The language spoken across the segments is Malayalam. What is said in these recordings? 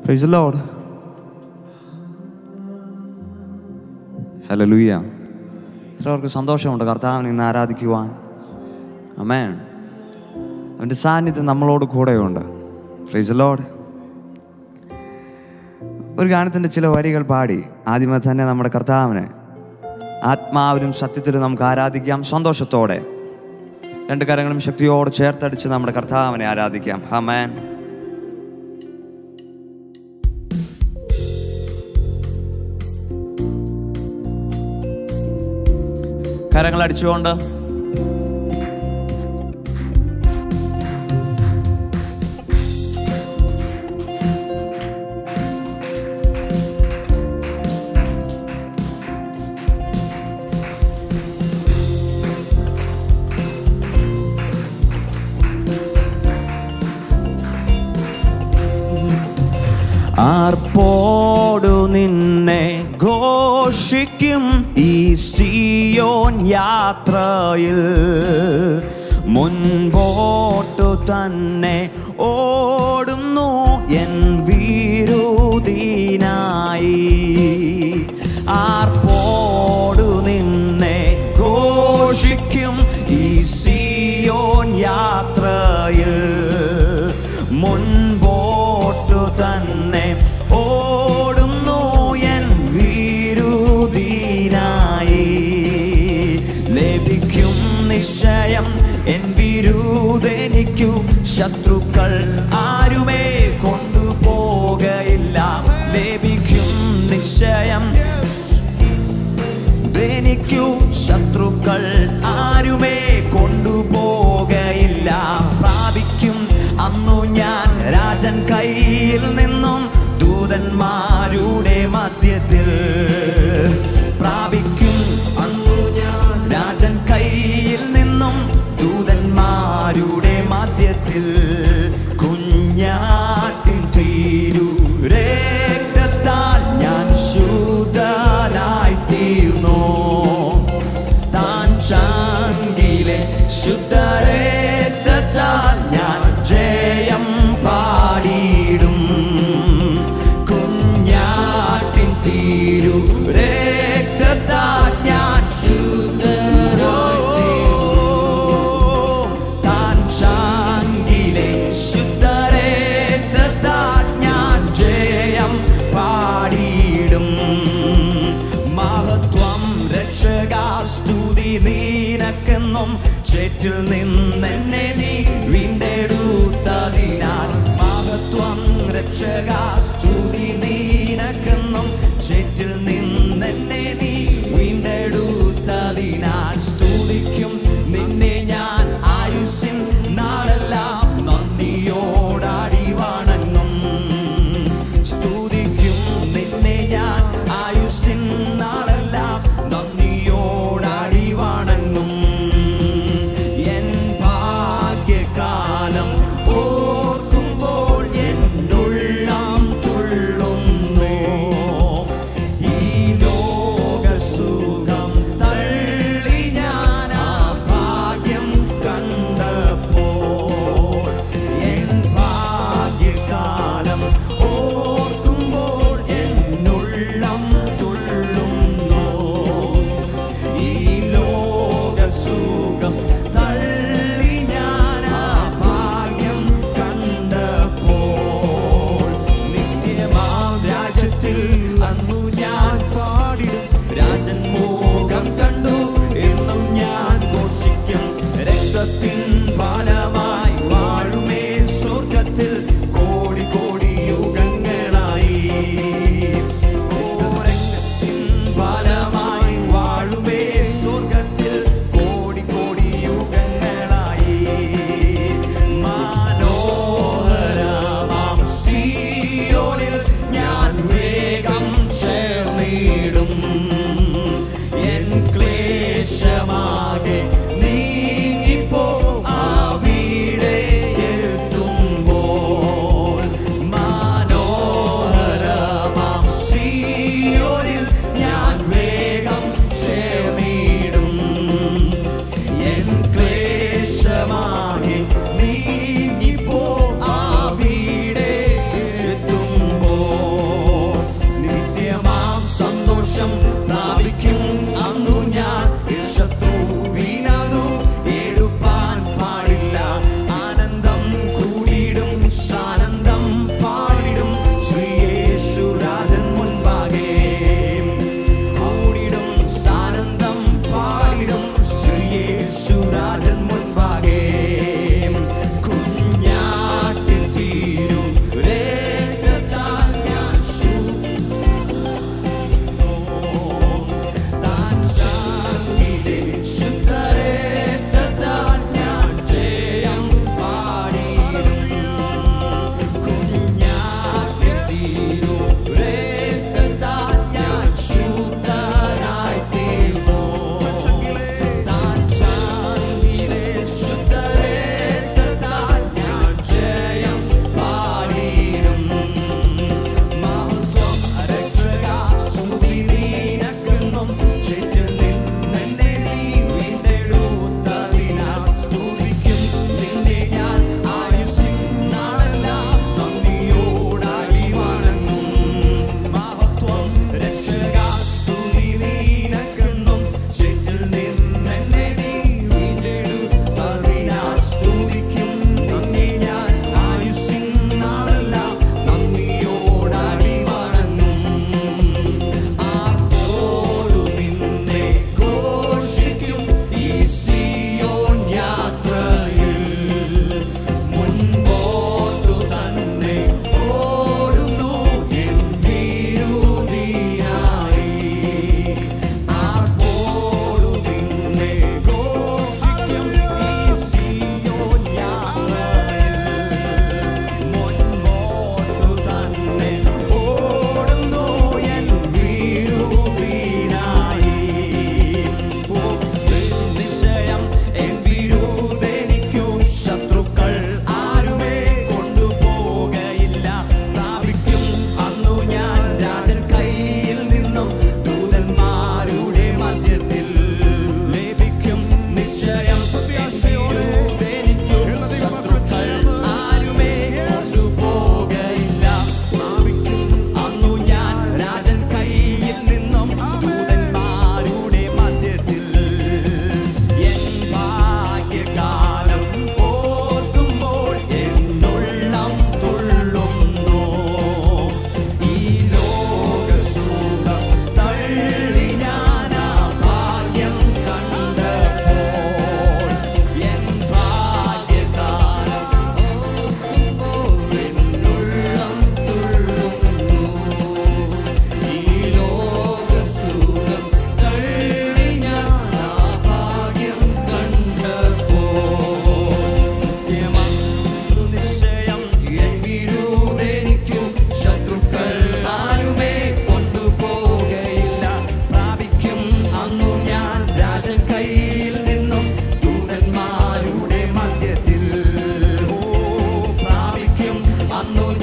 പ്രൈസ് ലോഡ് ഹലോ ലൂയ ഇത്രവർക്ക് സന്തോഷമുണ്ട് കർത്താവിനെ ഇന്ന് ആരാധിക്കുവാൻ അമേൻ അവൻ്റെ സാന്നിധ്യം നമ്മളോട് കൂടെയുണ്ട് പ്രൈസ് ലോഡ് ഒരു ഗാനത്തിൻ്റെ ചില വരികൾ പാടി ആദ്യമേ തന്നെ നമ്മുടെ കർത്താവിനെ ആത്മാവിലും സത്യത്തിലും നമുക്ക് ആരാധിക്കാം സന്തോഷത്തോടെ രണ്ട് കരങ്ങളും ശക്തിയോട് ചേർത്തടിച്ച് നമ്മുടെ കർത്താവിനെ ആരാധിക്കാം ഹമേൻ കരങ്ങൾ അടിച്ചുകൊണ്ട് ആർപ്പോടു നിന്നെ ഘോഷിക്കും ഈ സിയോൻ യാത്രയിൽ മുൻപോട്ടു തന്നെ ഓടുന്നു എൻ വീരുദീനായി ആർപ്പോടു നിന്നെ ഘോഷിക്കും ഈ സിയോൻ യാത്രയിൽ മുൻപോട്ടു തന്നെ ഓടുന്നു എൻ വീരുദീനായി ലഭിക്കും നിശ്ചയം എൻ വിരുദനിക്കു ശത്രുക്കൾ ആരുമേ കൊണ്ടുപോകയില്ല ലഭിക്കും നിശ്ചയം എനിക്കു ശത്രുക്കൾ ആരുമേ കൊണ്ടുപോകയില്ല പ്രാപിക്കും അന്നു ഞാൻ രാജൻ കയ്യിൽ നിന്നും ദൂതന്മാരുടെ മധ്യത്തിൽ പ്രാപിക്കും അന്നു ഞാൻ രാജൻ കയ്യിൽ നിന്നും ദൂതന്മാരുടെ മധ്യത്തിൽ കുഞ്ഞാട്ടിൻ തീരു രക്തത്താൽ ഞാൻ ശുദ്ധനായി തീർന്നു താൻ ചാങ്കിലെ ശുദ്ധരക്തത്താൽ ഞാൻ ജയം പാടിയിടും കുഞ്ഞാട്ടിൻ തീരു രക്തത്താൽ ഞാൻ ശുദ്ധനായി തീർന്നു താൻ ചാങ്കിലെ ശുദ്ധരക്തത്താൽ ഞാൻ ജയം പാടിയിടും മഹത്വം രക്ഷക സ്തുതി നീനക്കെന്നും ചേറ്റിൽ നിന്നെന്നെ നീ വീണ്ടെടുത്തതിനാൽ മഹത്വം രക്ഷക സ്തുതി നീനക്കെന്നും ചേറ്റിൽ നിന്നെന്നെ നീ വീണ്ടെടുത്തതിനാൽ സ്തുതിക്കും നിന്നെ ഞാൻ ആയുസിൻ നാളെല്ലാം നന്ദിയോടാടി വണങ്ങും സ്തുതിക്കും നിന്നെ ഞാൻ ആയുസിൻ നാളെല്ലാം നന്ദിയോടാടി വണങ്ങും എൻ ഭാഗ്യകാലം ഓർക്കുമ്പോൾ എന്നുള്ളം തുള്ളുന്നു ഈ ലോകസുഖം തള്ളി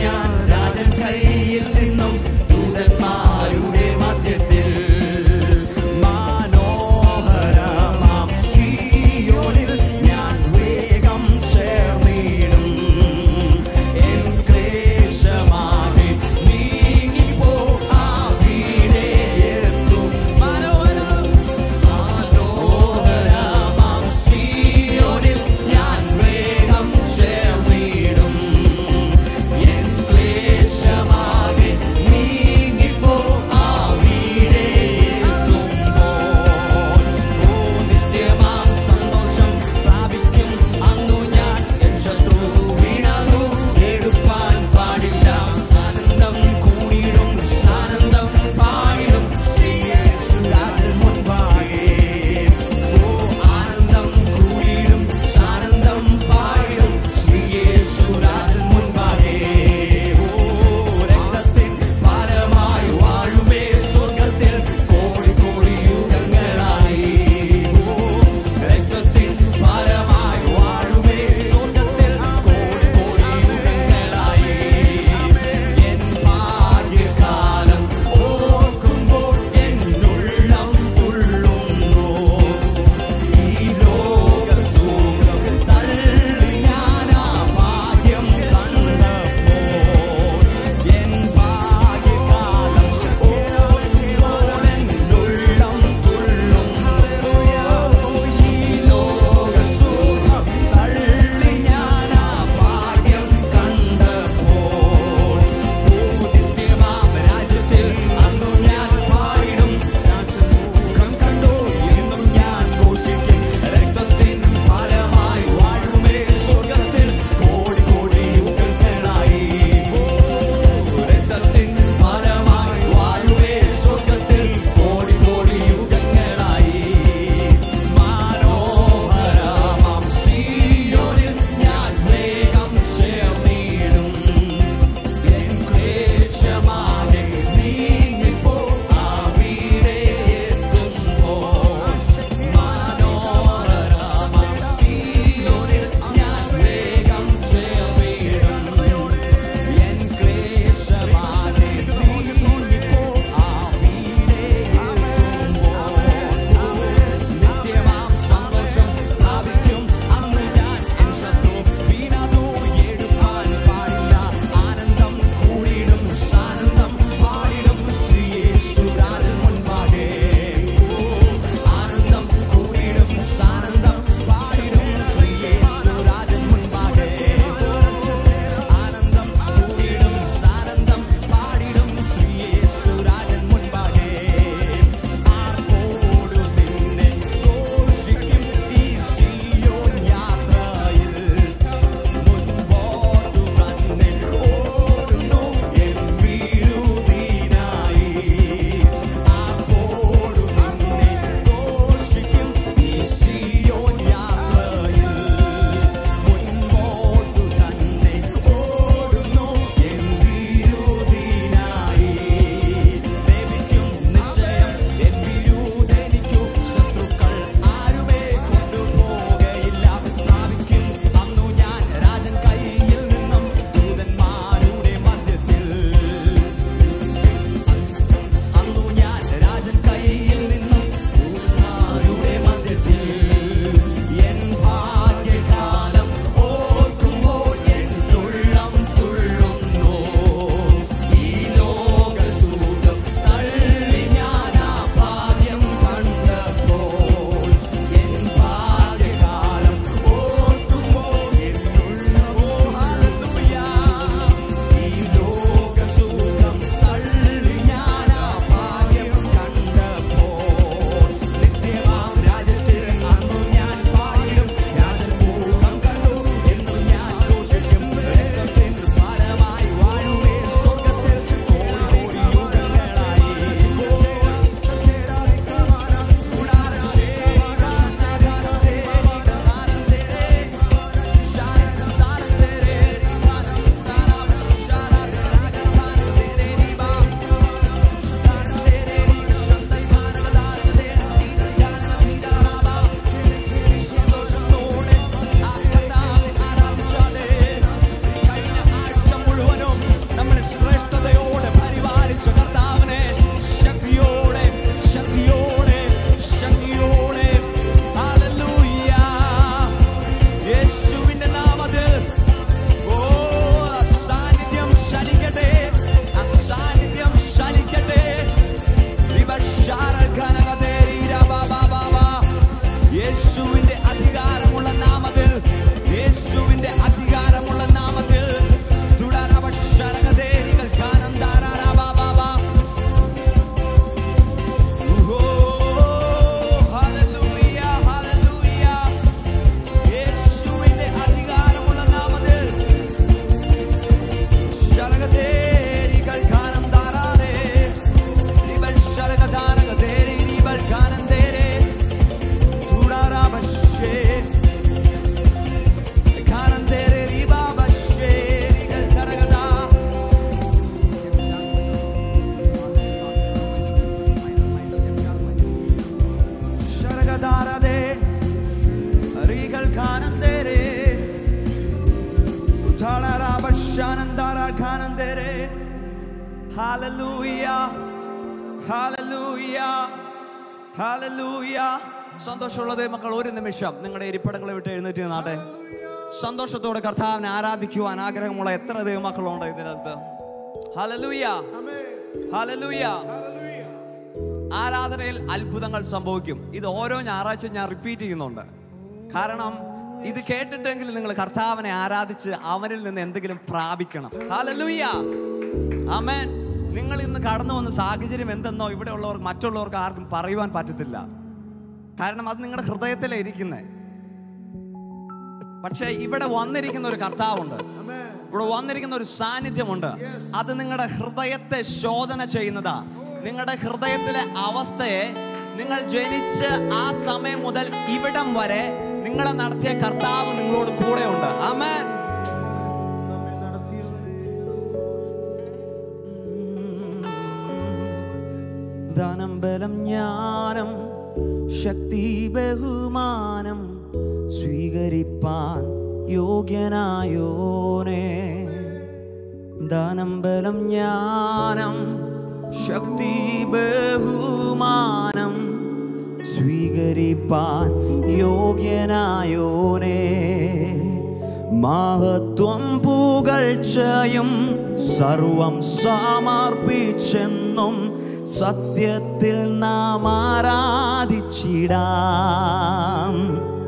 ഞാൻ രാജൻ കയ്യിൽ നിന്നും ദൂതന്മാരുടെ മധ്യത്തിൽ മനോഹരമാം സിയോനിൽ ഞാൻ വേഗം ചേർന്നിടും എൻ ക്ലേശമാകെ നീങ്ങിപ്പോ അവിടെ എത്തും മനോഹരം മനോഹരമാം സിയോനിൽ ഞാൻ വേഗം ചേർന്നിടും എൻ ക്ലേശമാകെ ഹാലലൂയ ഹാലലൂയ ഹാലലൂയ സന്തോഷമുള്ള ദൈവമക്കൾ ഒരു നിമിഷം നിങ്ങളുടെ ഇരിപ്പിടങ്ങളെ വിട്ട് എഴുന്നേറ്റ് നിന്നാട്ടെ സന്തോഷത്തോടെ കർത്താവിനെ ആരാധിക്കുവാൻ ആഗ്രഹമുള്ള എത്ര ദൈവമക്കളുണ്ട് ഇതിനകത്ത് ഹാലലൂയ ഹാലലൂയ ആരാധനയിൽ അത്ഭുതങ്ങൾ സംഭവിക്കും ഇത് ഓരോ ഞായറാഴ്ച ഞാൻ റിപ്പീറ്റ് ചെയ്യുന്നുണ്ട് കാരണം ഇത് കേട്ടിട്ടെങ്കിലും നിങ്ങൾ കർത്താവിനെ ആരാധിച്ച് അവനിൽ നിന്ന് എന്തെങ്കിലും പ്രാപിക്കണം ഹാലലൂയ ആമേൻ നിങ്ങൾ ഇന്ന് കടന്നു വന്ന സാഹചര്യം എന്തെന്നോ ഇവിടെ ഉള്ളവർക്ക് മറ്റുള്ളവർക്ക് ആർക്കും പറയുവാൻ പറ്റത്തില്ല കാരണം അത് നിങ്ങളുടെ ഹൃദയത്തിലേ ഇരിക്കുന്നേ പക്ഷേ ഇവിടെ വന്നിരിക്കുന്ന ഒരു കർത്താവുണ്ട് ഇവിടെ വന്നിരിക്കുന്ന ഒരു സാന്നിധ്യമുണ്ട് അത് നിങ്ങളുടെ ഹൃദയത്തെ ശോധന ചെയ്യുന്നതാ നിങ്ങളുടെ ഹൃദയത്തിലെ അവസ്ഥയെ നിങ്ങൾ ജനിച്ച് ആ സമയം മുതൽ ഇവിടം വരെ നിങ്ങളെ നടത്തിയ കർത്താവ് നിങ്ങളോട് കൂടെയുണ്ട് ആമേൻ ധനം ബലം ജ്ഞാനം ശക്തി ബഹുമാനം സ്വീകരിപ്പാൻ യോഗ്യനായോനെ ധനം ബലം ജ്ഞാനം ശക്തി ബഹുമാനം സ്വീകരിപ്പാൻ യോഗ്യനായോനെ മഹത്വം പുകഴ്ചയും സർവം സമർപ്പിച്ചെന്നും സത്യത്തിൽ നാം ആരാധിച്ചിടാം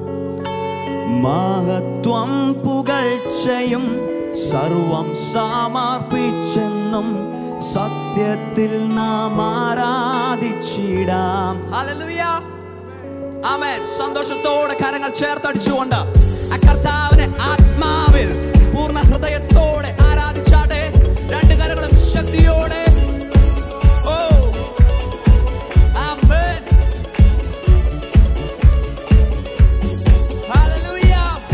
മഹത്വം പുകഴ്ചയും സർവം സമർപ്പിച്ചെന്നും സത്യത്തിൽ നാം ആരാധിച്ചിടാം ഹല്ലേലൂയ ആമേൻ സന്തോഷത്തോടെ കരങ്ങൾ ചേർത്തടിച്ചുകൊണ്ട് ആ കർത്താവിനെ ആത്മാവിൽ പൂർണ്ണ ഹൃദയത്തോടെ ആരാധിച്ചാട്ടെ രണ്ട് കരങ്ങളും ശക്തിയോടെ ഓ ആമേൻ ഹല്ലേലൂയ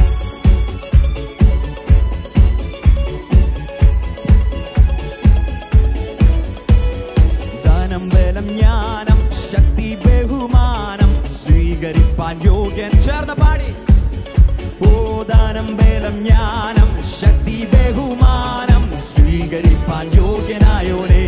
ധനം ബലം ജ്ഞാനം ശക്തി ബഹുമാനം സ്വീകരിപ്പാൻ യോഗ്യൻ ചേർന്ന് പാടി ഓ ദാനം ബലം ജ്ഞാനം ശക്തി ബഹുമാനം സ്വീകരിപ്പാൻ യോഗ്യനായോരേ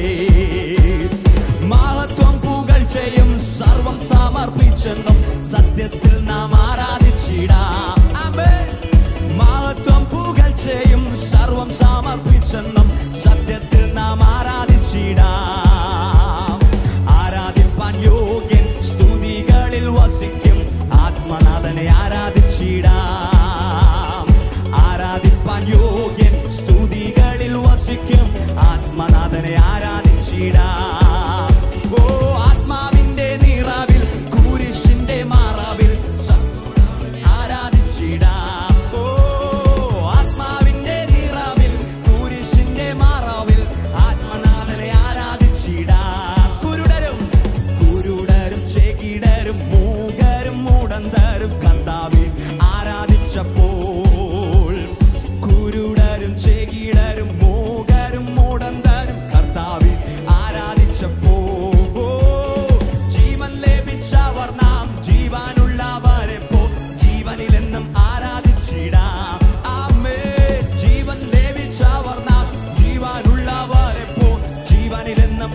മഹത്വം പുകഴ്ചയും സർവം സമർപ്പിച്ചെന്നും സത്യത്തിൽ നാം ആരാധിച്ചിടാം ആമേൻ. മഹത്വം പുകഴ്ചയും സർവം സമർപ്പിച്ചെന്നും സത്യത്തിൽ നാം ആരാധിച്ചിടാം ആരാധിപ്പാൻ യോഗ്യൻ സ്തുതികളിൽ വസിക്കും ആത്മനാഥനെ ആരാധിച്ചിടാം ആരാധിപ്പാൻ യോഗ്യൻ സ്തുതികളിൽ വസിക്കും ആത്മനാഥനെ ആരാധിച്ചിടാം ഓ ആത്മാവിന്റെ നിറവിൽ കുരിശിന്റെ മറവിൽ സത്യം ആരാധിച്ചിടാം ഓ ആത്മാവിന്റെ നിറവിൽ കുരിശിന്റെ മറവിൽ ആത്മനാഥനെ ആരാധിച്ചിടാം കുരുടരും കുരുടരും ചെകിടരും മൂകരും മൂടന്തരും കർത്താവിൽ ആരാധിച്ചപ്പോൾ കുരുടരും ചെകിടരും മൂകരും മൂടന്തരും കർത്താവിൽ ആരാധിച്ചപ്പോൾ ജീവൻ ലഭിച്ചവർ നാം ജീവനുള്ളവരെ പോ ജീവനിലെന്നും ആരാധിച്ചിടാം ആമേ ജീവൻ ലഭിച്ചവർ നാം ജീവനുള്ളവരെ പോ ജീവനിലെന്നും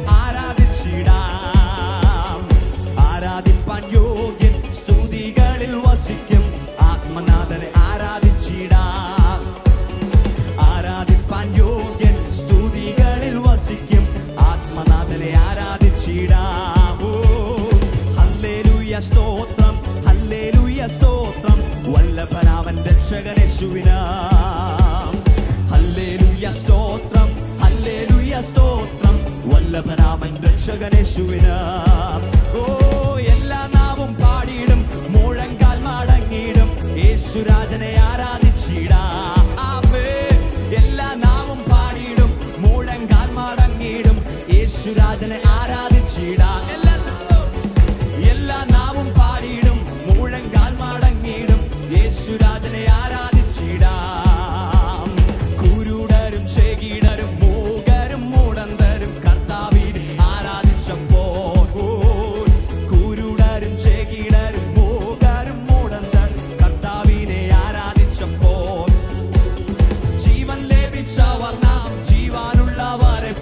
ആരാധിച്ചിടാം ആരാധിപ്പാൻ യോഗ്യൻ സ്തുതികളിൽ വസിക്കും ആത്മനാഥനെ ആരാധിച്ചിടാം ആരാധിപ്പാൻ യോഗ്യൻ സ്തുതികളിൽ വസിക്കും ആത്മനാഥനെ ആരാധിച്ചിടാം ഓ, ഹല്ലേലൂയ സ്തോത്രം ഹല്ലേലൂയ സ്തോത്രം വല്ലഭനാമൻ രക്ഷകനേശുവിനാം ഹല്ലേലൂയ സ്തോത്രം ഹല്ലേലൂയ സ്തോത്രം വല്ലഭനാമൻ രക്ഷകനേശുവിനാം ഓ എല്ലാ നാവും പാടിയിടും മുഴങ്കാൽ മടങ്ങിയിടും യേശുരാജനെ ആരാധിച്ചിടാം ആമേൻ. എല്ലാ നാവും പാടിയിടും മുഴങ്കാൽ മടങ്ങിയിടും യേശുരാജനെ ആരാധിച്ചിടാം എല്ലാ നാവും എല്ലാ നാവും പാടിയിടും മുഴങ്കാൽ മടങ്ങിയിടും യേശുരാജനെ ആരാധിച്ചിടാം കുരുടരും ചെകിടരും മൂകരും മൂടന്തരും കർത്താവിനെ ആരാധിച്ചപ്പോൾ കുരുടരും ചെകിടരും മൂകരും മൂടന്തരും കർത്താവിനെ ആരാധിച്ചപ്പോൾ ജീവൻ ലഭിച്ചവർ നാം ജീവാനുള്ളവരെ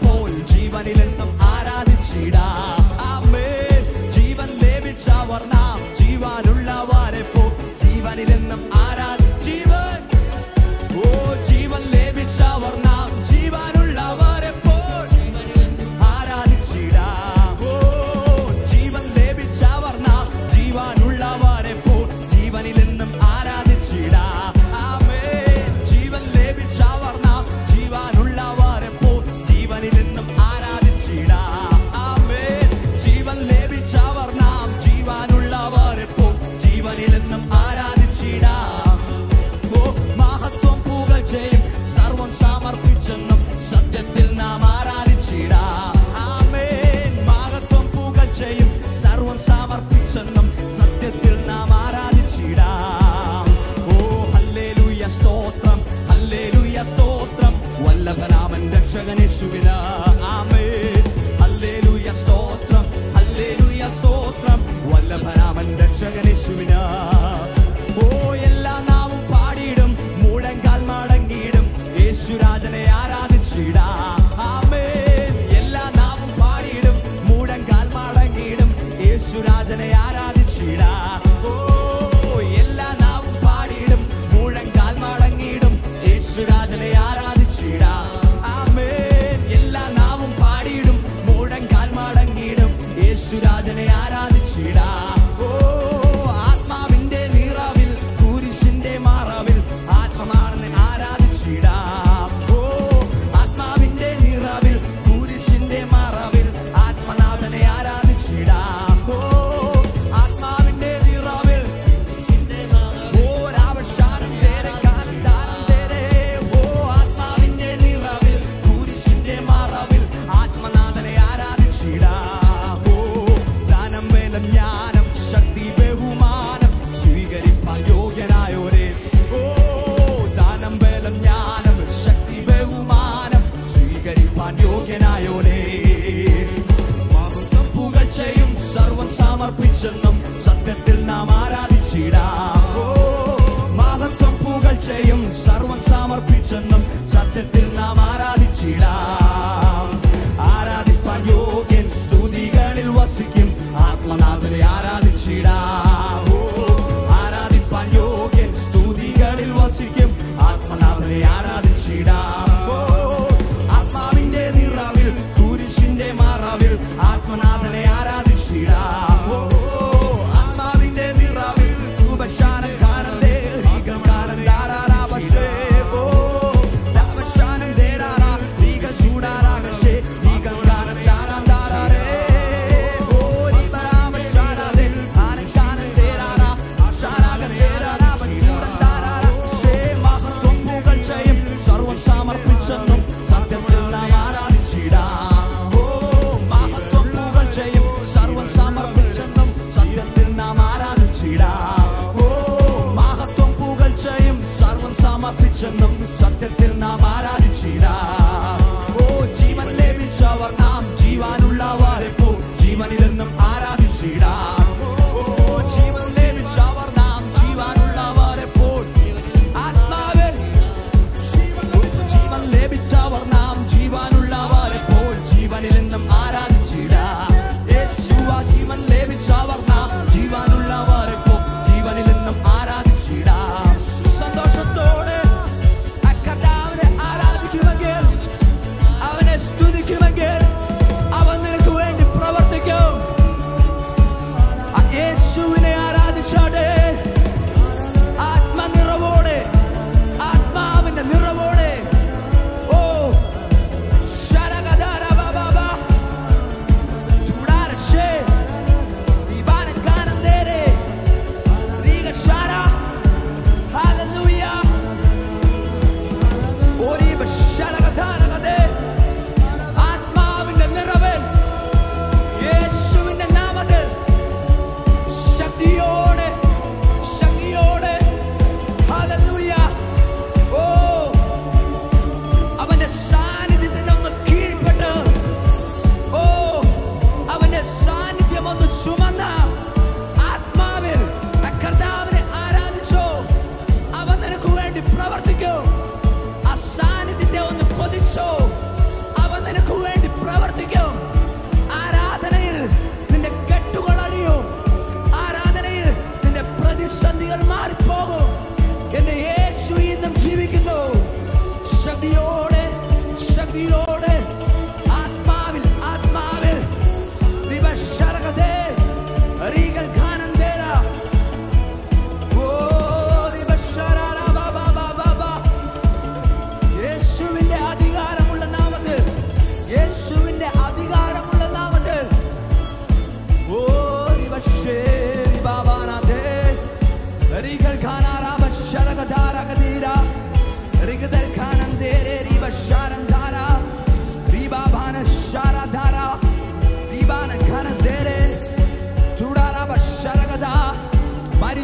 ജീവനിലെന്നും ആരാധിച്ചിടാം ആമേൻ ജീവൻ ലഭിച്ചവർ നാം ജീവനുള്ളവരെ പോ ജീവനിലെന്നും ആരാധി ജീവൻ ഓ ജീവൻ ലഭിച്ചവർ നാം ജീവനുള്ളവരെ പോൽ ആരാധിച്ചിടാം ഓ ജീവൻ ലഭിച്ചവർ നാം ജീവനുള്ളവരെ പോൽ ജീവനിലെന്നും ആരാധിച്ചിടാം ആമേൻ ജീവൻ ലഭിച്ചവർ നാം ജീവനുള്ളവരെ പോൽ ജീവനിലെന്നും ആരാധിച്ചിടാം ആമേൻ ജീവൻ ലഭിച്ചവർ നാം ജീവനുള്ളവരെ പോൽ ജീവനിലെന്നും ആരാധിച്ചിടാം ഓ മഹത്വം പുകഴ്ചയും സർവം സമർപ്പിച്ചെന്നും സത്യത്തിൽ നാം ആരാധിച്ചിടാം ആമേൻ മഹത്വം പുകഴ്ചയും സർവം സമർപ്പിച്ചെന്നും സത്യത്തിൽ നാം ആരാധിച്ചിടാം ഓ ഹല്ലേലൂയ സ്തോത്രം ഹല്ലേലൂയ സ്തോത്രം വല്ലഭനാമൻ രക്ഷകനേശുവിന ആമേൻ ഹല്ലേലൂയ സ്തോത്രം ഹല്ലേലൂയ സ്തോത്രം വല്ലഭനാമൻ രക്ഷകനേശുവിന ഓ എല്ലാ നാവും പാടിയിടും മൂടങ്കാൽ മടങ്ങിയിടും യേശുരാജനെ ആരാധിച്ചിടാം ആമേൻ എല്ലാ നാവും പാടിയിടും മൂടങ്കാൽ മടങ്ങിയിടും യേശുരാജനെ ആരാധിച്ചിടാം ഓ എല്ലാ നാവും പാടിയിടും മൂഴങ്കാൽ മടങ്ങിയിടും യേശുരാജനെ ആരാധിച്ചിടാം ആമേൻ എല്ലാ നാവും പാടിയിടും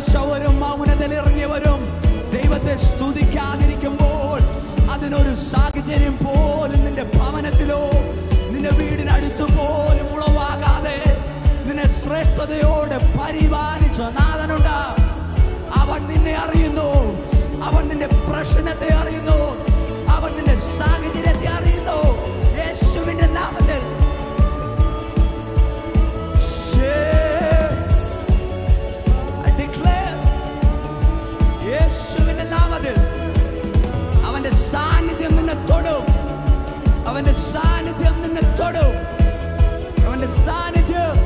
ആരാധിച്ചവരും മൗനത്തിൽ ഇറങ്ങിയവരും ദൈവത്തെ സ്തുതിക്കാതിരിക്കുമ്പോൾ അതിനൊരു സാഹചര്യം പോലും നിന്റെ ഭവനത്തിലോ നിന്റെ വീടിനടുത്ത് പോലും ഉളവാകാതെ നിന്നെ ശ്രേഷ്ഠതയോടെ പരിപാലിച്ച നാഥനുണ്ട് അവൻ നിന്നെ അറിയുന്നു അവൻ നിന്റെ പ്രശ്നത്തെ അറിയുന്നു അവൻ നിന്റെ സാഹചര്യത്തെ അറിയുന്നു യേശുവിന്റെ നാമത്തിൽ I declare യേശുവിന്റെ നാമത്തിൽ അവന്റെ സാന്നിധ്യം നിന്നെ തൊടും അവന്റെ സാന്നിധ്യം നിന്നെ തൊടും അവന്റെ സാന്നിധ്യം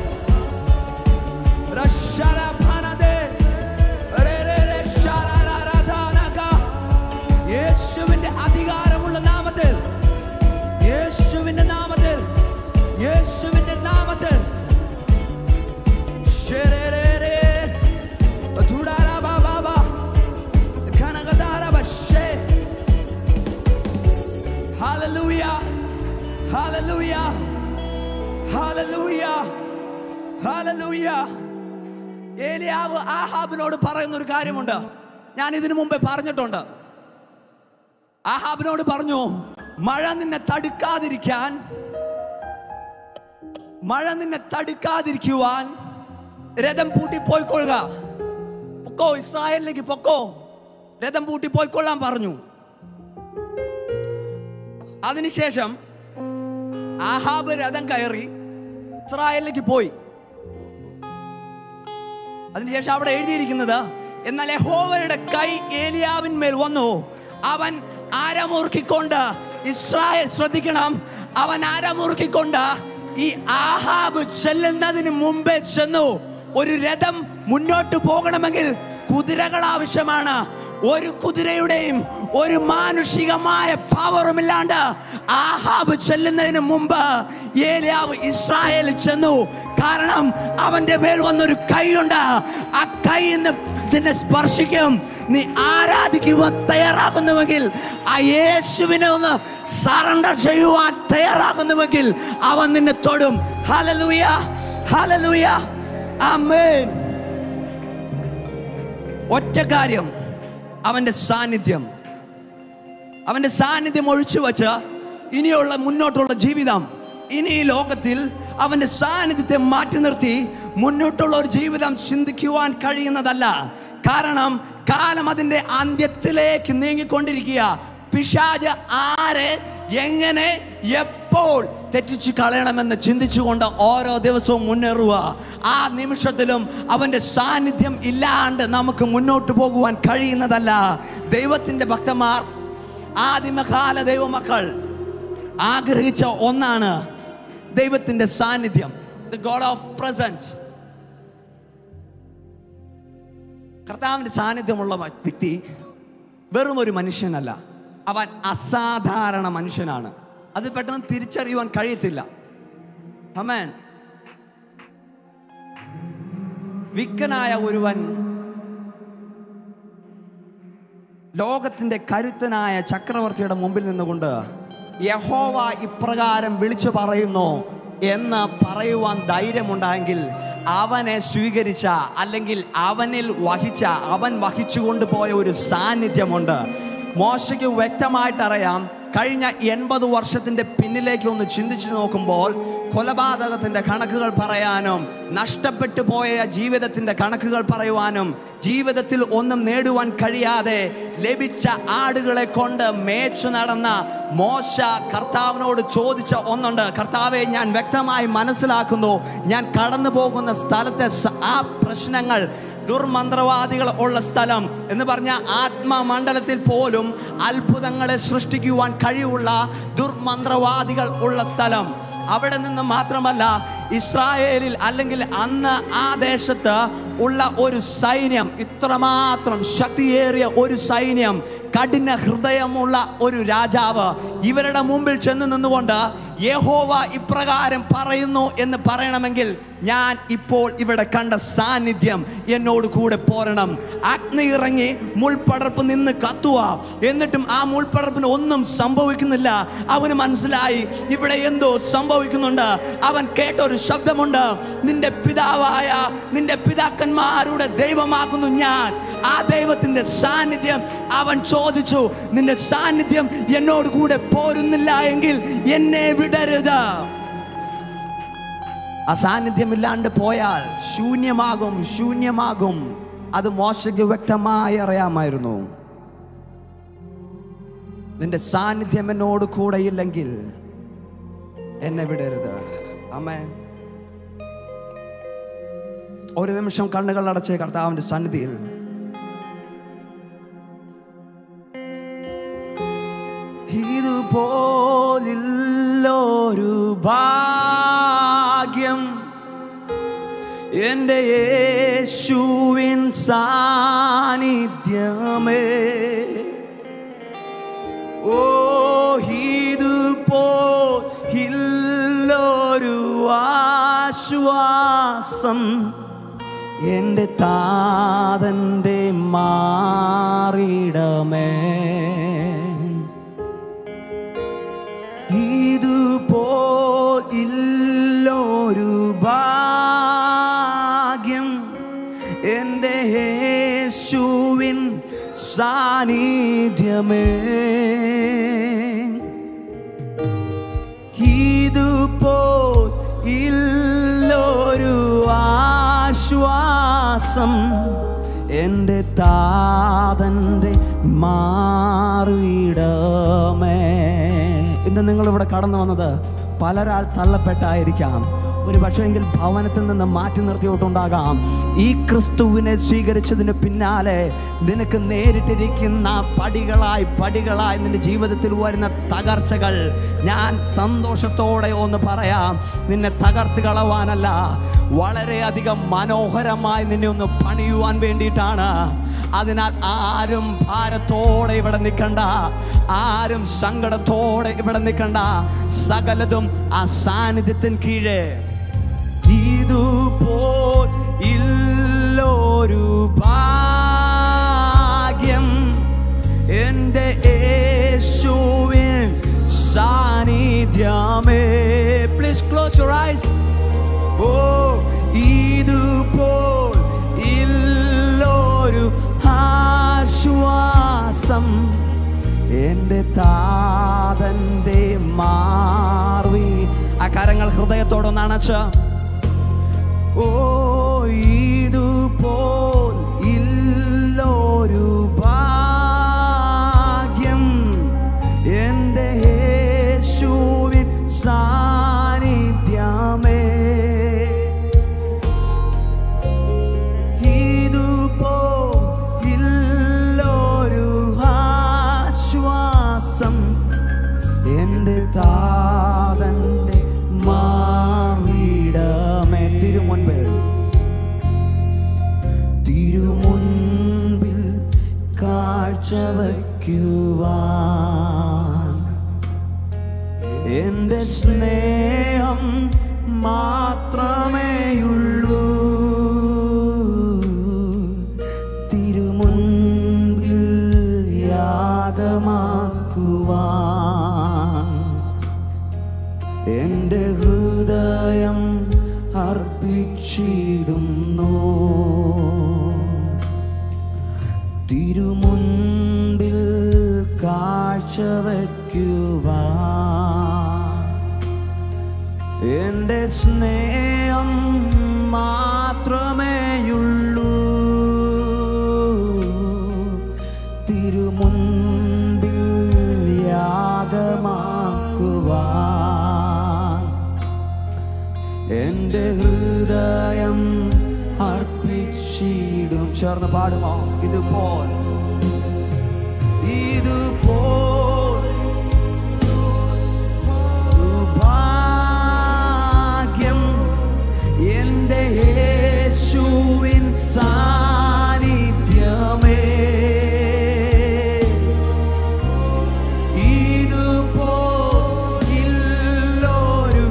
രക്ഷാരാഭാനതേ. രേരേരേ ശാരാരാരാധാനക. യേശുവിന്റെ അധികാരമുള്ള നാമത്തിൽ യേശുവിന്റെ നാമത്തിൽ യേശുവിന്റെ നാമത്തിൽ ശരേരേരേ. തുടാരാബാബാബ. കനകധാരബശ്ശേ. Hallelujah. Hallelujah. Hallelujah. Hallelujah. ഏലിയാവ് ആഹാബിനോട് പറയുന്ന ഒരു കാര്യമുണ്ട് ഞാൻ ഇതിനു മുമ്പേ പറഞ്ഞിട്ടുണ്ട് ആഹാബിനോട് പറഞ്ഞു മഴ നിന്നെ തടുക്കാതിരിക്കാൻ മഴ നിന്നെ തടുക്കാതിരിക്കുവാൻ രഥം പൂട്ടി പോയിക്കൊള്ളുക പൊക്കോ ഇസ്രായേലിലേക്ക് പൊക്കോ രഥം പൂട്ടി പോയിക്കൊള്ളാൻ പറഞ്ഞു അതിനുശേഷം ആഹാബ് രഥം കയറി ഇസ്രായേലിലേക്ക് പോയി അതിനുശേഷം അവിടെ എഴുതിയിരിക്കുന്നത് എന്നാൽ യഹോവയുടെ കൈ ഏലിയാവിന്മേൽ വന്നു അവൻ അരമുറുക്കിക്കൊണ്ട് ഇസ്രായേൽ ശ്രദ്ധിക്കണം അവൻ അരമുറുക്കിക്കൊണ്ട് ഈ ആഹാബ് ചെല്ലുന്നതിന് മുമ്പേ ചെന്നു ഒരു രഥം മുന്നോട്ട് പോകണമെങ്കിൽ കുതിരകൾ ആവശ്യമാണ് ഒരു കുതിരയുടെയും ഒരു മാനുഷികമായ പവറുമില്ലാണ്ട് ആഹാബ് ചെല്ലുന്നതിന് മുമ്പ് ഏലിയാവ് ഇസ്രായേലിൽ ചെന്നു കാരണം അവന്റെ മേൽ വന്നൊരു കൈയുണ്ട് ആ കൈ ഇന്ന് നിന്നെ സ്പർശിക്കും നീ ആരാധിക്കുവാൻ തയ്യാറാകുന്നുവെങ്കിൽ ആ യേശുവിനെ ഒന്ന് സറണ്ടർ ചെയ്യുവാൻ തയ്യാറാകുന്നുവെങ്കിൽ അവൻ നിന്നെ തൊടും ഹലലൂയ ഹലലൂയ ആമേൻ ഒറ്റ കാര്യം അവന്റെ സാന്നിധ്യം അവന്റെ സാന്നിധ്യം ഒഴിച്ചു വച്ച് ഇനിയുള്ള മുന്നോട്ടുള്ള ജീവിതം ഇനി ഈ ലോകത്തിൽ അവന്റെ സാന്നിധ്യത്തെ മാറ്റി നിർത്തി മുന്നോട്ടുള്ള ഒരു ജീവിതം ചിന്തിക്കുവാൻ കഴിയുന്നതല്ല കാരണം കാലം അതിന്റെ അന്ത്യത്തിലേക്ക് നീങ്ങിക്കൊണ്ടിരിക്കുക പിശാജ് ആരെ എങ്ങനെ എപ്പോൾ തെറ്റിച്ച് കളയണമെന്ന് ചിന്തിച്ചുകൊണ്ട് ഓരോ ദിവസവും മുന്നേറുക ആ നിമിഷത്തിലും അവൻ്റെ സാന്നിധ്യം ഇല്ലാണ്ട് നമുക്ക് മുന്നോട്ട് പോകുവാൻ കഴിയുന്നതല്ല ദൈവത്തിൻ്റെ ഭക്തന്മാർ ആദിമകാല ദൈവമക്കൾ ആഗ്രഹിച്ച ഒന്നാണ് ദൈവത്തിൻ്റെ സാന്നിധ്യം ദ ഗോഡ് ഓഫ് പ്രസൻസ് കർത്താവിൻ്റെ സാന്നിധ്യമുള്ള വ്യക്തി വെറും ഒരു മനുഷ്യനല്ല അവൻ അസാധാരണ മനുഷ്യനാണ് അത് പെട്ടെന്ന് തിരിച്ചറിയുവാൻ കഴിയത്തില്ല അമേൻ വിക്കനായ ഒരുവൻ ലോകത്തിന്റെ കരുത്തനായ ചക്രവർത്തിയുടെ മുമ്പിൽ നിന്നുകൊണ്ട് യഹോവ ഇപ്രകാരം വിളിച്ചു പറയുന്നു എന്ന് പറയുവാൻ ധൈര്യമുണ്ടായെങ്കിൽ അവനെ സ്വീകരിച്ച അല്ലെങ്കിൽ അവനിൽ വഹിച്ച അവൻ വഹിച്ചു കൊണ്ടുപോയ ഒരു സാന്നിധ്യമുണ്ട് മോശയ്ക്ക് വ്യക്തമായിട്ടറിയാം കഴിഞ്ഞ എൺപത് വർഷത്തിന്റെ പിന്നിലേക്ക് ഒന്ന് ചിന്തിച്ചു നോക്കുമ്പോൾ കൊലപാതകത്തിന്റെ കണക്കുകൾ പറയാനും നഷ്ടപ്പെട്ടു പോയ ജീവിതത്തിന്റെ കണക്കുകൾ പറയുവാനും ജീവിതത്തിൽ ഒന്നും നേടുവാൻ കഴിയാതെ ലഭിച്ച ആടുകളെ കൊണ്ട് മേച്ചു നടന്ന മോശ കർത്താവിനോട് ചോദിച്ച ഒന്നുണ്ട് കർത്താവെ ഞാൻ വ്യക്തമായി മനസ്സിലാക്കുന്നു ഞാൻ കടന്നു പോകുന്ന സ്ഥലത്തെ സ- ആ പ്രശ്നങ്ങൾ ദുർമന്ത്രവാദികൾ ഉള്ള സ്ഥലം എന്ന് പറഞ്ഞ ആത്മമണ്ഡലത്തിൽ പോലും അത്ഭുതങ്ങളെ സൃഷ്ടിക്കുവാൻ കഴിവുള്ള ദുർമന്ത്രവാദികൾ ഉള്ള സ്ഥലം അവിടെ നിന്ന് മാത്രമല്ല ഇസ്രായേലിൽ അല്ലെങ്കിൽ അന്ന് ആ ദേശത്ത് ഉള്ള ഒരു സൈന്യം ഇത്രമാത്രം ശക്തിയേറിയ ഒരു സൈന്യം കഠിന ഹൃദയമുള്ള ഒരു രാജാവ് ഇവരുടെ മുമ്പിൽ ചെന്ന് നിന്നുകൊണ്ട് യഹോവ ഇപ്രകാരം പറയുന്നു എന്ന് പറയണമെങ്കിൽ ഞാൻ ഇപ്പോൾ ഇവിടെ കണ്ട സാന്നിധ്യം എന്നോട് കൂടെ പോരണം അഗ്നി ഇറങ്ങി മുൾപടർപ്പ് നിന്ന് കത്തുക എന്നിട്ടും ആ മുൾപടർപ്പിന് ഒന്നും സംഭവിക്കുന്നില്ല അവന് മനസ്സിലായി ഇവിടെ എന്തോ സംഭവിക്കുന്നുണ്ട് അവൻ കേട്ട ഒരു ശബ്ദമുണ്ട് നിന്റെ പിതാവായ നിന്റെ പിതാക്കന്മാർ പിതന്മാരുടെ ദൈവമാകുന്നു ഞാൻ ആ ദൈവത്തിന്റെ സാന്നിധ്യം അവൻ ചോദിച്ചു നിന്റെ സാന്നിധ്യം എന്നോട് കൂടെ പോരുന്നില്ല എങ്കിൽ എന്നെ വിടരുത് ആ സാന്നിധ്യം ഇല്ലാണ്ട് പോയാൽ ശൂന്യമാകും ശൂന്യമാകും അത് മോശയ്ക്ക് വ്യക്തമായി അറിയാമായിരുന്നു നിന്റെ സാന്നിധ്യം എന്നോട് കൂടെയില്ലെങ്കിൽ എന്നെ വിടരുത് അമ്മേ ഒരു നിമിഷം കണ്ണുകൾ അടച്ച് കർത്താവിന്റെ സന്നിധിയിൽ ഇതുപോലില്ലൊരു ഭാഗ്യം എൻ്റെ യേശുവിൻ സാന്നിധ്യമേ ഓ ഇതുപോ ഇല്ലൊരു ആശ്വാസം എൻ്റെ താതൻ്റെ മാറിടമേ ഇതുപോൽ ഇല്ലൊരു ഭാഗ്യം എൻ്റെ യേശുവിൻ സാന്നിധ്യമേ ഇതുപോൽ ഇല്ലൊരു ആശ്വാസം എൻ്റെ താതൻ്റെ മാറിടമേ ഇന്ന് നിങ്ങളിവിടെ കടന്നു വന്നത് പലരാൾ തള്ളപ്പെട്ടായിരിക്കാം ഒരു പക്ഷേങ്കിൽ ഭവനത്തിൽ നിന്ന് മാറ്റി നിർത്തിയിട്ടുണ്ടാകാം ഈ ക്രിസ്തുവിനെ സ്വീകരിച്ചതിന് പിന്നാലെ നിനക്ക് നേരിട്ടിരിക്കുന്ന പടികളായി പടികളായി നിന്റെ ജീവിതത്തിൽ വരുന്ന തകർച്ചകൾ ഞാൻ സന്തോഷത്തോടെ ഒന്ന് പറയാം നിന്നെ തകർത്ത് കളവാനല്ല വളരെയധികം മനോഹരമായി നിന്നെ ഒന്ന് പണിയുവാൻ വേണ്ടിയിട്ടാണ് അതിനാൽ ആരും ഭാരത്തോടെ ഇവിടെ നിൽക്കണ്ട ആരും സങ്കടത്തോടെ ഇവിടെ നിൽക്കണ്ട സകലതും ആ സാന്നിധ്യത്തിന് കീഴേ ഇതുപോൽ ഇല്ലൊരു ഭാഗ്യം എൻ്റെ യേശുവിൻ സാന്നിധ്യമേ please close your eyes oh ഇതുപോൽ ഇല്ലൊരു ആശ്വാസം എൻ്റെ താതൻ്റെ മാർവി ആ കരങ്ങൾ ഹൃദയത്തോടൊന്ന് അണച്ച് ഓ ഇതുപോൽ ഇല്ലൊരു ഭാഗ്യം എൻ്റെ യേശുവിൻ സാന്നിധ്യമേ ഇതുപോൽ ഇല്ലൊരു ആശ്വാസം എൻ്റെ താതൻ്റെ മാറിടമേ തിരുമുൻപിൽ തിരുമുൻപിൽ കാഴ്ച വയ്ക്കുവാൻ എൻ്റെ സ്നേഹം മാത്രമേയുള്ളൂ തിരുമുൻപിൽ യാഗമാക്കുവാൻ എൻ്റെ ഹൃദയം അർപ്പിച്ചിടുന്നു തിരുമുൻപിൽ കാഴ്ച വയ്ക്കുവാൻ എൻ്റെ സ്നേഹം മാത്രമേയുള്ളൂ തിരുമുൻപിൽ യാഗമാക്കുവാൻ എൻ്റെ ഹൃദയം അർപ്പിച്ചിടും ചേർന്ന് പാടുമോ ഇതുപോൽ ഇതുപോൽ ഭാഗ്യം എൻ്റെ യേശുവിൻ സാന്നിധ്യമേ ഇതുപോലൊരു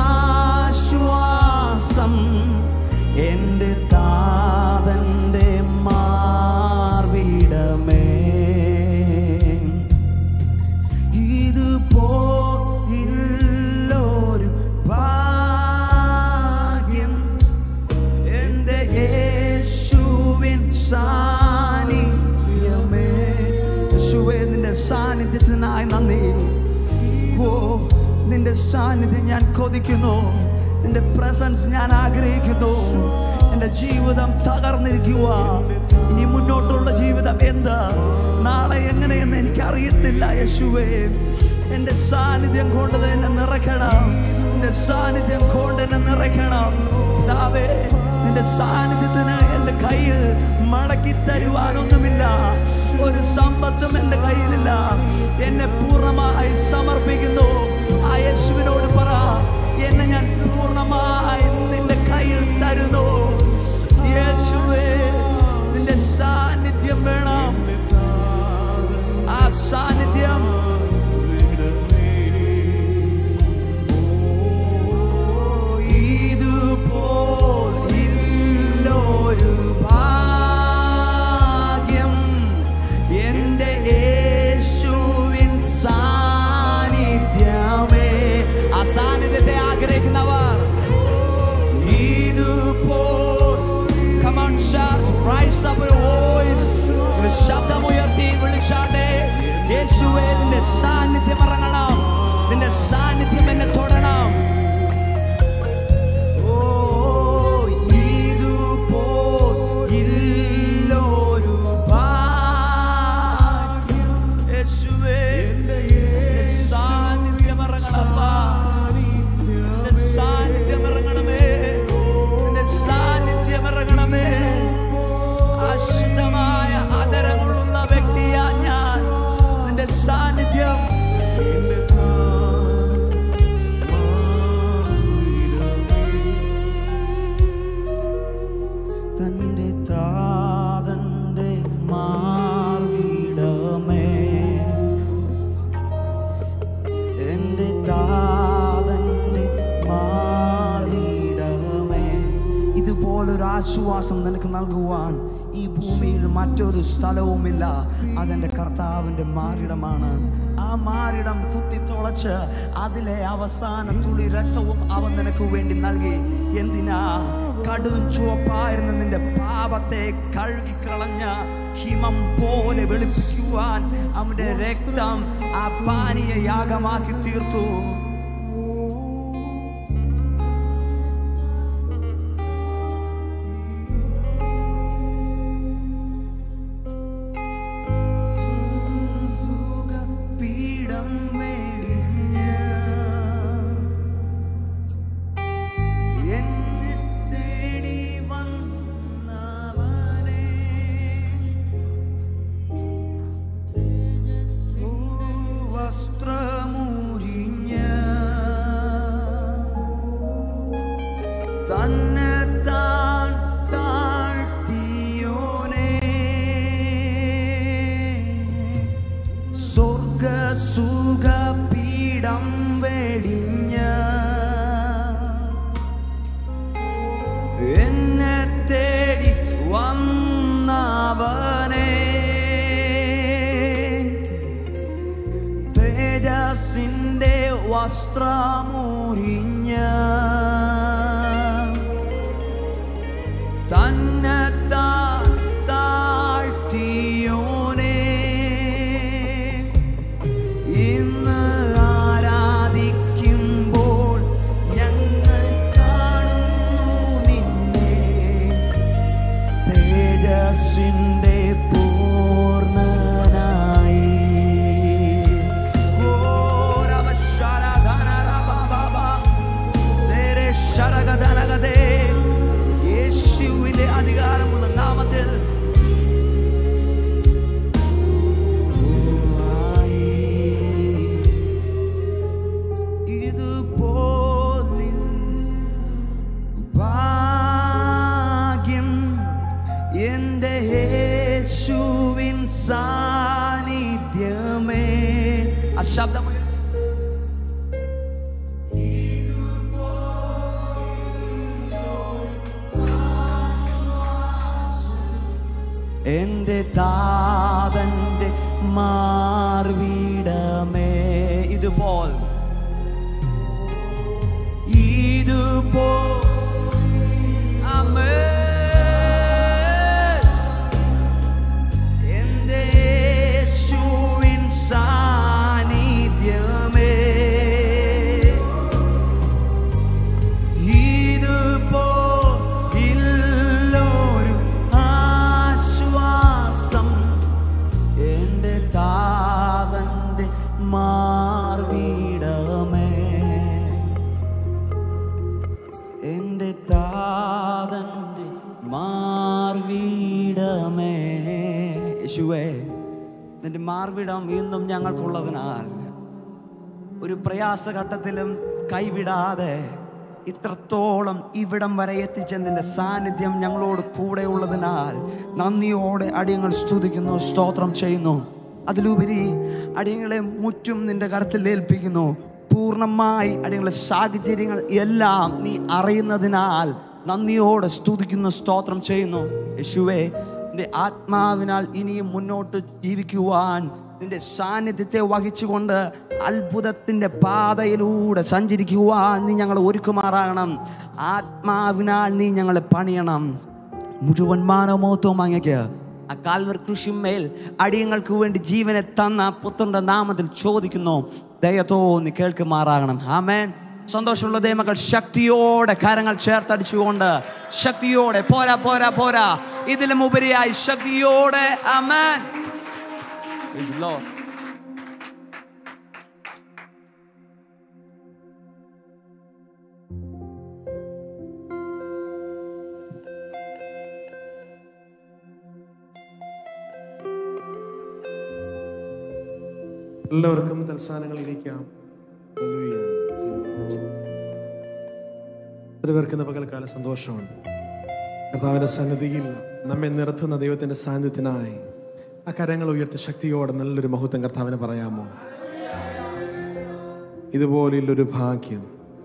ആശ്വാസം എൻ്റെ താതൻ്റെ മാർവിടമേ സാന്നിധ്യം ഞാൻ കൊതിക്കുന്നു നിന്റെ പ്രസൻസ് ഞാൻ ആഗ്രഹിക്കുന്നു എന്റെ ജീവിതം തകർന്നിരിക്കുക ഇനി മുന്നോട്ടുള്ള ജീവിതം എന്താ നാളെ എങ്ങനെയെന്ന് എനിക്ക് അറിയത്തില്ല യേശുവേ എന്റെ സാന്നിധ്യം കൊണ്ട് എന്നെ നിറയ്ക്കണം നിന്റെ സാന്നിധ്യം കൊണ്ട് എന്നെ നിറയ്ക്കണം ദാവേ നിന്റെ സാന്നിധ്യത്തിന് എന്റെ കയ്യിൽ മടക്കി തരുവാനൊന്നുമില്ല ഒരു സമ്പത്തും എന്റെ കയ്യിലില്ല എന്നെ പൂർണ്ണമായി സമർപ്പിക്കുന്നു ആ യേശുവിനോട് പറ എന്നെ ഞാൻ പൂർണ്ണമായി നിന്റെ കയ്യിൽ തരുന്നു യേശുവേ നിന്റെ സാന്നിധ്യം വേണം ആ സാന്നിധ്യം ഇതുപോൽ ഇല്ലൊരു ഭാഗ്യം എന്റെ യേശുവിൻ സാന്നിധ്യമേ ആ സാന്നിധ്യത്തെ ആഗ്രഹിക്കുന്നവർ ഇതുപോൽ Come on, shout, rise up your voice. ഒരു ശബ്ദമുയർത്തി വിളിച്ചാട്ടെ യേശുവേ നിന്റെ സാന്നിധ്യം ഇറങ്ങണം നിന്റെ സാന്നിധ്യം എന്നെ തൊടണം ഓ ഇതുപോൽ ഇല്ലൊരു ഭാഗ്യം യേശുവേ നിന്റെ സാന്നിധ്യം ഇറങ്ങണപ്പാ നിന്റെ സാന്നിധ്യം ഇറങ്ങണമേ നിന്റെ സാന്നിധ്യം ഇറങ്ങണമേ അശുദ്ധമായ അതരങ്ങളുള്ള വ്യക്തിയാ ഞാൻ നിന്റെ സാന്നിധ്യം തന്റെ താതന്റെ മാർവിടമേ എന്റെ താതന്റെ മാറിടമേ ഇതുപോലൊരു ആശ്വാസം നിനക്ക് നൽകുവാൻ ഈ ഭൂമിയിൽ മറ്റൊരു സ്ഥലവുമില്ല അതെന്റെ കർത്താവിന്റെ മാറിടമാണ് ആ മാറിടം കുത്തിത്തുളച്ച് അതിലെ അവസാന തുളി രക്തവും അവൻ നിനക്ക് വേണ്ടി നൽകി എന്തിനാ കടും ചുവപ്പായിരുന്ന നിന്റെ പാപത്തെ കഴുകിക്കളഞ്ഞ ഹിമം പോലെ വെളുപ്പിക്കുവാൻ അവന്റെ രക്തം ആ പാനീയ യാഗമാക്കി തീർത്തു പീഠം മേടിഞ്ഞ എന്നെ തേടി വന്നവനെ വസ്ത്രമുരിഞ്ഞ തന്നെ താൻ താഴ്ത്തിയോനെ സ്വർഗ സുഖ പീഠം വെടിഞ്ഞ എന്നെ തേടി വന്നവനെ തേജസിന്റെ വസ്ത്രമുരിഞ്ഞ തന്നെ താൻ താഴ്ത്തിയോനെ ഇന്ന് ആരാധിക്കുമ്പോൾ ഞങ്ങൾ കാണുന്നു നിന്നെ തേജസ്സിന്റെ പൂർണ്ണനായി ഓ രവശരധനരബബബ. നേരെ ശരഗധനഗതേ. യേശുവിന്റെ അധികാരമുള്ള നാമത്തിൽ ഇതുപോലിൻ ഭാഗ്യം എന്റെ യേശുവിൻ സാന്നിധ്യമേ ആ ശബ്ദം എന്റെ താതന്റെ മാർവിടമേ ഇതുപോൽ ഇതുപോൽ ആമേൻ. എന്റെ യേശുവിൻ സാന്നിധ്യമേ യേശുവേ നിന്റെ മാർവിടം ഇന്നും ഞങ്ങൾക്കുള്ളതിനാൽ ഒരു പ്രയാസഘട്ടത്തിലും കൈവിടാതെ ഇത്രത്തോളം ഇവിടം വരെ എത്തിച്ച നിന്റെ സാന്നിധ്യം ഞങ്ങളോട് കൂടെ ഉള്ളതിനാൽ നന്ദിയോടെ അടിയങ്ങൾ സ്തുതിക്കുന്നു സ്തോത്രം ചെയ്യുന്നു അതിലുപരി അടിയങ്ങളെ മുറ്റും നിന്റെ കരത്തിൽ ഏൽപ്പിക്കുന്നു പൂർണ്ണമായി അടിയങ്ങളെ സാഹചര്യങ്ങൾ എല്ലാം നീ അറിയുന്നതിനാൽ നന്ദിയോടെ സ്തുതിക്കുന്നു സ്തോത്രം ചെയ്യുന്നു യേശുവേ നിന്റെ ആത്മാവിനാൽ ഇനിയും മുന്നോട്ട് ജീവിക്കുവാൻ നിന്റെ സാന്നിധ്യത്തെ വഹിച്ചുകൊണ്ട് അത്ഭുതത്തിൻ്റെ പാതയിലൂടെ സഞ്ചരിക്കുവാൻ നീ ഞങ്ങളെ ഒരുക്കുമാറാകണം ആത്മാവിനാൽ നീ ഞങ്ങളെ പണിയണം മുഴുവൻ മാനവമോത്വം അങ്ങയ്ക്ക് ആ കാൽവർ കൃഷിമേൽ അടിയങ്ങൾക്ക് വേണ്ടി ജീവനെ തന്ന പുത്രന്റെ നാമത്തിൽ ചോദിക്കുന്നു ദയത്തോ നീ കേൾക്കുമാറാകണം ആമേൻ സന്തോഷമുള്ള ദൈവമക്കൾ ശക്തിയോടെ കരങ്ങൾ ചേർത്തടിച്ചുകൊണ്ട് ശക്തിയോടെ പോരാ പോരാ പോരാ ഇതിലും ഉപരിയായി ശക്തിയോടെ ആമേൻ Praise the Lord. എല്ലാവർക്കും തൽസ്ഥാനങ്ങളിലിരിക്കാം ഹല്ലേലൂയ. എത്ര പേർക്ക് ഇന്ന് പകൽക്കാല സന്തോഷമുണ്ട് കർത്താവിൻ്റെ സന്നിധിയിൽ നമ്മെ നിർത്തുന്ന ദൈവത്തിൻ്റെ സാന്നിധ്യത്തിനായി ആ കരങ്ങൾ ഉയർത്തി ശക്തിയോടെ നല്ലൊരു മഹത്വം കർത്താവിന് പറയാമോ ഇതുപോലുള്ളൊരു ഭാഗ്യം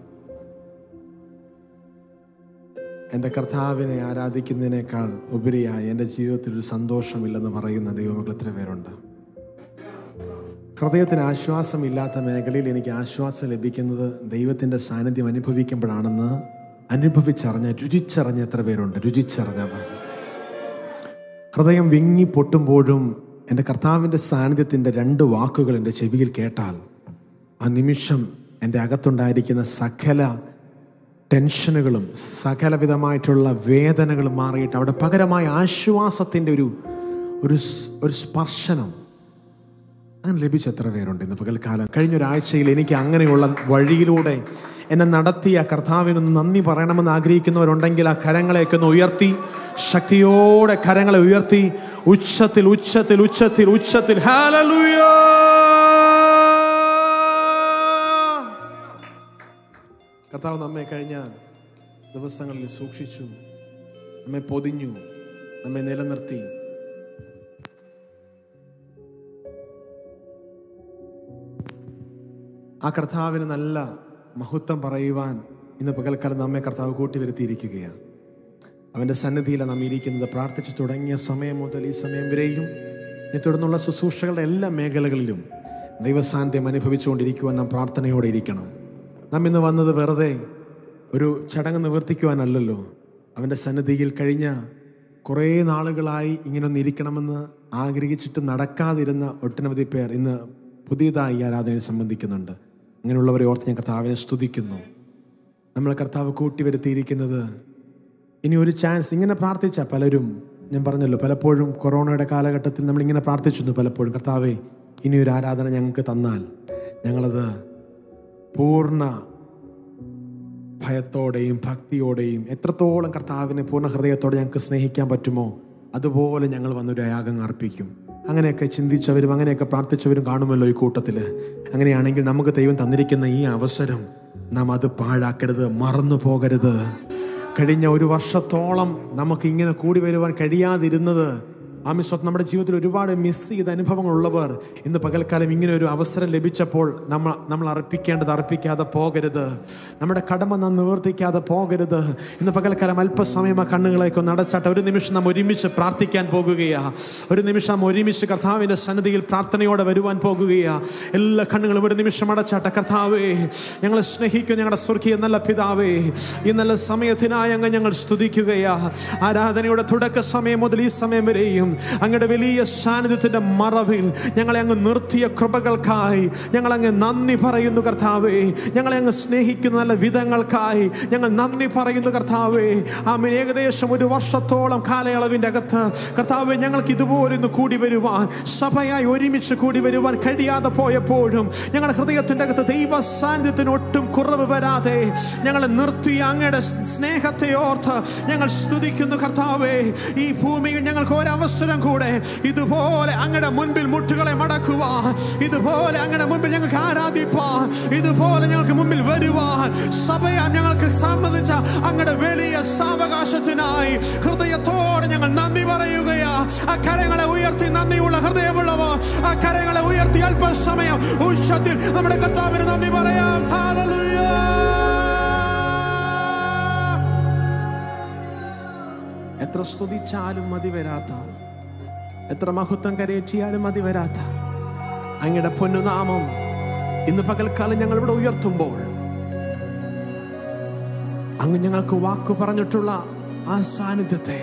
എൻ്റെ കർത്താവിനെ ആരാധിക്കുന്നതിനേക്കാൾ ഉപരിയായി എൻ്റെ ജീവിതത്തിൽ ഒരു സന്തോഷമില്ലെന്ന് പറയുന്ന ദൈവമക്കൾ എത്ര പേരുണ്ട് ഹൃദയത്തിന് ആശ്വാസമില്ലാത്ത മേഖലയിൽ എനിക്ക് ആശ്വാസം ലഭിക്കുന്നത് ദൈവത്തിൻ്റെ സാന്നിധ്യം അനുഭവിക്കുമ്പോഴാണെന്ന് അനുഭവിച്ചറിഞ്ഞ രുചിച്ചറിഞ്ഞ എത്ര പേരുണ്ട് രുചിച്ചറിഞ്ഞവർ ഹൃദയം വിങ്ങി പൊട്ടുമ്പോഴും എൻ്റെ കർത്താവിൻ്റെ സാന്നിധ്യത്തിൻ്റെ രണ്ട് വാക്കുകൾ എൻ്റെ ചെവിയിൽ കേട്ടാൽ ആ നിമിഷം എൻ്റെ അകത്തുണ്ടായിരിക്കുന്ന സകല ടെൻഷനുകളും സകലവിധമായിട്ടുള്ള വേദനകളും മാറിയിട്ട് അവിടെ പകരമായ ആശ്വാസത്തിൻ്റെ ഒരു ഒരു സ്- ഒരു സ്പർശനം അങ്ങനെ ലഭിച്ച എത്ര പേരുണ്ട് ഇന്ന് പകൽക്കാലം കഴിഞ്ഞ ഒരാഴ്ചയിൽ എനിക്ക് അങ്ങനെയുള്ള വഴിയിലൂടെ എന്നെ നടത്തിയ കർത്താവിനൊന്ന് നന്ദി പറയണമെന്ന് ആഗ്രഹിക്കുന്നവരുണ്ടെങ്കിൽ ആ കരങ്ങളെയൊക്കെ ഒന്ന് ഉയർത്തി ശക്തിയോടെ കരങ്ങളെ ഉയർത്തി ഉച്ചത്തിൽ ഉച്ചത്തിൽ ഉച്ചത്തിൽ ഉച്ചത്തിൽ ഹല്ലേലൂയ കർത്താവ് നമ്മെ കഴിഞ്ഞ ദിവസങ്ങളിൽ സൂക്ഷിച്ചു നമ്മെ പൊതിഞ്ഞു നമ്മെ നിലനിർത്തി ആ കർത്താവിന് നല്ല മഹത്വം പറയുവാൻ ഇന്ന് പകൽക്കാലം നമ്മെ കർത്താവ് കൂട്ടി വരുത്തിയിരിക്കുകയാണ് അവൻ്റെ സന്നിധിയിലാണ് നാം ഇരിക്കുന്നത് പ്രാർത്ഥിച്ചു തുടങ്ങിയ സമയം മുതൽ ഈ സമയം വരെയും ഇനി തുടർന്നുള്ള ശുശ്രൂഷകളുടെ എല്ലാ മേഖലകളിലും ദൈവസാന്നിധ്യം അനുഭവിച്ചുകൊണ്ടിരിക്കുവാൻ നാം പ്രാർത്ഥനയോടെ ഇരിക്കണം നാം ഇന്ന് വന്നത് വെറുതെ ഒരു ചടങ്ങ് നിവർത്തിക്കുവാനല്ലല്ലോ അവൻ്റെ സന്നിധിയിൽ കഴിഞ്ഞ കുറേ നാളുകളായി ഇങ്ങനൊന്ന് ഇരിക്കണമെന്ന് ആഗ്രഹിച്ചിട്ടും നടക്കാതിരുന്ന ഒട്ടനവധി പേർ ഇന്ന് പുതിയതായി ഈ ആരാധനയിൽ സംബന്ധിക്കുന്നുണ്ട് അങ്ങനെയുള്ളവരെ ഓർത്ത് ഞാൻ കർത്താവിനെ സ്തുതിക്കുന്നു നമ്മളെ കർത്താവ് കൂട്ടി വരുത്തിയിരിക്കുന്നത് ഇനി ഒരു ചാൻസ് ഇങ്ങനെ പ്രാർത്ഥിച്ച പലരും ഞാൻ പറഞ്ഞല്ലോ പലപ്പോഴും കൊറോണയുടെ കാലഘട്ടത്തിൽ നമ്മൾ ഇങ്ങനെ പ്രാർത്ഥിച്ചിരുന്നു പലപ്പോഴും കർത്താവേ ഇനി ഒരു ആരാധന ഞങ്ങൾക്ക് തന്നാൽ ഞങ്ങളത് പൂർണ്ണ ഭയത്തോടെയും ഭക്തിയോടെയും എത്രത്തോളം കർത്താവിനെ പൂർണ്ണ ഹൃദയത്തോടെ ഞങ്ങൾക്ക് സ്നേഹിക്കാൻ പറ്റുമോ അതുപോലെ ഞങ്ങൾ വന്നൊരു യാഗം അർപ്പിക്കും അങ്ങനെയൊക്കെ ചിന്തിച്ചവരും അങ്ങനെയൊക്കെ പ്രാർത്ഥിച്ചവരും കാണുമല്ലോ ഈ കൂട്ടത്തിൽ അങ്ങനെയാണെങ്കിൽ നമുക്ക് ദൈവം തന്നിരിക്കുന്ന ഈ അവസരം നാം അത് പാഴാക്കരുത് മറന്നു പോകരുത് കഴിഞ്ഞ ഒരു വർഷത്തോളം നമുക്ക് ഇങ്ങനെ കൂടി വരുവാൻ കഴിയാതിരുന്നത് ആമിസ്വത്ത് നമ്മുടെ ജീവിതത്തിൽ ഒരുപാട് മിസ് ചെയ്ത അനുഭവങ്ങളുള്ളവർ ഇന്ന് പകൽക്കാലം ഇങ്ങനെ ഒരു അവസരം ലഭിച്ചപ്പോൾ നമ്മൾ നമ്മൾ അർപ്പിക്കേണ്ടത് അർപ്പിക്കാതെ പോകരുത് നമ്മുടെ കടമ നാം നിവർത്തിക്കാതെ പോകരുത് ഇന്ന് പകൽക്കാലം അല്പസമയം ആ കണ്ണുകളേക്ക് ഒന്ന് അടച്ചാട്ടെ ഒരു നിമിഷം നാം ഒരുമിച്ച് പ്രാർത്ഥിക്കാൻ പോകുകയാ ഒരു നിമിഷം നാം ഒരുമിച്ച് കർത്താവിൻ്റെ സന്നിധിയിൽ പ്രാർത്ഥനയോടെ വരുവാൻ പോകുകയാ എല്ലാ കണ്ണുകളും ഒരു നിമിഷം അടച്ചാട്ടെ കർത്താവേ ഞങ്ങളെ സ്നേഹിക്കും ഞങ്ങളുടെ സ്വർഗീയ നല്ല പിതാവേ ഈ നല്ല സമയത്തിനായി അങ്ങ് ഞങ്ങൾ സ്തുതിക്കുകയാ ആരാധനയുടെ തുടക്ക സമയം മുതൽ ഈ സമയം വരെയും അങ്ങയുടെ വലിയ സാന്നിധ്യത്തിന്റെ മറവിൽ ഞങ്ങളെ അങ്ങ് നിർത്തിയ കൃപകൾക്കായി ഞങ്ങൾ അങ്ങ് നന്ദി പറയുന്നു കർത്താവേ ഞങ്ങളെ അങ്ങ് സ്നേഹിക്കുന്ന നല്ല വിധങ്ങൾക്കായി ഞങ്ങൾ നന്ദി പറയുന്നു കർത്താവേ ആമീൻ ഏകദേശം ഒരു വർഷത്തോളം കാലയളവിൻ്റെ അകത്ത് കർത്താവേ ഞങ്ങൾക്ക് ഇതുപോലെ ഒന്ന് കൂടി വരുവാൻ സഭയായി ഒരുമിച്ച് കൂടി വരുവാൻ കഴിയാതെ പോയപ്പോഴും ഞങ്ങളുടെ ഹൃദയത്തിൻ്റെ അകത്ത് ദൈവ സാന്നിധ്യത്തിന് ഒട്ടും കുറവ് വരാതെ ഞങ്ങളെ നിർത്തി അങ്ങയുടെ സ്നേഹത്തെ ഓർത്ത് ഞങ്ങൾ സ്തുതിക്കുന്നു കർത്താവേ ഈ ഭൂമിയിൽ ഞങ്ങൾക്ക് ഒരവസരം അവസരം കൂടെ ഇതുപോലെ അങ്ങയുടെ മുൻപിൽ മുട്ടുകളെ മടക്കുവാൻ ഇതുപോലെ അങ്ങയുടെ മുൻപിൽ ഞങ്ങൾക്ക് ആരാധിപ്പാൻ ഇതുപോലെ ഞങ്ങൾക്ക് മുമ്പിൽ വരുവാൻ സഭയാം ഞങ്ങൾക്ക് സമ്മതിച്ച അങ്ങയുടെ വലിയ സാവകാശത്തിനായി ഹൃദയത്തോടെ ഞങ്ങൾ നന്ദി പറയുകയാ ആ കരങ്ങളെ ഉയർത്തി നന്ദിയുള്ള ഹൃദയമുള്ളവർ ആ കരങ്ങളെ ഉയർത്തി അല്പസമയം ഉച്ചത്തിൽ നമ്മുടെ കർത്താവിന് നന്ദി പറയാം Hallelujah. എത്ര സ്തുതിച്ചാലും മതി വരാത്ത എത്ര മഹത്വം കരയേറ്റിയാലും മതി വരാത്ത അങ്ങയുടെ പൊന്നുനാമം ഇന്ന് പകൽക്കാലം ഞങ്ങൾ ഇവിടെ ഉയർത്തുമ്പോൾ അങ്ങ് ഞങ്ങൾക്ക് വാക്കു പറഞ്ഞിട്ടുള്ള ആ സാന്നിധ്യത്തെ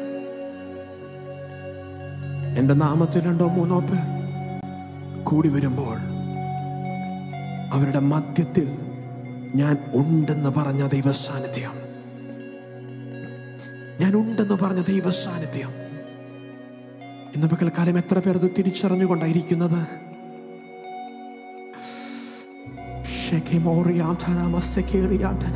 എന്റെ നാമത്തിൽ രണ്ടോ മൂന്നോ പേർ കൂടി വരുമ്പോൾ അവരുടെ മധ്യത്തിൽ ഞാൻ ഉണ്ടെന്ന് പറഞ്ഞ ദൈവ സാന്നിധ്യം ഞാൻ ഉണ്ടെന്ന് പറഞ്ഞ ദൈവ സാന്നിധ്യം ഇന്ന് പകൽക്കാലം എത്ര പേർ ഇത് തിരിച്ചറിഞ്ഞുകൊണ്ടായിരിക്കുന്നത് ഷെഖിമോറിയാധന മസ്സക്കേറിയാധന.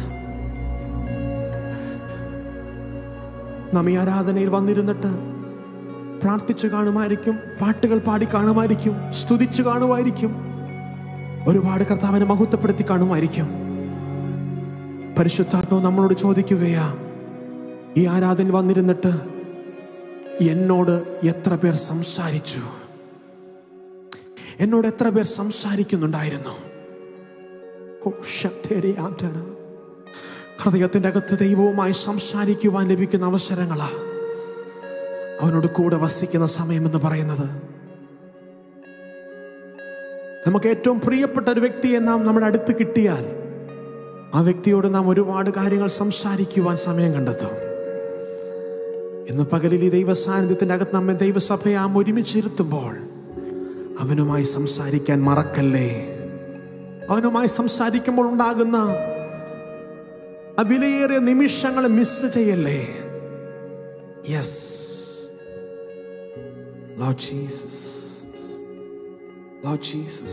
നാം ഈ ആരാധനയിൽ വന്നിരുന്നിട്ട് പ്രാർത്ഥിച്ചു കാണുമായിരിക്കും പാട്ടുകൾ പാടി കാണുമായിരിക്കും സ്തുതിച്ചു കാണുമായിരിക്കും ഒരുപാട് കർത്താവിനെ മഹത്വപ്പെടുത്തി കാണുമായിരിക്കും പരിശുദ്ധാത്മാവ് നമ്മളോട് ചോദിക്കുകയാ ഈ ആരാധന വന്നിരുന്നിട്ട് എന്നോട് എത്ര പേർ സംസാരിച്ചു എന്നോട് എത്ര പേർ സംസാരിക്കുന്നുണ്ടായിരുന്നു ഓ, ശക്തേരി ആന്തന. ഹൃദയത്തിന്റെ അകത്ത് ദൈവവുമായി സംസാരിക്കുവാൻ ലഭിക്കുന്ന അവസരങ്ങളാ അവനോട് കൂടെ വസിക്കുന്ന സമയം എന്ന് പറയുന്നത് നമുക്ക് ഏറ്റവും പ്രിയപ്പെട്ട ഒരു വ്യക്തിയെ നാം നമ്മുടെ അടുത്ത് കിട്ടിയാൽ ആ വ്യക്തിയോട് നാം ഒരുപാട് കാര്യങ്ങൾ സംസാരിക്കുവാൻ സമയം കണ്ടെത്തും ഇന്ന് പകലിൽ ഈ ദൈവ സാന്നിധ്യത്തിന്റെ അകത്ത് നമ്മെ ദൈവസഭയെ ആം ഒരുമിച്ചിരുത്തുമ്പോൾ അവനുമായി സംസാരിക്കാൻ മറക്കല്ലേ അവനുമായി സംസാരിക്കുമ്പോൾ ഉണ്ടാകുന്ന ആ വിലയേറിയ നിമിഷങ്ങൾ മിസ് ചെയ്യല്ലേ yes Lord Jesus. Lord Jesus.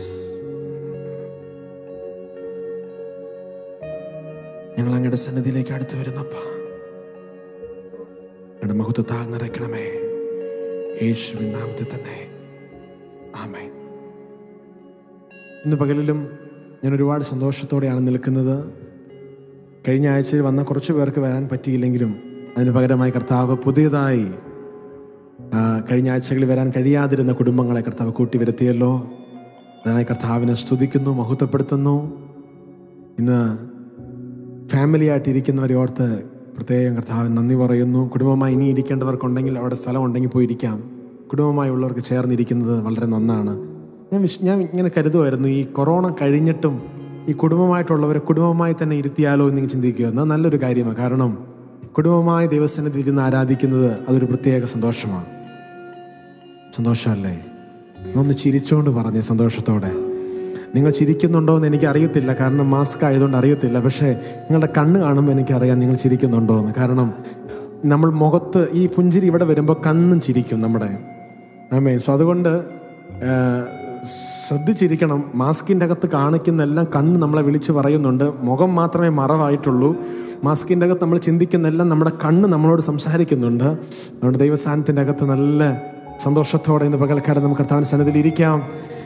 ഞങ്ങൾ അങ്ങയുടെ സന്നിധിയിലേക്ക് അടുത്തു വരുന്നപ്പ അങ്ങയുടെ മഹത്വത്താൽ നിറയ്ക്കണമേ യേശുവിൻ നാമത്തിൽ തന്നെ ആമേ ഇന്ന് പകലിലും ഞാൻ ഒരുപാട് സന്തോഷത്തോടെയാണ് നിൽക്കുന്നത് കഴിഞ്ഞ ആഴ്ചയിൽ വന്ന കുറച്ച് പേർക്ക് വരാൻ പറ്റിയില്ലെങ്കിലും അതിന് പകരമായി കർത്താവ് പുതിയതായി ആ, കഴിഞ്ഞ ആഴ്ചകളിൽ വരാൻ കഴിയാതിരുന്ന കുടുംബങ്ങളെ കർത്താവ് കൂട്ടി വരുത്തിയല്ലോ അതിനായി കർത്താവിനെ സ്തുതിക്കുന്നു മഹത്വപ്പെടുത്തുന്നു ഇന്ന് ഫാമിലി ആയിട്ട് ഇരിക്കുന്നവരെ ഓർത്ത് പ്രത്യേകം കർത്താവിന് നന്ദി പറയുന്നു കുടുംബമായി ഇനി ഇരിക്കേണ്ടവർക്കുണ്ടെങ്കിൽ അവിടെ സ്ഥലം ഉണ്ടെങ്കിൽ പോയി ഇരിക്കാം കുടുംബമായി ഉള്ളവർക്ക് ചേർന്നിരിക്കുന്നത് വളരെ നന്നാണ് ഞാൻ വിശ് ഞാൻ ഇങ്ങനെ കരുതുമായിരുന്നു ഈ കൊറോണ കഴിഞ്ഞിട്ടും ഈ കുടുംബമായിട്ടുള്ളവരെ കുടുംബമായി തന്നെ ഇരുത്തിയാലോ എന്ന് ഇങ്ങനെ ചിന്തിക്കുക എന്നാൽ നല്ലൊരു കാര്യമാണ് കാരണം കുടുംബമായി ദൈവസന്നിധി ഇരുന്ന് ആരാധിക്കുന്നത് അതൊരു പ്രത്യേക സന്തോഷമാണ് സന്തോഷമല്ലേ ഒന്ന് ചിരിച്ചുകൊണ്ട് പറഞ്ഞേ സന്തോഷത്തോടെ നിങ്ങൾ ചിരിക്കുന്നുണ്ടോ എന്ന് എനിക്ക് അറിയത്തില്ല കാരണം മാസ്ക് ആയതുകൊണ്ട് അറിയത്തില്ല പക്ഷേ നിങ്ങളുടെ കണ്ണ് കാണുമ്പോൾ എനിക്കറിയാം നിങ്ങൾ ചിരിക്കുന്നുണ്ടോ എന്ന് കാരണം നമ്മൾ മുഖത്ത് ഈ പുഞ്ചിരി ഇവിടെ വരുമ്പോൾ കണ്ണും ചിരിക്കും നമ്മുടെ ആമേ സോ അതുകൊണ്ട് ആ, ശ്രദ്ധിച്ചിരിക്കണം മാസ്കിൻ്റെ അകത്ത് കാണിക്കുന്ന എല്ലാം കണ്ണ് നമ്മളെ വിളിച്ച് പറയുന്നുണ്ട് മുഖം മാത്രമേ മറവായിട്ടുള്ളൂ മാസ്കിൻ്റെ അകത്ത് നമ്മൾ ചിന്തിക്കുന്ന എല്ലാം നമ്മുടെ കണ്ണ് നമ്മളോട് സംസാരിക്കുന്നുണ്ട് അതുകൊണ്ട് ദൈവസ്ഥാനത്തിൻ്റെ അകത്ത് നല്ല സന്തോഷത്തോടെ ഇന്ന് പകൽക്കാലം നമുക്ക് കർത്താവിൻ്റെ സന്നിധിയിൽ ഇരിക്കാം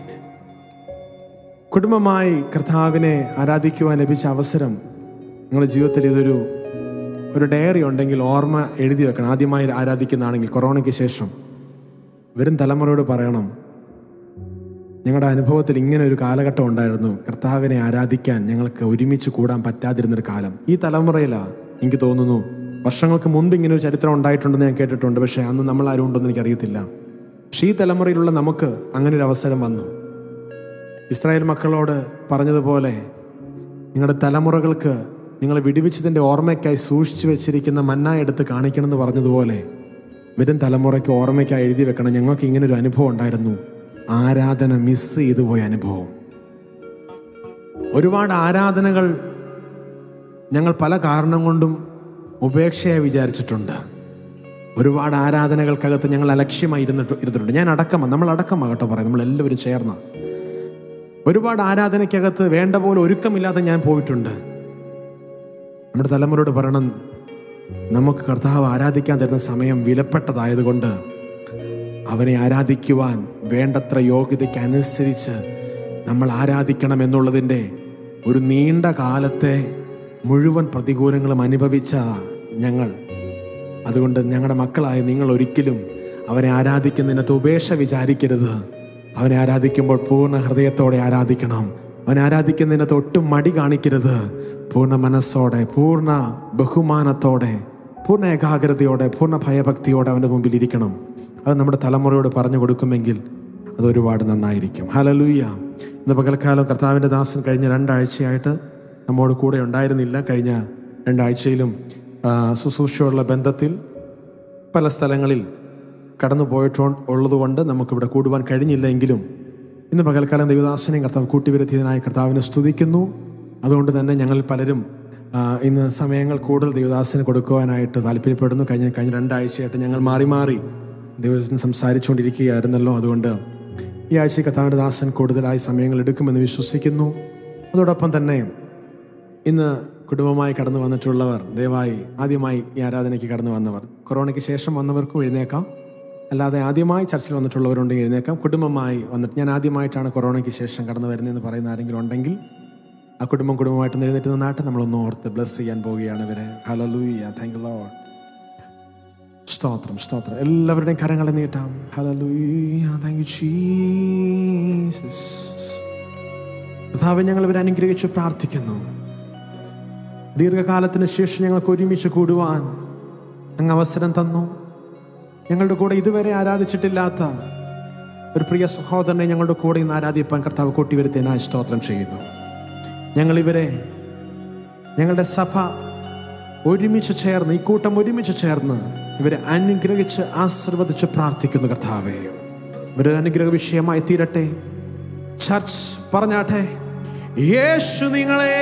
കുടുംബമായി കർത്താവിനെ ആരാധിക്കുവാൻ ലഭിച്ച അവസരം നിങ്ങളുടെ ജീവിതത്തിൽ ഇതൊരു ഒരു ഡയറി ഉണ്ടെങ്കിൽ ഓർമ്മ എഴുതി വെക്കണം ആദ്യമായി ആരാധിക്കുന്നതാണെങ്കിൽ കൊറോണയ്ക്ക് ശേഷം വരും തലമുറയോട് പറയണം ഞങ്ങളുടെ അനുഭവത്തിൽ ഇങ്ങനെ ഒരു കാലഘട്ടം ഉണ്ടായിരുന്നു കർത്താവിനെ ആരാധിക്കാൻ ഞങ്ങൾക്ക് ഒരുമിച്ച് കൂടാൻ പറ്റാതിരുന്നൊരു കാലം ഈ തലമുറയിലാ എനിക്ക് തോന്നുന്നു വർഷങ്ങൾക്ക് മുമ്പ് ഇങ്ങനെ ഒരു ചരിത്രം ഉണ്ടായിട്ടുണ്ടെന്ന് ഞാൻ കേട്ടിട്ടുണ്ട് പക്ഷേ അന്ന് നമ്മൾ ആരും ഉണ്ടെന്ന് എനിക്കറിയത്തില്ല പക്ഷേ ഈ തലമുറയിലുള്ള നമുക്ക് അങ്ങനെ ഒരു അവസരം വന്നു ഇസ്രായേൽ മക്കളോട് പറഞ്ഞതുപോലെ നിങ്ങളുടെ തലമുറകൾക്ക് നിങ്ങൾ വിടുവിച്ചതിൻ്റെ ഓർമ്മയ്ക്കായി സൂക്ഷിച്ചു വെച്ചിരിക്കുന്ന മന്ന എടുത്ത് കാണിക്കണമെന്ന് പറഞ്ഞതുപോലെ വരും തലമുറയ്ക്ക് ഓർമ്മയ്ക്കായി എഴുതി വെക്കണം ഞങ്ങൾക്ക് ഇങ്ങനെ ഒരു അനുഭവം ഉണ്ടായിരുന്നു ആരാധന മിസ് ചെയ്തു പോയ അനുഭവം ഒരുപാട് ആരാധനകൾ ഞങ്ങൾ പല കാരണം കൊണ്ടും ഉപേക്ഷയായി വിചാരിച്ചിട്ടുണ്ട് ഒരുപാട് ആരാധനകൾക്കകത്ത് ഞങ്ങൾ അലക്ഷ്യമായി ഇരുന്നിട്ട് ഇരുന്നിട്ടുണ്ട് ഞാൻ അടക്കമാണ് നമ്മൾ അടക്കമാകട്ടോ പറയാം നമ്മൾ എല്ലാവരും ചേർന്ന ഒരുപാട് ആരാധനയ്ക്കകത്ത് വേണ്ട പോലെ ഒരുക്കമില്ലാതെ ഞാൻ പോയിട്ടുണ്ട് നമ്മുടെ തലമുറയോട് പറയണം നമുക്ക് കർത്താവ് ആരാധിക്കാൻ തരുന്ന സമയം വിലപ്പെട്ടതായതുകൊണ്ട് അവനെ ആരാധിക്കുവാൻ വേണ്ടത്ര യോഗ്യതയ്ക്ക് അനുസരിച്ച് നമ്മൾ ആരാധിക്കണം എന്നുള്ളതിൻ്റെ ഒരു നീണ്ട കാലത്തെ മുഴുവൻ പ്രതികൂലങ്ങളും അനുഭവിച്ച ഞങ്ങൾ അതുകൊണ്ട് ഞങ്ങളുടെ മക്കളായ നിങ്ങൾ ഒരിക്കലും അവനെ ആരാധിക്കുന്നതിനകത്ത് ഉപേക്ഷ വിചാരിക്കരുത് അവനെ ആരാധിക്കുമ്പോൾ പൂർണ്ണ ഹൃദയത്തോടെ ആരാധിക്കണം അവനെ ആരാധിക്കുന്നതിനകത്ത് ഒട്ടും മടി കാണിക്കരുത് പൂർണ്ണ മനസ്സോടെ പൂർണ്ണ ബഹുമാനത്തോടെ പൂർണ്ണ ഏകാഗ്രതയോടെ പൂർണ്ണ ഭയഭക്തിയോടെ അവൻ്റെ മുമ്പിൽ ഇരിക്കണം അത് നമ്മുടെ തലമുറയോട് പറഞ്ഞു കൊടുക്കുമെങ്കിൽ അത് ഒരുപാട് നന്നായിരിക്കും ഹലലൂയ ഇന്ന് പകൽക്കാലം കർത്താവിൻ്റെ ദാസൻ കഴിഞ്ഞ രണ്ടാഴ്ചയായിട്ട് നമ്മോട് കൂടെ ഉണ്ടായിരുന്നില്ല കഴിഞ്ഞ രണ്ടാഴ്ചയിലും ആ, ശുശ്രൂഷയുള്ള ബന്ധത്തിൽ പല സ്ഥലങ്ങളിൽ കടന്നു പോയിട്ട് ഉള്ളതുകൊണ്ട് നമുക്കിവിടെ കൂടുവാൻ കഴിഞ്ഞില്ല എങ്കിലും ഇന്ന് പകൽക്കാലം ദൈവദാസനെയും കർത്താവ് കൂട്ടിവരുത്തിയതിനായി കർത്താവിനെ സ്തുതിക്കുന്നു അതുകൊണ്ട് തന്നെ ഞങ്ങൾ പലരും ആ, ഇന്ന് സമയങ്ങൾ കൂടുതൽ ദൈവദാസന് കൊടുക്കുവാനായിട്ട് താല്പര്യപ്പെടുന്നു കഴിഞ്ഞ കഴിഞ്ഞ രണ്ടാഴ്ചയായിട്ട് ഞങ്ങൾ മാറി മാറി ദൈവത്തിന് സംസാരിച്ചുകൊണ്ടിരിക്കുകയായിരുന്നല്ലോ അതുകൊണ്ട് ഈ ആഴ്ച കർത്താവിൻ്റെ ദാസൻ കൂടുതലായി സമയങ്ങൾ എടുക്കുമെന്ന് വിശ്വസിക്കുന്നു അതോടൊപ്പം തന്നെ ഇന്ന് കുടുംബമായി കടന്നു വന്നിട്ടുള്ളവർ ദയവായി ആദ്യമായി ഈ ആരാധനയ്ക്ക് കടന്നു വന്നവർ കൊറോണയ്ക്ക് ശേഷം വന്നവർക്കും എഴുന്നേക്കാം അല്ലാതെ ആദ്യമായി ചർച്ചിൽ വന്നിട്ടുള്ളവരുണ്ടെങ്കിൽ എഴുന്നേക്കാം കുടുംബമായി വന്നിട്ട് ഞാൻ ആദ്യമായിട്ടാണ് കൊറോണയ്ക്ക് ശേഷം കടന്നു വരുന്നതെന്ന് പറയുന്ന ആരെങ്കിലും ഉണ്ടെങ്കിൽ ആ കുടുംബം കുടുംബമായിട്ട് എഴുന്നേറ്റ് നിന്നായിട്ട് നമ്മളൊന്ന് ഓർത്ത് ബ്ലസ് ചെയ്യാൻ പോവുകയാണ് ഇവരെ hello hallelujah thank you load സ്തോത്രം സ്തോത്രം എല്ലാവരുടെയും കരങ്ങളെ നീട്ടാം hallelujah thank you Jesus കർത്താവ് ഞങ്ങൾ ഇവരെ അനുഗ്രഹിച്ച് പ്രാർത്ഥിക്കുന്നു ദീർഘകാലത്തിന് ശേഷം ഞങ്ങൾക്ക് ഒരുമിച്ച് കൂടുവാൻ അങ്ങ് അവസരം തന്നു ഞങ്ങളുടെ കൂടെ ഇതുവരെ ആരാധിച്ചിട്ടില്ലാത്ത ഒരു പ്രിയ സഹോദരനെ ഞങ്ങളുടെ കൂടെ ഇന്ന് ആരാധിപ്പാൻ കർത്താവ് കൂട്ടിവരുത്തിയതിനായി സ്തോത്രം ചെയ്യുന്നു ഞങ്ങൾ ഇവരെ ഞങ്ങളുടെ സഭ ഒരുമിച്ച് ചേർന്ന് ഈ കൂട്ടം ഒരുമിച്ച് ചേർന്ന് ഇവരെ അനുഗ്രഹിച്ച് ആശീർവദിച്ച് പ്രാർത്ഥിക്കുന്നു കർത്താവെ ഇവരൊരു അനുഗ്രഹ വിഷയമായി തീരട്ടെ ചർച്ച് പറഞ്ഞാട്ടെ യേശു നിങ്ങളെ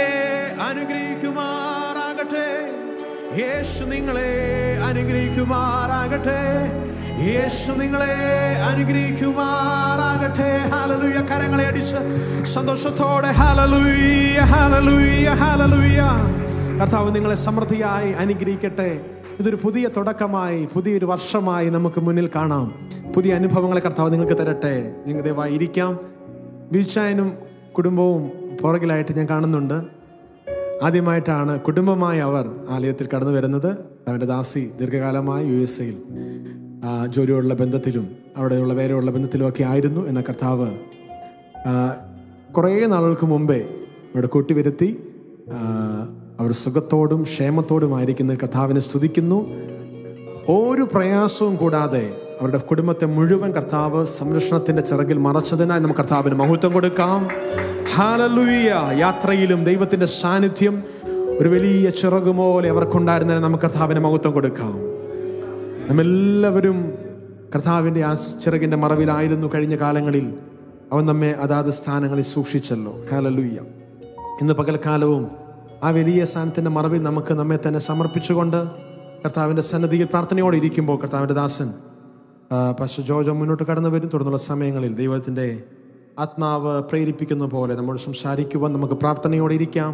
അനുഗ്രഹിക്കുമാറാകട്ടെ യേശു നിങ്ങളെ അനുഗ്രഹിക്കുമാറാകട്ടെ യേശു നിങ്ങളെ അനുഗ്രഹിക്കുമാറാകട്ടെ ഹാലലുയ കരങ്ങളെ അടിച്ച് സന്തോഷത്തോടെ ഹാലലുയ ഹാലലുയ ഹാലലുയ കർത്താവ് നിങ്ങളെ സമൃദ്ധിയായി അനുഗ്രഹിക്കട്ടെ ഇതൊരു പുതിയ തുടക്കമായി പുതിയൊരു വർഷമായി നമുക്ക് മുന്നിൽ കാണാം പുതിയ അനുഭവങ്ങളെ കർത്താവ് നിങ്ങൾക്ക് തരട്ടെ നിങ്ങൾ ദയവായി ഇരിക്കാം ബീച്ചായനും കുടുംബവും പുറകിലായിട്ട് ഞാൻ കാണുന്നുണ്ട് ആദ്യമായിട്ടാണ് കുടുംബമായി അവർ ആലയത്തിൽ കടന്നു വരുന്നത് അവൻ്റെ ദാസി ദീർഘകാലമായി യു എസ് എയിൽ ജോലിയോടുള്ള ബന്ധത്തിലും അവിടെയുള്ള വേറെയുള്ള ബന്ധത്തിലും ഒക്കെ ആയിരുന്നു എന്ന കർത്താവ് ആ, കുറേ നാളുകൾക്ക് മുമ്പേ ഇവിടെ കൂട്ടിവരുത്തി ആ, അവർ സുഖത്തോടും ക്ഷേമത്തോടുമായിരിക്കുന്ന കർത്താവിനെ സ്തുതിക്കുന്നു ഒരു പ്രയാസവും കൂടാതെ അവരുടെ കുടുംബത്തെ മുഴുവൻ കർത്താവ് സംരക്ഷണത്തിന്റെ ചിറകിൽ മറച്ചതിനായി നമുക്ക് കർത്താവിന് മഹത്വം കൊടുക്കാം ഹാലലൂയ യാത്രയിലും ദൈവത്തിന്റെ സാന്നിധ്യം ഒരു വലിയ ചിറക് പോലെ അവർക്കുണ്ടായിരുന്നതിന് നമുക്ക് കർത്താവിന് മഹത്വം കൊടുക്കാം നമ്മെല്ലാവരും കർത്താവിൻ്റെ ആ ചിറകിൻ്റെ മറവിലായിരുന്നു കഴിഞ്ഞ കാലങ്ങളിൽ അവൻ നമ്മെ അതാത് സ്ഥാനങ്ങളിൽ സൂക്ഷിച്ചല്ലോ ഹാലലൂയ്യ ഇന്ന് പകൽക്കാലവും ആ വലിയ സ്ഥാനത്തിൻ്റെ മറവിൽ നമുക്ക് നമ്മെ തന്നെ സമർപ്പിച്ചുകൊണ്ട് കർത്താവിൻ്റെ സന്നദ്ധിയിൽ പ്രാർത്ഥനയോടെ ഇരിക്കുമ്പോൾ കർത്താവിൻ്റെ ദാസൻ ആ, പാസ്റ്റർ ജോജോ മുന്നോട്ട് കടന്നു വരും തുടർന്നുള്ള സമയങ്ങളിൽ ദൈവത്തിൻ്റെ ആത്മാവ് പ്രേരിപ്പിക്കുന്ന പോലെ നമ്മോട് സംസാരിക്കുവാൻ നമുക്ക് പ്രാർത്ഥനയോടെ ഇരിക്കാം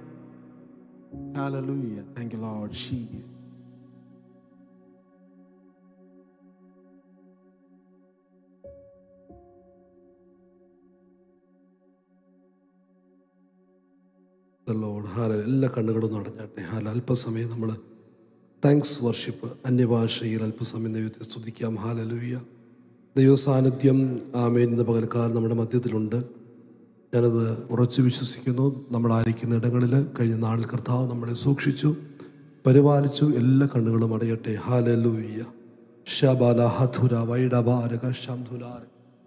Hallelujah. Thank you, Lord Jesus. Lord ഹാല എല്ലാ കണ്ണുകളും നടഞ്ഞാട്ടെ ഹാല അല്പസമയം നമ്മൾ താങ്ക്സ് വർഷിപ്പ് അന്യഭാഷയിൽ അല്പസമയം ദൈവത്തെ സ്തുതിക്കാം ഹാലലൂയ ദൈവ സാന്നിധ്യം ആമേൻ ഇന്ന് പകൽക്കാലം നമ്മുടെ മധ്യത്തിലുണ്ട് ഞാനത് ഉറച്ചു വിശ്വസിക്കുന്നു നമ്മളായിരിക്കുന്ന ഇടങ്ങളിൽ കഴിഞ്ഞ നാളിൽ കർത്താവ് നമ്മളെ സൂക്ഷിച്ചു പരിപാലിച്ചു എല്ലാ കണ്ണുകളും അടയട്ടെ ഹാലലൂയ ശബാല ഹധുര വൈഡബാരക ശംധുലാര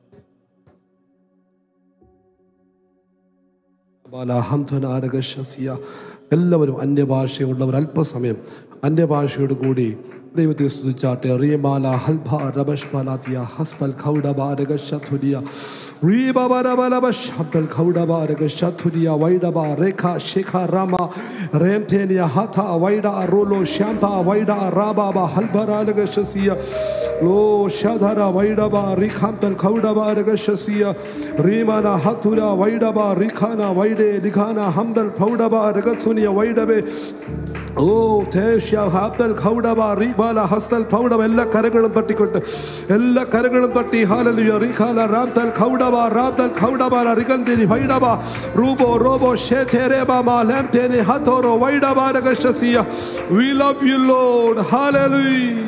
ബാലാഹംധനാരകശസിയ എല്ലാവരും അന്യഭാഷയുള്ളവർ അല്പസമയം അന്യഭാഷയോട് കൂടി ദൈവത്തെ സ്തുതിച്ചാട്ടെ റിയമാല ഹൽഭ റബഷ്മലാത്തിയ ഹസ്ബൽ ഖൗഡബാരകശധുരിയ റീബബരബലബശബ്ദൽ ഖൗഡബാരകശധുരിയ വൈഡബ രേഖ ശിഖ രമ റേംതേനിയ ഹഥ വൈഡ റോലോ ശ്യാംത വൈഡ റാബാബ ഹൽബരാലകശസിയ ലോ ശധര വൈഡബ റിഖാംതൽ ഖൗഡബാരകശസിയ റീമാന ഹതുര വൈഡബ റിഖാന വൈഡെ ലിഖാന ഹംദൽ ഫൗഡബ രഗസുനിയ വൈഡബെ ഓ തേഷ്യ ഹാത്തൽ ഖൗഡബ റീബാല ഹസ്തൽ പൗഡം എല്ലാ കരങ്ങളും തട്ടിക്കൊണ്ട് എല്ലാ കരങ്ങളും തട്ടി ഹാലലിയ റിഖാല റാംതൽ ഖൗഡബ റാംതൽ ഖൗഡബ റിഗൽദിനി വൈഡബ റൂബോ റോബോ ഷേഥേരേബ മാലം തേനെ ഹതോറോ വൈഡബ രഗശസിയ we love you lord hallelujah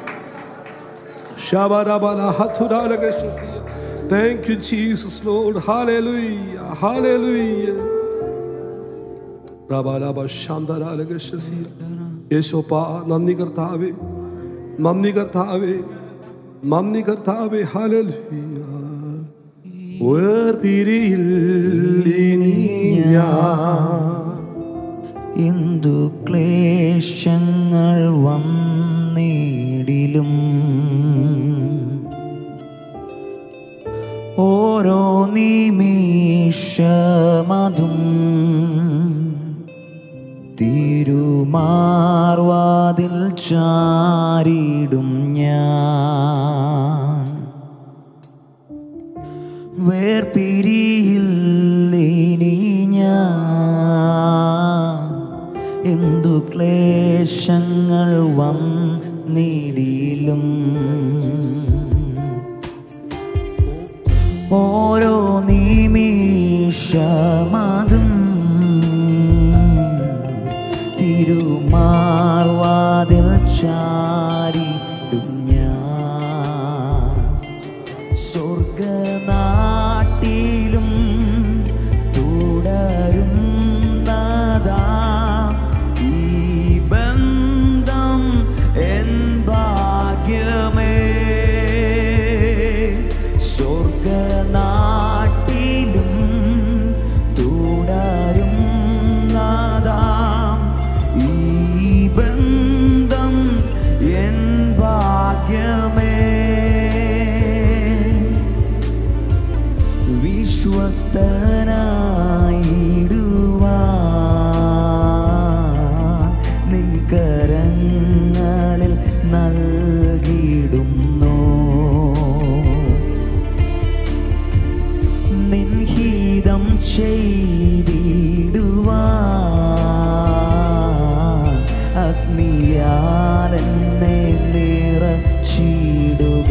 Shabarabala haturala gashasiya thank you jesus lord hallelujah hallelujah യേശോപ്പാ നന്ദി കർത്താവേ നന്ദി കർത്താവേ നന്ദി കർത്താവേ ഹല്ലേലൂയ വേർപിരിയിൽ ഇനി ഞാൻ എന്തു ക്ലേശങ്ങൾ വന്നിടിലും ഓരോ നിമിഷമതും തിരുമാർവാതിൽ ചാരിടും ഞാൻ വേർപിരിയില്ലിനി ഞാൻ എന്തു ക്ലേശങ്ങൾ വന്നിടിലും ഓരോ നിമിഷമതും തിരുമാർവാതിൽ ചാരിടും ഞാൻ സ്വർഗനാട്ടിലും തുടരും ഈ ബന്ധം എൻ ഭാഗ്യമേ സ്വർഗനാട്ടിലും തുടരും ഈ ബന്ധം എൻ ഭാഗ്യമേ വിശ്വസ്തനായിടുവാൻ നിൻ കരങ്ങളിൽ നൽകിയിടുന്നു നിൻഹിതം ചെയ്തിടുവാൻ അഗ്നിയാൽ എന്നെ നിറച്ചിടുക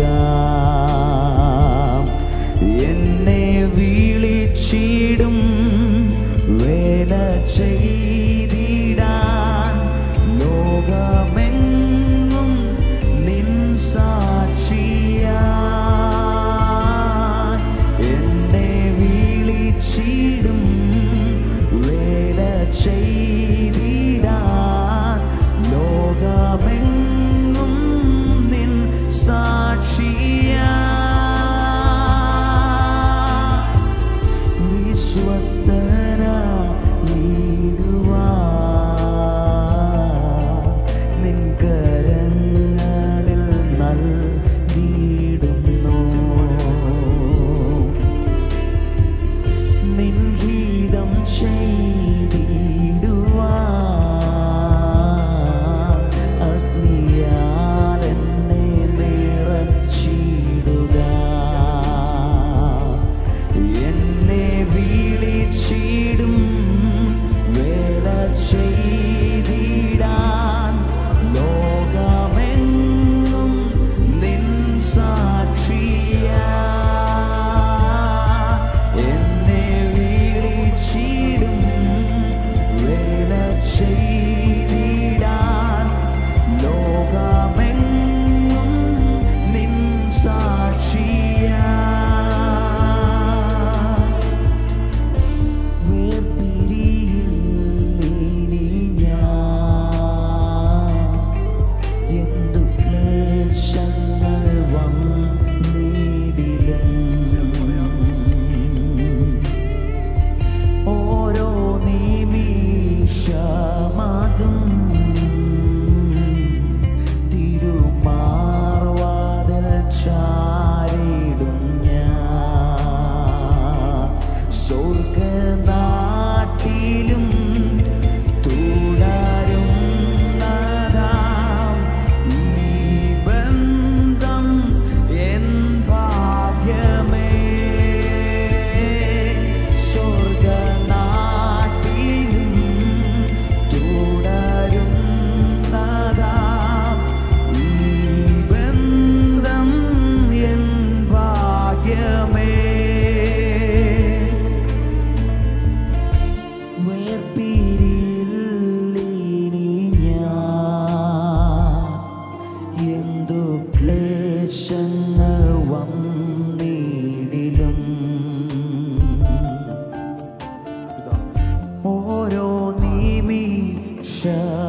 എന്നെ വിളിച്ചിടും വേല ചെയ്തിടാൻ ലോകമെങ്ങും നിൻ സാക്ഷിയാ എന്നെ വിളിച്ചിടും വേല ചെയ്തിടാൻ ലോകമെങ്ങും നിൻ സാക്ഷിയാ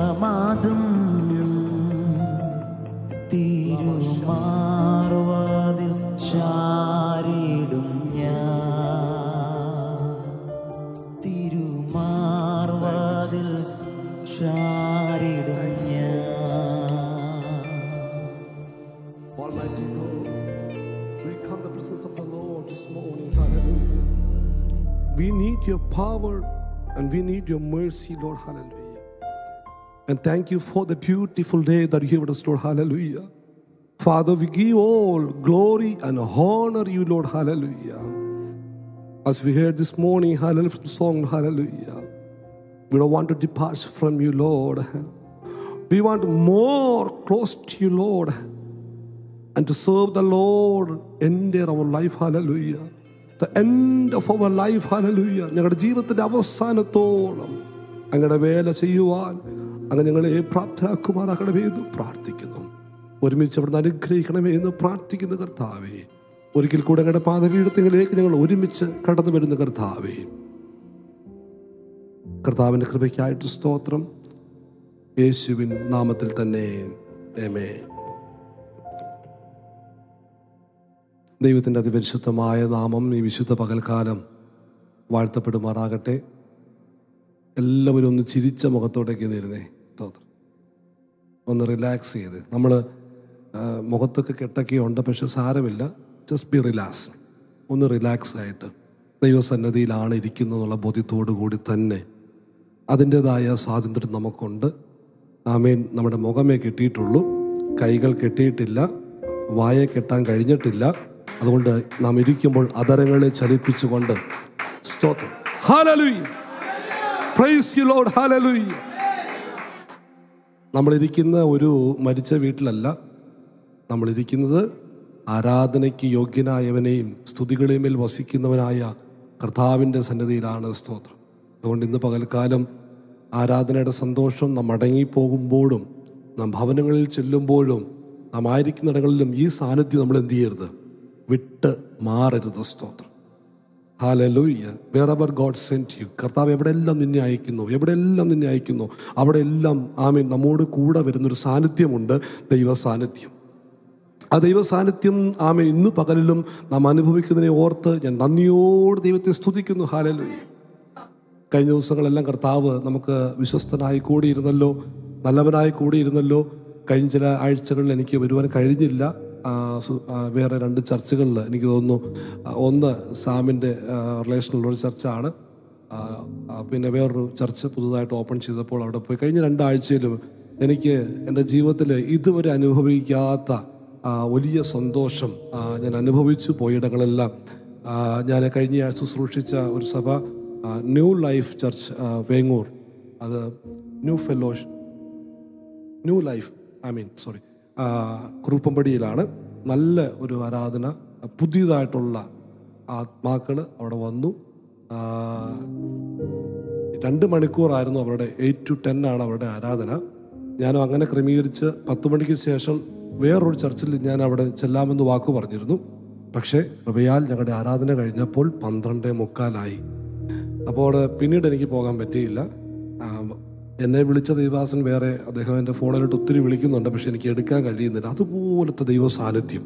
പ്രമാദം തിരുമാറുവതിൽ ചാരിടും ഞാൻ തിരുമാറുവതിൽ ചാരിടും ഞാൻ Almighty God, we come the presence of the Lord this morning. Hallelujah. We need your power and we need your mercy, Lord. Hallelujah. And thank you for the beautiful day that you have restored. Hallelujah. Father, we give all glory and honor you, Lord. Hallelujah. As we heard this morning, hallelujah, from the song, hallelujah. We don't want to depart from you, Lord. We want more close to you, Lord. and to serve the Lord എൻ്റെ our life hallelujah the end of our life hallelujah ഞങ്ങളുടെ ജീവിതത്തിൻ്റെ അവസാനത്തോളം അങ്ങയുടെ വേല ചെയ്യുവാൻ അങ്ങ് ഞങ്ങളെ പ്രാപ്തരാക്കുമാറാക്കണമേ എന്ന് പ്രാർത്ഥിക്കുന്നു ഒരുമിച്ച് അവിടുന്ന് അനുഗ്രഹിക്കണമേ എന്ന് പ്രാർത്ഥിക്കുന്ന കർത്താവേ ഒരിക്കൽ കൂടെ ഞങ്ങളുടെ പാതവീടത്തിലേക്ക് ഞങ്ങൾ ഒരുമിച്ച് കടന്നു വരുന്ന കർത്താവേ കർത്താവിൻ്റെ കൃപയ്ക്കായിട്ട് സ്തോത്രം യേശുവിൻ നാമത്തിൽ തന്നെ ഏമേ ദൈവത്തിൻ്റെ അതിപരിശുദ്ധമായ നാമം ഈ വിശുദ്ധ പകൽക്കാലം വാഴ്ത്തപ്പെടുമാറാകട്ടെ എല്ലാവരും ഒന്ന് ചിരിച്ച മുഖത്തോടേക്ക് നിരുന്നേ സ്തോത്രം ഒന്ന് റിലാക്സ് ചെയ്ത് നമ്മൾ മുഖത്തൊക്കെ കെട്ടൊക്കെ ഉണ്ട് പക്ഷെ സാരമില്ല ജസ്റ്റ് ബി റിലാക്സ് ഒന്ന് റിലാക്സ് ആയിട്ട് ദൈവസന്നദ്ധിയിലാണ് ഇരിക്കുന്നതെന്നുള്ള ബോധ്യത്തോടു കൂടി തന്നെ അതിൻ്റെതായ സ്വാതന്ത്ര്യം നമുക്കുണ്ട് ആമേൻ നമ്മുടെ മുഖമേ കെട്ടിയിട്ടുള്ളൂ കൈകൾ കെട്ടിയിട്ടില്ല വായ കെട്ടാൻ കഴിഞ്ഞിട്ടില്ല അതുകൊണ്ട് നാം ഇരിക്കുമ്പോൾ അതരങ്ങളെ ചലിപ്പിച്ചുകൊണ്ട് സ്തോത്രം ഹല്ലേലൂയ പ്രൈസ് യു ലോർഡ് ഹല്ലേലൂയ നമ്മളിരിക്കുന്ന ഒരു മരിച്ച വീട്ടിലല്ല നമ്മളിരിക്കുന്നത് ആരാധനയ്ക്ക് യോഗ്യനായവനെയും സ്തുതികളെ മേൽ വസിക്കുന്നവനായ കർത്താവിൻ്റെ സന്നിധിയിലാണ് സ്തോത്രം അതുകൊണ്ട് ഇന്ന് പകൽക്കാലം ആരാധനയുടെ സന്തോഷം നാം മടങ്ങിപ്പോകുമ്പോഴും നാം ഭവനങ്ങളിൽ ചെല്ലുമ്പോഴും നാം ആയിരിക്കുന്നിടങ്ങളിലും ഈ സാന്നിധ്യം നമ്മൾ എന്ത് ചെയ്യരുത് വിട്ട് മാറരുത് സ്തോത്രം ഹാലലൂയ്യ വേറെവർ ഗോഡ് സെൻറ്റ് യു കർത്താവ് എവിടെയെല്ലാം നിന്നെ അയക്കുന്നു എവിടെയെല്ലാം നിന്നെ അയക്കുന്നു അവിടെയെല്ലാം ആമീൻ നമ്മോട് കൂടെ വരുന്നൊരു സാന്നിധ്യമുണ്ട് ദൈവ സാന്നിധ്യം ആ ദൈവ സാന്നിധ്യം ആമീൻ ഇന്ന് പകലിലും നാം അനുഭവിക്കുന്നതിനെ ഓർത്ത് ഞാൻ നന്ദിയോട് ദൈവത്തെ സ്തുതിക്കുന്നു ഹാലലൂയ്യ കഴിഞ്ഞ ദിവസങ്ങളെല്ലാം കർത്താവ് നമുക്ക് വിശ്വസ്തനായി കൂടിയിരുന്നല്ലോ നല്ലവനായി കൂടിയിരുന്നല്ലോ കഴിഞ്ഞ ചില ആഴ്ചകളിൽ എനിക്ക് വരുവാൻ കഴിഞ്ഞില്ല ആ, സു- ആ, വേറെ രണ്ട് ചർച്ചുകളിൽ എനിക്ക് തോന്നുന്നു ആ, ഒന്ന് സാമിൻ്റെ റിലേഷനിലുള്ളൊരു ചർച്ചാണ് ആ, ആ, പിന്നെ വേറൊരു ചർച്ച് പുതുതായിട്ട് ഓപ്പൺ ചെയ്തപ്പോൾ അവിടെ പോയി കഴിഞ്ഞ രണ്ടാഴ്ചയിലും എനിക്ക് എൻ്റെ ജീവിതത്തിൽ ഇതുവരെ അനുഭവിക്കാത്ത ആ, വലിയ സന്തോഷം ആ, ഞാൻ അനുഭവിച്ചു പോയിടങ്ങളെല്ലാം ആ, ഞാൻ കഴിഞ്ഞ ആഴ്ച ശുശ്രൂഷിച്ച ഒരു സഭ ആ, ന്യൂ ലൈഫ് ചർച്ച് ആ, വേങ്ങൂർ അത് new fellowship new life I mean sorry കുറുപ്പമ്പടിയിലാണ് നല്ല ഒരു ആരാധന പുതിയതായിട്ടുള്ള ആത്മാക്കൾ അവിടെ വന്നു ആ, രണ്ട് മണിക്കൂറായിരുന്നു അവരുടെ എയ്റ്റ് ടു ടെൻ ആണ് അവരുടെ ആരാധന ഞാനും അങ്ങനെ ക്രമീകരിച്ച് പത്ത് മണിക്ക് ശേഷം വേറൊരു ചർച്ചിൽ ഞാൻ അവിടെ ചെല്ലാമെന്ന് വാക്കു പറഞ്ഞിരുന്നു പക്ഷേ കൃപയാൽ ഞങ്ങളുടെ ആരാധന കഴിഞ്ഞപ്പോൾ പന്ത്രണ്ടേ മുക്കാലായി അപ്പോൾ പിന്നീട് എനിക്ക് പോകാൻ പറ്റിയില്ല ആ, എന്നെ വിളിച്ച ദൈവാസൻ വേറെ അദ്ദേഹം എൻ്റെ ഫോണിലോട്ട് ഒത്തിരി വിളിക്കുന്നുണ്ട് പക്ഷെ എനിക്ക് എടുക്കാൻ കഴിയുന്നില്ല അതുപോലത്തെ ദൈവ സാന്നിധ്യം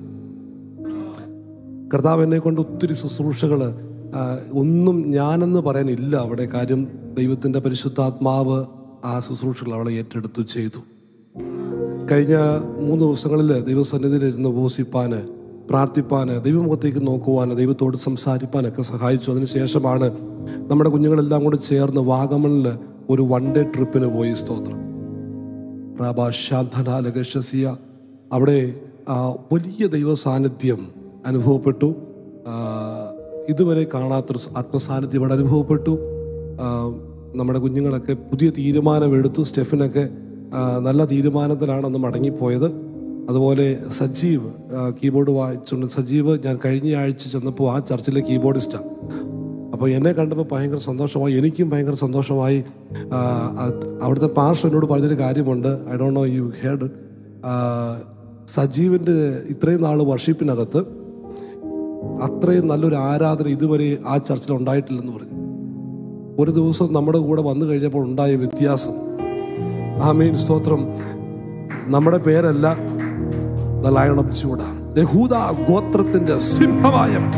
കർത്താവ് എന്നെ കൊണ്ട് ഒത്തിരി ശുശ്രൂഷകൾ ഒന്നും ഞാനെന്ന് പറയാനില്ല അവിടെ കാര്യം ദൈവത്തിൻ്റെ പരിശുദ്ധാത്മാവ് ആ ശുശ്രൂഷകൾ അവളെ ഏറ്റെടുത്തു ചെയ്തു കഴിഞ്ഞ മൂന്ന് ദിവസങ്ങളിൽ ദൈവസന്നിധിയിലിരുന്ന് ഉപവസിപ്പാന് പ്രാർത്ഥിപ്പാന് ദൈവമുഖത്തേക്ക് നോക്കുവാന് ദൈവത്തോട് സംസാരിപ്പാനൊക്കെ സഹായിച്ചു അതിനുശേഷമാണ് നമ്മുടെ കുഞ്ഞുങ്ങളെല്ലാം കൂടി ചേർന്ന് വാഗമണിൽ ഒരു വൺ ഡേ ട്രിപ്പിന് പോയി സ്തോത്രം പ്രാഭാശാന്തനാലകശസിയ അവിടെ ആ, വലിയ ദൈവ സാന്നിധ്യം അനുഭവപ്പെട്ടു ആ, ഇതുവരെ കാണാത്തൊരു ആത്മസാന്നിധ്യം അവിടെ അനുഭവപ്പെട്ടു ആ, നമ്മുടെ കുഞ്ഞുങ്ങളൊക്കെ പുതിയ തീരുമാനമെടുത്തു സ്റ്റെഫിനൊക്കെ ആ, നല്ല തീരുമാനത്തിലാണ് അന്ന് മടങ്ങിപ്പോയത് അതുപോലെ സജീവ് ആ, കീബോർഡ് വായിച്ചുകൊണ്ട് സജീവ് ഞാൻ കഴിഞ്ഞ ആഴ്ച ചെന്നപ്പോൾ ആ ചർച്ചിലെ കീബോർഡിസ്റ്റാണ് അപ്പോൾ എന്നെ കണ്ടപ്പോൾ ഭയങ്കര സന്തോഷമായി എനിക്കും ഭയങ്കര സന്തോഷമായി ആ, അത് അവിടുത്തെ പാർഷ എന്നോട് പറഞ്ഞൊരു കാര്യമുണ്ട് I don't know you heard സജീവിൻ്റെ ഇത്രയും നാൾ വർഷിപ്പിനകത്ത് അത്രയും നല്ലൊരു ആരാധന ഇതുവരെ ആ ചർച്ചിൽ ഉണ്ടായിട്ടില്ലെന്ന് പറഞ്ഞു ഒരു ദിവസം നമ്മുടെ കൂടെ വന്നു കഴിഞ്ഞപ്പോൾ ഉണ്ടായ വ്യത്യാസം ആമീൻ സ്തോത്രം നമ്മുടെ പേരല്ല ദ ലയൺ ഓഫ് ജൂഡ യഹൂദ ഗോത്രത്തിന്റെ സിംഹമായവൻ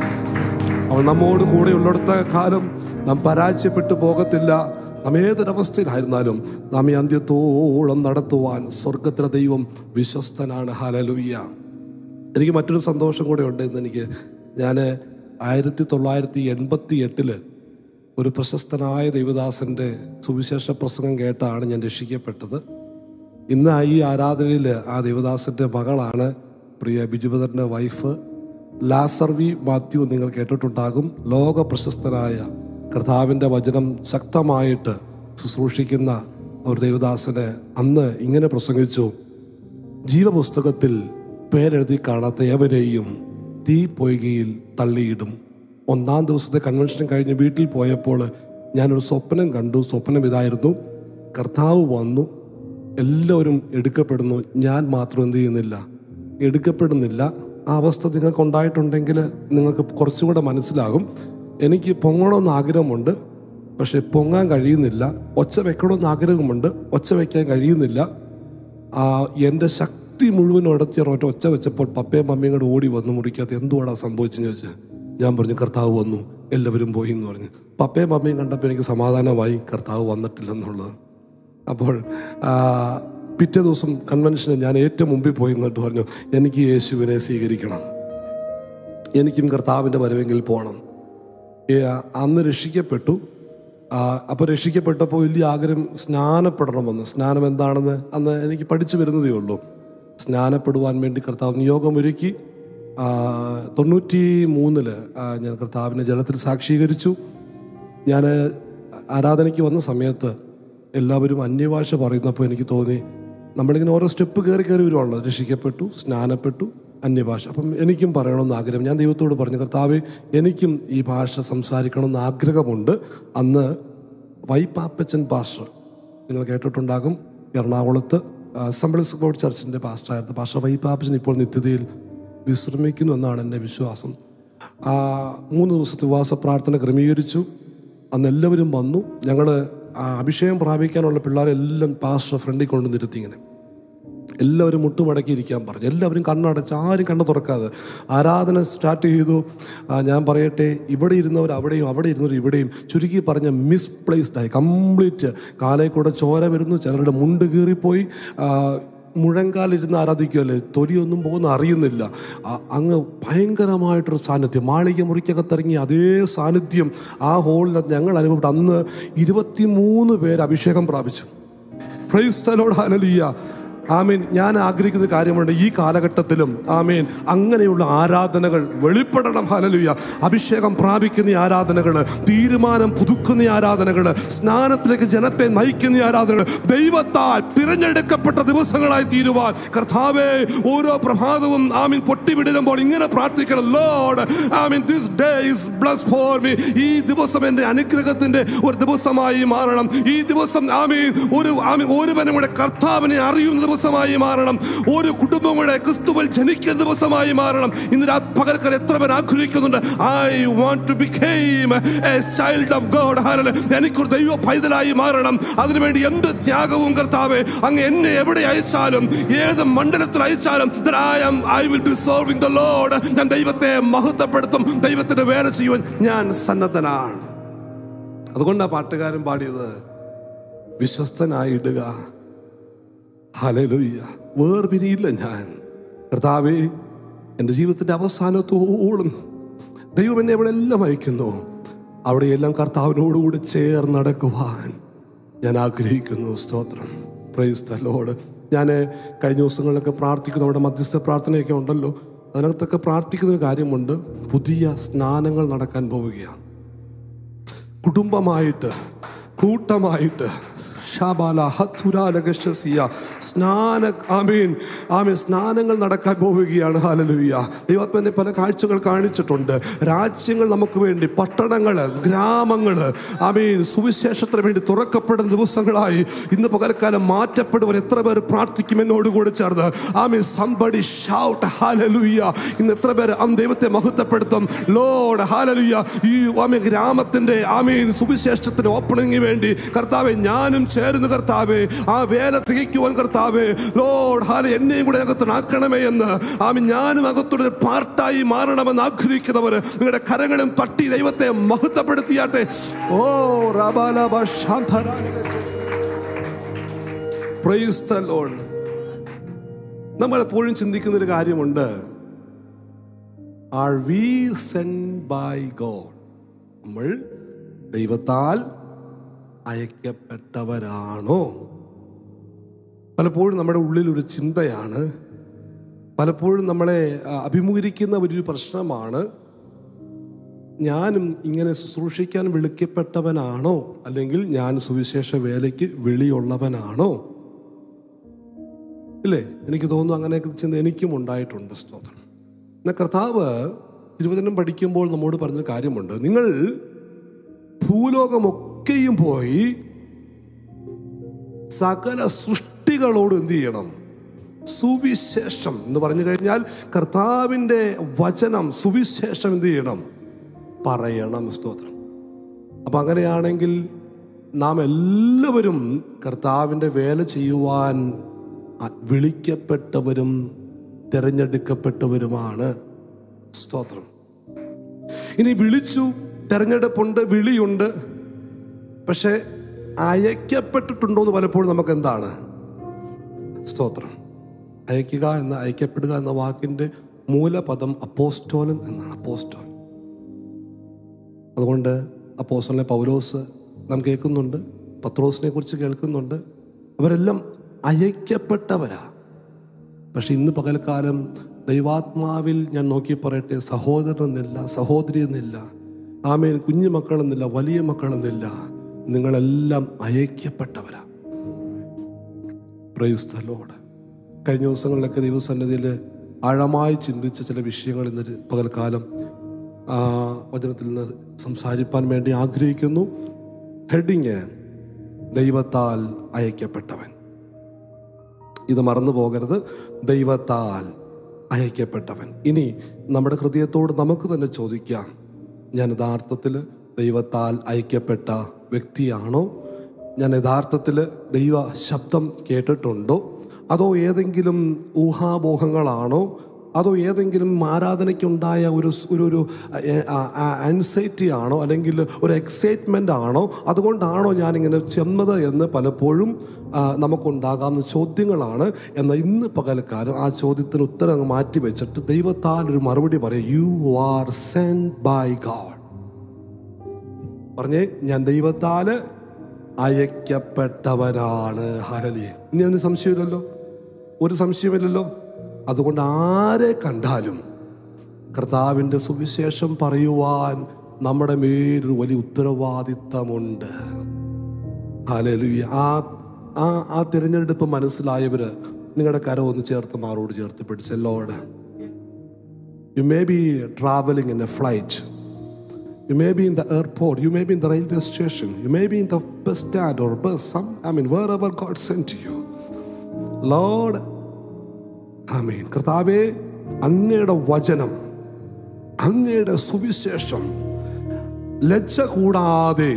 അവൻ നമ്മോട് കൂടെ ഉള്ളിടത്ത കാലം നാം പരാജയപ്പെട്ടു പോകത്തില്ല നാം ഏതൊരവസ്ഥയിലായിരുന്നാലും നാം ഈ അന്ത്യത്തോളം നടത്തുവാൻ സ്വർഗത്തിലെ ദൈവം വിശ്വസ്തനാണ് ഹലലുയ്യ എനിക്ക് മറ്റൊരു സന്തോഷം കൂടെ ഉണ്ട് ഇന്ന് എനിക്ക് ഞാൻ ആയിരത്തി തൊള്ളായിരത്തി എൺപത്തി എട്ടില് ഒരു പ്രശസ്തനായ ദൈവദാസന്റെ സുവിശേഷ പ്രസംഗം കേട്ടാണ് ഞാൻ രക്ഷിക്കപ്പെട്ടത് ഇന്ന് ഈ ആരാധനയിൽ ആ ദേവദാസന്റെ മകളാണ് പ്രിയ ബിജുബദറിന്റെ വൈഫ് ലാസർ വി മാത്യു നിങ്ങൾ കേട്ടിട്ടുണ്ടാകും ലോക പ്രശസ്തനായ കർത്താവിൻ്റെ വചനം ശക്തമായിട്ട് ശുശ്രൂഷിക്കുന്ന ഒരു ദേവദാസന് അന്ന് ഇങ്ങനെ പ്രസംഗിച്ചു ജീവപുസ്തകത്തിൽ പേരെഴുതി കാണാത്ത ഏവരെയും തീ പൊയ്കയിൽ തള്ളിയിടും ഒന്നാം ദിവസത്തെ കൺവെൻഷൻ കഴിഞ്ഞ് വീട്ടിൽ പോയപ്പോൾ ഞാനൊരു സ്വപ്നം കണ്ടു സ്വപ്നം ഇതായിരുന്നു കർത്താവ് വന്നു എല്ലാവരും എടുക്കപ്പെടുന്നു ഞാൻ മാത്രം എന്ത് ചെയ്യുന്നില്ല എടുക്കപ്പെടുന്നില്ല ആ അവസ്ഥ നിങ്ങൾക്ക് ഉണ്ടായിട്ടുണ്ടെങ്കിൽ നിങ്ങൾക്ക് കുറച്ചുകൂടെ മനസ്സിലാകും എനിക്ക് പൊങ്ങണമെന്ന് ആഗ്രഹമുണ്ട് പക്ഷെ പൊങ്ങാൻ കഴിയുന്നില്ല ഒച്ച വെക്കണമെന്ന് ആഗ്രഹമുണ്ട് ഒച്ച വയ്ക്കാൻ കഴിയുന്നില്ല ആ, എൻ്റെ ശക്തി മുഴുവൻ ഉടത്തി ഒറ്റ ഒച്ച വെച്ചപ്പോൾ പപ്പയും മമ്മിയും കൂടെ ഓടി വന്നു മുറിക്കകത്ത് എന്തുവാടാ സംഭവിച്ചെന്ന് ചോദിച്ചാൽ ഞാൻ പറഞ്ഞു കർത്താവ് വന്നു എല്ലാവരും പോയി എന്ന് പറഞ്ഞു പപ്പയും മമ്മിയും കണ്ടപ്പോൾ എനിക്ക് സമാധാനമായി കർത്താവ് വന്നിട്ടില്ലെന്നുള്ളത് അപ്പോൾ ആ, പിറ്റേ ദിവസം കൺവെൻഷന് ഞാൻ ഏറ്റവും മുമ്പിൽ പോയി എന്നിട്ട് പറഞ്ഞു എനിക്ക് യേശുവിനെ സ്വീകരിക്കണം എനിക്കും കർത്താവിൻ്റെ വരവെങ്കിൽ പോകണം ഏ, അന്ന് രക്ഷിക്കപ്പെട്ടു ആ, അപ്പോൾ രക്ഷിക്കപ്പെട്ടപ്പോൾ വലിയ ആഗ്രഹം സ്നാനപ്പെടണമെന്ന് സ്നാനം എന്താണെന്ന് അന്ന് എനിക്ക് പഠിച്ചു വരുന്നതേ ഉള്ളൂ സ്നാനപ്പെടുവാൻ വേണ്ടി കർത്താവ് നിയോഗമൊരുക്കി ആ, തൊണ്ണൂറ്റി മൂന്നില് ആ, ഞാൻ കർത്താവിനെ ജലത്തിൽ സാക്ഷീകരിച്ചു ഞാൻ ആരാധനയ്ക്ക് വന്ന സമയത്ത് എല്ലാവരും അന്യഭാഷ പറയുന്നപ്പോൾ എനിക്ക് തോന്നി നമ്മളിങ്ങനെ ഓരോ സ്റ്റെപ്പ് കയറി കയറി വരുവാണല്ലോ രക്ഷിക്കപ്പെട്ടു സ്നാനപ്പെട്ടു അന്യഭാഷ അപ്പം എനിക്കും പറയണമെന്ന് ആഗ്രഹം ഞാൻ ദൈവത്തോട് പറഞ്ഞു കർത്താവ് എനിക്കും ഈ ഭാഷ സംസാരിക്കണമെന്ന് ആഗ്രഹമുണ്ട് അന്ന് വൈപ്പാപ്പച്ചൻ പാസ്റ്റർ നിങ്ങൾ കേട്ടിട്ടുണ്ടാകും എറണാകുളത്ത് അസംബ്ലീസ് ഗോഡ് ചർച്ചിൻ്റെ പാസ്റ്ററായിരുന്നു പാസ്റ്റർ വൈപ്പാപ്പച്ചൻ ഇപ്പോൾ നിത്യതയിൽ വിശ്രമിക്കുന്നു എന്നാണ് എൻ്റെ വിശ്വാസം ആ മൂന്ന് ദിവസത്തെ ഉപവാസ പ്രാർത്ഥന ക്രമീകരിച്ചു അന്ന് എല്ലാവരും വന്നു ഞങ്ങൾ അഭിഷേകം പ്രാപിക്കാനുള്ള പിള്ളേരെല്ലാം പാസ്റ്റർ ഫ്രണ്ടിൽ കൊണ്ട് നിർത്തി ഇങ്ങനെ എല്ലാവരും മുട്ടുമടക്കി ഇരിക്കാൻ പറഞ്ഞു എല്ലാവരും കണ്ണടച്ച് ആരും കണ്ണ് തുറക്കാതെ ആരാധന സ്റ്റാർട്ട് ചെയ്തു ആ, ഞാൻ പറയട്ടെ ഇവിടെ ഇരുന്നവർ അവിടെയും അവിടെ ഇരുന്നവർ ഇവിടെയും ചുരുക്കി പറഞ്ഞ മിസ്പ്ലേസ്ഡ് ആയി കംപ്ലീറ്റ് കാലയിൽ കൂടെ ചോര വരുന്നു ചിലരുടെ മുണ്ട് കീറിപ്പോയി ആ, മുഴങ്കാലിരുന്ന് ആരാധിക്കുമല്ലേ തൊലിയൊന്നും പോകുന്ന അറിയുന്നില്ല ആ, അങ്ങ് ഭയങ്കരമായിട്ടൊരു സാന്നിധ്യം മാളിക മുറിക്കകത്തിറങ്ങി അതേ സാന്നിധ്യം ആ ഹോളിൽ ഞങ്ങൾ അനുഭവപ്പെട്ടു അന്ന് ഇരുപത്തിമൂന്ന് പേര് അഭിഷേകം പ്രാപിച്ചു പ്രൈസ് the Lord, hallelujah. ആമീൻ ഞാൻ ആഗ്രഹിക്കുന്ന കാര്യമുണ്ട് ഈ കാലഘട്ടത്തിലും ആമീൻ അങ്ങനെയുള്ള ആരാധനകൾ വെളിപ്പെടണം ഹലലുയ അഭിഷേകം പ്രാപിക്കുന്ന ഈ ആരാധനകൾ തീരുമാനം പുതുക്കുന്ന ഈ ആരാധനകൾ സ്നാനത്തിലേക്ക് ജനത്തെ നയിക്കുന്ന ഈ ആരാധനകൾ ദൈവത്താൽ തിരഞ്ഞെടുക്കപ്പെട്ട ദിവസങ്ങളായി തീരുവാൻ കർത്താവേ ഓരോ പ്രഭാതവും ആമീൻ പൊട്ടിവിടുമ്പോൾ ഇങ്ങനെ പ്രാർത്ഥിക്കണം ലോഡ് ആമീൻ this day is bless for me ഈ ദിവസം എൻ്റെ അനുഗ്രഹത്തിന്റെ ഒരു ദിവസമായി മാറണം ഈ ദിവസം ആമീൻ ഒരു ആമീൻ ഒരുവനും കൂടെ കർത്താവിനെ അറിയുന്ന ദിവസമായി മാറണം ഒരു കുടുംബം കൂടെ ക്രിസ്തുവിൽ ജനിക്കുന്ന ദിവസമായി മാറണം ഇന്ന് രാത് പകൽക്കാർ എത്ര പേർ ആഗ്രഹിക്കുന്നുണ്ട് I want to became a child of God ഹാരൽ എനിക്കൊരു ദൈവ പൈതലായി മാറണം അതിനുവേണ്ടി എന്ത് ത്യാഗവും കർത്താവെ അങ്ങ് എന്നെ എവിടെ അയച്ചാലും ഏത് മണ്ഡലത്തിൽ അയച്ചാലും I am I will be serving the Lord ഞാൻ ദൈവത്തെ മഹത്വപ്പെടുത്തും ദൈവത്തിന്റെ വേല ചെയ്യുവാൻ ഞാൻ സന്നദ്ധനാണ് അതുകൊണ്ടാണ് പാട്ടുകാരൻ പാടിയത് വിശ്വസ്തനായിടുക ഹലലുയ്യ വേർപിരിയില്ല ഞാൻ കർത്താവേ എൻ്റെ ജീവിതത്തിൻ്റെ അവസാനത്തോളം ദൈവം എന്നെ എവിടെ എല്ലാം അയക്കുന്നു അവിടെയെല്ലാം കർത്താവിനോടുകൂടി ചേർന്നടക്കുവാൻ ഞാൻ ആഗ്രഹിക്കുന്നു സ്തോത്രം പ്രൈസ് ദ ലോഡ് ഞാൻ കഴിഞ്ഞ ദിവസങ്ങളിലൊക്കെ പ്രാർത്ഥിക്കുന്നു നമ്മുടെ മധ്യസ്ഥ പ്രാർത്ഥനയൊക്കെ ഉണ്ടല്ലോ അതിനകത്തൊക്കെ പ്രാർത്ഥിക്കുന്ന ഒരു കാര്യമുണ്ട് പുതിയ സ്നാനങ്ങൾ നടക്കാൻ പോവുകയാണ് കുടുംബമായിട്ട് കൂട്ടമായിട്ട് ഷാബാല ഹത്തുരാലകശസിയ സ്നാന ആമീൻ ആമീൻ സ്നാനങ്ങൾ നടക്കാൻ പോവുകയാണ് ഹാലലുയ്യ ദൈവാത്മന്റെ പല കാഴ്ചകൾ കാണിച്ചിട്ടുണ്ട് രാജ്യങ്ങൾ നമുക്ക് വേണ്ടി പട്ടണങ്ങൾ ഗ്രാമങ്ങൾ ആമീൻ സുവിശേഷത്തിന് വേണ്ടി തുറക്കപ്പെടുന്ന ദിവസങ്ങളായി ഇന്ന് പകൽക്കാലം മാറ്റപ്പെടുവാൻ എത്ര പേർ പ്രാർത്ഥിക്കും എന്നോട് കൂടെ ചേർന്ന് ആമീൻ സംബടി ഷൗട്ട് ഹാലലുയ്യ ഇന്ന് എത്ര പേർ ആ ദൈവത്തെ മഹത്വപ്പെടുത്തും ലോഡ് ഹാലലുയ്യ ഈ ആമീൻ ഗ്രാമത്തിന്റെ ആമീൻ സുവിശേഷത്തിന്റെ ഓപ്പണിംഗിന് വേണ്ടി കർത്താവെ ഞാനും ചേർ ചേരുന്നു കർത്താവേ ആ വേല തികയ്ക്കുവാൻ കർത്താവേ ലോഡ് ഹാല എന്നെയും കൂടെ അകത്തുനാക്കണമേ എന്ന് ആമി ഞാനും അകത്തോടെ പാർട്ടായി മാറണമെന്ന് ആഗ്രഹിക്കുന്നവർ നിങ്ങളുടെ കരങ്ങളും തട്ടി ദൈവത്തെ മഹത്വപ്പെടുത്തിയാട്ടെ ഓ റബാലബ പ്രൈസ് ദ ലോർഡ് നമ്മൾ എപ്പോഴും ചിന്തിക്കുന്ന ഒരു കാര്യമുണ്ട് are we sent by God നമ്മൾ ദൈവത്താൽ അയക്കപ്പെട്ടവരാണോ പലപ്പോഴും നമ്മുടെ ഉള്ളിൽ ഒരു ചിന്തയാണ് പലപ്പോഴും നമ്മളെ ആ, അഭിമുഖീകരിക്കുന്ന ഒരു പ്രശ്നമാണ് ഞാനും ഇങ്ങനെ ശുശ്രൂഷിക്കാൻ വിളിക്കപ്പെട്ടവനാണോ അല്ലെങ്കിൽ ഞാൻ സുവിശേഷ വേലയ്ക്ക് വെളിയുള്ളവനാണോ ഇല്ലേ എനിക്ക് തോന്നുന്നു അങ്ങനെയൊക്കെ ചിന്ത എനിക്കും ഉണ്ടായിട്ടുണ്ട് സ്തോത്രം എന്നാൽ കർത്താവ് തിരുവചനം പഠിക്കുമ്പോൾ നമ്മോട് പറഞ്ഞ കാര്യമുണ്ട് നിങ്ങൾ ഭൂലോകമൊക്കെയും പോയി സകല സൃഷ്ടികളോട് എന്ത് ചെയ്യണം സുവിശേഷം എന്ന് പറഞ്ഞു കഴിഞ്ഞാൽ കർത്താവിൻ്റെ വചനം സുവിശേഷം എന്ത് ചെയ്യണം പറയണം സ്തോത്രം അപ്പം അങ്ങനെയാണെങ്കിൽ നാം എല്ലാവരും കർത്താവിൻ്റെ വേല ചെയ്യുവാൻ അ- വിളിക്കപ്പെട്ടവരും തിരഞ്ഞെടുക്കപ്പെട്ടവരുമാണ് സ്തോത്രം ഇനി വിളിച്ചു തെരഞ്ഞെടുപ്പുണ്ട് വിളിയുണ്ട് പക്ഷെ അയക്കപ്പെട്ടിട്ടുണ്ടോ എന്ന് പലപ്പോഴും നമുക്ക് എന്താണ് സ്തോത്രം അയക്കുക എന്ന അയക്കപ്പെടുക എന്ന വാക്കിന്റെ മൂലപദം അപ്പോസ്റ്റോലൻ എന്നാണ് അപ്പോസ്റ്റോൽ അതുകൊണ്ട് അപ്പോസ്റ്റലിനെ പൗലോസ് നാം കേൾക്കുന്നുണ്ട് പത്രോസിനെ കുറിച്ച് കേൾക്കുന്നുണ്ട് അവരെല്ലാം അയക്കപ്പെട്ടവരാ പക്ഷെ ഇന്ന് പകൽക്കാലം ദൈവാത്മാവിൽ ഞാൻ നോക്കി പറയട്ടെ സഹോദരനെന്നില്ല സഹോദരി എന്നില്ല ആമേൻ കുഞ്ഞു മക്കളെന്നില്ല വലിയ മക്കളെന്നില്ല നിങ്ങളെല്ലാം അയക്കപ്പെട്ടവരാ പ്രയുസ്ഥലോട് കഴിഞ്ഞ ദിവസങ്ങളിലൊക്കെ ദൈവസന്നിധിയിൽ ആഴമായി ചിന്തിച്ച ചില വിഷയങ്ങൾ ഇന്നൊരു പകൽക്കാലം ആ, വചനത്തിൽ നിന്ന് സംസാരിപ്പാൻ വേണ്ടി ആഗ്രഹിക്കുന്നു ഹെഡിങ് ദൈവത്താൽ അയക്കപ്പെട്ടവൻ ഇത് മറന്നു പോകരുത് ദൈവത്താൽ അയക്കപ്പെട്ടവൻ ഇനി നമ്മുടെ ഹൃദയത്തോട് നമുക്ക് തന്നെ ചോദിക്കാം ഞാൻ യഥാർത്ഥത്തിൽ ദൈവത്താൽ അയക്കപ്പെട്ട വ്യക്തിയാണോ ഞാൻ യഥാർത്ഥത്തിൽ ദൈവ ശബ്ദം കേട്ടിട്ടുണ്ടോ അതോ ഏതെങ്കിലും ഊഹാപോഹങ്ങളാണോ അതോ ഏതെങ്കിലും ആരാധനയ്ക്കുണ്ടായ ഒരു സ്- ഒരു ഒരു ആൻസൈറ്റി ആണോ അല്ലെങ്കിൽ ഒരു എക്സൈറ്റ്മെൻ്റ് ആണോ അതുകൊണ്ടാണോ ഞാനിങ്ങനെ ചെന്നത് എന്ന് പലപ്പോഴും ആ, നമുക്കുണ്ടാകാവുന്ന ചോദ്യങ്ങളാണ് എന്നാൽ ഇന്ന് പകൽക്കാലം ആ ചോദ്യത്തിന് ഉത്തരം അങ്ങ് മാറ്റി വെച്ചിട്ട് ദൈവത്താൽ ഒരു മറുപടി പറയും you are send by God പറഞ്ഞേ ഞാൻ ദൈവത്താൽ അയക്കപ്പെട്ടവരാണ് ഹരലിയെ ഇനി അതിന് സംശയമില്ലല്ലോ ഒരു സംശയമില്ലല്ലോ അതുകൊണ്ട് ആരെ കണ്ടാലും കർത്താവിൻ്റെ സുവിശേഷം പറയുവാൻ നമ്മുടെ മേലൊരു വലിയ ഉത്തരവാദിത്തമുണ്ട് ഹല്ലേലൂയ ആ ആ ആ തിരഞ്ഞെടുപ്പ് മനസ്സിലായവര് നിങ്ങളുടെ കരം ഒന്ന് ചേർത്ത് മാറോട് ചേർത്ത് പിടിച്ച് Lord you may be travelling in a flight You may be in the airport, you may be in the railway station, you may be in the bus stand or bus, some, I mean, wherever God sent you. Lord, ആമീൻ കർത്താവേ അങ്ങയുടെ വചനം അങ്ങയുടെ സുവിശേഷം ലജ്ജ കൂടാതെ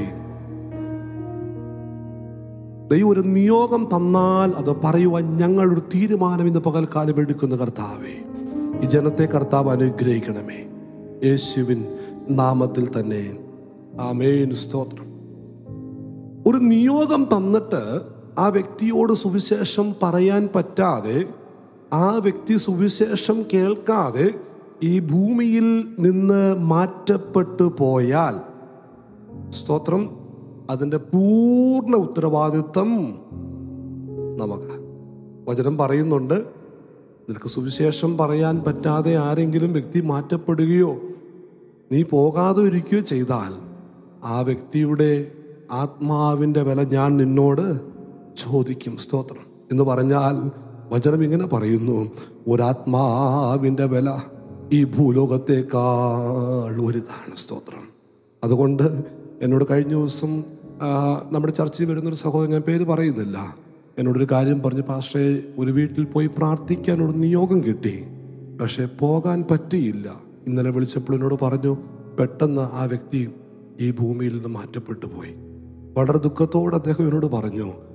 ദൈവം ഒരു നിയോഗം തന്നാൽ അത് പറയുവാൻ ഞങ്ങൾ ഒരു തീരുമാനം ഇന്ന് പകൽക്കാലം എടുക്കുന്ന കർത്താവേ ഈ ജനത്തെ കർത്താവ് അനുഗ്രഹിക്കണമേ യേശുവിൻ നാമത്തിൽ തന്നെ ആമേൻ സ്തോത്രം ഒരു നിയോഗം തന്നിട്ട് ആ വ്യക്തിയോട് സുവിശേഷം പറയാൻ പറ്റാതെ ആ വ്യക്തി സുവിശേഷം കേൾക്കാതെ ഈ ഭൂമിയിൽ നിന്ന് മാറ്റപ്പെട്ടു പോയാൽ സ്തോത്രം അതിൻ്റെ പൂർണ്ണ ഉത്തരവാദിത്വം നമുക്ക് വചനം പറയുന്നുണ്ട് നിനക്ക് സുവിശേഷം പറയാൻ പറ്റാതെ ആരെങ്കിലും വ്യക്തി മാറ്റപ്പെടുകയോ നീ പോകാതെ ഇരിക്കുകയോ ചെയ്താൽ ആ വ്യക്തിയുടെ ആത്മാവിൻ്റെ വില ഞാൻ നിന്നോട് ചോദിക്കും സ്തോത്രം എന്ന് പറഞ്ഞാൽ വചനം ഇങ്ങനെ പറയുന്നു ഒരാത്മാവിൻ്റെ വില ഈ ഭൂലോകത്തേക്കാൾ വലുതാണ് സ്തോത്രം അതുകൊണ്ട് എന്നോട് കഴിഞ്ഞ ദിവസം ആ, നമ്മുടെ ചർച്ചയിൽ വരുന്നൊരു സഹോദരൻ ഞാൻ പേര് പറയുന്നില്ല എന്നോടൊരു കാര്യം പറഞ്ഞ് പാസ്റ്റേ ഒരു വീട്ടിൽ പോയി പ്രാർത്ഥിക്കാൻ ഒരു നിയോഗം കിട്ടി പക്ഷെ പോകാൻ പറ്റിയില്ല ഇന്നലെ വിളിച്ചപ്പോൾ എന്നോട് പറഞ്ഞു പെട്ടെന്ന് ആ വ്യക്തി ഈ ഭൂമിയിൽ നിന്ന് മാറ്റപ്പെട്ടു പോയി വളരെ ദുഃഖത്തോടെ അദ്ദേഹം എന്നോട് പറഞ്ഞു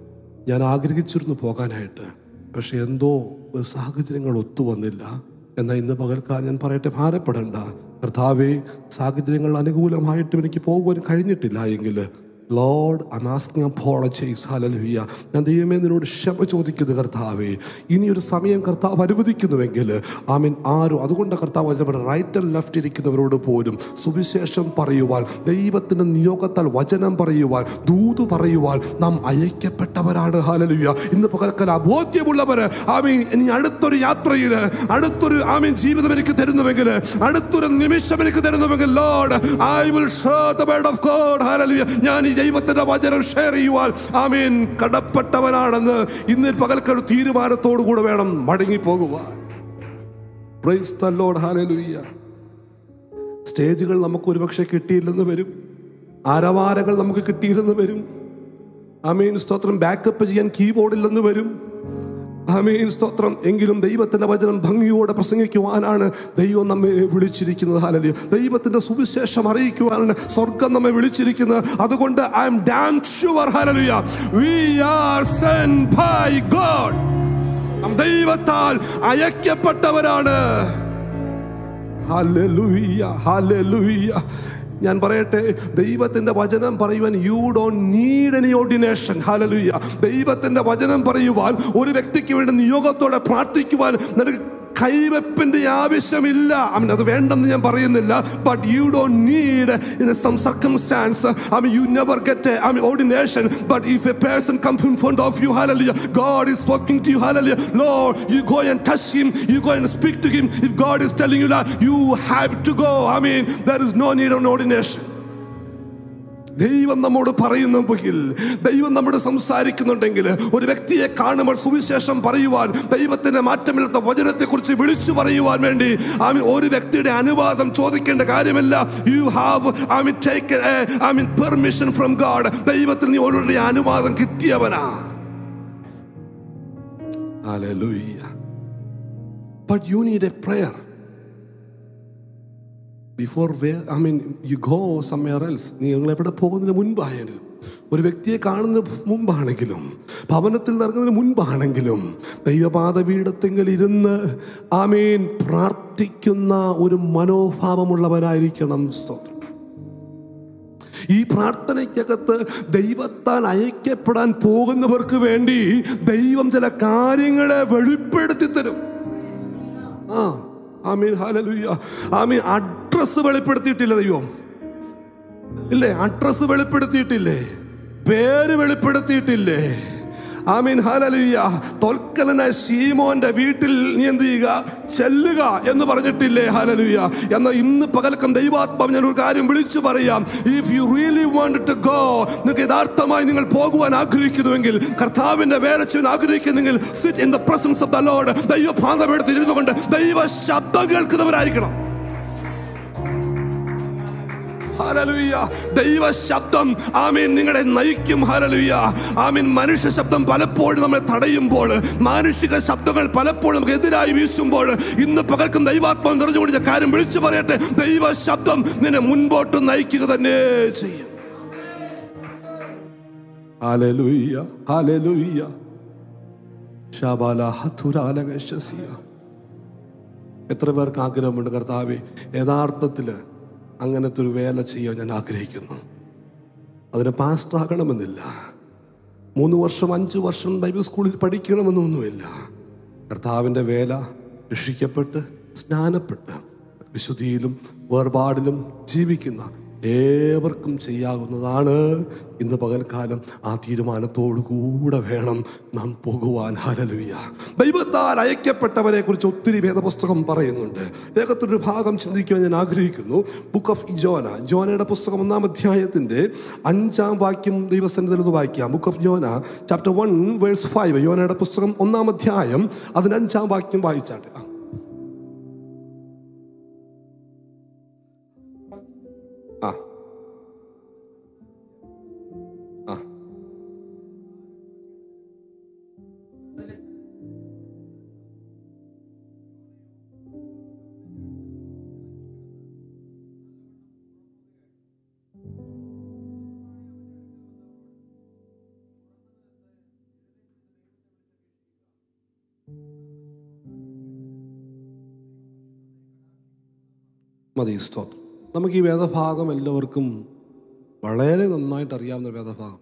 ഞാൻ ആഗ്രഹിച്ചിരുന്നു പോകാനായിട്ട് പക്ഷെ എന്തോ ഒരു സാഹചര്യങ്ങൾ ഒത്തുവന്നില്ല എന്നാൽ ഇന്ന് പകൽക്കാലം ഞാൻ പറയട്ടെ ഭാരപ്പെടണ്ട കർത്താവേ സാഹചര്യങ്ങൾ അനുകൂലമായിട്ടും എനിക്ക് പോകുവാൻ കഴിഞ്ഞിട്ടില്ല എങ്കിൽ ലോർഡ് ഐ ആസ്കിങ് അപ്പോളജൈസ് ഹല്ലേലൂയ ഞാൻ ദൈവമേ നിന്നോട് ക്ഷമ ചോദിക്കുന്നത് കർത്താവേ ഇനി ഒരു സമയം കർത്താവ് അനുവദിക്കുന്നുവെങ്കിൽ ആമീൻ ആരും അതുകൊണ്ട് കർത്താവ് അതിന്റെ റൈറ്റ് ആൻഡ് ലെഫ്റ്റ് ഇരിക്കുന്നവരോട് പോലും സുവിശേഷം പറയുവാൻ ദൈവത്തിന്റെ നിയോഗത്താൽ വചനം പറയുവാൻ ദൂത് പറയുവാൻ നാം അയക്കപ്പെട്ടവരാണ് ഹാലലുയ ഇന്ന് പകൽക്കല ബോധ്യമുള്ളവര് ആമീൻ ഇനി അടുത്തൊരു യാത്രയിൽ അടുത്തൊരു ആമീൻ ജീവിതം എനിക്ക് തരുന്നുവെങ്കിൽ അടുത്തൊരു നിമിഷം എനിക്ക് തരുന്നുവെങ്കിൽ Lord I will share the word of God ഹാലലുയ ഞാൻ ഈ ദൈവത്തിന്റെ വചനം ഷെയർ ചെയ്യുവാൻ ആമീൻ കടപ്പെട്ടവനാണെന്ന് ഇന്ന് പകൽക്കൊരു തീരുമാനത്തോടു കൂടെ വേണം മടങ്ങി പോകുവാൻ പ്രൈസ് ദ ലോർഡ് ഹാലലുയ സ്റ്റേജുകൾ നമുക്ക് ഒരുപക്ഷെ കിട്ടിയില്ലെന്ന് വരും ആരവാരങ്ങൾ നമുക്ക് കിട്ടിയില്ലെന്ന് വരും അമീൻ സ്തോത്രം ബാക്കപ്പ് ചെയ്യാൻ കീബോർഡില്ലെന്ന് വരും അമീൻ സ്തോത്രം എങ്കിലും ദൈവത്തിന്റെ വചനം ഭംഗിയോടെ പ്രസംഗിക്കുവാനാണ് ദൈവം നമ്മെ വിളിച്ചിരിക്കുന്നത് ഹാലലിയ ദൈവത്തിന്റെ സുവിശേഷം അറിയിക്കുവാനാണ് സ്വർഗം നമ്മെ വിളിച്ചിരിക്കുന്നത് അതുകൊണ്ട് ഐ എം ഡാം ഷുവർ ഹാലലിയ we are sent by God ദൈവത്താൽ അയക്കപ്പെട്ടവരാണ് ഹല്ലേലൂയ ഹല്ലേലൂയ ഞാൻ പറയട്ടെ ദൈവത്തിന്റെ വചനം പറയുവാൻ you don't need any ordination ഹല്ലേലൂയ ദൈവത്തിന്റെ വചനം പറയുവാൻ ഒരു വ്യക്തിക്ക് വേണ്ടി നിയോഗത്തോടെ പ്രാർത്ഥിക്കുവാൻ നിനക്ക് കൈവെപ്പിന്റെ ആവശ്യമില്ല അവൻ അത് വേണ്ടെന്ന് ഞാൻ പറയുന്നില്ല but you don't need in some circumstance I mean you never get I mean ordination but if a person comes in front of you ഹല്ലേലൂയ God is working to you ഹല്ലേലൂയ Lord you go and touch him you go and speak to him if God is telling you you have to go I mean there is no need on ordination ദൈവം നമ്മോട് പറയുന്നെങ്കിൽ ദൈവം നമ്മോട് സംസാരിക്കുന്നുണ്ടെങ്കിൽ ഒരു വ്യക്തിയെ കാണുമ്പോൾ സുവിശേഷം പറയുവാൻ ദൈവത്തിന്റെ മാറ്റമില്ലാത്ത വചനത്തെ കുറിച്ച് വിളിച്ചു പറയുവാൻ വേണ്ടി ആമി ഒരു വ്യക്തിയുടെ അനുവാദം ചോദിക്കേണ്ട കാര്യമില്ല you have I mean take I mean permission from God ദൈവത്തിൽ നീ ഓരോരുടെ അനുവാദം കിട്ടിയവനാ Hallelujah. But you need a prayer. Before we I mean you go somewhere else നിങ്ങൾ എവിടെ പോകുന്നതിന് മുൻപായാലും ഒരു വ്യക്തിയെ കാണുന്നതിന് മുമ്പാണെങ്കിലും ഭവനത്തിൽ നിറങ്ങുന്നതിന് മുൻപാണെങ്കിലും ദൈവപാത പീഠത്തെങ്കിൽ ഇരുന്ന് ആമീൻ പ്രാർത്ഥിക്കുന്ന ഒരു മനോഭാവമുള്ളവനായിരിക്കണം സ്തോത്രം ഈ പ്രാർത്ഥനയ്ക്കകത്ത് ദൈവത്താൽ അയക്കപ്പെടാൻ പോകുന്നവർക്ക് വേണ്ടി ദൈവം ചില കാര്യങ്ങളെ വെളിപ്പെടുത്തി തരും ആ ആമീൻ ഹാലലുയ്യ ആമീൻ അഡ്രസ് വെളിപ്പെടുത്തിയിട്ടില്ല ദൈവം ഇല്ലേ അഡ്രസ് വെളിപ്പെടുത്തിയിട്ടില്ലേ പേര് വെളിപ്പെടുത്തിയിട്ടില്ലേ ആമീൻ ഹാലലുയ്യ തോൽക്കലനായ ശീമോന്റെ വീട്ടിൽ നീ എന്ത് ചെയ്യുക ചെല്ലുക എന്ന് പറഞ്ഞിട്ടില്ലേ ഹാലലുയ്യ എന്നാൽ ഇന്ന് പകൽക്കം ദൈവാത്മാവ് ഞാൻ ഒരു കാര്യം വിളിച്ചു പറയാം if you really want to go നിങ്ങൾക്ക് യഥാർത്ഥമായി നിങ്ങൾ പോകുവാൻ ആഗ്രഹിക്കുന്നുവെങ്കിൽ കർത്താവിന്റെ വേല ചെയ്യാൻ ആഗ്രഹിക്കുന്നെങ്കിൽ sit in the presence of the Lord ദൈവഭാഗം എടുത്തിരുന്നു കൊണ്ട് ദൈവ ശബ്ദം കേൾക്കുന്നവരായിരിക്കണം ഹല്ലേലൂയ. ദൈവ ശബ്ദം ആമീൻ നിങ്ങളെ നയിക്കും ഹലലുയ ആമീൻ മനുഷ്യ ശബ്ദം പലപ്പോഴും നമ്മളെ തടയുമ്പോൾ മാനുഷിക ശബ്ദങ്ങൾ പലപ്പോഴും നമുക്ക് എതിരായി വീശുമ്പോൾ ഇന്ന് പകർക്കും ദൈവാത്മാവ് നിറഞ്ഞുകൊണ്ട് ഞാൻ കാര്യം വിളിച്ചു പറയട്ടെ ദൈവ ശബ്ദം നിന്നെ മുൻപോട്ട് നയിക്കുക തന്നെ ചെയ്യും ഹല്ലേലൂയ ഹല്ലേലൂയ ശബാല ഹതുരാലക ശസിയ എത്ര പേർക്ക് ആഗ്രഹമുണ്ട് കർത്താവെ യഥാർത്ഥത്തിൽ അങ്ങനത്തെ ഒരു വേല ചെയ്യാൻ ഞാൻ ആഗ്രഹിക്കുന്നു അതിന് പാസ്റ്റർ ആകണമെന്നില്ല മൂന്ന് വർഷം അഞ്ച് വർഷം ബൈബിൾ സ്കൂളിൽ പഠിക്കണമെന്നൊന്നുമില്ല കർത്താവിൻ്റെ വേല രക്ഷിക്കപ്പെട്ട് സ്നാനപ്പെട്ട് വിശുദ്ധിയിലും വേർപാടിലും ജീവിക്കുന്ന ഏവർക്കും ചെയ്യാവുന്നതാണ് ഇന്ന് പകൽക്കാലം ആ തീരുമാനത്തോടു കൂടെ വേണം നാം പോകുവാൻ ഹലലുയ ദൈവത്താൽ അയക്കപ്പെട്ടവരെ കുറിച്ച് ഒത്തിരി വേദപുസ്തകം പറയുന്നുണ്ട് വേഗത്തൊരു ഭാഗം ചിന്തിക്കുവാൻ ഞാൻ ആഗ്രഹിക്കുന്നു ബുക്ക് ഓഫ് ജോന ജോനയുടെ പുസ്തകം ഒന്നാം അധ്യായത്തിന്റെ അഞ്ചാം വാക്യം ദൈവസന്നിധിയിൽ നിന്ന് വായിക്കാം book of Jonah chapter one verse five യോനയുടെ പുസ്തകം ഒന്നാം അധ്യായം അതിന് അഞ്ചാം വാക്യം വായിച്ചാട്ടെ ആ. ആ ആ മതി സ്തോത്രം നമുക്ക് ഈ വേദഭാഗം എല്ലാവർക്കും വളരെ നന്നായിട്ട് അറിയാവുന്ന ഒരു വേദഭാഗം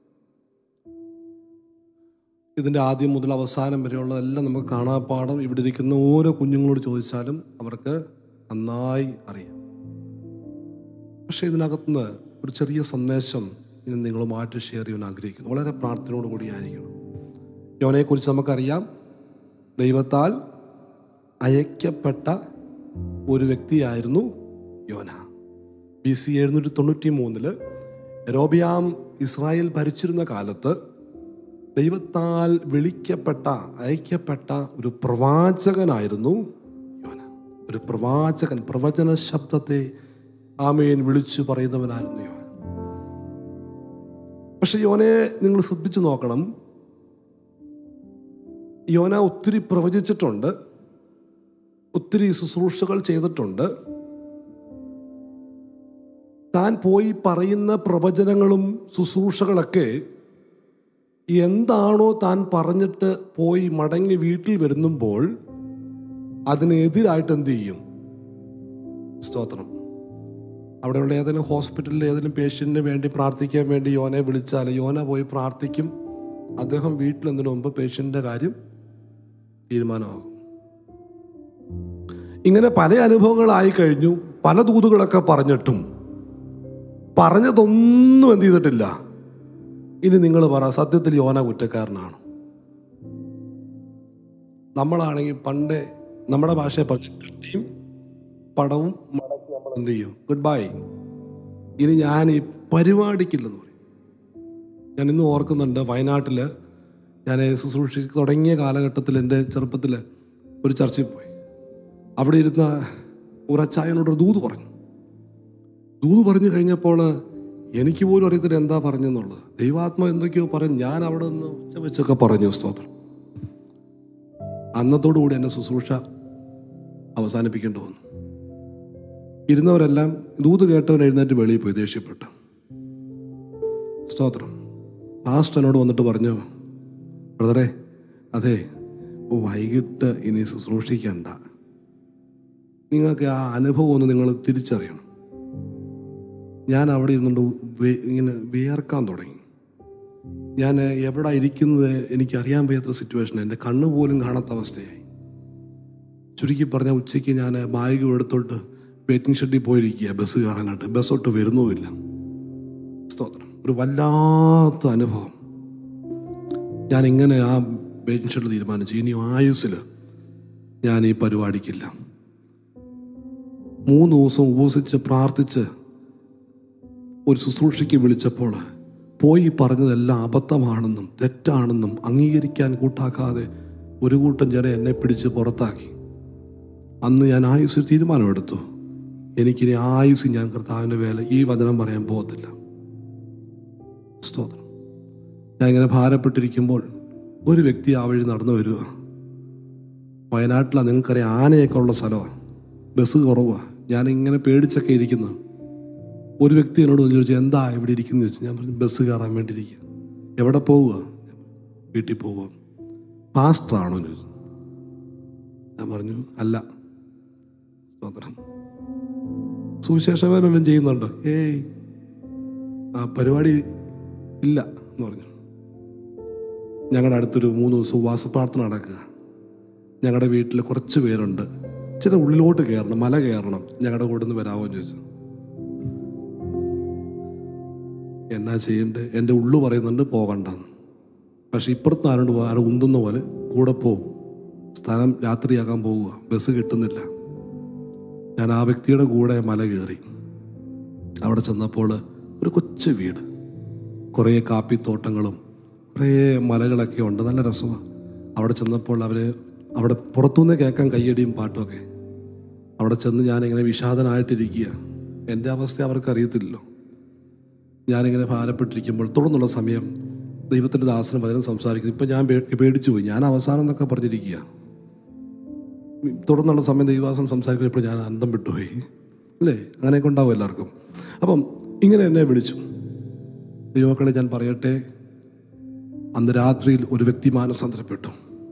ഇതിൻ്റെ ആദ്യം മുതൽ അവസാനം വരെയുള്ളതെല്ലാം നമുക്ക് കാണാപ്പാടം ഇവിടെ ഇരിക്കുന്ന ഓരോ കുഞ്ഞുങ്ങളോട് ചോദിച്ചാലും അവർക്ക് നന്നായി അറിയാം പക്ഷേ ഇതിനകത്തുനിന്ന് ഒരു ചെറിയ സന്ദേശം ഇനി നിങ്ങളുമായിട്ട് ഷെയർ ചെയ്യാൻ ആഗ്രഹിക്കുന്നു വളരെ പ്രാർത്ഥനയോട് കൂടി ആയിരിക്കണം യോനെക്കുറിച്ച് നമുക്കറിയാം ദൈവത്താൽ അയക്കപ്പെട്ട ഒരു വ്യക്തിയായിരുന്നു യോന ബി സി എഴുന്നൂറ്റി തൊണ്ണൂറ്റി മൂന്നില് രോബിയാം ഇസ്രായേൽ ഭരിച്ചിരുന്ന കാലത്ത് ദൈവത്താൽ വിളിക്കപ്പെട്ട അയക്കപ്പെട്ട ഒരു പ്രവാചകനായിരുന്നു യോന ഒരു പ്രവാചകൻ പ്രവചന ശബ്ദത്തെ ആമേൻ വിളിച്ചു പറയുന്നവനായിരുന്നു യോന പക്ഷെ യോനെ നിങ്ങൾ ശ്രദ്ധിച്ചു നോക്കണം യോന ഒത്തിരി പ്രവചിച്ചിട്ടുണ്ട് ഒത്തിരി ശുശ്രൂഷകൾ ചെയ്തിട്ടുണ്ട് താൻ പോയി പറയുന്ന പ്രവചനങ്ങളും ശുശ്രൂഷകളൊക്കെ എന്താണോ താൻ പറഞ്ഞിട്ട് പോയി മടങ്ങി വീട്ടിൽ വരുന്നുമ്പോൾ അതിനെതിരായിട്ട് എന്ത് ചെയ്യും സ്തോത്രം അവിടെയുള്ള ഏതെങ്കിലും ഹോസ്പിറ്റലിൽ ഏതെങ്കിലും പേഷ്യന്റിന് വേണ്ടി പ്രാർത്ഥിക്കാൻ വേണ്ടി യോനെ വിളിച്ചാൽ യോന പോയി പ്രാർത്ഥിക്കും അദ്ദേഹം വീട്ടിലെന്നതിന് മുമ്പ് പേഷ്യന്റിന്റെ കാര്യം തീരുമാനമാകും ഇങ്ങനെ പല അനുഭവങ്ങളായി കഴിഞ്ഞു പല ദൂതുകളൊക്കെ പറഞ്ഞിട്ടും പറഞ്ഞതൊന്നും എന്ത് ചെയ്തിട്ടില്ല ഇനി നിങ്ങൾ പറ സത്യത്തിൽ യോന കുറ്റക്കാരനാണ് നമ്മളാണെങ്കിൽ പണ്ട് നമ്മുടെ ഭാഷയെ പറഞ്ഞ കട്ടിയും പടവും മടക്കി നമ്മൾ എന്ത് ചെയ്യും ഗുഡ് ബൈ ഇനി ഞാൻ ഈ പരിപാടിക്കില്ലെന്ന് പറയും ഞാൻ ഇന്ന് ഓർക്കുന്നുണ്ട് വയനാട്ടിൽ ഞാൻ ശുശ്രൂഷ തുടങ്ങിയ കാലഘട്ടത്തിൽ എൻ്റെ ചെറുപ്പത്തിൽ ഒരു ചർച്ചയിൽ പോയി അവിടെ ഇരുന്ന ഒരച്ചായനോടൊരു ദൂത് പറഞ്ഞു ദൂത് പറഞ്ഞു കഴിഞ്ഞപ്പോൾ എനിക്ക് പോലും അറിയത്തില്ല എന്താ പറഞ്ഞെന്നുള്ളത് ദൈവാത്മ എന്തൊക്കെയോ പറഞ്ഞു ഞാൻ അവിടെ നിന്ന് ഉച്ച വെച്ചൊക്കെ പറഞ്ഞു സ്തോത്രം അന്നത്തോടുകൂടി എന്നെ ശുശ്രൂഷ അവസാനിപ്പിക്കേണ്ടി വന്നു ഇരുന്നവരെല്ലാം ദൂത് കേട്ടവൻ എഴുന്നേറ്റ് വെളിയിൽ പോയി ദേഷ്യപ്പെട്ടു സ്തോത്രം പാസ്റ്റ് എന്നോട് വന്നിട്ട് പറഞ്ഞു ബ്രദറെ അതെ വൈകിട്ട് ഇനി ശുശ്രൂഷിക്കണ്ട നിങ്ങൾക്ക് ആ അനുഭവം ഒന്ന് നിങ്ങൾ തിരിച്ചറിയണം ഞാൻ അവിടെ ഇരുന്നുകൊണ്ട് വേ- ഇങ്ങനെ വിയർക്കാൻ തുടങ്ങി ഞാൻ എവിടെ ഇരിക്കുന്നത് എനിക്ക് അറിയാൻ വയ്യാത്ത സിറ്റുവേഷൻ എൻ്റെ കണ്ണ് പോലും കാണാത്ത അവസ്ഥയായി ചുരുക്കി പറഞ്ഞ ഉച്ചയ്ക്ക് ഞാൻ ബാഗ് എടുത്തോട്ട് വെയിറ്റിംഗ് ഷെഡിൽ പോയിരിക്കുക ബസ് കയറാനായിട്ട് ബസ്സൊട്ട് വരുന്നുമില്ല സ്തോത്രം ഒരു വല്ലാത്ത അനുഭവം ഞാൻ ഇങ്ങനെ ആ വെയിറ്റിംഗ് ഷെഡിൽ തീരുമാനിച്ചു ഇനി ആയുസ്സിൽ ഞാൻ ഈ പരിപാടിക്കില്ല മൂന്ന് ദിവസം ഉപസിച്ച് പ്രാർത്ഥിച്ച് ഒരു ശുശ്രൂഷയ്ക്ക് വിളിച്ചപ്പോൾ പോയി പറഞ്ഞതെല്ലാം അബദ്ധമാണെന്നും തെറ്റാണെന്നും അംഗീകരിക്കാൻ കൂട്ടാക്കാതെ ഒരു കൂട്ടം ജനം എന്നെ പിടിച്ച് പുറത്താക്കി അന്ന് ഞാൻ ആയുസ് തീരുമാനമെടുത്തു എനിക്കിനി ആയുസ് ഞാൻ കർത്താവിൻ്റെ വേല ഈ വചനം പറയാൻ പോകത്തില്ല സ്തോത്രം ഞാൻ ഇങ്ങനെ ഭാരപ്പെട്ടിരിക്കുമ്പോൾ ഒരു വ്യക്തി ആ വഴി നടന്നു വരിക വയനാട്ടിലാണ് നിങ്ങൾക്കറിയാം ആനയൊക്കെ ഉള്ള സ്ഥലമാണ് ബസ് കുറവാണ് ഞാനിങ്ങനെ പേടിച്ചൊക്കെ ഇരിക്കുന്നു ഒരു വ്യക്തി എന്നോട് വന്ന് ചോദിച്ചു എന്താ ഇവിടെ ഇരിക്കുന്നത് ചോദിച്ചു ഞാൻ പറഞ്ഞു ബസ് കയറാൻ വേണ്ടി ഇരിക്കുക എവിടെ പോവുക ഞാൻ പറഞ്ഞു, വീട്ടിൽ പോവുക പാസ്റ്ററാണോ എന്ന് ചോദിച്ചു ഞാൻ പറഞ്ഞു അല്ല സ്തോത്രം സുവിശേഷകരെല്ലാം ചെയ്യുന്നുണ്ടോ ഏയ് ആ പരിപാടി ഇല്ല എന്ന് പറഞ്ഞു ഞങ്ങളുടെ അടുത്തൊരു മൂന്ന് ദിവസം ഉപവാസ പ്രാർത്ഥന നടക്കുക ഞങ്ങളുടെ വീട്ടിൽ കുറച്ച് പേരുണ്ട് ഇച്ചിരി ഉള്ളിലോട്ട് കയറണം മല കയറണം ഞങ്ങളുടെ കൂടെ നിന്ന് വരാമോ എന്ന് ചോദിച്ചു എന്നാ ചെയ്യണ്ടേ എൻ്റെ ഉള്ളു പറയുന്നുണ്ട് പോകണ്ടെന്ന് പക്ഷെ ഇപ്പുറത്ത് ആരോട് പോ- ആരും ഉന്തുന്ന പോലെ കൂടെ പോവും സ്ഥലം രാത്രിയാക്കാൻ പോവുക ബസ് കിട്ടുന്നില്ല ഞാൻ ആ വ്യക്തിയുടെ കൂടെ മല കയറി അവിടെ ചെന്നപ്പോൾ ഒരു കൊച്ചു വീട് കുറേ കാപ്പിത്തോട്ടങ്ങളും കുറേ മലകളൊക്കെ ഉണ്ട് നല്ല രസമാണ് അവിടെ ചെന്നപ്പോൾ അവർ അവിടെ പുറത്തുനിന്ന് കേൾക്കാൻ കയ്യടിയും പാട്ടുമൊക്കെ അവിടെ ചെന്ന് ഞാനിങ്ങനെ വിഷാദനായിട്ടിരിക്കുക എൻ്റെ അവസ്ഥ അവർക്ക് അറിയത്തില്ലല്ലോ ഞാനിങ്ങനെ ഭാരപ്പെട്ടിരിക്കുമ്പോൾ തുടർന്നുള്ള സമയം ദൈവത്തിൻ്റെ ദാസനം പലരും സംസാരിക്കുന്നു ഇപ്പം ഞാൻ പേ- പേടിച്ചു പോയി ഞാൻ അവസാനം എന്നൊക്കെ പറഞ്ഞിരിക്കുക തുടർന്നുള്ള സമയം ദൈവാസം സംസാരിക്കുന്നപ്പോൾ ഞാൻ അന്തം വിട്ടുപോയി അല്ലേ അങ്ങനെയൊക്കെ ഉണ്ടാവും എല്ലാവർക്കും അപ്പം ഇങ്ങനെ എന്നെ വിളിച്ചു ദൈവമക്കളെ ഞാൻ പറയട്ടെ അന്ന് രാത്രിയിൽ ഒരു വ്യക്തി മാനസാന്തരപ്പെട്ടു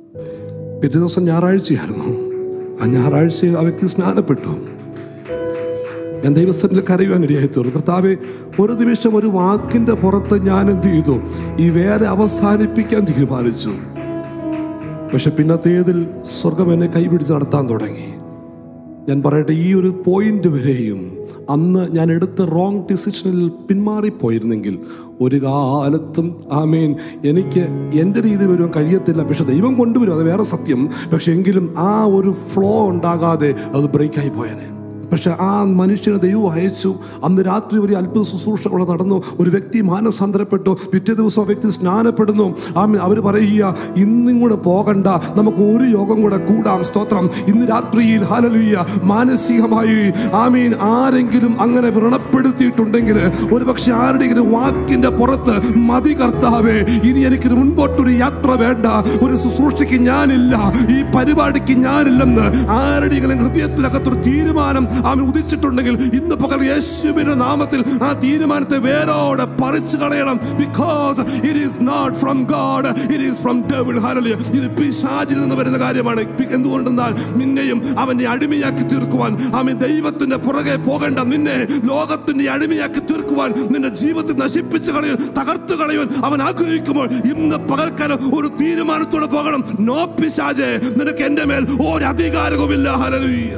പിറ്റേ ദിവസം ഞായറാഴ്ചയായിരുന്നു ആ ഞായറാഴ്ച ആ വ്യക്തി സ്നാനപ്പെട്ടു ഞാൻ ദൈവസ്ഥനിൽ കരയുവാൻ ഇടയായി തീർന്നു കർത്താവെ ഒരു നിമിഷം ഒരു വാക്കിന്റെ പുറത്ത് ഞാൻ എന്ത് ചെയ്തു ഈ വേറെ അവസാനിപ്പിക്കാൻ തീരുമാനിച്ചു പക്ഷെ പിന്നത്തേതിൽ സ്വർഗം എന്നെ കൈപിടിച്ച് നടത്താൻ തുടങ്ങി ഞാൻ പറയട്ടെ ഈ ഒരു പോയിന്റ് വരെയും അന്ന് ഞാൻ എടുത്ത റോങ് ഡിസിഷനിൽ പിന്മാറിപ്പോയിരുന്നെങ്കിൽ ഒരു കാലത്തും ആമേൻ എനിക്ക് എൻ്റെ രീതിയിൽ വരുവാൻ കഴിയത്തില്ല പക്ഷെ ദൈവം കൊണ്ടുവരും അത് വേറെ സത്യം പക്ഷെ എങ്കിലും ആ ഒരു ഫ്ലോ ഉണ്ടാകാതെ അത് ബ്രേക്കായി പോയനെ പക്ഷെ ആ മനുഷ്യനെ ദൈവം അയച്ചു അന്ന് രാത്രി ഒരു അത്ഭുത ശുശ്രൂഷ അവിടെ നടന്നു ഒരു വ്യക്തി മാനസാന്തരപ്പെട്ടു പിറ്റേ ദിവസം ആ വ്യക്തി സ്നാനപ്പെടുന്നു ആമീൻ അവർ പറയുക ഇന്നും കൂടെ പോകണ്ട നമുക്ക് ഒരു യോഗം കൂടെ കൂടാം സ്തോത്രം ഇന്ന് രാത്രിയിൽ ഹാലലുയ്യ മാനസികമായി ആമീൻ ആരെങ്കിലും അങ്ങനെ വ്രണപ്പെടുത്തിയിട്ടുണ്ടെങ്കിൽ ഒരു പക്ഷെ ആരുടെയെങ്കിലും വാക്കിന്റെ പുറത്ത് മതി കർത്താവേ ഇനി എനിക്ക് മുൻപോട്ടൊരു യാത്ര വേണ്ട ഒരു ശുശ്രൂഷയ്ക്ക് ഞാനില്ല ഈ പരിപാടിക്ക് ഞാനില്ലെന്ന് ആരുടെയെങ്കിലും ഹൃദയത്തിനകത്തൊരു തീരുമാനം അവൻ ഉദിച്ചിട്ടുണ്ടെങ്കിൽ ഇന്ന് പകൽ യേശുവിന്റെ നാമത്തിൽ ആ തീരുമാനത്തെ വേരോടെ പറിച്ചു കളയണം because it is not from God it is from devil ഹരലിയ ഇത് പിശാചിൽ നിന്ന് വരുന്ന കാര്യമാണ് എന്തുകൊണ്ടെന്നാൽ നിന്നെയും അവന്റെ അടിമയാക്കി തീർക്കുവാൻ അവൻ ദൈവത്തിന്റെ പുറകെ പോകേണ്ട നിന്നെ ലോകത്തിന്റെ അടിമയാക്കി തീർക്കുവാൻ നിന്റെ ജീവിതത്തിൽ നശിപ്പിച്ചു കളയാൻ തകർത്തു കളയാൻ അവൻ ആഗ്രഹിക്കുമ്പോൾ ഇന്ന് പകൽക്കാലം ഒരു തീരുമാനത്തോടെ പോകണം നോ പിശാജെ നിനക്ക് എന്റെ മേൽ ഒരു അധികാരവുമില്ല ഹരലുയ്യ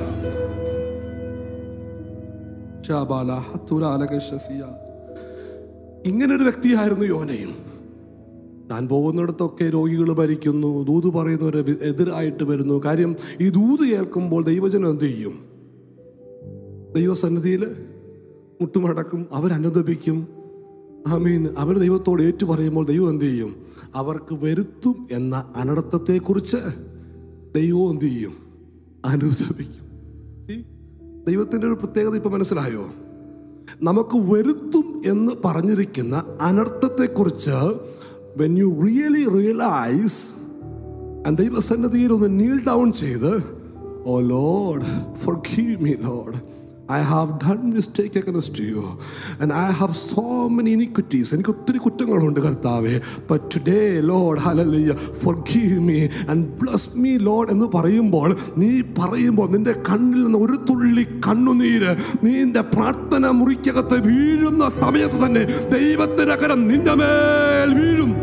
ഷാബാല ഹത്തുരാലക ശസിയ. ഇങ്ങനെ ഒരു വ്യക്തിയായിരുന്നു യോനയും താൻ പോകുന്നിടത്തൊക്കെ രോഗികൾ ഭരിക്കുന്നു ദൂത് പറയുന്നവരെ വി- എതിരായിട്ട് വരുന്നു കാര്യം ഈ ദൂത് കേൾക്കുമ്പോൾ ദൈവജനം എന്ത് ചെയ്യും ദൈവസന്നിധിയിൽ മുട്ടുമടക്കും അവരനുദപിക്കും ആമീൻ അവർ ദൈവത്തോട് ഏറ്റു പറയുമ്പോൾ ദൈവം എന്ത് ചെയ്യും അവർക്ക് വരുത്തും എന്ന അനർത്ഥത്തെക്കുറിച്ച് ദൈവം എന്ത് ചെയ്യും അനുദപിക്കും See? ദൈവത്തിൻ്റെ ഒരു പ്രത്യേകത ഇപ്പൊ മനസ്സിലായോ നമുക്ക് വരുത്തും എന്ന് പറഞ്ഞിരിക്കുന്ന അനർത്ഥത്തെക്കുറിച്ച് when you really realise And ദൈവസന്നദ്ധിയിൽ ഒന്ന് നീൽ ഡൗൺ ചെയ്ത് oh Lord for me Lord I have done mistake against you and I have so many iniquities എനിക്ക് ഒത്തിരി കുറ്റങ്ങളുണ്ട് കർത്താവേ ബട്ട് ടുഡേ ലോഡ് ഹലലിയ for me and bless me Lord എന്ന് പറയുമ്പോൾ നീ പറയുമ്പോൾ നിന്റെ കണ്ണിൽ നിന്ന് ഒരു തുള്ളി കണ്ണുനീര് നിന്റെ പ്രാർത്ഥന മുറിക്കകത്ത് വീഴുന്ന സമയത്ത് തന്നെ ദൈവത്തിന്റെ കരം നിന്റെ മേൽ വീഴും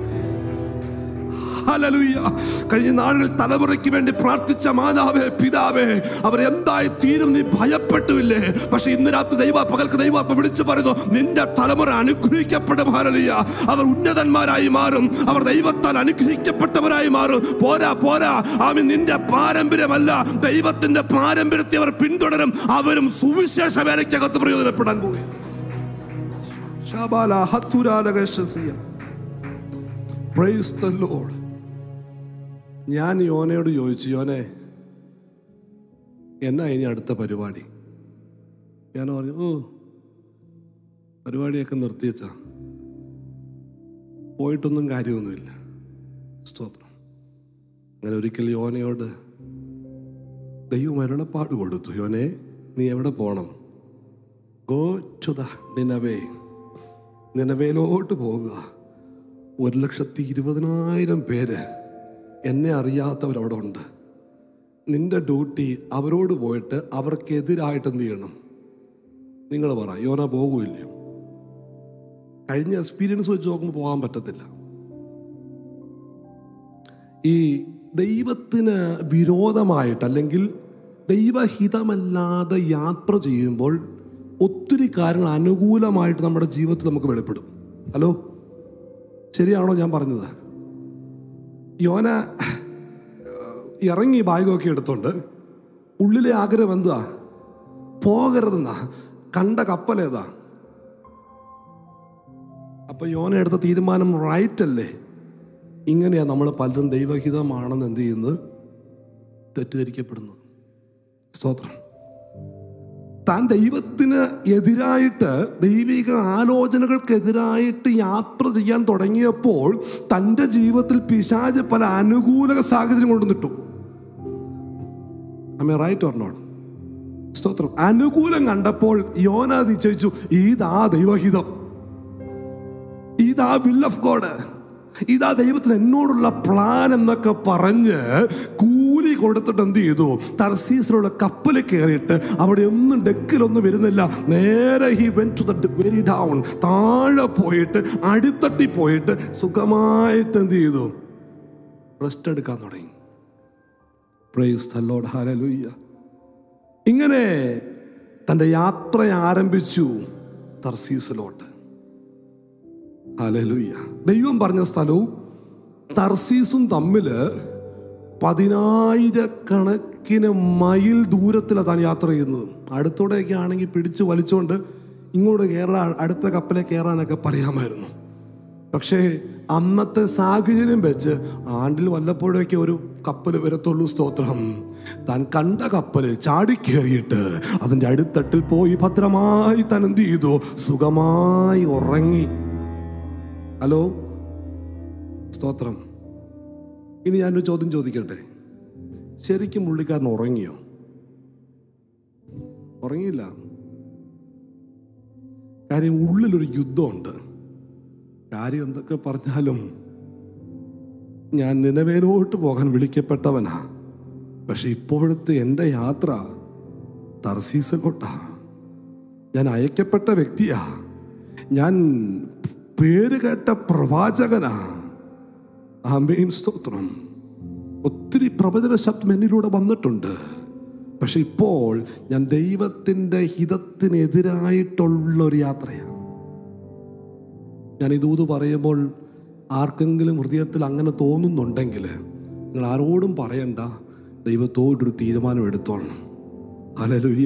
ഹല്ലേലൂയ. കഴിഞ്ഞ നാളുകൾ തലമുറയ്ക്ക് വേണ്ടി പ്രാർത്ഥിച്ച മാതാവേ പിതാവേ അവർ എന്തായി തീരും നീ ഭയപ്പെട്ടുമില്ലേ പക്ഷെ ഇന്ന് രാത്രി ദൈവ പകൽക്ക് ദൈവാത്മ വിളിച്ചു പറയുന്നു നിന്റെ തലമുറ അനുഗ്രഹിക്കപ്പെടും ഹാലലിയ അവർ ഉന്നതന്മാരായി മാറും അവർ ദൈവത്താൽ അനുഗ്രഹിക്കപ്പെട്ടവരായി മാറും പോരാ പോരാ ആമി നിന്റെ പാരമ്പര്യമല്ല ദൈവത്തിന്റെ പാരമ്പര്യത്തെ അവർ പിന്തുടരും അവരും സുവിശേഷ വേലയ്ക്കകത്ത് പ്രയോജനപ്പെടാൻ പോയി ശബാല ഹത്തുരാലകശസിയ പ്രൈസ് ദ ലോർഡ് ഞാൻ യോനയോട് ചോദിച്ചു യോനെ എന്നാ ഇനി അടുത്ത പരിപാടി ഞാൻ പറഞ്ഞു ഓ പരിപാടിയൊക്കെ നിർത്തിവെച്ചാ പോയിട്ടൊന്നും കാര്യമൊന്നുമില്ല സ്തോത്രം അങ്ങനെ ഒരിക്കൽ യോനയോട് ദൈവം മരണപ്പാട് കൊടുത്തു യോനെ നീ എവിടെ പോകണം ഗോ ടു ദ നിനവേ നിനവേലോട്ട് പോകുക ഒരു ലക്ഷത്തി ഇരുപതിനായിരം പേര് എന്നെ അറിയാത്തവരവിടെ ഉണ്ട് നിന്റെ ഡ്യൂട്ടി അവരോട് പോയിട്ട് അവർക്കെതിരായിട്ട് എന്ത് ചെയ്യണം നിങ്ങൾ പറ യോന പോകുമില്ലയോ കഴിഞ്ഞ എക്സ്പീരിയൻസ് വെച്ച് നോക്കുമ്പോൾ പോകാൻ പറ്റത്തില്ല ഈ ദൈവത്തിന് വിരോധമായിട്ട് അല്ലെങ്കിൽ ദൈവഹിതമല്ലാതെ യാത്ര ചെയ്യുമ്പോൾ ഒത്തിരി കാര്യങ്ങൾ അനുകൂലമായിട്ട് നമ്മുടെ ജീവിതത്തിൽ നമുക്ക് വെളിപ്പെടും ഹലോ ശരിയാണോ ഞാൻ പറഞ്ഞത് യോന ഏഹ്, ഇറങ്ങി ബാഗൊക്കെ എടുത്തോണ്ട് ഉള്ളിലെ ആഗ്രഹം എന്താ പോകരുതെന്നാ കണ്ട കപ്പലേതാ അപ്പൊ യോന എടുത്ത തീരുമാനം റൈറ്റ് അല്ലേ ഇങ്ങനെയാ നമ്മൾ പലരും ദൈവഹിതമാണെന്ന് എന്ത് ചെയ്യുന്നത് തെറ്റിദ്ധരിക്കപ്പെടുന്നത് സ്തോത്രം താൻ ദൈവത്തിന് എതിരായിട്ട് ദൈവിക ആലോചനകൾക്കെതിരായിട്ട് യാത്ര ചെയ്യാൻ തുടങ്ങിയപ്പോൾ തൻ്റെ ജീവിതത്തിൽ പിശാജ് പല അനുകൂല സാഹചര്യം കൊണ്ടുവന്നിട്ടു അമ്മ റൈറ്റ് ഓർ നോട്ട് സ്തോത്രം അനുകൂലം കണ്ടപ്പോൾ യോന നിശ്ചയിച്ചു ഇതാ ദൈവഹിതം ഇതാ വിൽ ഓഫ് ഗോഡ് ഇതാ ദൈവത്തിന് എന്നോടുള്ള പ്ലാൻ എന്നൊക്കെ പറഞ്ഞ് കൂലി കൊടുത്തിട്ട് എന്ത് ചെയ്തു തർസീസിലുള്ള കപ്പൽ കയറിയിട്ട് അവിടെ ഒന്നും ഡെക്കിലൊന്നും വരുന്നില്ല നേരെ he went to the very down താഴെ പോയിട്ട് അടിത്തട്ടി പോയിട്ട് സുഖമായിട്ട് എന്ത് ചെയ്തു റെസ്റ്റ് എടുക്കാൻ തുടങ്ങി പ്രൈസ് the Lord. Hallelujah. ഇങ്ങനെ തൻ്റെ യാത്ര ആരംഭിച്ചു തർസീസിലോട്ട് ഹല്ലേലൂയ ദൈവം പറഞ്ഞ സ്ഥലവും തർസീസും തമ്മിൽ പതിനായിരക്കണക്കിന് മൈൽ ദൂരത്തിലാണ് താൻ യാത്ര ചെയ്യുന്നത് അടുത്തോടെയൊക്കെ ആണെങ്കിൽ പിടിച്ച് വലിച്ചുകൊണ്ട് ഇങ്ങോട്ട് കയറാൻ അടുത്ത കപ്പലെ കയറാനൊക്കെ പറയാമായിരുന്നു പക്ഷേ അന്നത്തെ സാഹചര്യം വെച്ച് ആണ്ടിൽ വല്ലപ്പോഴൊക്കെ ഒരു കപ്പൽ വരത്തുള്ളൂ സ്തോത്രം താൻ കണ്ട കപ്പൽ ചാടിക്കേറിയിട്ട് അതിൻ്റെ അടിത്തട്ടിൽ പോയി ഭദ്രമായി താൻ എന്ത് ചെയ്തു സുഖമായി ഉറങ്ങി ഹലോ സ്തോത്രം ഇനി ഞാനൊരു ചോദ്യം ചോദിക്കട്ടെ ശരിക്കും പുള്ളിക്കാരൻ ഉറങ്ങിയോ ഉറങ്ങിയില്ല കാര്യം ഉള്ളിലൊരു യുദ്ധമുണ്ട് കാര്യം എന്തൊക്കെ പറഞ്ഞാലും ഞാൻ നിലവേലോട്ട് പോകാൻ വിളിക്കപ്പെട്ടവനാ പക്ഷെ ഇപ്പോഴത്തെ എൻ്റെ യാത്ര തർസീസിലോട്ടാ ഞാൻ അയക്കപ്പെട്ട വ്യക്തിയാ ഞാൻ പേര് കേട്ട പ്രവാചകനാ ആമേൻ സ്തോത്രം ഒത്തിരി പ്രവചന ശബ്ദം എന്നിലൂടെ വന്നിട്ടുണ്ട് പക്ഷെ ഇപ്പോൾ ഞാൻ ദൈവത്തിൻ്റെ ഹിതത്തിനെതിരായിട്ടുള്ള ഒരു യാത്രയാണ് ഞാൻ ഈ ദൂത് പറയുമ്പോൾ ആർക്കെങ്കിലും ഹൃദയത്തിൽ അങ്ങനെ തോന്നുന്നുണ്ടെങ്കിൽ നിങ്ങൾ ആരോടും പറയണ്ട ദൈവത്തോടൊരു തീരുമാനം എടുത്തോളണം അലലുയ്യ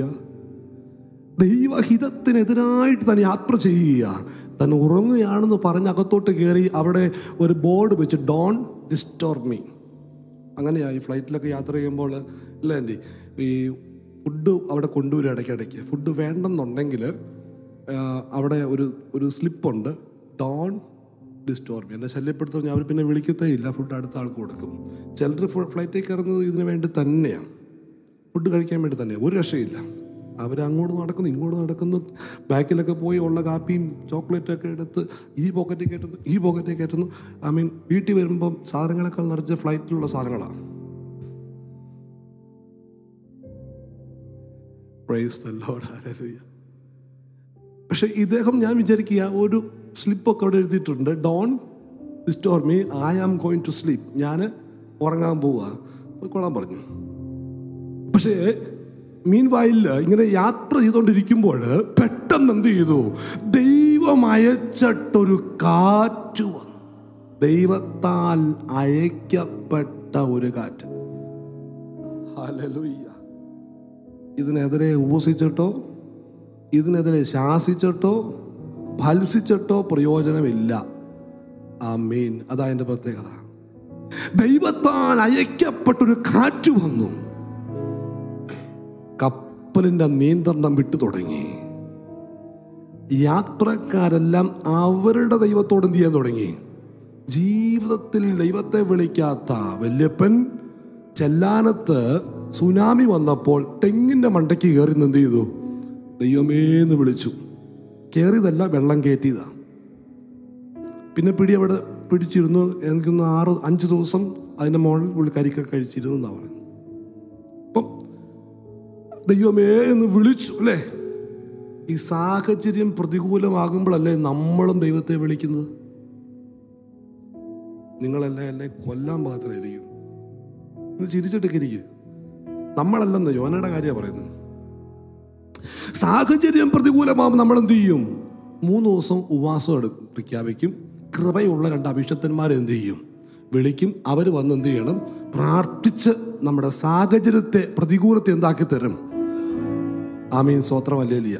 ദൈവഹിതത്തിനെതിരായിട്ട് താൻ യാത്ര ചെയ്യുക താൻ ഉറങ്ങുകയാണെന്ന് പറഞ്ഞ് അകത്തോട്ട് കയറി അവിടെ ഒരു ബോർഡ് വെച്ച് ഡോൺ ഡിസ്റ്റോർബ് മീ അങ്ങനെയാ ഈ ഫ്ലൈറ്റിലൊക്കെ യാത്ര ചെയ്യുമ്പോൾ ഇല്ല ആൻറ്റി ഈ ഫുഡ് അവിടെ കൊണ്ടുവരും ഇടയ്ക്കിടയ്ക്ക് ഫുഡ് വേണ്ടെന്നുണ്ടെങ്കിൽ ആ, അവിടെ ഒരു ഒരു സ്ലിപ്പുണ്ട് ഡോൺ ഡിസ്റ്റോർബ് എന്നെ ശല്യപ്പെടുത്തുന്ന അവർ പിന്നെ വിളിക്കത്തേ ഇല്ല ഫുഡ് അടുത്ത ആൾക്ക് കൊടുക്കും ചിലർ ഫ്ലൈറ്റിൽ കയറുന്നത് ഇതിനു വേണ്ടി തന്നെയാണ് ഫുഡ് കഴിക്കാൻ വേണ്ടി തന്നെയാണ് ഒരു രക്ഷയില്ല അവർ അങ്ങോട്ട് നടക്കുന്നു ഇങ്ങോട്ട് നടക്കുന്നു ബാക്കിലൊക്കെ പോയി ഉള്ള കാപ്പിയും ചോക്ലേറ്റും ഒക്കെ എടുത്ത് ഈ പോക്കറ്റിൽ കയറ്റുന്നു ഈ പോക്കറ്റിൽ കയറ്റുന്നു ഐ മീൻ വീട്ടിൽ വരുമ്പം സാധനങ്ങളൊക്കെ നിറച്ച് ഫ്ലൈറ്റിലുള്ള സാധനങ്ങളാണ് പ്രൈസ് the Lord. Hallelujah. പക്ഷെ ഇദ്ദേഹം ഞാൻ വിചാരിക്കുക ഒരു സ്ലിപ്പൊക്കെ അവിടെ എഴുതിയിട്ടുണ്ട് don't disturb me I am going to sleep ഞാൻ ഉറങ്ങാൻ പോവുക പോയിക്കോളാൻ പറഞ്ഞു പക്ഷേ മീൻ വായില് ഇങ്ങനെ യാത്ര ചെയ്തുകൊണ്ടിരിക്കുമ്പോൾ പെട്ടെന്ന് എന്ത് ചെയ്തു ദൈവം അയച്ചിട്ടൊരു കാറ്റ് വന്നു ദൈവത്താൽ അയക്കപ്പെട്ട ഒരു കാറ്റ് ഹല്ലേലൂയ ഇതിനെതിരെ ഉപസിച്ചിട്ടോ ഇതിനെതിരെ ശാസിച്ചിട്ടോ ഫൽസിച്ചിട്ടോ പ്രയോജനമില്ല ആ മീൻ അതാ എൻ്റെ പ്രത്യേകത ദൈവത്താൽ അയക്കപ്പെട്ടൊരു കാറ്റ് വന്നു കപ്പലിന്റെ നിയന്ത്രണം വിട്ടു തുടങ്ങി യാത്രക്കാരെല്ലാം അവരുടെ ദൈവത്തോട് എന്ത് ചെയ്യാൻ തുടങ്ങി ജീവിതത്തിൽ ദൈവത്തെ വിളിക്കാത്ത വല്യപ്പൻ ചെല്ലാനത്ത് സുനാമി വന്നപ്പോൾ തെങ്ങിന്റെ മണ്ടയ്ക്ക് കയറി നിന്ന് എന്ത് ചെയ്തു ദൈവമേ എന്ന് വിളിച്ചു കയറിയതല്ല വെള്ളം കയറ്റിയതാ പിന്നെ പിടി അവിടെ പിടിച്ചിരുന്നു എനിക്കൊന്ന് ആറ് അഞ്ച് ദിവസം അതിൻ്റെ മുകളിൽ പുള്ളിക്കരിക്കൊക്കെ കഴിച്ചിരുന്നു എന്നാ പറയുന്നത് അപ്പം ദൈവമേ എന്ന് വിളിച്ചു അല്ലേ ഈ സാഹചര്യം പ്രതികൂലമാകുമ്പോഴല്ലേ നമ്മളും ദൈവത്തെ വിളിക്കുന്നത് നിങ്ങളല്ല എന്നെ കൊല്ലാൻ മാത്രമായിരിക്കും ഇത് ചിരിച്ചിട്ടൊക്കെ ഇരിക്കും നമ്മളല്ലെന്ന് യോനയുടെ കാര്യമാണ് പറയുന്നത് സാഹചര്യം പ്രതികൂലമാകുമ്പോൾ നമ്മൾ എന്ത് ചെയ്യും മൂന്ന് ദിവസം ഉപവാസം എടുക്കും പ്രഖ്യാപിക്കും കൃപയുള്ള രണ്ട് അഭിഷക്തന്മാർ എന്ത് ചെയ്യും വിളിക്കും അവർ വന്ന് എന്ത് ചെയ്യണം പ്രാർത്ഥിച്ച് നമ്മുടെ സാഹചര്യത്തെ പ്രതികൂലത്തെ എന്താക്കി തരും ആമീൻ സ്വത്രം അല്ലേലിയ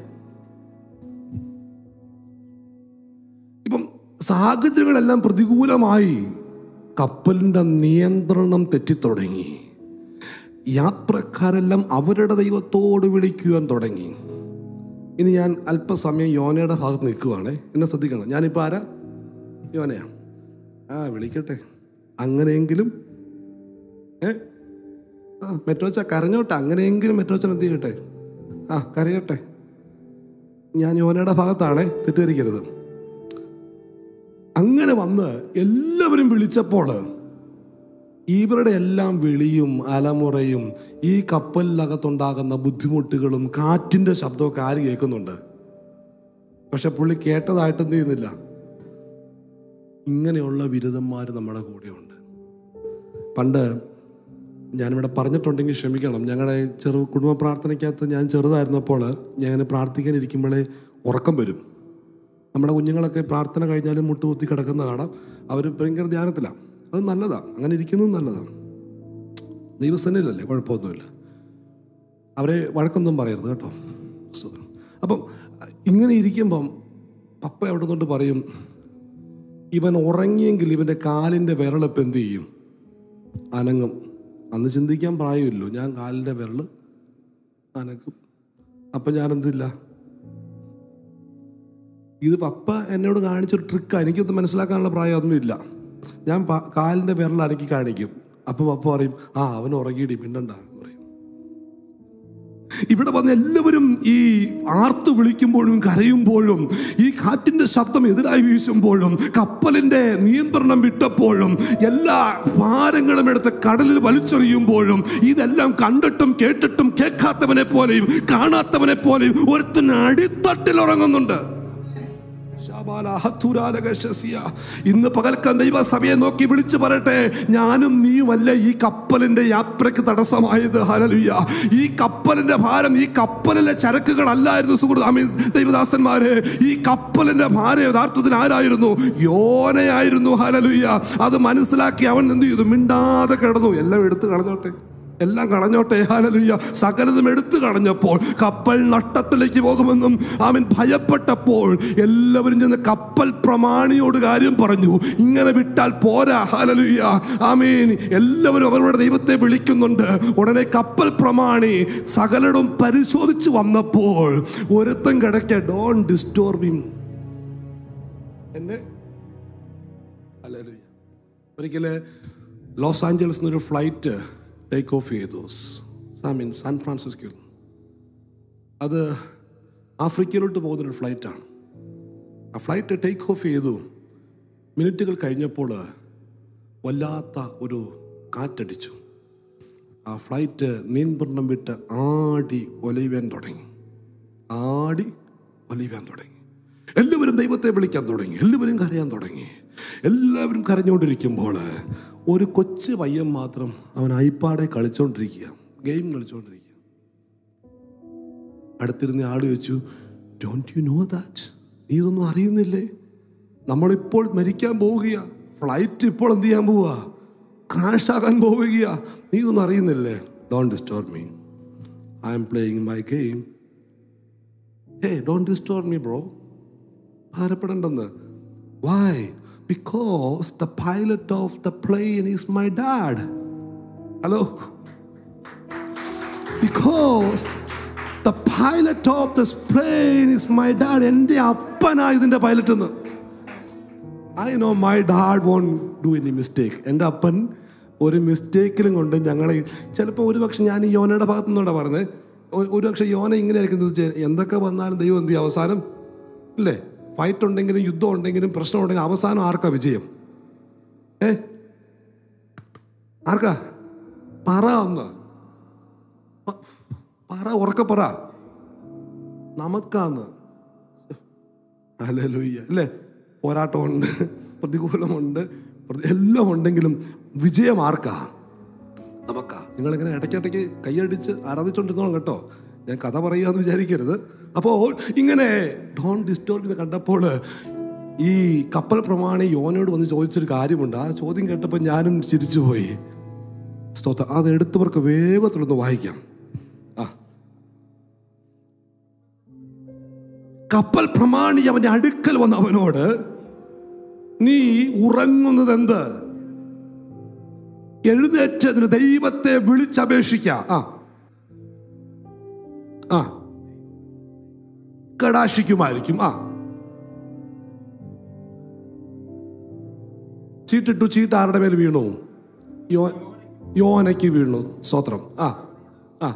ഇപ്പം സാഹചര്യങ്ങളെല്ലാം പ്രതികൂലമായി കപ്പലിന്റെ നിയന്ത്രണം തെറ്റിത്തുടങ്ങി യാത്രക്കാരെല്ലാം അവരുടെ ദൈവത്തോട് വിളിക്കുവാൻ തുടങ്ങി ഇനി ഞാൻ അല്പസമയം യോനയുടെ ഭാഗത്ത് നിൽക്കുവാണ് എന്നെ ശ്രദ്ധിക്കണം ഞാനിപ്പോൾ ആരാ യോനയാ ആ വിളിക്കട്ടെ അങ്ങനെയെങ്കിലും ഏ ആ മെട്രോച്ച കരഞ്ഞോട്ടെ അങ്ങനെയെങ്കിലും മെട്രോച്ചൻ എന്ത് ചെയ്യട്ടെ ആ കരയട്ടെ ഞാൻ യോനയുടെ ഭാഗത്താണേ തെറ്റിദ്ധരിക്കരുത് അങ്ങനെ വന്ന് എല്ലാവരും വിളിച്ചപ്പോൾ ഇവരുടെ എല്ലാം വിളിയും അലമുറയും ഈ കപ്പലിനകത്തുണ്ടാകുന്ന ബുദ്ധിമുട്ടുകളും കാറ്റിൻ്റെ ശബ്ദമൊക്കെ ആര് കേൾക്കുന്നുണ്ട് പക്ഷെ പുള്ളി കേട്ടതായിട്ട് എന്ത് ചെയ്യുന്നില്ല ഇങ്ങനെയുള്ള ബിരുദന്മാർ നമ്മുടെ കൂടെയുണ്ട് പണ്ട് ഞാനിവിടെ പറഞ്ഞിട്ടുണ്ടെങ്കിൽ ക്ഷമിക്കണം ഞങ്ങളുടെ ചെറു കുടുംബ പ്രാർത്ഥനയ്ക്കകത്ത് ഞാൻ ചെറുതായിരുന്നപ്പോൾ ഞാൻ പ്രാർത്ഥിക്കാൻ ഇരിക്കുമ്പോഴേ ഉറക്കം വരും നമ്മുടെ കുഞ്ഞുങ്ങളൊക്കെ പ്രാർത്ഥന കഴിഞ്ഞാലും മുട്ടുകുത്തി കിടക്കുന്ന കാണാം അവർ ഭയങ്കര ധ്യാനത്തിലാണ് അത് നല്ലതാണ് അങ്ങനെ ഇരിക്കുന്നതും നല്ലതാണ് ദൈവസേനയിലല്ലേ കുഴപ്പമൊന്നുമില്ല അവരെ വഴക്കൊന്നും പറയരുത് കേട്ടോ സ്തോത്രം. അപ്പം ഇങ്ങനെ ഇരിക്കുമ്പം പപ്പ അവിടെ നിന്നുകൊണ്ട് പറയും ഇവൻ ഉറങ്ങിയെങ്കിൽ ഇവൻ്റെ കാലിൻ്റെ വിരളിപ്പ് എന്ത് ചെയ്യും അനങ്ങും അന്ന് ചിന്തിക്കാൻ പ്രായമില്ലല്ലോ ഞാൻ കാലിൻ്റെ വിരൽ അനക്കും അപ്പം ഞാൻ എന്തില്ല ഇത് പപ്പ എന്നോട് കാണിച്ചൊരു ട്രിക്കാണ് എനിക്കൊന്നും മനസ്സിലാക്കാനുള്ള പ്രായമൊന്നുമില്ല ഞാൻ പ- കാലിൻ്റെ വിരൽ അനക്കി കാണിക്കും അപ്പം പപ്പ പറയും ആ അവൻ ഉറങ്ങിയിടി പിന്നണ്ട പറയും ഇവിടെ വന്ന് എല്ലാവരും ഈ ആർത്തു വിളിക്കുമ്പോഴും കരയുമ്പോഴും ഈ കാറ്റിന്റെ ശബ്ദം എതിരായി വീശുമ്പോഴും കപ്പലിന്റെ നിയന്ത്രണം വിട്ടപ്പോഴും എല്ലാ ഭാരങ്ങളും എടുത്ത് കടലിൽ വലിച്ചെറിയുമ്പോഴും ഇതെല്ലാം കണ്ടിട്ടും കേട്ടിട്ടും കേൾക്കാത്തവനെ പോലെയും കാണാത്തവനെ പോലെയും ഒരുത്തിന് അടിത്തട്ടിൽ ഉറങ്ങുന്നുണ്ട് ശാബാല ഹത്തുരാലക ശസിയ. ഇന്ന് പകൽക്കാൻ ദൈവസഭയെ നോക്കി വിളിച്ചു പറയട്ടെ ഞാനും നീയുമല്ല ഈ കപ്പലിന്റെ യാത്രയ്ക്ക് തടസ്സമായത് ഹലലുയ്യ ഈ കപ്പലിന്റെ ഭാരം ഈ കപ്പലിലെ ചരക്കുകളല്ലായിരുന്നു സുഹൃത്ത് അമീൻ ദൈവദാസന്മാരെ ഈ കപ്പലിന്റെ ഭാരം യഥാർത്ഥത്തിൽ ആരായിരുന്നു യോനയായിരുന്നു ഹലലുയ്യ അത് മനസ്സിലാക്കി അവൻ എന്ത് ചെയ്തു മിണ്ടാതെ കിടന്നു എല്ലാം എടുത്തു കളഞ്ഞോട്ടെ എല്ലാം കളഞ്ഞോട്ടെ ഹാലലുയ്യ സകലതും എടുത്തു കളഞ്ഞപ്പോൾ കപ്പൽ നട്ടത്തിലേക്ക് പോകുമെന്നും അവൻ ഭയപ്പെട്ടപ്പോൾ എല്ലാവരും ചെന്ന് കപ്പൽ പ്രമാണിയോട് കാര്യം പറഞ്ഞു ഇങ്ങനെ വിട്ടാൽ പോരാ ഹാലലുയ്യ ആമീൻ എല്ലാവരും അവരുടെ ദൈവത്തെ വിളിക്കുന്നുണ്ട് ഉടനെ കപ്പൽ പ്രമാണി സകലടും പരിശോധിച്ചു വന്നപ്പോൾ ഒരുത്തൻ കിടക്ക ഡോൺ ഡിസ്റ്റോർബ് എന്നെ ഹല്ലേലൂയ. ഒരിക്കല് ലോസ് ആഞ്ചലസ് ഒരു ഫ്ലൈറ്റ് ടേക്ക് ഓഫ് ചെയ്തു ഐ മീൻ സാൻ ഫ്രാൻസിസ്കോയിൽ അത് ആഫ്രിക്കയിലോട്ട് പോകുന്നൊരു ഫ്ലൈറ്റാണ് ആ ഫ്ലൈറ്റ് ടേക്ക് ഓഫ് ചെയ്തു മിനിറ്റുകൾ കഴിഞ്ഞപ്പോൾ വല്ലാത്ത ഒരു കാറ്റടിച്ചു ആ ഫ്ലൈറ്റ് നിയന്ത്രണം വിട്ട് ആടി ഒലിവാൻ തുടങ്ങി ആടി ഒലിവാൻ തുടങ്ങി എല്ലാവരും ദൈവത്തെ വിളിക്കാൻ തുടങ്ങി എല്ലാവരും കരയാൻ തുടങ്ങി എല്ലാവരും കരഞ്ഞുകൊണ്ടിരിക്കുമ്പോൾ ഒരു കൊച്ചു പയ്യൻ മാത്രം അവൻ ഐപ്പാടെ കളിച്ചുകൊണ്ടിരിക്കുക ഗെയിം കളിച്ചുകൊണ്ടിരിക്കുക അടുത്തിരുന്ന് ആട് ചോദിച്ചു ഡോണ്ട് യു നോ ദാറ്റ് നീ ഇതൊന്നും അറിയുന്നില്ലേ നമ്മളിപ്പോൾ മരിക്കാൻ പോവുകയാ ഫ്ലൈറ്റ് ഇപ്പോൾ എന്ത് ചെയ്യാൻ പോവുക ക്രാഷ് ആകാൻ പോവുകയാ നീ ഇതൊന്നും അറിയുന്നില്ലേ don't disturb me I am playing my game hey don't disturb me bro ഭാരപ്പെടേണ്ടെന്ന് why because the pilot of the plane is my dad hello because the pilot of the plane is my dad എൻ്റെ അപ്പനാ ഇതിൻ്റെ പൈലറ്റ് എന്ന് I know my dad won't do any mistake എൻ്റെ അപ്പൻ ഒരു മിസ്റ്റേക്കിലും കൊണ്ട് ഞങ്ങളെ ചിലപ്പോൾ ഒരു പക്ഷെ ഞാൻ ഈ യോനയുടെ ഭാഗത്തു നിന്നോടാ പറഞ്ഞത് ഒ- ഒരു പക്ഷെ യോന ഇങ്ങനെ ആയിരിക്കും ഇത് എന്തൊക്കെ വന്നാലും ദൈവം എന്ത് ചെയ്യും അവസാനം ഇല്ലേ ഫൈറ്റ് ഉണ്ടെങ്കിലും യുദ്ധം ഉണ്ടെങ്കിലും പ്രശ്നം ഉണ്ടെങ്കിലും അവസാനം ആർക്കാ വിജയം ഏ ആർക്കാ പറ ഒന്ന് പ- പറ ഉറക്കെ പറ നമുക്കാന്ന് അല്ലേലൂയ്യ അല്ലേ പോരാട്ടമുണ്ട് പ്രതികൂലമുണ്ട് പ്രതി- എല്ലാം ഉണ്ടെങ്കിലും വിജയം ആർക്കാ നമുക്കാ നിങ്ങളിങ്ങനെ ഇടയ്ക്കിടയ്ക്ക് കൈയടിച്ച് ആരാധിച്ചുകൊണ്ടിരുന്നോളം കേട്ടോ ഞാൻ കഥ പറയുകയെന്ന് വിചാരിക്കരുത് അപ്പോൾ ഇങ്ങനെ ഡോൺ ഡിസ്റ്റോർബ് ചെയ്ത് കണ്ടപ്പോൾ ഈ കപ്പൽ പ്രമാണി യോനോട് വന്ന് ചോദിച്ചൊരു കാര്യമുണ്ട് ആ ചോദ്യം കേട്ടപ്പോൾ ഞാനും ചിരിച്ചുപോയി സ്തോത്രം അത് എടുത്തവർക്ക് വേഗത്തിലൊന്ന് വായിക്കാം ആ കപ്പൽ പ്രമാണി അവന്റെ അടുക്കൽ വന്ന അവനോട് നീ ഉറങ്ങുന്നത് എന്ത് എഴുന്നേറ്റ് അതിന് ദൈവത്തെ വിളിച്ചപേക്ഷിക്ക ആ ആ കടാശിക്കുമായിരിക്കും ആ ചീട്ടിട്ടു ചീട്ട് ആരുടെ മേൽ വീണു യോ യോനയ്ക്ക് വീണു സ്വത്രം ആ ആ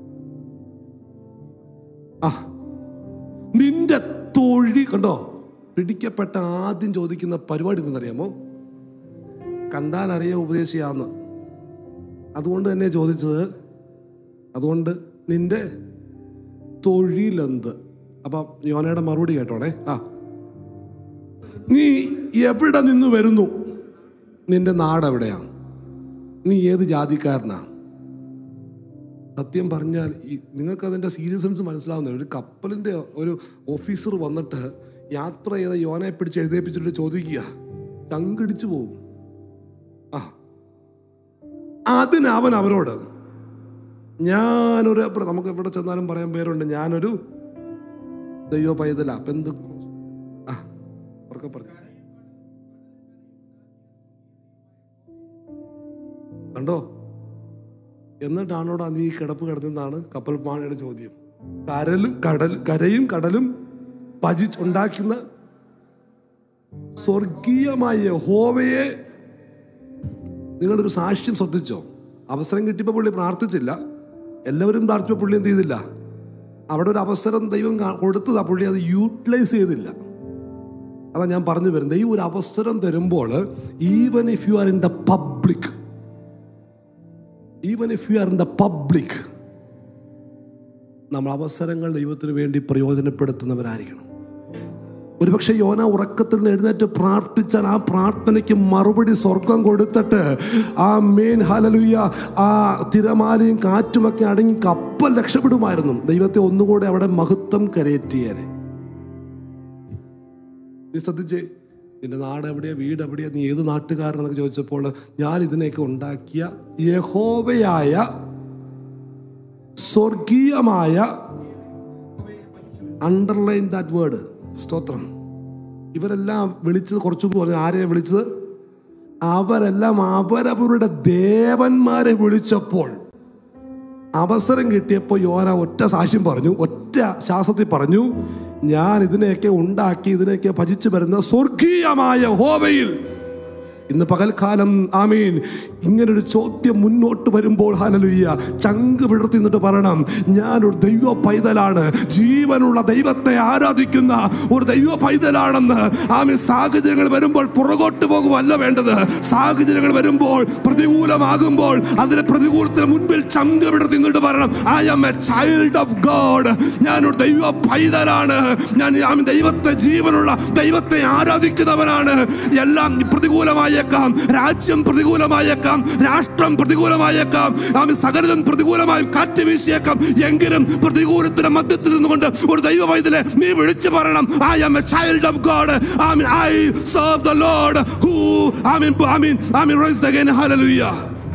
ആ നിന്റെ തൊഴി കണ്ടോ പിടിക്കപ്പെട്ട ആദ്യം ചോദിക്കുന്ന പരിപാടി എന്തെന്നറിയാമോ കണ്ടാൽ അറിയാം ഉപദേശിയാന്ന് അതുകൊണ്ട് തന്നെ ചോദിച്ചത് അതുകൊണ്ട് നിന്റെ തൊഴിലെന്ത് അപ്പം യോനയുടെ മറുപടി കേട്ടോണേ ആ നീ എവിടെ നിന്ന് വരുന്നു നിന്റെ നാട് എവിടെയാ നീ ഏത് ജാതിക്കാരനാ സത്യം പറഞ്ഞാൽ ഈ നിങ്ങൾക്ക് അതിൻ്റെ സീരിയസ്നെസ് മനസ്സിലാവുന്നില്ല ഒരു കപ്പലിൻ്റെ ഒരു ഓഫീസർ വന്നിട്ട് യാത്ര ചെയ്ത യോനെ പിടിച്ച് എഴുതേപ്പിച്ചിട്ട് ചോദിക്കുക ചങ്കിടിച്ചു പോകും ആ അതിന് അവൻ അവരോട് ഞാനൊരു അപ്പുറം നമുക്ക് എവിടെ ചെന്നാലും പറയാൻ പേരുണ്ട് ഞാനൊരു ദൈവ പൈതല പെന്ത് ആ ഉറക്കെ പറഞ്ഞു കണ്ടോ എന്നിട്ടാണോടാ നീ ഈ കിടപ്പ് കിടന്നെന്നാണ് കപ്പൽ പാണിയുടെ ചോദ്യം കരലും കടൽ കരയും കടലും പജിച്ചുണ്ടാക്കുന്ന സ്വർഗീയമായ ഹോവയെ നിങ്ങളൊരു സാക്ഷ്യം ശ്രദ്ധിച്ചോ അവസരം കിട്ടിയപ്പോൾ പുള്ളി പ്രാർത്ഥിച്ചില്ല എല്ലാവരും പ്രാർത്ഥിച്ചപ്പോൾ പുള്ളി എന്ത് ചെയ്തില്ല അവിടെ ഒരു അവസരം ദൈവം കാ- കൊടുത്തതാ പുള്ളി അത് യൂട്ടിലൈസ് ചെയ്തില്ല അതാ ഞാൻ പറഞ്ഞു വരുന്നത് ദൈവം ഒരു അവസരം തരുമ്പോൾ even if you are in the public even if you are in the public നമ്മൾ അവസരങ്ങൾ ദൈവത്തിന് വേണ്ടി പ്രയോജനപ്പെടുത്തുന്നവരായിരിക്കണം ഒരുപക്ഷെ യോന ഉറക്കത്തിൽ നിന്ന് എഴുന്നേറ്റ് പ്രാർത്ഥിച്ചാൽ ആ പ്രാർത്ഥനയ്ക്ക് മറുപടി സ്വർഗം കൊടുത്തിട്ട് ആ മേൻ ഹലലുയ്യ ആ തിരമാലയും കാറ്റുമൊക്കെ അടങ്ങി കപ്പൽ രക്ഷപ്പെടുമായിരുന്നു ദൈവത്തെ ഒന്നുകൂടെ അവിടെ മഹത്വം കരയേറ്റിയേനെ നീ ശ്രദ്ധിച്ചേ നിന്റെ നാട് എവിടെയാ വീട് എവിടെയാ നീ ഏത് നാട്ടുകാരനെന്നൊക്കെ ചോദിച്ചപ്പോൾ ഞാൻ ഇതിനെയൊക്കെ ഉണ്ടാക്കിയ യഹോവയായ സ്വർഗീയമായ അണ്ടർലൈൻ ദാറ്റ് വേർഡ് സ്തോത്രം ഇവരെല്ലാം വിളിച്ചത് കുറച്ചു മുമ്പ് പറഞ്ഞു ആരെയാ വിളിച്ചത് അവരെല്ലാം അവരവരുടെ ദേവന്മാരെ വിളിച്ചപ്പോൾ അവസരം കിട്ടിയപ്പോൾ യോന ഒറ്റ സാക്ഷ്യം പറഞ്ഞു ഒറ്റ ശാസ്ത്രത്തിൽ പറഞ്ഞു ഞാൻ ഇതിനെയൊക്കെ ഉണ്ടാക്കി ഇതിനെയൊക്കെ ഭജിച്ചു വരുന്ന സ്വർഗീയമായ ഹോവയിൽ ഇന്ന് പകൽക്കാലം ആമീൻ ഇങ്ങനൊരു ചോദ്യം മുന്നോട്ട് വരുമ്പോൾ ഹലലുയ്യ ചങ്ക് വിടർത്തി നിന്നിട്ട് പറയണം ഞാനൊരു ദൈവ പൈതലാണ് ജീവനുള്ള ദൈവത്തെ ആരാധിക്കുന്ന ഒരു ദൈവ പൈതലാണെന്ന് ആമീൻ സാഹചര്യങ്ങൾ വരുമ്പോൾ പുറകോട്ട് പോകുമല്ല വേണ്ടത് സാഹചര്യങ്ങൾ വരുമ്പോൾ പ്രതികൂലമാകുമ്പോൾ അതിന്റെ പ്രതികൂലത്തിന് മുൻപിൽ ചങ്ക് വിടർത്തി നിന്നിട്ട് പറയണം I am a child of God ഞാനൊരു ദൈവ പൈതലാണ് ഞാൻ ആമീൻ ദൈവത്തെ ജീവനുള്ള ദൈവത്തെ ആരാധിക്കുന്നവനാണ് എല്ലാം പ്രതികൂലമായേക്കാം രാജ്യം പ്രതികൂലമായേക്കാം രാഷ്ട്രം പ്രതികൂലമായേക്കാം ആമീൻ സകലതും പ്രതികൂലമായും കാറ്റ് വീശിയേക്കാം എങ്കിലും പ്രതികൂലത്തിന്റെ മധ്യത്തിൽ നിന്നുകൊണ്ട് ഒരു ദൈവ പൈതലെ നീ വിളിച്ചു പറയണം I am a child of God I mean I serve the Lord who I mean I mean I mean rise again ഹല്ലേലൂയ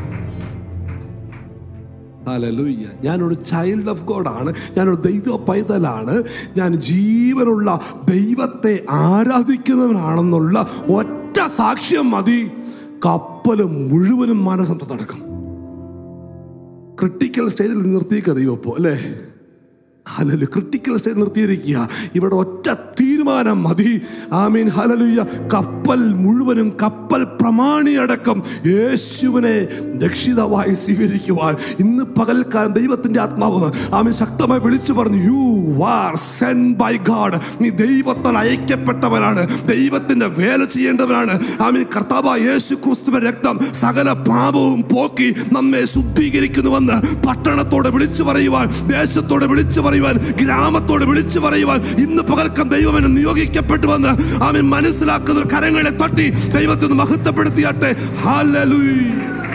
ഹല്ലേലൂയ ഞാനൊരു ചൈൽഡ് ഓഫ് ഗോഡ് ആണ് ഞാനൊരു ദൈവ പൈതലാണ് ഞാൻ ജീവനുള്ള ദൈവത്തെ ആരാധിക്കുന്നവനാണെന്നുള്ള ഒറ്റ സാക്ഷ്യം മതി കപ്പല് മുഴുവനും മാനസത്ത് നടക്കും ക്രിട്ടിക്കൽ സ്റ്റേജിൽ നിർത്തിയേക്കുക ദൈവം ഇപ്പോൾ അല്ലേ ഹലലു ക്രിട്ടിക്കൽ സ്റ്റേജ് നിർത്തിയിരിക്കുക ഇവിടെ ഒറ്റ തീരുമാനം മതി ആമീൻ ഹലലുയ്യ കപ്പൽ മുഴുവനും കപ്പൽ പ്രമാണിയടക്കം യേശുവിനെ രക്ഷിതമായി സ്വീകരിക്കുവാൻ ഇന്ന് പകൽക്കാലം ദൈവത്തിന്റെ ആത്മാവ് ആമീൻ ശക്തമായി വിളിച്ചു പറഞ്ഞു you are sent by God നീ ദൈവത്താൽ അയക്കപ്പെട്ടവനാണ് ദൈവത്തിന്റെ വേല ചെയ്യേണ്ടവനാണ് ആമീൻ കർത്താവ് യേശു ക്രിസ്തുവിന്റെ രക്തം സകല പാപവും പോക്കി നമ്മെ ശുദ്ധീകരിക്കുന്നുവെന്ന് പട്ടണത്തോടെ വിളിച്ചു പറയുവാൻ ദേശത്തോടെ വിളിച്ചു പറയുവാൻ ഗ്രാമത്തോടെ വിളിച്ചു പറയുവാൻ ഇന്ന് പകൽക്കം ദൈവം എന്നെ നിയോഗിക്കപ്പെട്ടുവെന്ന് അവൻ മനസ്സിലാക്കുന്ന ഒരു കരങ്ങളെ തട്ടി ദൈവത്തെ ഒന്ന് മഹത്വപ്പെടുത്തിയാട്ടെ ഹല്ലേലൂയ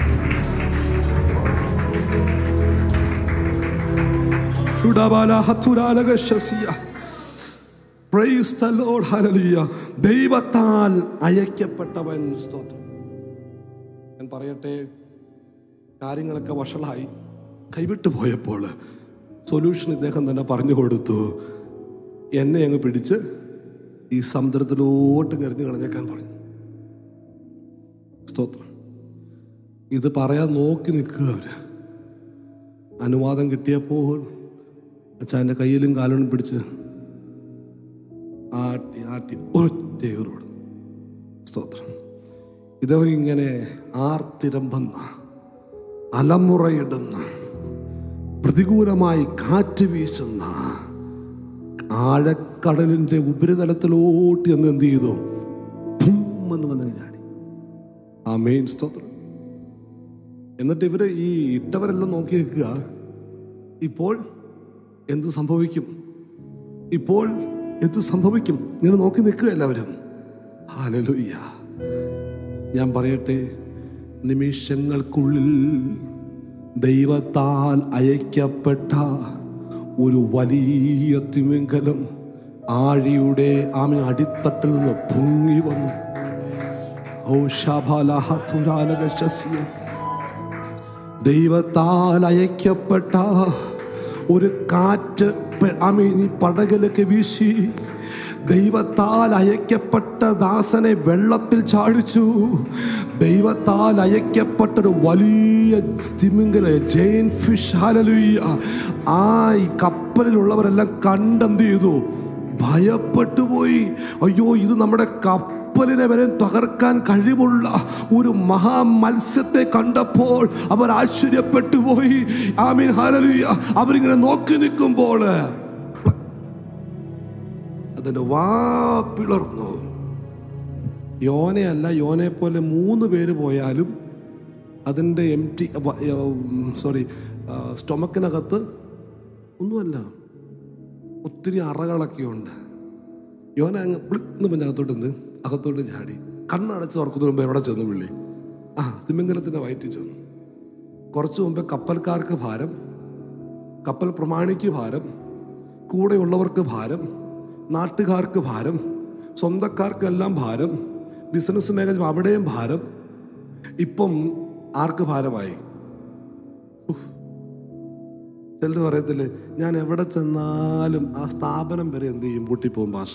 ഷുഡബാല ഹത്തുരാലക ശസിയ Praise the Lord, hallelujah. ദൈവത്താൽ അയക്കപ്പെട്ടവൻ സ്തോത്രം ഞാൻ പറയട്ടെ കാര്യങ്ങളൊക്കെ വഷളായി കൈവിട്ടു പോയപ്പോൾ സൊല്യൂഷൻ ഇദ്ദേഹം തന്നെ പറഞ്ഞു കൊടുത്തു എന്നെ അങ്ങ് പിടിച്ച് ഈ സമുദ്രത്തിലോട്ട് കരുതി കളഞ്ഞേക്കാൻ പറഞ്ഞു സ്തോത്രം ഇത് പറയാൻ നോക്കി നിൽക്കുക അവര് അനുവാദം കിട്ടിയപ്പോൾ അച്ഛൻ്റെ കയ്യിലും കാലും പിടിച്ച് ആട്ടി ആട്ടി ഒറ്റ ഏറോട് സ്തോത്രം ഇദ്ദേഹം ഇങ്ങനെ ആർത്തിരമ്പുന്ന അലമുറയിടുന്ന പ്രതികൂലമായി കാറ്റ് വീശുന്ന ആഴക്കടലിൻ്റെ ഉപരിതലത്തിലോട്ട് എന്ന് എന്ത് ചെയ്തു ഭും എന്ന് വന്ന് ചാടി ആ മെയിൻ സ്തോത്രം എന്നിട്ട് ഇവര് ഈ ഇട്ടവരെല്ലാം നോക്കി നിൽക്കുക ഇപ്പോൾ എന്തു സംഭവിക്കും ഇപ്പോൾ എന്തു സംഭവിക്കും ഇങ്ങനെ നോക്കി നിൽക്കുക എല്ലാവരും ഹാലലുയ്യ ഞാൻ പറയട്ടെ നിമിഷങ്ങൾക്കുള്ളിൽ ദൈവത്താൽ അയക്കപ്പെട്ട ഒരു വലിയ തിമിംഗലം ആഴിയുടെ ആമി അടിത്തട്ടിൽ നിന്ന് പൊങ്ങി വന്നു ഓ ശബലഹതുരാലകശസ്യ ദൈവത്താൽ അയക്കപ്പെട്ട ഒരു കാറ്റ് പെ- ആമീൻ ഈ പടകിലേക്ക് വീശി ദൈവത്താൽ അയക്കപ്പെട്ട ദാസനെ വെള്ളത്തിൽ ചാടിച്ചു ദൈവത്താൽ അയക്കപ്പെട്ടൊരു വലിയ തിമിംഗല ജെയിൻ ഫിഷ് ഹാലലുയ്യ ആ ഈ കപ്പലിലുള്ളവരെല്ലാം കണ്ടെന്ത് ചെയ്തു ഭയപ്പെട്ടു പോയി അയ്യോ ഇത് നമ്മുടെ കപ്പ കപ്പലിനെ വരെ തകർക്കാൻ കഴിവുള്ള ഒരു മഹാ മത്സ്യത്തെ കണ്ടപ്പോൾ അവർ ആശ്ചര്യപ്പെട്ടു പോയി ആമീൻ ഹാലലുയ അവരിങ്ങനെ നോക്കി നിൽക്കുമ്പോൾ അതിന്റെ വാ പിളർന്നു യോനയല്ല യോനെ പോലെ മൂന്ന് പേര് പോയാലും അതിൻ്റെ എം ടി സോറി സ്റ്റൊമക്കിനകത്ത് ഒന്നുമല്ല ഒത്തിരി അറകളൊക്കെ ഉണ്ട് യോന അങ്ങ് പ്ലിന്ന് പഞ്ചകത്തോട്ട് നിന്ന് അകത്തോട്ട് ചാടി കണ്ണടച്ച് തുറക്കുന്നതിന് മുമ്പ് എവിടെ ചെന്നു പുള്ളി ആ തിമിംഗലത്തിൻ്റെ വയറ്റിൽ ചെന്നു കുറച്ച് മുമ്പേ കപ്പൽക്കാർക്ക് ഭാരം കപ്പൽ പ്രമാണിക്ക് ഭാരം കൂടെയുള്ളവർക്ക് ഭാരം നാട്ടുകാർക്ക് ഭാരം സ്വന്തക്കാർക്കെല്ലാം ഭാരം ബിസിനസ് മേഖല അവിടെയും ഭാരം ഇപ്പം ആർക്ക് ഭാരമായി ചിലർ പറയത്തില്ലേ ഞാൻ എവിടെ ചെന്നാലും ആ സ്ഥാപനം വരെ എന്ത് ചെയ്യും പൂട്ടിപ്പോകും ഭാഷ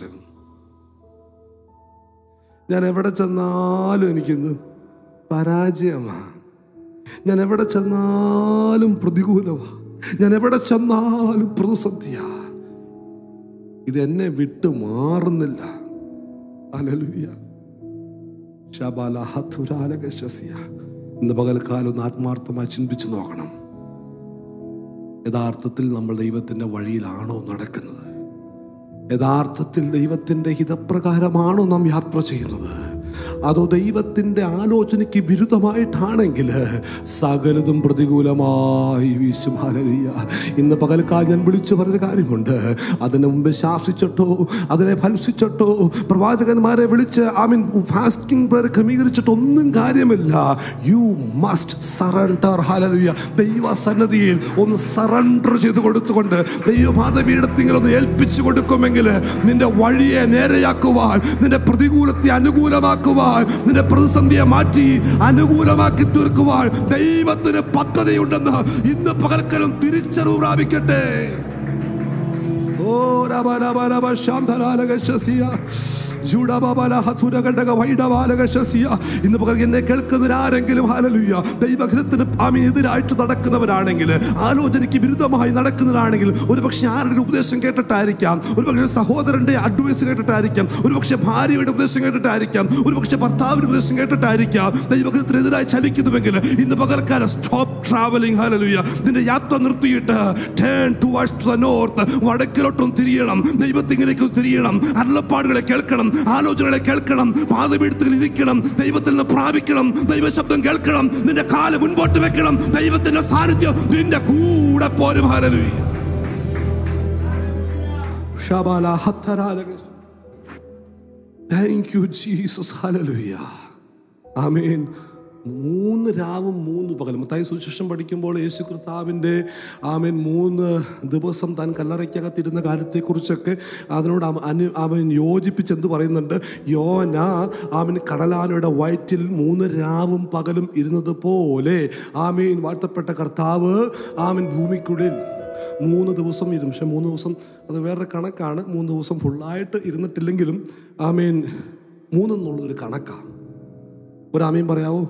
ഞാൻ എവിടെ ചെന്നാലും എനിക്കിന്ന് പരാജയമാ ഞാൻ എവിടെ ചെന്നാലും പ്രതികൂലമാ ഞാൻ എവിടെ ചെന്നാലും പ്രതിസന്ധിയാ ഇത് എന്നെ വിട്ടു മാറുന്നില്ല അലലുയ ശബാല ഹത്തുരാലകശസിയ ഇന്ന് പകൽക്കാലം ഒന്ന് ആത്മാർത്ഥമായി ചിന്തിച്ചു നോക്കണം യഥാർത്ഥത്തിൽ നമ്മൾ ദൈവത്തിൻ്റെ വഴിയിലാണോ നടക്കുന്നത് യഥാർത്ഥത്തിൽ ദൈവത്തിൻ്റെ ഹിതപ്രകാരമാണോ നാം യാത്ര ചെയ്യുന്നത് അതോ ദൈവത്തിൻ്റെ ആലോചനയ്ക്ക് വിരുദ്ധമായിട്ടാണെങ്കിൽ സകലതും പ്രതികൂലമായി വീശും ഹല്ലേലൂയ. ഇന്ന് പകൽക്കാലം ഞാൻ വിളിച്ചു പറഞ്ഞ കാര്യമുണ്ട് അതിന് മുമ്പ് ശാസിച്ചിട്ടോ അതിനെ ഫലസിച്ചിട്ടോ പ്രവാചകന്മാരെ വിളിച്ച് ഐ മീൻ ഫാസ്റ്റിംഗ് പ്രയർ ക്രമീകരിച്ചിട്ട് ഒന്നും കാര്യമില്ല യു മസ്റ്റ് സറണ്ടർ ഹലലുയ ദൈവ സന്നദ്ധിയിൽ ഒന്ന് സറണ്ടർ ചെയ്ത് കൊടുത്തുകൊണ്ട് ദൈവപാതപീഠത്തിങ്കിൽ ഒന്ന് ഏൽപ്പിച്ചു കൊടുക്കുമെങ്കിൽ നിന്റെ വഴിയെ നേരെയാക്കുവാൻ നിന്റെ പ്രതികൂലത്തെ അനുകൂലമാക്കുവാൻ നിന്റെ പ്രതിസന്ധിയെ മാറ്റി അനുകൂലമാക്കി തീർക്കുവാൻ ദൈവത്തിന് പദ്ധതിയുണ്ടെന്ന് ഇന്ന് പകൽക്കലും തിരിച്ചറിവ് പ്രാപിക്കട്ടെ ഓ രബ രബ രബ ശാന്തരാലകശസിയ ജുഡബബല ഹതുരകടക വൈഡവാലകശസിയ ഇന്ന് പകൽ എന്നെ കേൾക്കുന്നവരാരെങ്കിലും ഹാലലുയ്യ ദൈവഹിതത്തിന് ആമീൻ എതിരായിട്ട് നടക്കുന്നവരാണെങ്കിൽ ആലോചനയ്ക്ക് വിരുദ്ധമായി നടക്കുന്നവരാണെങ്കിൽ ഒരുപക്ഷെ ആരുടെ ഉപദേശം കേട്ടിട്ടായിരിക്കാം ഒരുപക്ഷെ സഹോദരന്റെ അഡ്വൈസ് കേട്ടിട്ടായിരിക്കാം ഒരുപക്ഷെ ഭാര്യയുടെ ഉപദേശം കേട്ടിട്ടായിരിക്കാം ഒരുപക്ഷെ ഭർത്താവിന്റെ ഉപദേശം കേട്ടിട്ടായിരിക്കാം ദൈവഹിതത്തിനെതിരായി ചലിക്കുന്നുവെങ്കിൽ ഇന്ന് പകൽക്കാലം സ്റ്റോപ്പ് ട്രാവലിംഗ് ഹാലലുയ്യ നിന്റെ യാത്ര നിർത്തിയിട്ട് turn towards to the north വടക്കിലോട്ടും തിരിയണം ദൈവത്തിങ്കിലേക്ക് തിരിയണം അരുളപ്പാടുകളെ കേൾക്കണം ആലോചനകളെ കേൾക്കണം പാതപീഠത്തിൽ ഇരിക്കണം ദൈവത്തിൽ നിന്ന് പ്രാപിക്കണം ദൈവശബ്ദം കേൾക്കണം നിന്റെ കാല് മുൻപോട്ട് വെക്കണം ദൈവത്തിന്റെ സാന്നിധ്യം നിന്റെ കൂടെ പോരും ഹാലലുയ്യ ശബാല ഹത്തരാലക താങ്ക് യു ജീസസ് ഹല്ലേലൂയ ആമേൻ മൂന്ന് രാവും മൂന്ന് പകലും മത്തായി സുശേഷം പഠിക്കുമ്പോൾ യേശു കർത്താവിൻ്റെ ആമേൻ മൂന്ന് ദിവസം താൻ കല്ലറയ്ക്കകത്തിരുന്ന കാര്യത്തെക്കുറിച്ചൊക്കെ അതിനോട് അവ- അനു അവൻ യോജിപ്പിച്ച് എന്ത് പറയുന്നുണ്ട് യോന അവൻ കടലാനയുടെ വയറ്റിൽ മൂന്ന് രാവും പകലും ഇരുന്നത് പോലെ ആമേൻ വാഴ്ത്തപ്പെട്ട കർത്താവ് ആമൻ ഭൂമിക്കുള്ളിൽ മൂന്ന് ദിവസം ഇരുന്നു പക്ഷെ മൂന്ന് ദിവസം അത് വേറൊരു കണക്കാണ് മൂന്ന് ദിവസം ഫുള്ളായിട്ട് ഇരുന്നിട്ടില്ലെങ്കിലും ആമീൻ മൂന്നെന്നുള്ളൊരു കണക്കാണ് ഒരു ആമീൻ പറയാവോ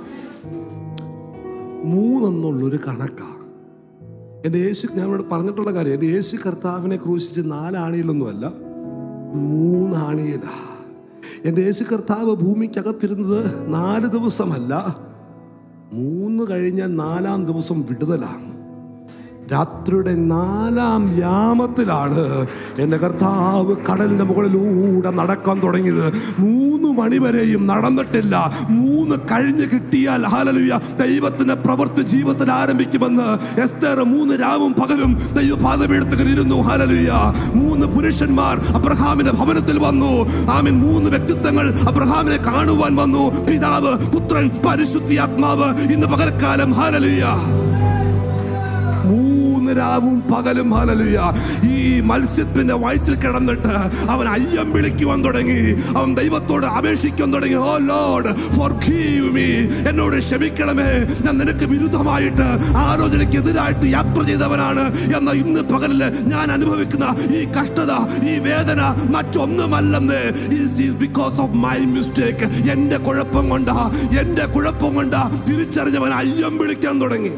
മൂന്നെന്നുള്ളൊരു കണക്കാണ് എൻ്റെ യേശു ഞാൻ ഇവിടെ പറഞ്ഞിട്ടുള്ള കാര്യം എൻ്റെ യേശു കർത്താവിനെ ക്രൂശിച്ച് നാലാണിയിലൊന്നുമല്ല മൂന്നാണിയില എൻ്റെ യേശു കർത്താവ് ഭൂമിക്കകത്തിരുന്നത് നാല് ദിവസമല്ല മൂന്ന് കഴിഞ്ഞ നാലാം ദിവസം വിടുതലാണ് രാത്രിയുടെ നാലാം യാമത്തിലാണ് എൻ്റെ കർത്താവ് കടലിൻ്റെ മുകളിലൂടെ നടക്കാൻ തുടങ്ങിയത് മൂന്ന് മണിവരെയും നടന്നിട്ടില്ല മൂന്ന് കഴിഞ്ഞ് കിട്ടിയാൽ ഹാലലുയ ദൈവത്തിന്റെ പ്രവൃത്തി ജീവിതത്തിൽ ആരംഭിക്കുമെന്ന് എസ്തർ മൂന്ന് രാവും പകലും ദൈവപാദപീഠത്തിൽ ഇരുന്നു ഹാലലുയ മൂന്ന് പുരുഷന്മാർ അബ്രഹാമിന്റെ ഭവനത്തിൽ വന്നു ആമീൻ മൂന്ന് വ്യക്തിത്വങ്ങൾ അബ്രഹാമിനെ കാണുവാൻ വന്നു പിതാവ് പുത്രൻ പരിശുദ്ധി ആത്മാവ് ഇന്ന് പകൽക്കാലം ഹാലലുയ മൂന്ന് രാവും പകലും ഹലലുയ ഈ മത്സ്യത്തിന്റെ വയറ്റിൽ കിടന്നിട്ട് അവൻ അയ്യം വിളിക്കുവാൻ തുടങ്ങി അവൻ ദൈവത്തോട് അപേക്ഷിക്കാൻ തുടങ്ങി ഓ ലോഡ് forgive me എന്നോട് ക്ഷമിക്കണമേ ഞാൻ നിനക്ക് വിരുദ്ധമായിട്ട് ആലോചനയ്ക്ക് എതിരായിട്ട് യാത്ര ചെയ്തവനാണ് എന്ന ഇന്ന് പകലില് ഞാൻ അനുഭവിക്കുന്ന ഈ കഷ്ടത ഈ വേദന മറ്റൊന്നുമല്ലെന്ന് ബിക്കോസ് ഓഫ് മൈ മിസ്റ്റേക്ക് എന്റെ കുഴപ്പം കൊണ്ടാ എന്റെ കുഴപ്പം കൊണ്ടാ തിരിച്ചറിഞ്ഞവൻ അയ്യം വിളിക്കാൻ തുടങ്ങി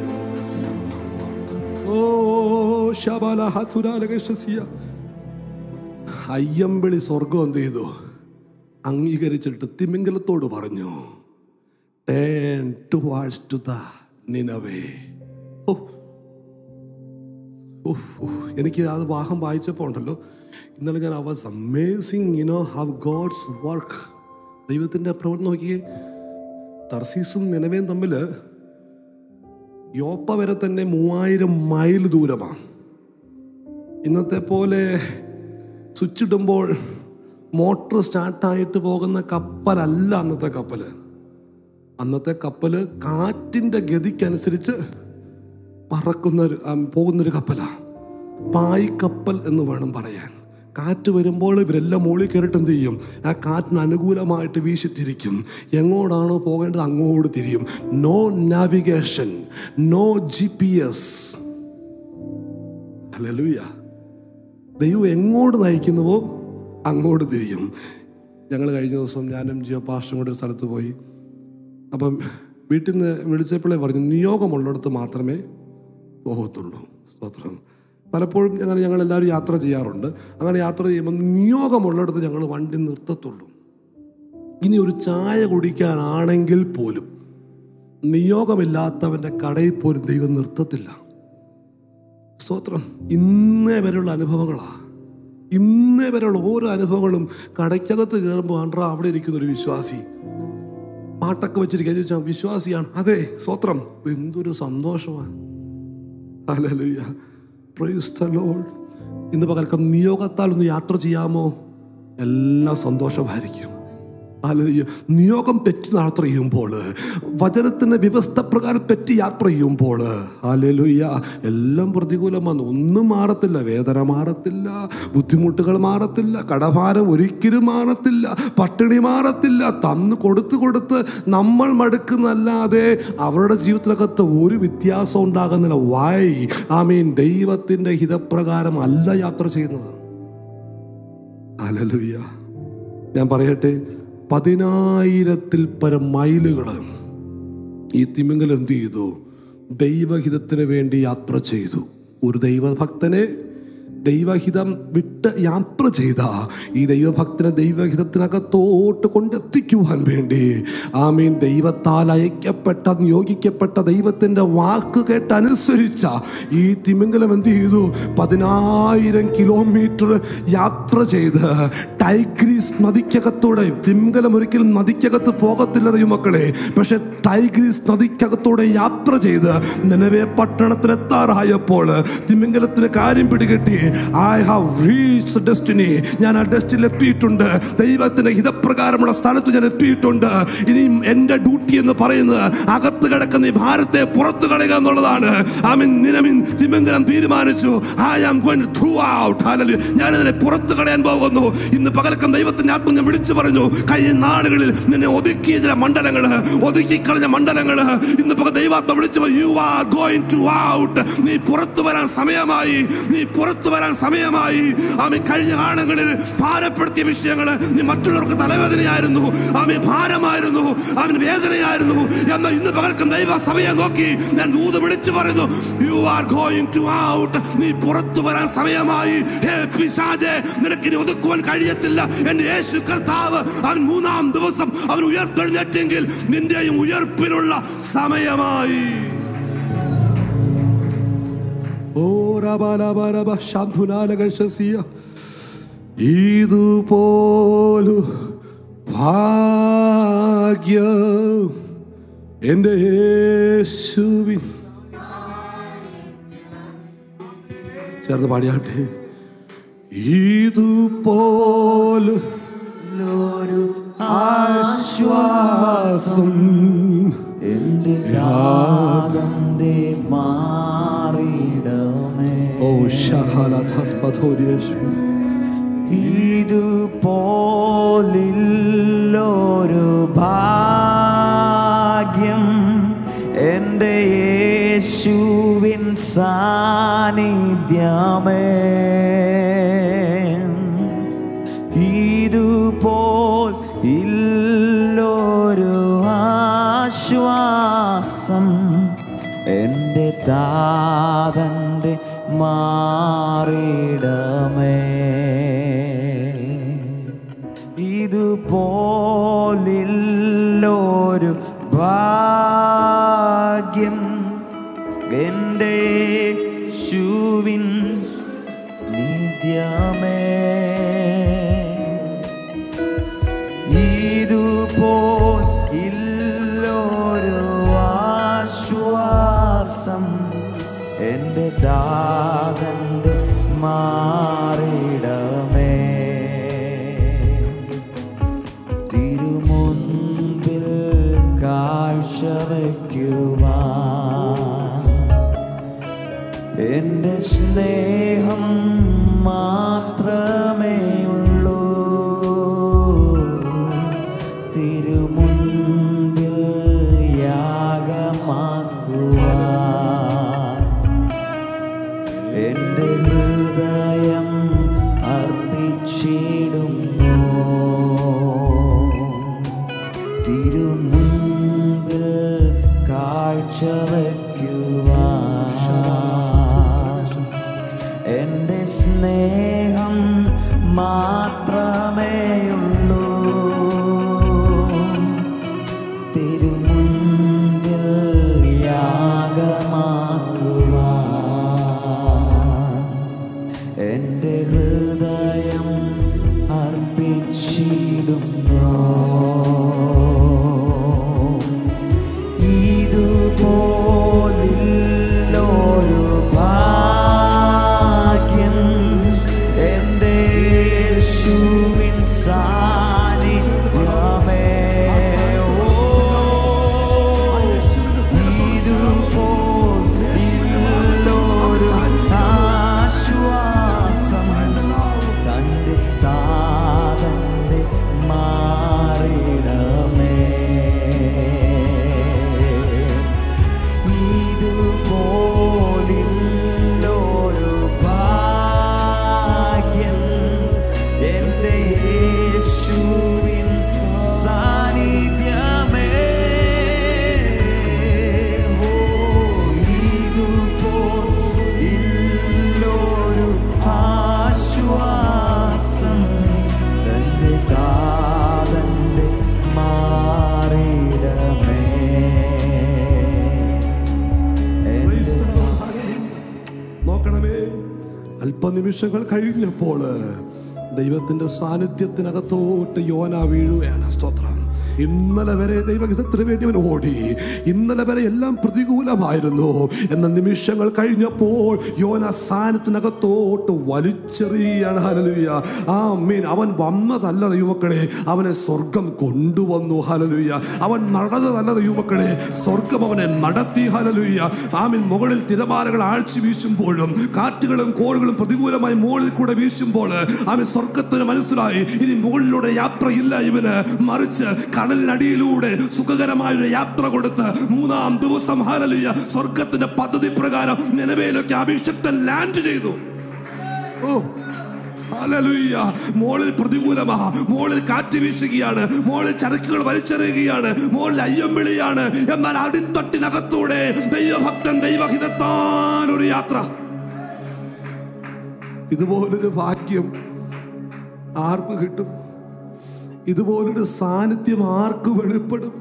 ഓ ശബല ഹതുരാലകശസിയ അയ്യമ്പിളി സ്വർഗം എന്ത് ചെയ്തു അംഗീകരിച്ചിട്ട് തിമിംഗലത്തോട് പറഞ്ഞു turn towards to the Nineveh oh ഉഫ്, ഉഫ്. എനിക്ക് അത് വാഹം വായിച്ചപ്പോൾ ഉണ്ടല്ലോ ഇന്നലെ ഞാൻ I was amazing you know how God's work ദൈവത്തിൻ്റെ പ്രവർത്തനം നോക്കിയേ തർസീസും നിലവേം തമ്മിൽ യോപ്പ വരെ തന്നെ മൂവായിരം മൈൽ ദൂരമാണ് ഇന്നത്തെ പോലെ സ്വിച്ച് ഇടുമ്പോൾ മോട്ടർ സ്റ്റാർട്ടായിട്ട് പോകുന്ന കപ്പലല്ല അന്നത്തെ കപ്പൽ അന്നത്തെ കപ്പൽ കാറ്റിൻ്റെ ഗതിക്കനുസരിച്ച് പറക്കുന്ന ഒരു ആ, പോകുന്നൊരു കപ്പലാണ് പായ്ക്കപ്പൽ എന്ന് വേണം പറയാൻ കാറ്റ് വരുമ്പോൾ ഇവരെല്ലാം മുകളിൽ കയറിയിട്ട് എന്ത് ചെയ്യും ആ കാറ്റിന് അനുകൂലമായിട്ട് വീശിത്തിരിക്കും എങ്ങോട്ടാണോ പോകേണ്ടത് അങ്ങോട്ട് തിരിയും no navigation no G P S അല്ലൂയ ദൈവം എങ്ങോട്ട് നയിക്കുന്നുവോ അങ്ങോട്ട് തിരിയും ഞങ്ങൾ കഴിഞ്ഞ ദിവസം ഞാനും ജിയോ പാസ്റ്ററും കൂടെ ഒരു സ്ഥലത്ത് പോയി അപ്പം വീട്ടിൽ നിന്ന് വിളിച്ചപ്പോഴേ പറഞ്ഞു നിയോഗമുള്ളിടത്ത് മാത്രമേ പോകത്തുള്ളൂ സ്തോത്രം പലപ്പോഴും ഞങ്ങൾ ഞങ്ങൾ എല്ലാവരും യാത്ര ചെയ്യാറുണ്ട് അങ്ങനെ യാത്ര ചെയ്യുമ്പോൾ നിയോഗമുള്ളിടത്ത് ഞങ്ങൾ വണ്ടി നിർത്തത്തുള്ളൂ ഇനി ഒരു ചായ കുടിക്കാനാണെങ്കിൽ പോലും നിയോഗമില്ലാത്തവൻ്റെ കടയിൽ പോലും ദൈവം നിർത്തത്തില്ല സ്തോത്രം ഇന്നേ വരെയുള്ള അനുഭവങ്ങളാ ഇന്നേ വരെയുള്ള ഓരോ അനുഭവങ്ങളും കടയ്ക്കകത്ത് കയറുമ്പോൾ ആണ്ട്രാ അവിടെ ഇരിക്കുന്ന ഒരു വിശ്വാസി പാട്ടൊക്കെ വെച്ചിരിക്കുക ചോദിച്ചാൽ വിശ്വാസിയാണ് അതെ സ്തോത്രം എന്തൊരു സന്തോഷമാണ് ഹല്ലേലൂയ പ്രൈസ് ദ ലോർഡ് ഇന്ന് പകൽക്കം നിയോഗത്താൽ ഒന്ന് യാത്ര ചെയ്യാമോ എല്ലാം സന്തോഷമായിരിക്കും ഹല്ലേലൂയ നിയോഗം തെറ്റി യാത്ര ചെയ്യുമ്പോൾ വചനത്തിന്റെ വ്യവസ്ഥ പ്രകാരം തെറ്റി യാത്ര ചെയ്യുമ്പോൾ ഹാലലുയ്യ എല്ലാം പ്രതികൂലമാണ് ഒന്നും മാറത്തില്ല വേദന മാറത്തില്ല ബുദ്ധിമുട്ടുകൾ മാറത്തില്ല കടഭാരം ഒരിക്കലും മാറത്തില്ല പട്ടിണി മാറത്തില്ല തന്ന് കൊടുത്ത് കൊടുത്ത് നമ്മൾ മടുക്കുന്നല്ലാതെ അവരുടെ ജീവിതത്തിനകത്ത് ഒരു വ്യത്യാസം ഉണ്ടാകുന്നില്ല വായി ആ മീൻ ദൈവത്തിന്റെ ഹിതപ്രകാരം അല്ല യാത്ര ചെയ്യുന്നത് ഹല്ലേലൂയ ഞാൻ പറയട്ടെ പതിനായിരത്തിൽ പരം മൈലുകൾ ഈ തിമിംഗൽ എന്ത് ചെയ്തു ദൈവഹിതത്തിന് വേണ്ടി യാത്ര ചെയ്തു ഒരു ദൈവഭക്തനെ ദൈവഹിതം വിട്ട് യാത്ര ചെയ്ത ഈ ദൈവഭക്തനെ ദൈവഹിതത്തിനകത്തോട്ട് കൊണ്ടെത്തിക്കുവാൻ വേണ്ടി ആമീൻ ദൈവത്താൽ അയക്കപ്പെട്ട നിയോഗിക്കപ്പെട്ട ദൈവത്തിൻ്റെ വാക്ക് കേട്ട് അനുസരിച്ച ഈ തിമിംഗലം എന്ത് ചെയ്തു പതിനായിരം കിലോമീറ്റർ യാത്ര ചെയ്ത് ടൈഗ്രീസ് നദിക്കകത്തൂടെ തിമിംഗലം ഒരിക്കലും നദിക്കകത്ത് പോകത്തില്ല ദൈവമക്കളെ പക്ഷെ ടൈഗ്രീസ് നദിക്കകത്തൂടെ യാത്ര ചെയ്ത് നിലവേ പട്ടണത്തിലെത്താറായപ്പോൾ തിമിംഗലത്തിന് കാര്യം പിടികെട്ടി ഐ ഹാവ് റീച്ച് ഡെസ്റ്റിനി ഞാൻ ആ ഡെസ്റ്റിനിൽ എത്തിയിട്ടുണ്ട് ദൈവത്തിന്റെ ഹിതപ്രകാരമുള്ള സ്ഥലത്ത് ഞാൻ എത്തിയിട്ടുണ്ട് ഇനി എന്റെ ഡ്യൂട്ടി എന്ന് പറയുന്നത് അകത്ത് കിടക്കുന്ന ഈ ഭാരത്തെ പുറത്തു കളയുക എന്നുള്ളതാണ് ആമീൻ നിലമിൻ തിമിംഗലം തീരുമാനിച്ചു I am going through out ഞാൻ അതിനെ പുറത്തു കളയാൻ പോകുന്നു ഇന്ന് പകൽക്കം ദൈവത്തിന്റെ ആത്മ ഞാൻ വിളിച്ചു പറഞ്ഞു കഴിഞ്ഞ നാളുകളിൽ നിന്നെ ഒതുക്കിയ ചില മണ്ഡലങ്ങള് ഒതുക്കി കളഞ്ഞ മണ്ഡലങ്ങള് ഇന്ന് പകൽ ദൈവാത്മ വിളിച്ചു you are going to out നീ പുറത്തു വരാൻ സമയമായി നീ പുറത്തു വരാൻ സമയമായി ആമി കഴിഞ്ഞ കാലങ്ങളിൽ ഭാരപ്പെടുത്തിയ വിഷയങ്ങള് നീ മറ്റുള്ളവർക്ക് തലവേദനയായിരുന്നു ആമി ഭാരമായിരുന്നു അവന് വേദനയായിരുന്നു എന്നാൽ ഇന്ന് പകൽക്കും ദൈവ സഭയെ നോക്കി ഞാൻ ദൂത് വിളിച്ചു പറയുന്നു you are going to out നീ പുറത്തു വരാൻ സമയമായി ഹേ പിശാചേ നിനക്കിനി ഒതുക്കുവാൻ കഴിയത്തില്ല എന്റെ യേശു കർത്താവ് അവൻ മൂന്നാം ദിവസം അവൻ ഉയർത്തെഴുന്നേറ്റെങ്കിൽ നിന്റെയും ഉയർപ്പിനുള്ള സമയമായി ഓ ബാലാബാലബ ശാന്തുനാലകശസിയ ഇതുപോലു ഭാഗ്യം എൻ്റെ യേശുവിൻ ചേർന്ന് പാടിയാട്ടെ ഇതുപോലു ആശ്വാസം എന്റെ യാതന്റെ മാറിടമേ ഓ ഷഹലധസ്പഥോര്യേശു ഇതുപോലില്ലൊരു ഭാഗ്യം എൻ്റെ യേശുവിൻ സാന്നിധ്യമേ ഇതുപോൽ ഇല്ലൊരു ആശ്വാസം എൻ്റെ താതൻ്റെ മാറിടമേ ഇതുപോലില്ലൊരു ഭാഗ്യം എൻ്റെ ശുവിൻ നിത്യമേ ഇതുപോൽ ഇല്ലൊരു ആശ്വാസം എൻ്റെ ദാതൻ്റെ മാറിടമേ തിരുമുൻപിൽ കാഴ്ച വയ്ക്കുവാൻ എൻ്റെ സ്നേഹം മാത്രമേ ഉള്ളൂ തിരുമുൻപിൽ യാഗമാക്കുവാൻ എൻ്റെ ഹൃദയം അർപ്പിച്ചിടുന്നു തിരുമുൻപിൽ കാഴ്ചവയ്ക്കുവാൻ എൻ്റെ സ്നേഹം മാത്രമേയുള്ളൂ തിരുമുൻപിൽ യാഗമാക്കുവാൻ എൻ്റെ ഹൃദയം അർപ്പിച്ചിടുന്നു ഇതുപോലില്ലൊരു ഭാഗ്യം എൻ്റെ യേശുവിൻ സാന്നിധ്യമേ ഇതുപോലില്ലൊരു ആശ്വാസം തന്റെ താതന്റെ മാറിടമേ ഇതുപോലില്ലൊരു ഭാഗ്യം എൻ്റെ യേശുവിൻ സാന്നിധ്യമേ ഓ ഇതുപോൽ ഇല്ലൊരു ആശ്വാസം തന്റെ താതന്റെ മാറിടമേ നോക്കണമേ അല്പനിമിഷങ്ങൾ കഴിഞ്ഞപ്പോൾ ദൈവത്തിന്റെ സാന്നിധ്യത്തിനകത്തോട്ട് യോന വീഴുകയാണ് സ്തോത്രം ഇന്നലെ വരെ ദൈവഹിതത്തിന് വേണ്ടി അവൻ ഓടി ഇന്നലെ വരെ എല്ലാം പ്രതികൂലമായിരുന്നു എന്ന നിമിഷങ്ങൾ കഴിഞ്ഞപ്പോൾ യോന സ്ഥാനത്തിനകത്തോട്ട് വലിച്ചെറിയാണ് ഹലലുയ ആ മീൻ അവൻ വന്നതല്ല ദൈവമക്കളെ അവനെ സ്വർഗം കൊണ്ടുവന്നു ഹലലുയ അവൻ നടന്നതല്ല ദൈവമക്കളെ സ്വർഗം അവനെ നടത്തി ഹലലുയ ആമിൻ മുകളിൽ തിരമാലകൾ ആഴ്ച വീശുമ്പോഴും കാറ്റുകളും കോളുകളും പ്രതികൂലമായി മുകളിൽ കൂടെ വീശുമ്പോൾ ആമിൻ സ്വർഗത്തിന് മനസ്സിലായി ഇനി മുകളിലൂടെ യാത്രയില്ല ഇവന് മറിച്ച് കടലിനടിയിലൂടെ സുഖകരമായ ഒരു യാത്ര കൊടുത്ത് മൂന്നാം ദിവസം ഹലലുയ സ്വർഗത്തിന്റെ പദ്ധതി പ്രകാരം നിലവിലൊക്കെ അഭിഷക്തൻ ലാൻഡ് ചെയ്തു ഓ ഹല്ലേലൂയ. മോളിൽ പ്രതികൂലമാ മോളിൽ കാറ്റ് വീശുകയാണ് മോളിൽ ചരക്കുകൾ വലിച്ചെറിയുകയാണ് മോളിൽ അയ്യമ്പിളിയാണ് എന്നാൽ അടിത്തട്ടിനകത്തൂടെ ദൈവഭക്തൻ ദൈവഹിതത്താൻ ഒരു യാത്ര ഇതുപോലൊരു ഭാഗ്യം ആർക്ക് കിട്ടും ഇതുപോലൊരു സാന്നിധ്യം ആർക്ക് വെളിപ്പെടും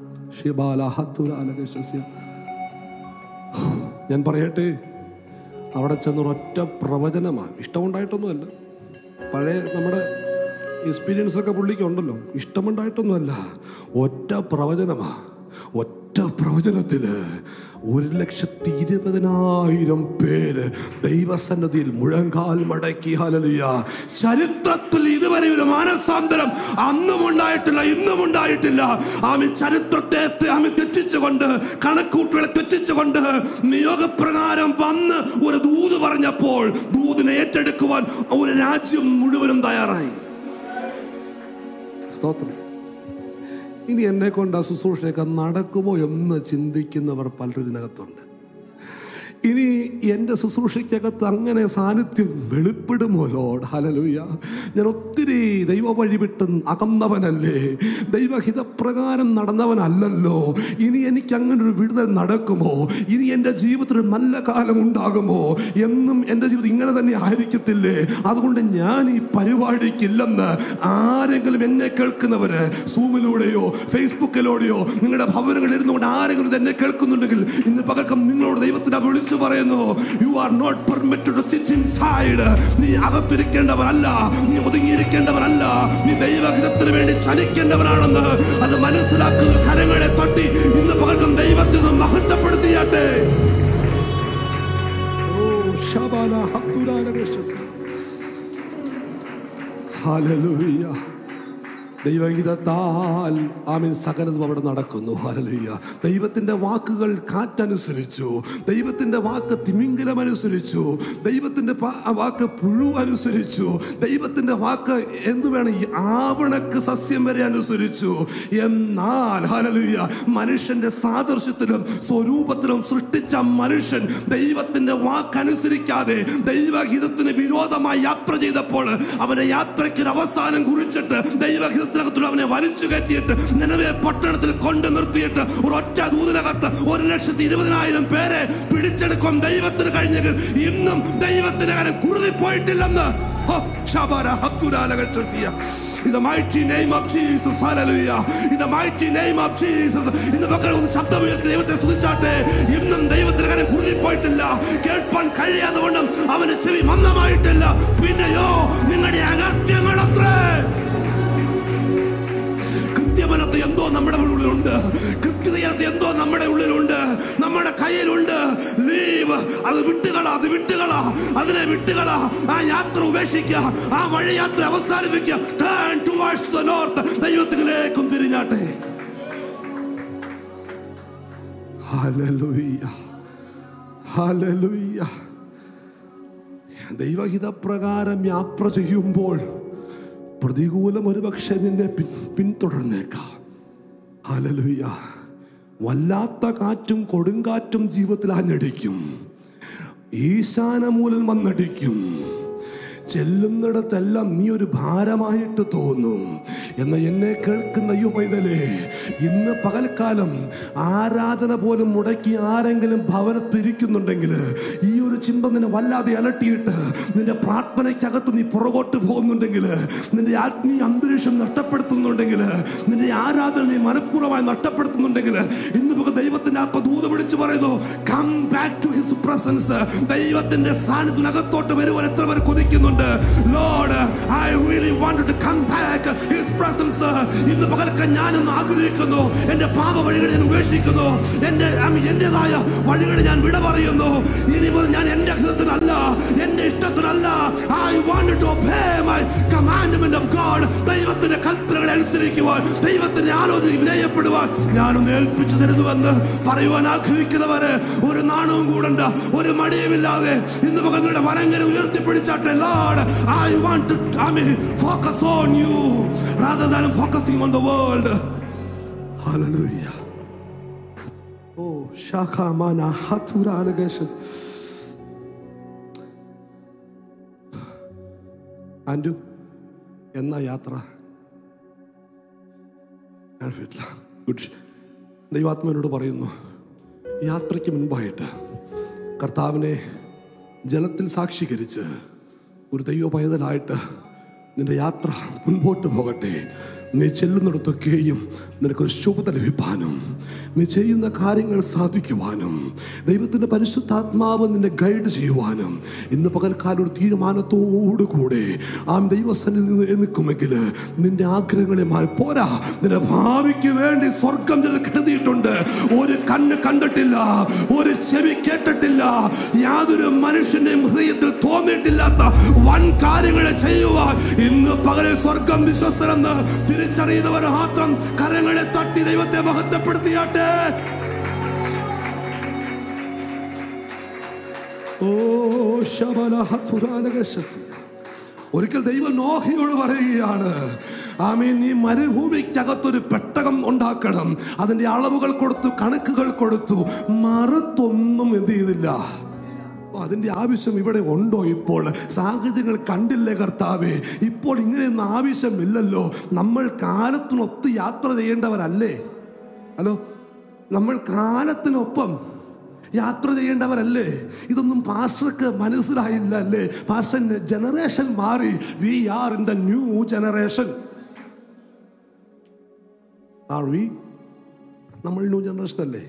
ശിബാല ഹത്തുലാലകശസ്യ. ഞാൻ പറയട്ടെ അവിടെ ചെന്ന് ഒറ്റ പ്രവചനമാണ് ഇഷ്ടമുണ്ടായിട്ടൊന്നുമല്ല പഴയ നമ്മുടെ എക്സ്പീരിയൻസ് ഒക്കെ പുള്ളിക്ക് ഉണ്ടല്ലോ ഇഷ്ടമുണ്ടായിട്ടൊന്നുമല്ല ഒറ്റ പ്രവചനമാ ഒറ്റ പ്രവചനത്തില് ഒരു ലക്ഷത്തി ഇരുപതിനായിരം പേര് ദൈവസന്നദ്ധിയിൽ മുഴങ്കാൽ മടക്കി ഹലലിയ ചരിത്രത്തിൽ ഇതുവരെ ഒരു മാനസാന്തരം അന്നും ഉണ്ടായിട്ടില്ല ഇന്നും ഉണ്ടായിട്ടില്ല ആമി ചരിത്രത്തെ ആമി തെറ്റിച്ചുകൊണ്ട് കണക്കൂട്ടുകളെ തെറ്റിച്ചുകൊണ്ട് നിയോഗപ്രകാരം വന്ന് ഒരു ദൂത് പറഞ്ഞപ്പോൾ ദൂതിനെ ഏറ്റെടുക്കുവാൻ ഒരു രാജ്യം മുഴുവനും തയ്യാറായി സ്തോത്രം ഇനി എന്നെ കൊണ്ട് ആ ശുശ്രൂഷയൊക്കെ നടക്കുമോ എന്ന് ചിന്തിക്കുന്നവർ പലരും ഇതിനകത്തുണ്ട് ഇനി എൻ്റെ ശുശ്രൂഷയ്ക്കകത്ത് അങ്ങനെ സാന്നിധ്യം വെളിപ്പെടുമോ ലോഡ് ഹലലുയ ഞാൻ ഒത്തിരി ദൈവ വഴി വിട്ട് അകന്നവനല്ലേ ദൈവഹിതപ്രകാരം നടന്നവനല്ലല്ലോ ഇനി എനിക്ക് അങ്ങനെ ഒരു വിടുതൽ നടക്കുമോ ഇനി എൻ്റെ ജീവിതത്തിൽ ഒരു നല്ല കാലം ഉണ്ടാകുമോ എന്നും എൻ്റെ ജീവിതം ഇങ്ങനെ തന്നെ ആയിരിക്കത്തില്ലേ അതുകൊണ്ട് ഞാൻ ഈ പരിപാടിക്കില്ലെന്ന് ആരെങ്കിലും എന്നെ കേൾക്കുന്നവര് സൂമിലൂടെയോ ഫേസ്ബുക്കിലൂടെയോ നിങ്ങളുടെ ഭവനങ്ങളിൽ ഇരുന്നുകൊണ്ട് ആരെങ്കിലും ഇത് എന്നെ കേൾക്കുന്നുണ്ടെങ്കിൽ ഇന്ന് പകർക്കം നിങ്ങളോട് ദൈവത്തിന് വിളിച്ചു പറയുന്നു you are not permitted to sit inside നീ അകത്തിരിക്കേണ്ടവനല്ല നീ ഒതുങ്ങിയിരിക്കേണ്ടവനല്ല നീ ദൈവഹിതത്തിന് വേണ്ടി ചലിക്കേണ്ടവനാണെന്ന് അത് മനസ്സിലാക്കുന്ന കരങ്ങളെ തട്ടി ഇന്ന് പകർക്കം ദൈവത്തിന് മഹത്വപ്പെടുത്തിയാട്ടെ ഓ ശബാന ഹത്തുരാന ഗ്രേഷ്യസ് ഹല്ലേലൂയ ദൈവഗീതത്താൽ ആമീൻ സകലതും അവിടെ നടക്കുന്നു ഹല്ലേലൂയ ദൈവത്തിന്റെ വാക്കുകൾ കാറ്റനുസരിച്ചു ദൈവത്തിന്റെ വാക്ക് തിമിംഗലം അനുസരിച്ചു ദൈവത്തിന്റെ പ- വാക്ക് പുഴു അനുസരിച്ചു ദൈവത്തിന്റെ വാക്ക് എന്തു വേണം ഈ ആവണക്ക് സസ്യം വരെ അനുസരിച്ചു എന്നാൽ ഹല്ലേലൂയ മനുഷ്യന്റെ സാദൃശ്യത്തിലും സ്വരൂപത്തിലും സൃഷ്ടിച്ച മനുഷ്യൻ ദൈവത്തിന്റെ വാക്കനുസരിക്കാതെ ദൈവഹിതത്തിന് വിരോധമായി യാത്ര ചെയ്തപ്പോൾ അവന്റെ യാത്രയ്ക്ക് ഒരു അവസാനം കുറിച്ചിട്ട് ദൈവഹിതത്തിനകത്തുള്ള അവനെ വലിച്ചു കയറ്റിയിട്ട് നിലവെ പട്ടണത്തിൽ കൊണ്ട് നിർത്തിയിട്ട് ഒരു ഒറ്റ ദൂതിനകത്ത് ഒരു ലക്ഷത്തി ഇരുപതിനായിരം പേരെ പിടിച്ചെടുക്കും ദൈവത്തിന് കഴിഞ്ഞെങ്കിൽ ഇന്നും ദൈവത്തിന് കാര്യം കുറുതി പോയിട്ടില്ലെന്ന് ഹോ, ശബര ഹത്തുരാലകൾ ചസിയ. In the mighty name of Jesus, hallelujah. In the mighty name of Jesus. ഇന്ന് മക്കൾ ഒന്ന് ശബ്ദമുയർത്തി ദൈവത്തെ സ്തുതിച്ചാട്ടെ ഇന്നും ദൈവത്തിന് കാര്യം കുറുതി പോയിട്ടില്ല കേൾപ്പാൻ കഴിയാതെ വണ്ണം അവന്റെ ചെവി മന്ദമായിട്ടില്ല പിന്നെയോ നിങ്ങളുടെ അകർത്യങ്ങൾ അത്രേ കൃത്യമനത്ത് എന്തോ നമ്മുടെ ഉള്ളിലുണ്ട് കൃത്യതയത്ത് എന്തോ നമ്മുടെ ഉള്ളിലുണ്ട് നമ്മുടെ കയ്യിലുണ്ട് ലീവ് അത് വിട്ടുകള അത് വിട്ടുകള അതിനെ വിട്ടുകള ആ യാത്ര ഉപേക്ഷിക്കുക ആ വഴി യാത്ര അവസാനിപ്പിക്കുക ടേൺ ടുവേഴ്സ് ദ നോർത്ത് ദൈവത്തിലേക്കും തിരിഞ്ഞാട്ടെ ഹല്ലേലൂയ ഹല്ലേലൂയ ദൈവഹിതപ്രകാരം യാത്ര ചെയ്യുമ്പോൾ പ്രതികൂലം ഒരുപക്ഷെ നിന്നെ പിൻ- പിന്തുടർന്നേക്കാം ഹല്ലേലൂയ വല്ലാത്ത കാറ്റും കൊടുങ്കാറ്റും ജീവിതത്തിൽ ആഞ്ഞടിക്കും ഈശാനമൂലം വന്നടിക്കും ചെല്ലുന്നിടത്തെല്ലാം നീ ഒരു ഭാരമായിട്ട് തോന്നും എന്ന എന്നെ കേൾക്കുന്ന യു പൈതലേ ഇന്ന് പകൽക്കാലം ആരാധന പോലും മുടക്കി ആരെങ്കിലും ഭവനത്തിരിക്കുന്നുണ്ടെങ്കിൽ ഈ ഒരു ചിന്ത നിന്നെ വല്ലാതെ അലട്ടിയിട്ട് നിന്റെ പ്രാർത്ഥനയ്ക്കകത്ത് നീ പുറകോട്ട് പോകുന്നുണ്ടെങ്കിൽ നിന്റെ ആത്മീയ അന്തരീക്ഷം നഷ്ടപ്പെടുത്തുന്നുണ്ടെങ്കിൽ നിന്റെ ആരാധന നീ മനഃപൂർവ്വമായി നഷ്ടപ്പെടുത്തുന്നുണ്ടെങ്കിൽ ഇന്ന് നമുക്ക് ദൈവത്തിന്റെ ആത്മ ദൂത വിളിച്ചു പറയുന്നു come back to his presence ദൈവത്തിന്റെ സാന്നിധ്യത്തിനകത്തോട്ട് വരുവാൻ എത്ര പേർ കൊതിക്കുന്നുണ്ട് Lord I really want to come back his presence ഇന്ന് പകൽക്കാൻ ഞാനൊന്ന് ആഗ്രഹിക്കുന്നു എന്റെ പാപ വഴികൾ ഞാൻ ഉപേക്ഷിക്കുന്നു എന്റെ I mean, എന്റേതായ വഴികൾ ഞാൻ വിട പറയുന്നു ഇനി മുതൽ ഞാൻ എന്റെ ഹിതത്തിനല്ല എന്റെ ഇഷ്ടത്തിനല്ല I want to obey my commandment of God ദൈവത്തിന്റെ കൽപ്പനകളെ അനുസരിക്കുവാൻ ദൈവത്തിന്റെ ആലോചന വിധേയപ്പെടുവാൻ ഞാനൊന്ന് ഏൽപ്പിച്ചു തരുന്നുവെന്ന് പറയുവാൻ ആഗ്രഹിക്കുന്നവര് ഒരു നാണവും കൂടണ്ട ഒരു മടിയുമില്ലാതെ ഇന്ന് മകങ്ങളുടെ വലങ്ങനെ ഉയർത്തിപ്പിടിച്ചാട്ടെ Lord I want to I mean focus on you rather than focusing on the world hallelujah oh shaka mana hatura allegations and എന്നാ യാത്ര ഞാൻ വീട്ടില ഗുഡ് ദൈവാത്മാവിനോട് പറയുന്നു യാത്രയ്ക്ക് മുൻപായിട്ട് കർത്താവിനെ ജലത്തിൽ സാക്ഷീകരിച്ച് ഒരു ദൈവ പൈതലായിട്ട് നിന്റെ യാത്ര മുൻപോട്ട് പോകട്ടെ നീ ചെല്ലുന്നിടത്തൊക്കെയും നിനക്കൊരു ശുഭത ലഭിപ്പാനും നീ ചെയ്യുന്ന കാര്യങ്ങൾ സാധിക്കുവാനും ദൈവത്തിൻ്റെ പരിശുദ്ധാത്മാവ് നിന്നെ ഗൈഡ് ചെയ്യുവാനും ഇന്ന് പകൽക്കാലം ഒരു തീരുമാനത്തോടു കൂടെ ആ ദൈവസന്നിധി നിന്ന് എഴുന്നിക്കുമെങ്കിൽ നിന്റെ ആഗ്രഹങ്ങളെ മാറി പോരാ നിന്റെ ഭാവിക്ക് വേണ്ടി സ്വർഗം ചിലർ കരുതിയിട്ടുണ്ട് ഒരു കണ്ണ് കണ്ടിട്ടില്ല ഒരു ചെവി കേട്ടിട്ടില്ല യാതൊരു മനുഷ്യന്റെയും ഹൃദയത്തിൽ തോന്നിയിട്ടില്ലാത്ത വൻ കാര്യങ്ങളെ ചെയ്യുവാൻ ഇന്ന് പകലിൽ സ്വർഗം വിശ്വസ്തരെന്ന് തിരിച്ചറിയുന്നവർ മാത്രം കരങ്ങളെ തട്ടി ദൈവത്തെ മഹത്വപ്പെടുത്തിയാട്ടെ ഓ ശബലഹതുരാലകശസ്യ. ഒരിക്കൽ ദൈവം നോഹിയോട് പറയുകയാണ് ആമീൻ നീ മരുഭൂമിക്കകത്തൊരു പെട്ടകം ഉണ്ടാക്കണം അതിന്റെ അളവുകൾ കൊടുത്തു കണക്കുകൾ കൊടുത്തു മറുത്തൊന്നും എന്ത് ചെയ്തില്ല ഓ, അതിന്റെ ആവശ്യം ഇവിടെ ഉണ്ടോ ഇപ്പോൾ സാഹചര്യങ്ങൾ കണ്ടില്ലേ കർത്താവേ ഇപ്പോൾ ഇങ്ങനെയൊന്നും ആവശ്യമില്ലല്ലോ നമ്മൾ കാലത്തിനൊത്ത് യാത്ര ചെയ്യേണ്ടവരല്ലേ ഹലോ നമ്മൾ കാലത്തിനൊപ്പം യാത്ര ചെയ്യേണ്ടവരല്ലേ ഇതൊന്നും പാസ്റ്റർക്ക് മനസ്സിലായില്ല അല്ലേ പാസ്റ്ററിന്റെ ജനറേഷൻ മാറി we are in the new generation are we നമ്മൾ ന്യൂ ജനറേഷൻ അല്ലേ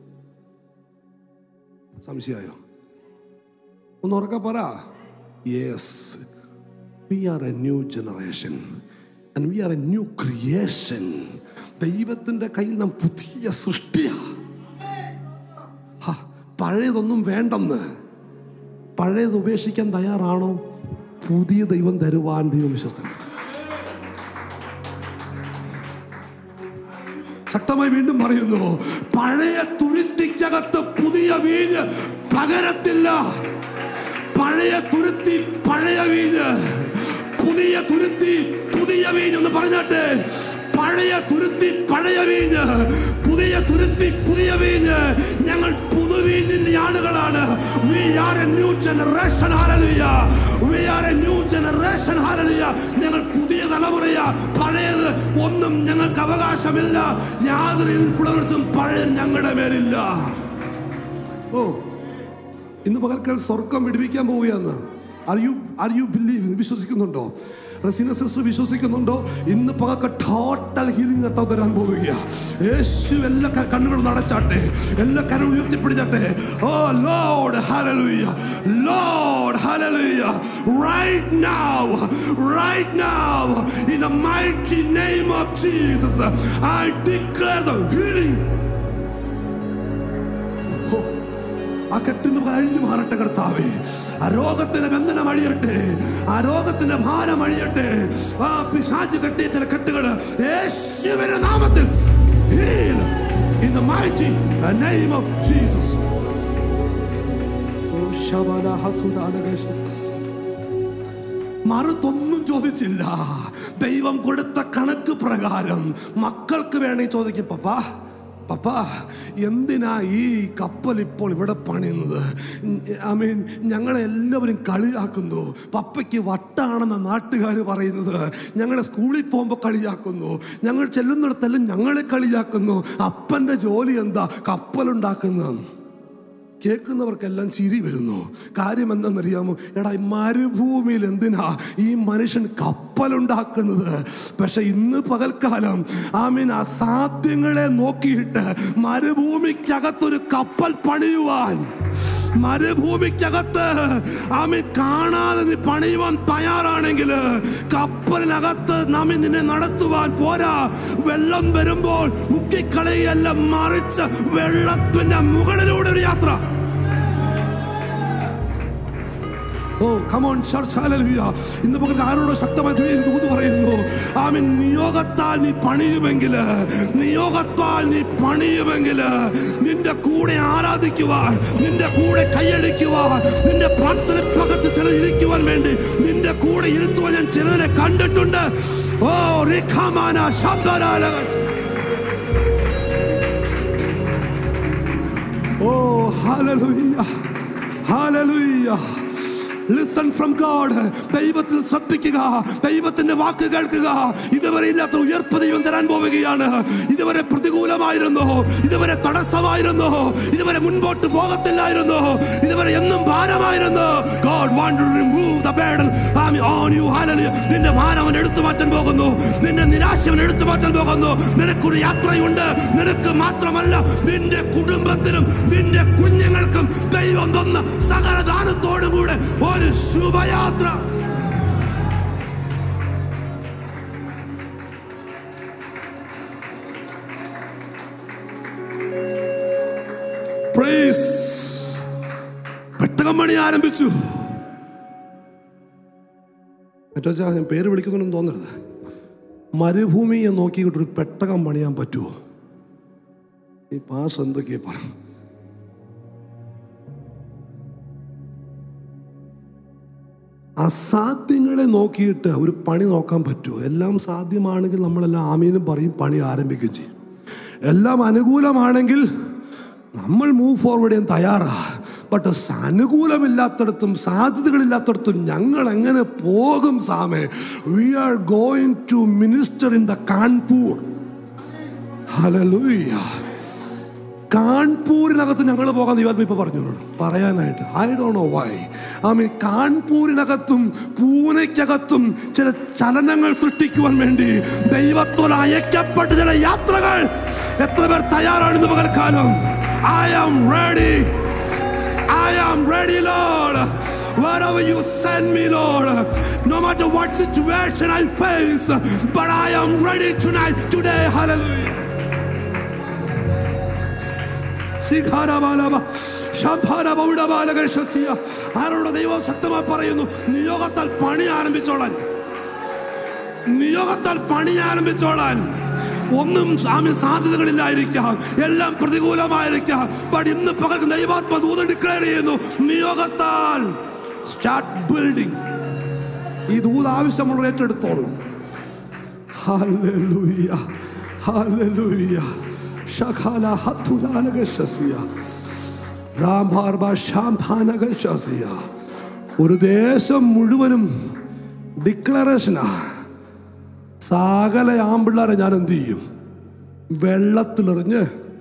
സംശയമായോ ഒന്ന് ഉറക്കെ പറ yes we are a new generation and we are a new creation ദൈവത്തിൻ്റെ കയ്യിൽ നാം പുതിയ സൃഷ്ടിയാ ഹ, പഴയതൊന്നും വേണ്ടെന്ന് പഴയത് ഉപേക്ഷിക്കാൻ തയ്യാറാണോ പുതിയ ദൈവം തരുവാൻ ദൈവം വിശ്വസ്തൻ ശക്തമായി വീണ്ടും പറയുന്നു പഴയ തുരുത്തിക്കകത്ത് പുതിയ വീഞ്ഞ് പകരത്തില്ല പഴയ തുരുത്തി പഴയ വീഞ്ഞ് പുതിയ തുരുത്തി പുതിയ വീഞ്ഞ് ഒന്ന് പറഞ്ഞാട്ടെ പഴയ തുരുത്തി പഴയ വീഞ്ഞ് പുതിയ തുരുത്തി പുതിയ വീഞ്ഞ് ഞങ്ങൾ പുതുവീഞ്ഞിന്റെ ആളുകളാണ് we are a new generation ഹാലലുയ we are a new generation ഹാലലുയ ഞങ്ങൾ പുതിയ തലമുറയാ പഴയത് ഒന്നും ഞങ്ങൾക്ക് അവകാശമില്ല യാതൊരു ഇൻഫ്ലുവൻസും പഴയ ഞങ്ങളുടെ മേലില്ല ഓ ഇന്ന് പകർക്കൽ സ്വർഗം വിടുവിക്കാൻ പോവുകയെന്ന് are you are you believe വിശ്വസിക്കുന്നുണ്ടോ റസീന സിസ്റ്റർ വിശ്വസിക്കുന്നുണ്ടോ ഇന്ന് പകർക്ക ടോട്ടൽ ഹീലിംഗ് കർത്താവ് തരാൻ പോവുകയാ യേശു എല്ലാ ക- കണ്ണുകളും നടച്ചാട്ടെ എല്ലാ കരവും ഉയർത്തിപ്പിടിച്ചാട്ടെ ഓ ലോർഡ് ഹല്ലേലൂയ ലോർഡ് ഹല്ലേലൂയ right now right now in the mighty name of Jesus I declare the healing ആ കെട്ടിന് കഴിഞ്ഞു മാറട്ടെ കർത്താവേ ആ രോഗത്തിന്റെ ബന്ധനം അഴിയട്ടെ ആ രോഗത്തിന്റെ ഭാരം അഴിയട്ടെ ആ പിശാച് കെട്ടിയ ചില കെട്ടുകൾ യേശുവിന്റെ നാമത്തിൽ heal in the mighty name of Jesus. ഓ ശബല ഹതുരാലകേശസ്. മറുത്തൊന്നും ചോദിച്ചില്ല ദൈവം കൊടുത്ത കണക്ക് പ്രകാരം മക്കൾക്ക് വേണേ ചോദിക്കും പപ്പാ പപ്പ എന്തിനാ ഈ കപ്പൽ ഇപ്പോൾ ഇവിടെ പണിയുന്നത് ഐ മീൻ ഞങ്ങളെ എല്ലാവരും കളിയാക്കുന്നു പപ്പയ്ക്ക് വട്ടാണെന്ന നാട്ടുകാർ പറയുന്നത് ഞങ്ങളെ സ്കൂളിൽ പോകുമ്പോൾ കളിയാക്കുന്നു ഞങ്ങൾ ചെല്ലുന്നിടത്തെല്ലാം ഞങ്ങളെ കളിയാക്കുന്നു അപ്പൻ്റെ ജോലി എന്താ കപ്പലുണ്ടാക്കുന്നത് കേൾക്കുന്നവർക്കെല്ലാം ചിരി വരുന്നു കാര്യം എന്തെന്നറിയാമോ എടാ ഈ മരുഭൂമിയിൽ എന്തിനാ ഈ മനുഷ്യൻ കപ്പലുണ്ടാക്കുന്നത് പക്ഷെ ഇന്ന് പകൽക്കാലം ആമീൻ അസാധ്യങ്ങളെ നോക്കിയിട്ട് മരുഭൂമിക്കകത്തൊരു കപ്പൽ പണിയുവാൻ മരുഭൂമിക്കകത്ത് ആമീൻ കാണാതെ നീ പണിയുവാൻ തയ്യാറാണെങ്കിൽ കപ്പലിനകത്ത് നാം നിന്നെ നടത്തുവാൻ പോരാ വെള്ളം വരുമ്പോൾ മുക്കിക്കളയല്ല മറിച്ച് വെള്ളത്തിന്റെ മുകളിലൂടെ ഒരു യാത്ര ഓ കമോൺ ചർച്ച് ഹല്ലേലൂയ ഇന്ന് പകൽ ആരോടോ ശക്തമായി ദൂത് ദൂത് പറയുന്നു ആമീൻ നിയോഗത്താൽ നീ പണിയുമെങ്കിൽ നിയോഗത്താൽ നീ പണിയുമെങ്കിൽ നിന്റെ കൂടെ ആരാധിക്കുവാൻ നിന്റെ കൂടെ കൈയടിക്കുവാൻ നിന്റെ പ്രാർത്ഥന പകത്ത് ചില ഇരിക്കുവാൻ വേണ്ടി നിന്റെ കൂടെ ഇരുത്തുവാൻ ഞാൻ ചിലതിനെ കണ്ടിട്ടുണ്ട് ഓ റിഖമാന ശബ്ദരാലകൾ ഓ ഹല്ലേലൂയ ഹല്ലേലൂയ ലിസൺ ഫ്രം ഗോഡ് ദൈവത്തിൽ ശ്രദ്ധിക്കുക ദൈവത്തിന്റെ വാക്ക് കേൾക്കുക ഇതുവരെ ഇല്ലാത്ത ഉയർപ്പ് ദൈവം തരാൻ പോവുകയാണ് ഇതുവരെ പ്രതികൂലമായിരുന്നു ഇതുവരെ തടസ്സമായിരുന്നു ഇതുവരെ മുൻപോട്ട് പോകത്തില്ലായിരുന്നു ഇതുവരെ എന്നും ഭാരമായിരുന്നു God God want to remove the burden Ami, on you. Hallelujah. നിന്റെ ഭാരം അവൻ എടുത്തു മാറ്റാൻ പോകുന്നു നിന്റെ നിരാശ അവൻ എടുത്തു മാറ്റാൻ പോകുന്നു നിനക്കൊരു യാത്രയുണ്ട് നിനക്ക് മാത്രമല്ല നിന്റെ കുടുംബത്തിനും നിന്റെ കുഞ്ഞുങ്ങൾക്കും ദൈവം തന്ന സകല ദാനത്തോടും കൂടെ ഒരു ശുഭയാത്ര Praise. പെട്ടകം പണി ആരംഭിച്ചു മറ്റോ ഞാൻ പേര് വിളിക്കുന്നൊന്നും തോന്നരുത് മരുഭൂമിയെ നോക്കിയിട്ട് ഒരു പെട്ടകം പണിയാൻ പറ്റുമോ ഈ പാഷ എന്തൊക്കെയാ പറഞ്ഞു അസാധ്യങ്ങളെ നോക്കിയിട്ട് ഒരു പണി നോക്കാൻ പറ്റുമോ എല്ലാം സാധ്യമാണെങ്കിൽ നമ്മളെല്ലാം ആമീനും പറയും പണി ആരംഭിക്കുകയും ചെയ്യും എല്ലാം അനുകൂലമാണെങ്കിൽ നമ്മൾ മൂവ് ഫോർവേഡ് ചെയ്യാൻ തയ്യാറാ ബട്ട് അനുകൂലമില്ലാത്തടത്തും സാധ്യതകളില്ലാത്തടത്തും ഞങ്ങൾ എങ്ങനെ പോകും സാമേ we are going to minister in the Kanpur hallelujah കാൺപൂരിനകത്ത് ഞങ്ങൾ പോകാൻ ദൈവാത്മ ഇപ്പൊ പറഞ്ഞു പറയാനായിട്ട് ഐ ഡോ നോ വൈ ഐ മീൻ കാൺപൂരിനകത്തും പൂനെക്കകത്തും ചില ചലനങ്ങൾ സൃഷ്ടിക്കുവാൻ വേണ്ടി ദൈവത്തോൽ അയക്കപ്പെട്ട ചില യാത്രകൾ എത്ര പേർ തയ്യാറാണെന്ന് പകൽക്കാലം I am ready I am ready, Lord. Wherever you send me, Lord, no matter what situation I face, but I am ready tonight, today. Hallelujah. ശിഖാരബാലബ, ശംഭാരബൗഡബാലകശസ്യ. ആരോട് ദൈവം ശക്തമായി പറയുന്നു നിയോഗത്താൽ പണി ആരംഭിച്ചോളാൻ നിയോഗത്താൽ പണി ആരംഭിച്ചോളാൻ ഒന്നും സ്വാമി സാധ്യതകളില്ലായിരിക്കാം എല്ലാം പ്രതികൂലമായിരിക്കാം ബട്ട് ഇന്ന് പകൽ ദൈവാത്മ ദൂത ഡിക്ലെയർ ചെയ്യുന്നു നിയോഗത്താൽ സ്റ്റാർട്ട് ബിൽഡിംഗ് ഈ ദൂത് ആവശ്യമുള്ള ഏറ്റെടുത്തോളൂ ഹല്ലേലൂയ ഹല്ലേലൂയ ശഖാല ഹത്തുലാനകശസിയ രാംഭാർബ ശാംഭാനകശസിയ ഒരു ദേശം മുഴുവനും ഡിക്ലറേഷനാ സകല ആമ്പിള്ളാരെ ഞാൻ എന്ത് ചെയ്യും വെള്ളത്തിലെറിഞ്ഞ്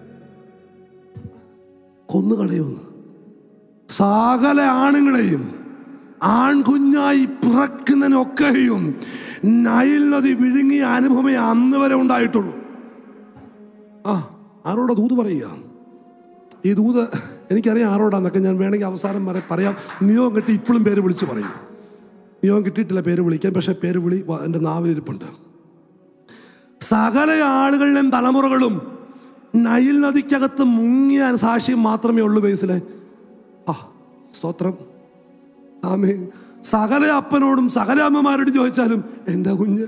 കൊന്നുകളയുമെന്ന് സകല ആണുങ്ങളെയും ആൺകുഞ്ഞായി പിറക്കുന്നതിനൊക്കെയും നൈൽ നദി വിഴുങ്ങിയ അനുഭവമേ അന്ന് വരെ ഉണ്ടായിട്ടുള്ളൂ ആ ആരോടാ ദൂത് പറയുക ഈ ദൂത് എനിക്കറിയാം ആരോടാന്നൊക്കെ ഞാൻ വേണമെങ്കിൽ അവസാനം വരെ പറയാം നിയോഗം കെട്ടി ഇപ്പോഴും പേര് വിളിച്ച് പറയും നിയോഗം കിട്ടിയിട്ടില്ല പേര് വിളിക്കാൻ പക്ഷെ പേര് വിളി വ- എൻ്റെ നാവിലിരിപ്പുണ്ട് സകല ആളുകളിലും തലമുറകളും നൈൽ നദിക്കകത്ത് മുങ്ങിയ സാക്ഷ്യം മാത്രമേ ഉള്ളൂ ബേസിലെ ആ സ്തോത്രം ആമേ സകല അപ്പനോടും സകല അമ്മമാരോടും ചോദിച്ചാലും എൻ്റെ കുഞ്ഞ്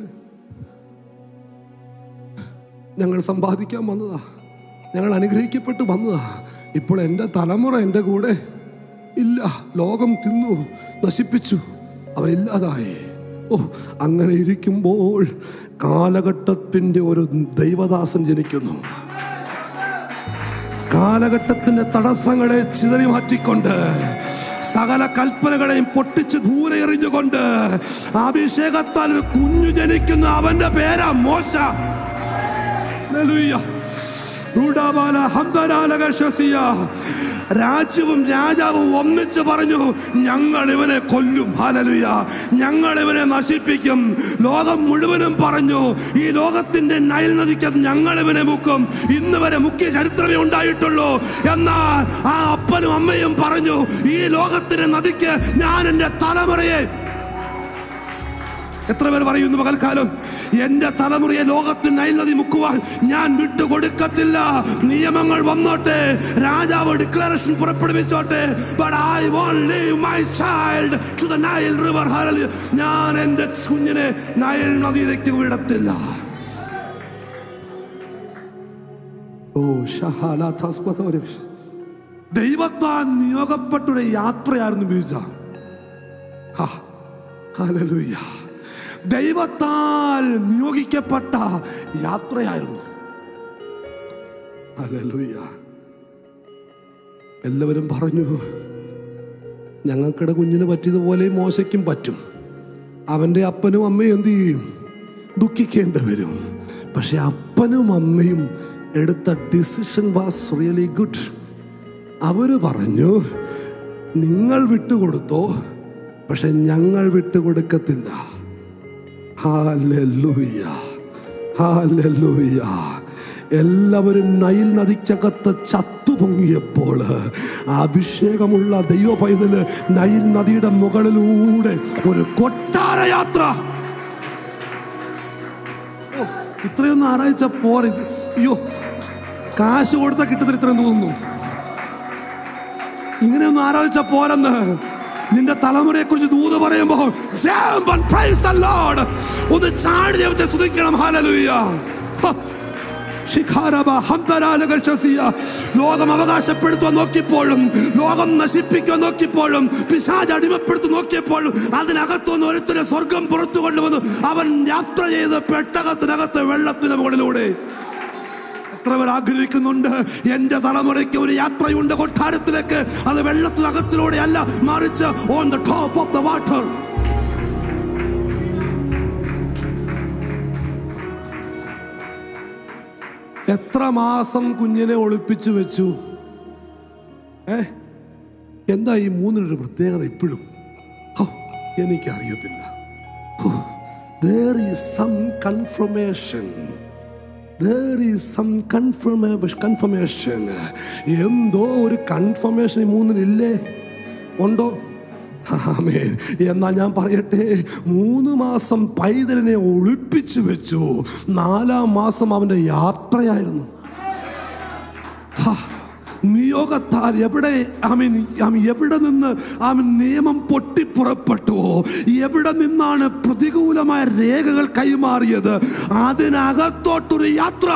ഞങ്ങൾ സമ്പാദിക്കാൻ വന്നതാ ഞങ്ങൾ അനുഗ്രഹിക്കപ്പെട്ട് വന്നതാ ഇപ്പോൾ എൻ്റെ തലമുറ എൻ്റെ കൂടെ ഇല്ല ലോകം തിന്നു നശിപ്പിച്ചു അവരില്ലാതായി ഓ അങ്ങനെ ഇരിക്കുമ്പോൾ കാലഘട്ടത്തിൻ്റെ ഒരു ദൈവദാസൻ ജനിക്കുന്നു കാലഘട്ടത്തിന്റെ തടസ്സങ്ങളെ ചിതറി മാറ്റിക്കൊണ്ട് സകല കൽപ്പനകളെയും പൊട്ടിച്ച് ദൂരെ എറിഞ്ഞുകൊണ്ട് അഭിഷേകത്താൽ ഒരു കുഞ്ഞു ജനിക്കുന്ന അവന്റെ പേരാ മോശ ഹല്ലേലൂയ. റൂഡാബാല ഹംദനാലകശസിയ. രാജ്യവും രാജാവും ഒന്നിച്ച് പറഞ്ഞു ഞങ്ങൾ ഇവനെ കൊല്ലും ഹാലലുയ ഞങ്ങൾ ഇവനെ നശിപ്പിക്കും ലോകം മുഴുവനും പറഞ്ഞു ഈ ലോകത്തിന്റെ നയൽ നദിക്ക് ഞങ്ങൾ ഇവനെ മുക്കും ഇന്ന് വരെ മുഖ്യ ചരിത്രമേ ഉണ്ടായിട്ടുള്ളൂ എന്നാൽ ആ അപ്പനും അമ്മയും പറഞ്ഞു ഈ ലോകത്തിന്റെ നദിക്ക് ഞാൻ എൻ്റെ തലമുറയെ എത്ര പേർ പറയുന്നു പകൽക്കാലം എന്റെ തലമുറയെ ലോകത്തിന് നൈൽ മുക്കുവാൻ ഞാൻ വിട്ടുകൊടുക്കത്തില്ല നിയമങ്ങൾ വന്നോട്ടെ രാജാവ് ഡിക്ലറേഷൻ പുറപ്പെടുവിച്ചോട്ടെ but I won't leave my child to the Nile river hallelujah ഞാൻ എൻ്റെ കുഞ്ഞിനെ നൈൽ നദിയിലേക്ക് വിടത്തില്ല ഓ ഷഹാല തസ്മതോരെ ദൈവത്താൻ നിയോഗപ്പെട്ടൊരു യാത്രയായിരുന്നു ബീജ ഹല്ലേലൂയ ദൈവത്താൽ നിയോഗിക്കപ്പെട്ട യാത്രയായിരുന്നു ഹല്ലേലൂയ എല്ലാവരും പറഞ്ഞു ഞങ്ങൾക്കിടെ കുഞ്ഞിന് പറ്റിയതുപോലെ മോശയ്ക്കും പറ്റും അവൻ്റെ അപ്പനും അമ്മയും എന്ത് ചെയ്യും ദുഃഖിക്കേണ്ടി വരും പക്ഷെ അപ്പനും അമ്മയും എടുത്ത ഡിസിഷൻ വാസ് റിയലി ഗുഡ് അവര് പറഞ്ഞു നിങ്ങൾ വിട്ടുകൊടുത്തോ പക്ഷെ ഞങ്ങൾ വിട്ടുകൊടുക്കത്തില്ല ഹാലൂയ ഹാലൂയ എല്ലാവരും നൈൽ നദിക്കകത്ത് ചത്തുപൊങ്ങിയപ്പോൾ അഭിഷേകമുള്ള ദൈവ പൈതല് നൈൽ നദിയുടെ മുകളിലൂടെ ഒരു കൊട്ടാര യാത്ര ഓ, ഇത്രയൊന്നും ആരായിച്ച പോരെ ഇത് അയ്യോ കാശ് കൊടുത്താൽ കിട്ടത്തില്ല ഇത്രയും തോന്നുന്നു ഇങ്ങനെയൊന്നും ആരാധിച്ച പോരെന്ന് നിന്റെ തലമുറയെ കുറിച്ച് ദൂത് പറയുമ്പോൾ jump and praise the Lord. ഒന്ന് ചാടി ദൈവത്തെ സ്തുതിക്കണം ഹാലലൂയ ശിഖാരബ ഹംബരാലകൾ ശസിയ. ലോകം അവകാശപ്പെടുത്തുവാൻ നോക്കിയപ്പോഴും ലോകം നശിപ്പിക്കാൻ നോക്കിയപ്പോഴും പിശാജ് അടിമപ്പെടുത്തി നോക്കിയപ്പോഴും അതിനകത്തുനിന്ന് ഒരുത്തരെ സ്വർഗം പുറത്തു കൊണ്ടുവന്നു അവൻ യാത്ര ചെയ്ത് പെട്ടകത്തിനകത്ത് വെള്ളത്തിന് മുകളിലൂടെ എത്ര പേർ ആഗ്രഹിക്കുന്നുണ്ട് എന്റെ തലമുറയ്ക്ക് ഒരു യാത്രയുണ്ട് കൊട്ടാരത്തിലേക്ക് അത് വെള്ളത്തിനകത്തിലൂടെ അല്ല മറിച്ച് on the top of the water എത്ര മാസം കുഞ്ഞിനെ ഒളിപ്പിച്ചു വെച്ചു ഏ എന്താ ഈ മൂന്നിനൊരു പ്രത്യേകത ഇപ്പോഴും ഹോ, എനിക്കറിയത്തില്ല there is some confirmation There is some confirmation confirmation. എന്തോ ഒരു കൺഫർമേഷൻ ഈ മൂന്നിലില്ലേ ഉണ്ടോ ആമേൻ. എന്നാ ഞാൻ പറയട്ടെ മൂന്ന് മാസം പൈതലിനെ ഒളിപ്പിച്ചു വെച്ചു നാലാം മാസം അവന്റെ യാത്രയായിരുന്നു ഹാ, നിയോഗത്താൽ എവിടെ ആമീൻ ആമീൻ എവിടെ നിന്ന് ആമീൻ നിയമം പൊട്ടിപ്പുറപ്പെട്ടുവോ എവിടെ നിന്നാണ് പ്രതികൂലമായ രേഖകൾ കൈമാറിയത് അതിനകത്തോട്ടൊരു യാത്ര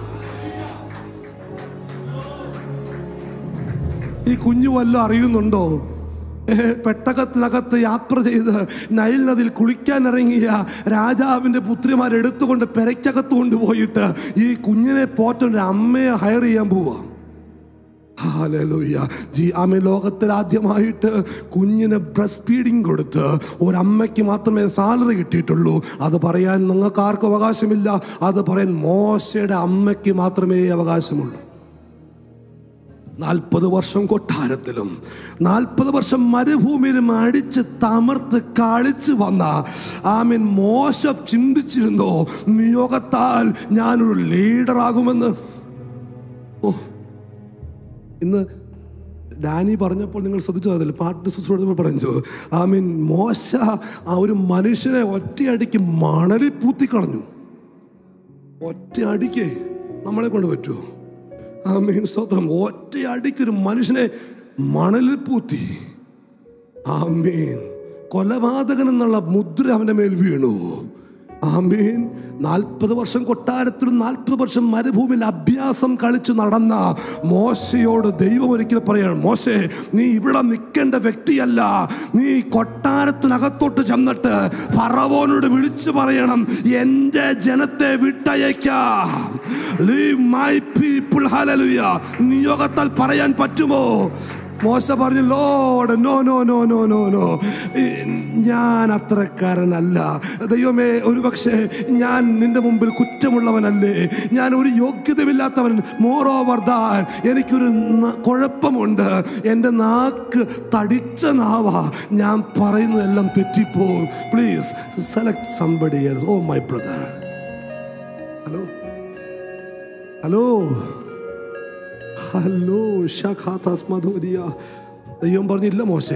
ഈ കുഞ്ഞു വല്ലതും അറിയുന്നുണ്ടോ ഏ, പെട്ടകത്തിനകത്ത് യാത്ര ചെയ്ത് നൈൽ നദിയിൽ കുളിക്കാൻ ഇറങ്ങിയ രാജാവിന്റെ പുത്രിമാരെ എടുത്തുകൊണ്ട് പെരയ്ക്കകത്ത് കൊണ്ടുപോയിട്ട് ഈ കുഞ്ഞിനെ പോറ്റ ഒരു അമ്മയെ ഹയർ ചെയ്യാൻ പോവാ ഹാലലൂയ ജി ആമ ലോകത്തിൽ ആദ്യമായിട്ട് കുഞ്ഞിന് ബ്രസ്റ്റ് ഫീഡിങ് കൊടുത്ത് ഒരമ്മയ്ക്ക് മാത്രമേ സാലറി കിട്ടിയിട്ടുള്ളൂ അത് പറയാൻ നിങ്ങൾക്ക് ആർക്കും അവകാശമില്ല അത് പറയാൻ മോശയുടെ അമ്മയ്ക്ക് മാത്രമേ അവകാശമുള്ളൂ നാൽപ്പത് വർഷം കൊട്ടാരത്തിലും നാൽപ്പത് വർഷം മരുഭൂമിയിലും അടിച്ച് തമർത്ത് കളിച്ച് വന്ന ആമീൻ മോശം ചിന്തിച്ചിരുന്നോ നിയോഗത്താൽ ഞാനൊരു ലീഡറാകുമെന്ന് ഓ ഇന്ന് ഡാനി പറഞ്ഞപ്പോൾ നിങ്ങൾ ശ്രദ്ധിച്ചു അതിൽ പാട്ട് ശുശ്രൂഷ പറഞ്ഞു ഐ മീൻ മോശ ആ ഒരു മനുഷ്യനെ ഒറ്റയടിക്ക് മണലിൽ പൂത്തിക്കളഞ്ഞു ഒറ്റയടിക്ക് നമ്മളെ കൊണ്ട് പറ്റുമോ ആ മീൻ സ്തോത്രം ഒറ്റയടിക്ക് ഒരു മനുഷ്യനെ മണലിൽ പൂത്തി ആമീൻ കൊലപാതകൻ എന്നുള്ള മുദ്ര അവന്റെ മേൽ വീണു ആമീൻ നാൽപ്പത് വർഷം കൊട്ടാരത്തിലും നാൽപ്പത് വർഷം മരുഭൂമിയിൽ അഭ്യാസം കളിച്ചു നടന്ന മോശയോട് ദൈവം ഒരിക്കലും പറയണം മോശെ നീ ഇവിടെ നിൽക്കേണ്ട വ്യക്തിയല്ല നീ കൊട്ടാരത്തിനകത്തോട്ട് ചെന്നിട്ട് ഫറവോനോട് വിളിച്ചു പറയണം എൻ്റെ ജനത്തെ വിട്ടയക്കാം ലീവ് മൈ പീപ്പിൾ ഹലലുയ നിയോഗത്താൽ പറയാൻ പറ്റുമോ മോശ പറഞ്ഞു Lord no no no no no no ഞാൻ അത്രക്കാരനല്ല ദൈവമേ ഒരുപക്ഷെ ഞാൻ നിന്റെ മുമ്പിൽ കുറ്റമുള്ളവനല്ലേ ഞാൻ ഒരു യോഗ്യതയില്ലാത്തവൻ മോർ ഓവർ ദാൻ എനിക്കൊരു ന- കുഴപ്പമുണ്ട് എൻ്റെ നാക്ക് തടിച്ച നാവ ഞാൻ പറയുന്നതെല്ലാം തെറ്റിപ്പോവും please select somebody oh my brother hello hello hello ഷഖാത്താസ് മധുരിയ ദൈവം പറഞ്ഞില്ല മോശെ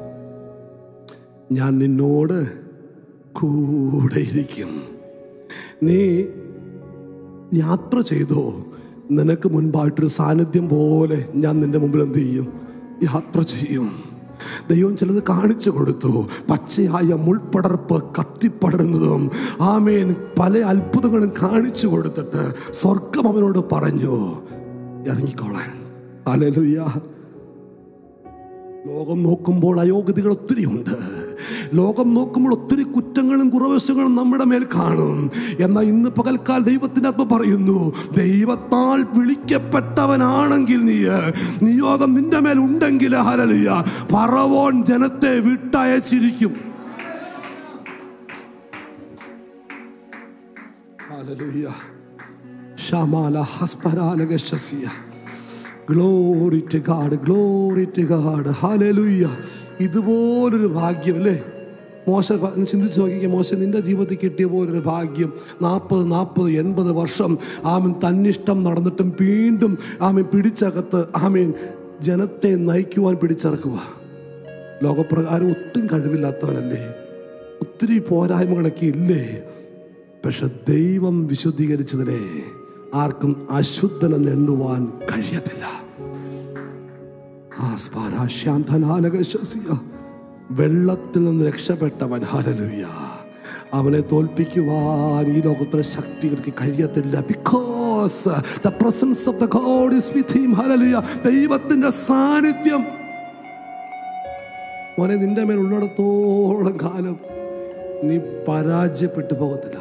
ഞാൻ നിന്നോട് കൂടെ ഇരിക്കും നീ യാത്ര ചെയ്തോ നിനക്ക് മുൻപായിട്ടൊരു സാന്നിധ്യം പോലെ ഞാൻ നിന്റെ മുമ്പിൽ എന്ത് ചെയ്യും യാത്ര ചെയ്യും ദൈവം ചിലത് കാണിച്ചു കൊടുത്തു പച്ചയായ മുൾപ്പടർപ്പ് കത്തിപ്പടരുന്നതും ആമേൻ പല അത്ഭുതങ്ങളും കാണിച്ചു കൊടുത്തിട്ട് സ്വർഗം അവനോട് പറഞ്ഞു ഇറങ്ങിക്കോളാൻ അലലുയ്യ ലോകം നോക്കുമ്പോൾ അയോഗ്യതകൾ ഒത്തിരിയുണ്ട് ലോകം നോക്കുമ്പോൾ ഒത്തിരി കുറ്റങ്ങളും കുറവശങ്ങളും നമ്മുടെ മേൽ കാണും എന്നാൽ ഇന്ന് പകൽക്കാൽ ദൈവത്തിൻ്റെ ആത്മ പറയുന്നു ദൈവത്താൽ വിളിക്കപ്പെട്ടവനാണെങ്കിൽ നീ നിയോഗം നിന്റെ മേൽ ഉണ്ടെങ്കിൽ ഹരലിയ പറവോൻ ജനത്തെ വിട്ടയച്ചിരിക്കും ഹല്ലേലൂയ. ശമാല ഹസ്പരാലക ശസിയ. Glory to God glory to God hallelujah ഇതുപോലൊരു ഭാഗ്യം അല്ലേ മോശ പ- ചിന്തിച്ച് നോക്കിക്കുക മോശ നിന്റെ ജീവിതത്തിൽ കിട്ടിയ പോലൊരു ഭാഗ്യം നാൽപ്പത് നാൽപ്പത് എൺപത് വർഷം ആമൻ തന്നിഷ്ടം നടന്നിട്ടും വീണ്ടും ആമൻ പിടിച്ചകത്ത് ആമീൻ ജനത്തെ നയിക്കുവാൻ പിടിച്ചിറക്കുക ലോകപ്രകാരം ഒട്ടും കഴിവില്ലാത്തവനല്ലേ ഒത്തിരി പോരായ്മകളൊക്കെ ഇല്ലേ പക്ഷെ ദൈവം വിശുദ്ധീകരിച്ചതിനെ ആർക്കും അശുദ്ധനെന്ന് എണ്ണുവാൻ കഴിയത്തില്ല ആ സ്പാരാശാന്തനാലകശസിയ. വെള്ളത്തിൽ നിന്ന് രക്ഷപ്പെട്ടവൻ ഹലലുയ അവനെ തോൽപ്പിക്കുവാൻ ഈ ലോകത്തിലെ ശക്തികൾക്ക് കഴിയത്തില്ല because the presence of the God is with him hallelujah ദൈവത്തിന്റെ സാന്നിധ്യം മോനെ നിന്റെ മേൽ ഉള്ളിടത്തോളം കാലം നീ പരാജയപ്പെട്ടു പോകത്തില്ല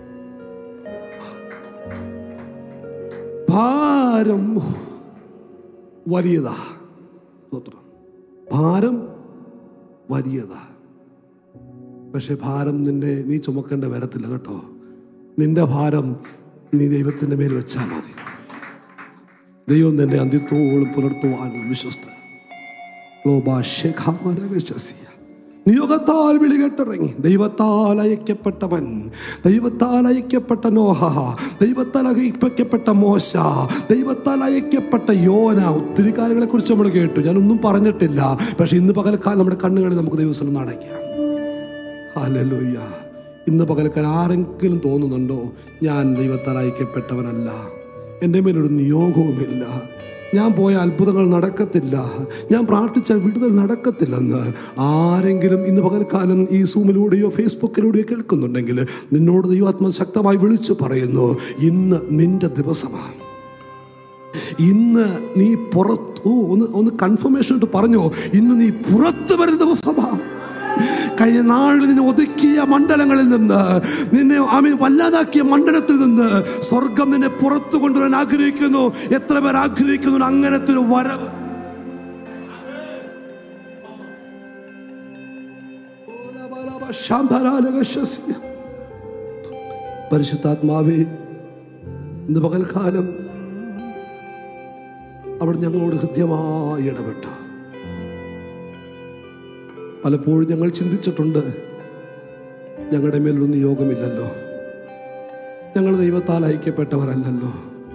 ഭാരം വലിയതാ സ്തോത്രം ഭാരം വലിയതാ പക്ഷെ ഭാരം നിന്നെ നീ ചുമക്കേണ്ട വരത്തില്ല കേട്ടോ നിന്റെ ഭാരം നീ ദൈവത്തിന്റെ മേൽ വെച്ചാൽ മതി ദൈവം നിന്നെ അന്ത്യത്തോളം പുലർത്തുവാൻ വിശ്വസ്ത നിയോഗത്താൽ വിളികെട്ടിറങ്ങി ദൈവത്താൽ അയക്കപ്പെട്ടവൻ ദൈവത്താൽ അയക്കപ്പെട്ട നോഹ ദൈവത്താൽ അയക്കപ്പെട്ട മോശ ദൈവത്താൽ അയക്കപ്പെട്ട യോന ഒത്തിരി കാര്യങ്ങളെ കുറിച്ച് നമ്മൾ കേട്ടു ഞാനൊന്നും പറഞ്ഞിട്ടില്ല പക്ഷെ ഇന്ന് പകൽക്കാലം നമ്മുടെ കണ്ണുകളിൽ നമുക്ക് ദൈവസ്ഥലം നടക്കാം ഹല്ലേലൂയ ഇന്ന് പകൽക്കാലം ആരെങ്കിലും തോന്നുന്നുണ്ടോ ഞാൻ ദൈവത്താൽ അയക്കപ്പെട്ടവനല്ല എൻ്റെ മേലൊരു നിയോഗവുമില്ല ഞാൻ പോയ അത്ഭുതങ്ങൾ നടക്കത്തില്ല ഞാൻ പ്രാർത്ഥിച്ചാൽ വിടുതൽ നടക്കത്തില്ലെന്ന് ആരെങ്കിലും ഇന്ന് പകൽക്കാലം ഈ സൂമിലൂടെയോ ഫേസ്ബുക്കിലൂടെയോ കേൾക്കുന്നുണ്ടെങ്കിൽ നിന്നോട് ദൈവാത്മ ശക്തമായി വിളിച്ചു പറയുന്നു ഇന്ന് നിന്റെ ദിവസമാണ് ഇന്ന് നീ പുറത്ത് ഓ ഒന്ന് ഒന്ന് കൺഫർമേഷൻ ഇട്ട് പറഞ്ഞു ഇന്ന് നീ പുറത്തു വരുന്ന ദിവസമാണ് കഴിഞ്ഞ നാളിൽ നിന്നെ ഒതുക്കിയ മണ്ഡലങ്ങളിൽ നിന്ന് നിന്നെ ആമി വല്ലാതാക്കിയ മണ്ഡലത്തിൽ നിന്ന് സ്വർഗം നിന്നെ പുറത്തു കൊണ്ടുവരാൻ ആഗ്രഹിക്കുന്നു എത്ര പേർ ആഗ്രഹിക്കുന്നു അങ്ങനത്തെ ഒരു വരവ് പരിശുദ്ധാത്മാവേ ഇന്ന് പകൽക്കാലം അവിടെ ഞങ്ങളോട് ഹൃദ്യമായി ഇടപെട്ടു പലപ്പോഴും ഞങ്ങൾ ചിന്തിച്ചിട്ടുണ്ട് ഞങ്ങളുടെ മേലൊരു നിയോഗമില്ലല്ലോ ഞങ്ങൾ ദൈവത്താൽ അയക്കപ്പെട്ടവരല്ലല്ലോ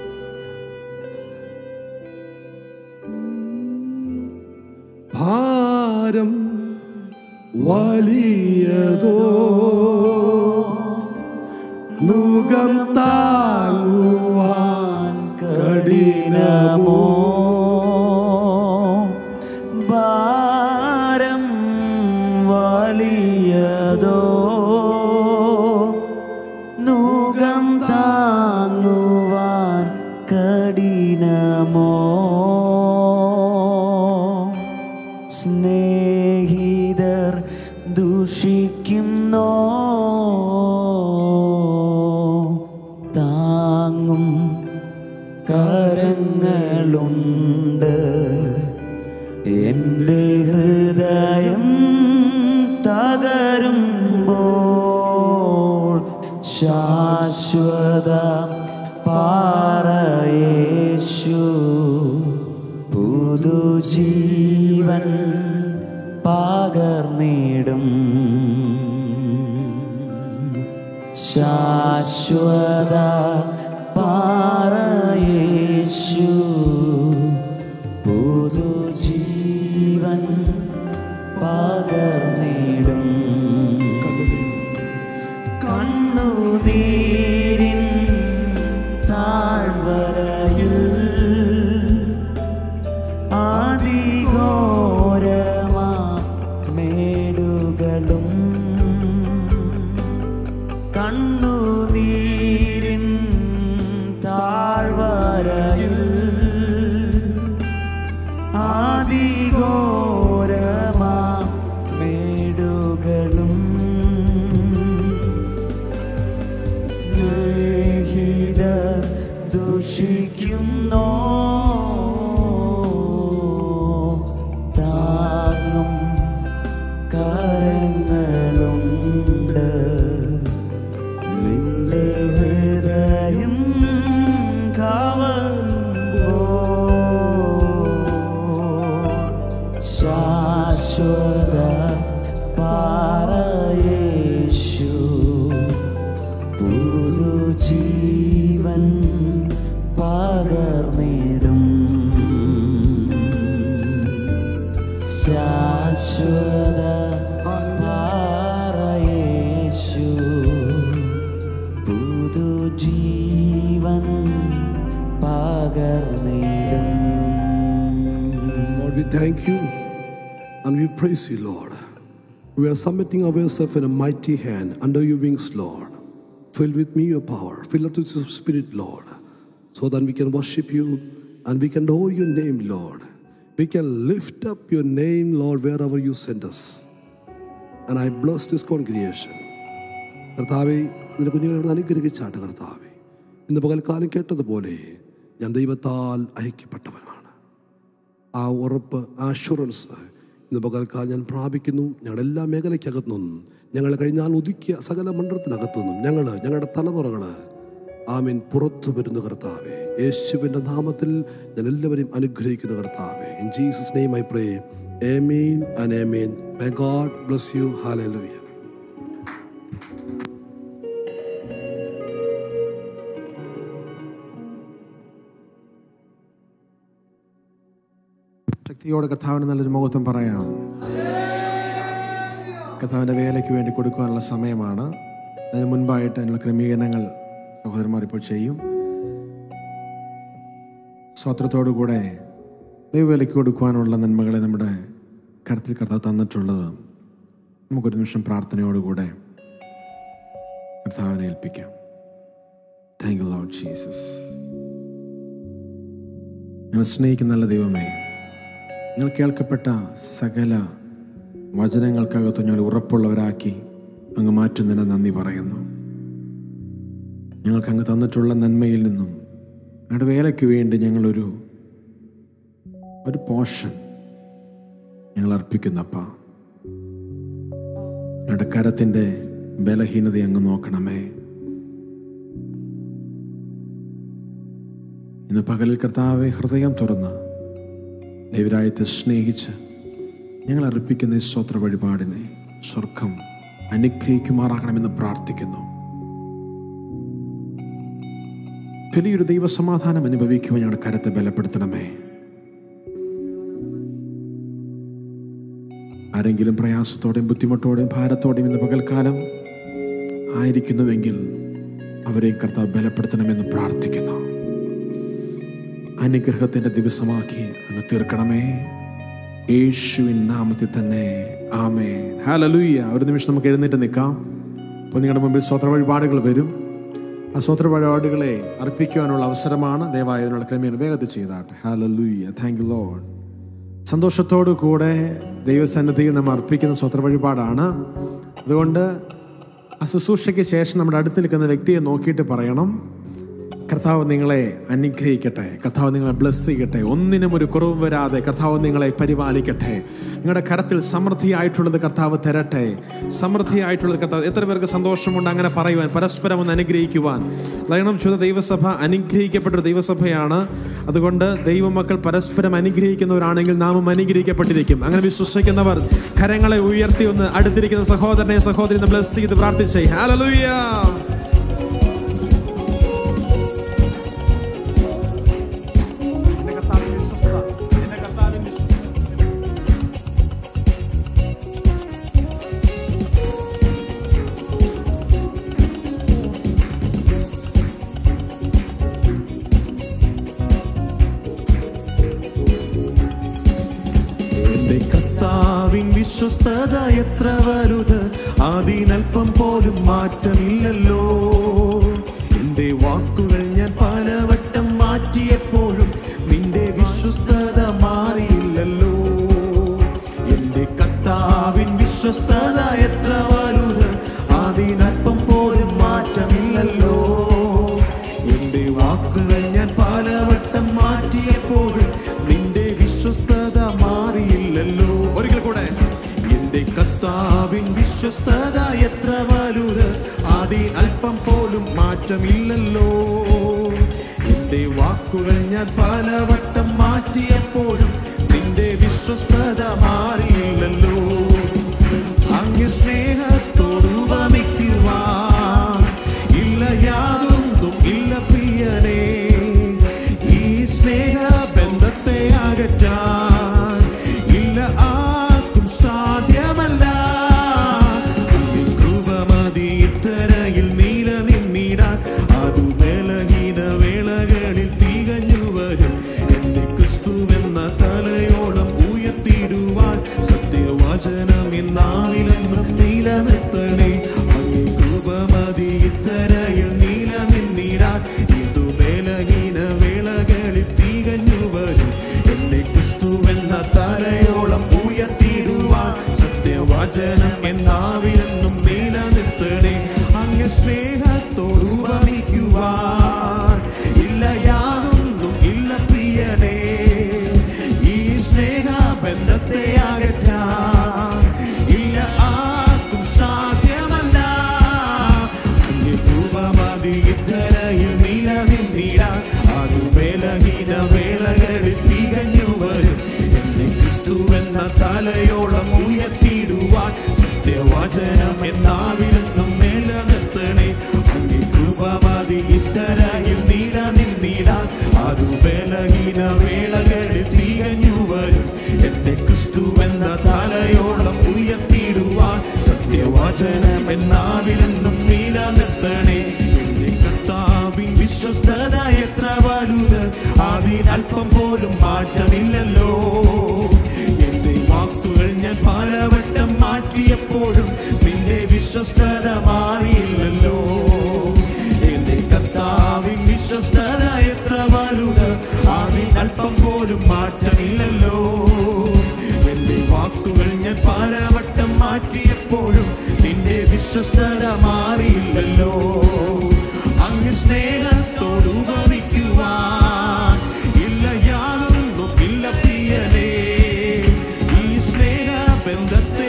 ഭാരം വലിയതോ മുഖം താങ്ങുവാൻ കഠിനമോ ഭാരം വലിയതോ നുകം താങ്ങുവാൻ കഠിനമോ സ്നേഹിതർ ദൂഷിക്കുന്നോ താങ്ങും കരങ്ങളുണ്ട് എൻ്റെ ഹൃദയം തകരുമ്പോൾ ശാശ്വത പാറയേശു പുതുജീവൻ പകർന്നിടും ശാശ്വത പാറയേശു പുതുജീവൻ പകർന്നിടും കണ്ണുനീരിൻ താഴ്വരയിൽ ആദിഘോരമാ മേടുകളും കണ്ണുനീരിൻ ശാശ്വത പാറയേശു പുതുജീവൻ പകർന്നിടും ശാശ്വത പാറയേശു പുതുജീവൻ പകർന്നിടും Lord, we thank you and we praise you, Lord. We are submitting ourselves in a mighty hand under your wings, Lord. Fill with me your power, fill us with your spirit, Lord, so that we can worship you and we can know your name, Lord. We can lift up your name, Lord, wherever you send us. And I bless this congregation. കർത്താവെ നിന്റെ കുഞ്ഞുങ്ങളെ അനുഗ്രഹിച്ചാട്ട് കർത്താവെ ഇന്ന് പകൽക്കാലം കേട്ടതുപോലെ ഞാൻ ദൈവത്താൽ ഐക്യപ്പെട്ടവനാണ് ആ ഉറപ്പ് ആ അഷുറൻസ് ഇന്ന് പകൽക്കാലം ഞാൻ പ്രാപിക്കുന്നു ഞങ്ങളുടെ എല്ലാ മേഖലയ്ക്കകത്തുനിന്നും ഞങ്ങൾ കഴിഞ്ഞാൽ ഒതുക്കിയ സകല മണ്ഡലത്തിനകത്തുനിന്നും ഞങ്ങൾ ഞങ്ങളുടെ തലമുറകൾ ആമീൻ പുറത്തു വരുന്ന കർത്താവെ യേശുവിൻ്റെ നാമത്തിൽ ഞാൻ എല്ലാവരെയും അനുഗ്രഹിക്കുന്ന കർത്താവെ in Jesus name I pray Amen and amen. May God bless you. Hallelujah. ശക്തിയോടെ കർത്താവിന് നല്ലൊരു മുഖത്വം പറയാം കർത്താവിൻ്റെ വേലയ്ക്ക് വേണ്ടി കൊടുക്കാനുള്ള സമയമാണ് അതിന് മുൻപായിട്ട് അതിനുള്ള ക്രമീകരണങ്ങൾ സഹോദരന്മാർ ഇപ്പോൾ ചെയ്യും സ്വത്രത്തോടു കൂടെ ദൈവവേലയ്ക്ക് കൊടുക്കുവാനുള്ള നന്മകളെ നമ്മുടെ കരുത്തിൽ കർത്താവ് തന്നിട്ടുള്ളത് നമുക്കൊരു നിമിഷം പ്രാർത്ഥനയോടുകൂടെ കർത്താവിനെ ഏൽപ്പിക്കാം താങ്ക് യു ലോഡ് ജീസസ് ഞങ്ങൾ സ്നേഹിക്കുന്ന നല്ല ദൈവമേ നിങ്ങൾ കേൾക്കപ്പെട്ട സകല വചനങ്ങൾക്കകത്ത് ഞങ്ങൾ ഉറപ്പുള്ളവരാക്കി അങ്ങ് മാറ്റുന്നതിന് നന്ദി പറയുന്നു ഞങ്ങൾക്ക് അങ്ങ് തന്നിട്ടുള്ള നന്മയിൽ നിന്നും ഞങ്ങളുടെ വേലയ്ക്ക് വേണ്ടി ഞങ്ങളൊരു ഒരു പോഷൻ ഞങ്ങൾ അർപ്പിക്കുന്നപ്പ ഞങ്ങളുടെ കരത്തിൻ്റെ ബലഹീനത അങ്ങ് നോക്കണമേ ഇന്ന് പകലിൽ കർത്താവെ ഹൃദയം തുറന്ന് ദൈവരായത്തെ സ്നേഹിച്ച് ഞങ്ങൾ അർപ്പിക്കുന്ന ഈ സ്വത്ര വഴിപാടിനെ സ്വർഗം അനുഗ്രഹിക്കുമാറാകണമെന്ന് പ്രാർത്ഥിക്കുന്നു വലിയൊരു ദൈവസമാധാനം അനുഭവിക്കുവാൻ ഞങ്ങളുടെ കരത്തെ ബലപ്പെടുത്തണമേ ആരെങ്കിലും പ്രയാസത്തോടെയും ബുദ്ധിമുട്ടോടെയും ഭാരത്തോടെയും ഇന്ന് പകൽക്കാലം ആയിരിക്കുന്നുവെങ്കിൽ അവരെയും കർത്താവ് ബലപ്പെടുത്തണമെന്ന് പ്രാർത്ഥിക്കുന്നു അനുഗ്രഹത്തിന്റെ ദിവസമാക്കി അങ്ങ് തീർക്കണമേ യേശുവിൻ നാമത്തിൽ തന്നെ ആമേ ഹാലലൂയ ഒരു നിമിഷം നമുക്ക് എഴുന്നേറ്റ് നിൽക്കാം അപ്പോൾ നിങ്ങളുടെ മുമ്പിൽ സ്വത്ര വഴിപാടുകൾ വരും ആ സ്വത്ര വഴിപാടുകളെ അർപ്പിക്കുവാനുള്ള അവസരമാണ് ദയവായി അതിനുള്ള ക്രമീകരണം വേഗത്തിൽ ചെയ്താട്ടെ ഹാലലൂയ താങ്ക് യു ലോഡ് സന്തോഷത്തോടു കൂടെ ദൈവസന്നിധിയിൽ നമ്മൾ അർപ്പിക്കുന്ന സ്വത്ര വഴിപാടാണ് അതുകൊണ്ട് ആ ശുശ്രൂഷയ്ക്ക് ശേഷം നമ്മുടെ അടുത്ത് നിൽക്കുന്ന വ്യക്തിയെ നോക്കിയിട്ട് പറയണം കർത്താവ് നിങ്ങളെ അനുഗ്രഹിക്കട്ടെ കർത്താവ് നിങ്ങളെ ബ്ലസ് ചെയ്യട്ടെ ഒന്നിനും ഒരു കുറവും വരാതെ കർത്താവ് നിങ്ങളെ പരിപാലിക്കട്ടെ നിങ്ങളുടെ കരത്തിൽ സമൃദ്ധിയായിട്ടുള്ളത് കർത്താവ് തരട്ടെ സമൃദ്ധിയായിട്ടുള്ളത് കർത്താവ് എത്ര പേർക്ക് സന്തോഷമുണ്ട് അങ്ങനെ പറയുവാൻ പരസ്പരം ഒന്ന് അനുഗ്രഹിക്കുവാൻ ലയണം ചെയ്ത ദൈവസഭ അനുഗ്രഹിക്കപ്പെട്ട ഒരു ദൈവസഭയാണ് അതുകൊണ്ട് ദൈവമക്കൾ പരസ്പരം അനുഗ്രഹിക്കുന്നവരാണെങ്കിൽ നാമും അനുഗ്രഹിക്കപ്പെട്ടിരിക്കും അങ്ങനെ വിശ്വസിക്കുന്നവർ കരങ്ങളെ ഉയർത്തി ഒന്ന് അടുത്തിരിക്കുന്ന സഹോദരനെ സഹോദരി ബ്ലസ് ചെയ്ത് പ്രാർത്ഥിച്ചേ ഹാലലൂയ എന്റെ കർത്താവിൻ വിശ്വസ്തത എന്റെ കർത്താവിൻ വിശ്വസ്തത എന്റെ കർത്താവിൻ വിശ്വസ്തത എത്ര വലുത് അതിനൽപ്പം പോലും മാറ്റമില്ലല്ലോ എന്റെ വാക്കുകൾ ഞാൻ പലവട്ടം മാറ്റിയപ്പോഴും നിന്റെ വിശ്വസ്തത മാറിയില്ലല്ലോ എന്റെ കർത്താവിൻ വിശ്വസ്തത എത്ര വലുത് അതിനൽപ്പം പോലും മാറ്റമില്ലല്ലോ എന്റെ വാക്കുകൾ ഞാൻ പലവട്ടം മാറ്റിയപ്പോഴും നിന്റെ വിശ്വസ്തത മാറിയില്ലല്ലോ ഒരിക്കൽ കൂടെ എന്റെ കർത്താവിൻ വിശ്വസ്തത എത്ര വലുത് അതിൽ അല്പം പോലും മാറ്റമില്ലല്ലോ എന്റെ വാക്കുകൾ ഞാൻ പലവട്ടം മാറ്റിയപ്പോഴും നിന്റെ വിശ്വ വിശ്വസ്തത മാറിയില്ലല്ലോ അങ്ങ് സ്നേഹത്തോട് ഉപമിക്കുവാൻ ഇല്ല യാതൊന്നും ഇല്ല പ്രിയനേ ഈ സ്നേഹ ബന്ധത്തെ അകറ്റാൻ ഇല്ല ആർക്കും സാധ്യമല്ല അങ്ങ് കൃപമതി ഇത്തരയിൽ നീല നിന്നിടാൻ അതു ബലഹീന വേളകളിൽ തികഞ്ഞു വരും എന്റെ ക്രിസ്തുവെന്ന തലയോളം ഉയർത്തിടുവാൻ സത്യവചനം എന്നാവിലെന്നും നിലനിർത്തണേ അങ്ങ് കൃപമതി ഇത്തരയിൽ നീല നിന്നിടാൻ ഇതു ബലഹീന വേളകളിൽ തികഞ്ഞു വരും എന്റെ ക്രിസ്തുവെന്ന തലയോളം ഉയർത്തിടുവാൻ സത്യവചനം എന്നാവിലെന്നും നിലനിർത്തണേ അങ്ങ് സ്നേഹത്തോട് ഉപമിക്കുവാൻ ഇല്ല യാതൊന്നും ഇല്ല പ്രിയനേ ഈ സ്നേഹ ബന്ധത്തെ അകറ്റാൻ ഇല്ല ആർക്കും സാധ്യമല്ല അങ്ങ് കൃപമതി ഇത്തരയിൽ നീല നിന്നിടാൻ അത് ബലഹീന വേളകളിൽ തികഞ്ഞു വരും എന്നെ ക്രിസ്തുവെന്ന തലയോളം ഉയർത്തിടുവാൻ സത്യവചനം എന്നാവിലെന്നും നിലനിർത്തണേ അങ്ങ് കൃപമതി ഇത്തരയിൽ നീല നിന്നിടാൻ അത് ബലഹീന വേളകളിൽ തികഞ്ഞു വരും എന്റെ ക്രിസ്തുവെന്ന തലയോളം ഉയർത്തിടുവാൻ സത്യവചനം എന്നാവിലെന്നും നിലനിർത്തണേ എന്റെ കർത്താവിൻ വിശ്വസ്തത എത്ര വലുത് അതിനല്പം പോലും മാറ്റമില്ലല്ലോ എന്റെ വാക്കുകൾ ഞാൻ പലവട്ടം മാറ്റിയപ്പോഴും നിന്റെ വിശ്വസ്തത മാറിയില്ലല്ലോ എന്റെ കർത്താവിൻ വിശ്വസ്തത എത്ര വലുത് അതിനല്പം പോലും മാറ്റമില്ലല്ലോ എന്റെ വാക്കുകൾ ഞാൻ പലവട്ടം മാറ്റിയപ്പോഴും നിന്റെ വിശ്വസ്തത മാറിയില്ലല്ലോ അങ്ങ് സ്നേഹത്തോട് ഉപമിക്കുവാൻ ഇല്ല യാതൊന്നും ഇല്ല പ്രിയനേ ഈ സ്നേഹ ബന്ധത്തെ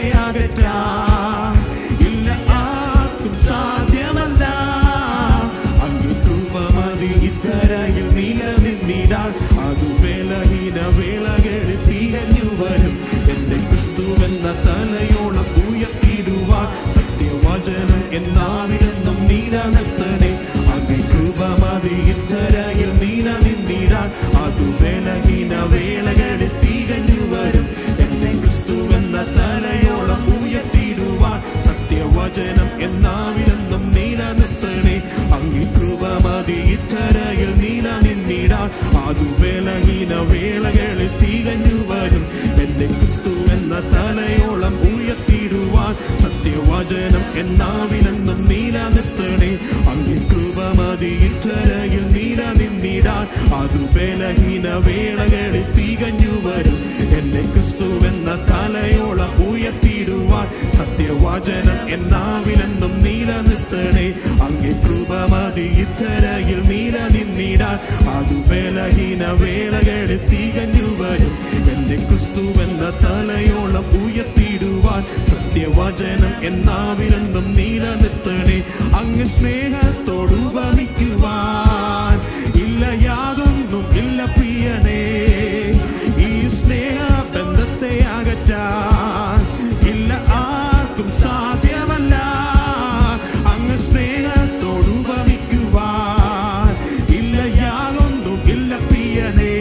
അകറ്റാൻ ഇല്ല ആർക്കും സാധ്യമല്ല അങ്ങ് കൃപമതി ഇത്തരയിൽ നീല നിന്നിടാൻ അത് ബലഹീന വേളകളിൽ തികഞ്ഞു വരും എന്റെ ക്രിസ്തുവെന്ന തലയോളം ഉയർത്തിടുവാൻ സത്യവചനം എന്നാവിടെന്നും നീല നിർത്തണേ അങ്ങ് കൃപമതി ഇത്തരയിൽ നീല നിന്നിടാൻ അത് ബലഹീന വേളകളിൽ തികഞ്ഞു വരും എന്റെ ക്രിസ്തുവെന്ന തലയോളം ഉയർത്തിടുവാൻ സത്യവചനം എന്നാവിടെന്നും നീല നിർത്തണേ അങ്ങ് കൃപമതി ഇത്തരയിൽ നീല നിന്നിടാൻ അത് ബലഹീന വേളകളിൽ തികഞ്ഞു വരും എന്റെ ക്രിസ്തു എന്ന തലയോളം ഉയർത്തിടുവാൻ സത്യവചനം എന്നാവിലെന്നും നീല നിർത്തണേ അങ്ങ് കൃപമതി ഇത്തരയിൽ നീല നിന്നിടാൻ അത് ബലഹീന വേളകളിൽ തികഞ്ഞു വരും എന്റെ ക്രിസ്തു എന്ന തലയോളം ഉയർത്തിടുവാൻ സത്യവചനം എന്നാവിലെന്നും നീല നിർത്തണേ അങ്ങ് കൃപമതി ഇത്തരയിൽ നീല നിന്നിടാൻ അത് ബലഹീന വേളകളിൽ തികഞ്ഞു വരും എന്റെ ക്രിസ്തു എന്ന തലയോളം ഉയർത്തിടുവാൻ സത്യവചനം എന്നാവിലെന്നും നീല നിർത്തണേ അങ്ങ് സ്നേഹത്തോട് ഉപമിക്കുവാൻ ഇല്ല യാതൊന്നും ഇല്ല പ്രിയനേ ഈ സ്നേഹ ബന്ധത്തെ അകറ്റാൻ ഇല്ല ആർക്കും സാധ്യമല്ല അങ്ങ് സ്നേഹത്തോട് ഉപമിക്കുവാൻ ഇല്ല യാതൊന്നും ഇല്ല പ്രിയനേ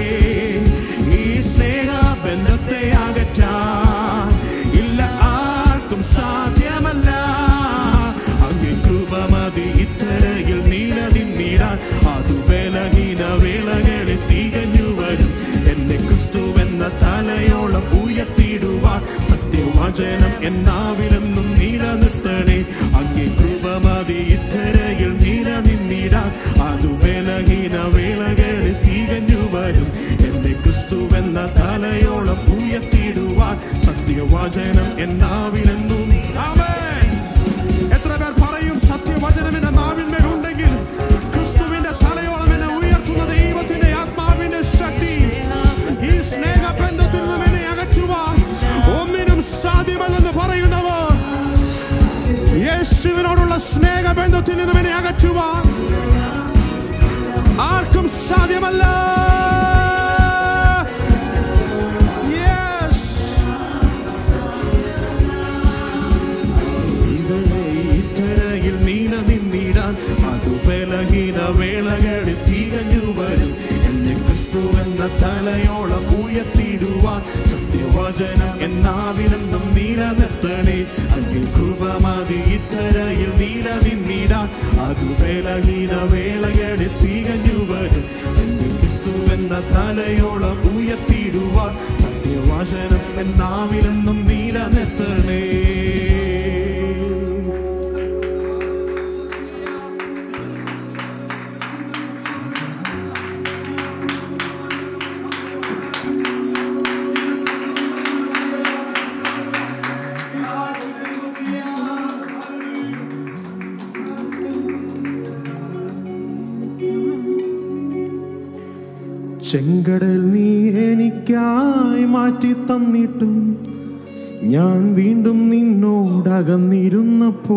ഈ സ്നേഹ ബന്ധത്തെ അകറ്റാൻ ഇല്ല ആർക്കും സാധ്യമല്ല അങ്ങ് കൃപമതി ഇത്തരയിൽ നീല നിന്നിടാൻ അത് ബലഹീന വേളകളിൽ തികഞ്ഞു വരും എന്റെ ക്രിസ്തുവെന്ന തലയോളം ഉയർത്തിടുവാൻ സത്യവചനം എന്നാവിലെന്നും നീല നിർത്തണേ അങ്ങേ കൃപമതി ഇത്തരയിൽ നീല നിന്നിടാൻ അത് ബലഹീന വേളകളിൽ തികഞ്ഞു വരും എന്റെ ക്രിസ്തുവെന്ന തലയോളം ഉയർത്തിടുവാൻ സത്യവചനം എന്നാവിലെന്നും ആമേൻ എത്ര പേർ പറയും സത്യവചനം എന്റെ നാവിന്മേൽ ഉണ്ടെങ്കിൽ ക്രിസ്തുവിന്റെ തലയോളം എന്നെ ഉയർത്തുന്ന ദൈവത്തിന്റെ ആത്മാവിന്റെ ശക്തി ഈ സ്നേഹബന്ധത്തിൽ നിന്നും എന്നെ അകറ്റുവാൻ ഒന്നിനും സാധ്യമല്ലെന്ന് പറയുന്നവർ യേശുവിനോടുള്ള സ്നേഹബന്ധത്തിൽ നിന്നും എന്നെ അകറ്റുവാൻ ആർക്കും സാധ്യമല്ല Yes. അതു ബലഹീന വേളകളിൽ തികഞ്ഞു വരും എന്നെ ക്രിസ്തു എന്ന തലയോളം ഉയർത്തിടുവാൻ സത്യവചനം എന്നാവിലെന്നും നിലനിർത്തണേ അങ്കിൽ കൃപമതി ഇത്തരയിൽ നിലനിന്നിടാൻ അതു ബലഹീന വേളകളിൽ തികഞ്ഞു വരും എന്റെ ക്രിസ്തു എന്ന തലയോളം ഉയർത്തിടുവാൻ സത്യവചനം എന്നാവിലെന്നും നിലനിർത്തണേ ചെങ്കടൽ നീ എനിക്കായി മാറ്റി തന്നിട്ടും ഞാൻ വീണ്ടും നിന്നോടകന്നിരുന്നപ്പോ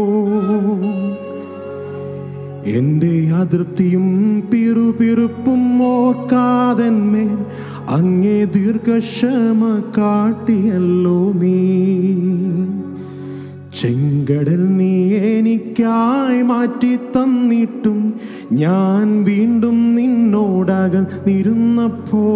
എന്റെ അതൃപ്തിയും പിറുപിറുപ്പും ഓർക്കാതന്മേൽ അങ്ങേ ദീർഘക്ഷമ കാട്ടിയല്ലോ നീ ചെങ്കടൽ നീ എനിക്കായി മാറ്റി തന്നിട്ടും ഞാൻ വീണ്ടും നിന്നോടകന്നിരുന്നപ്പോ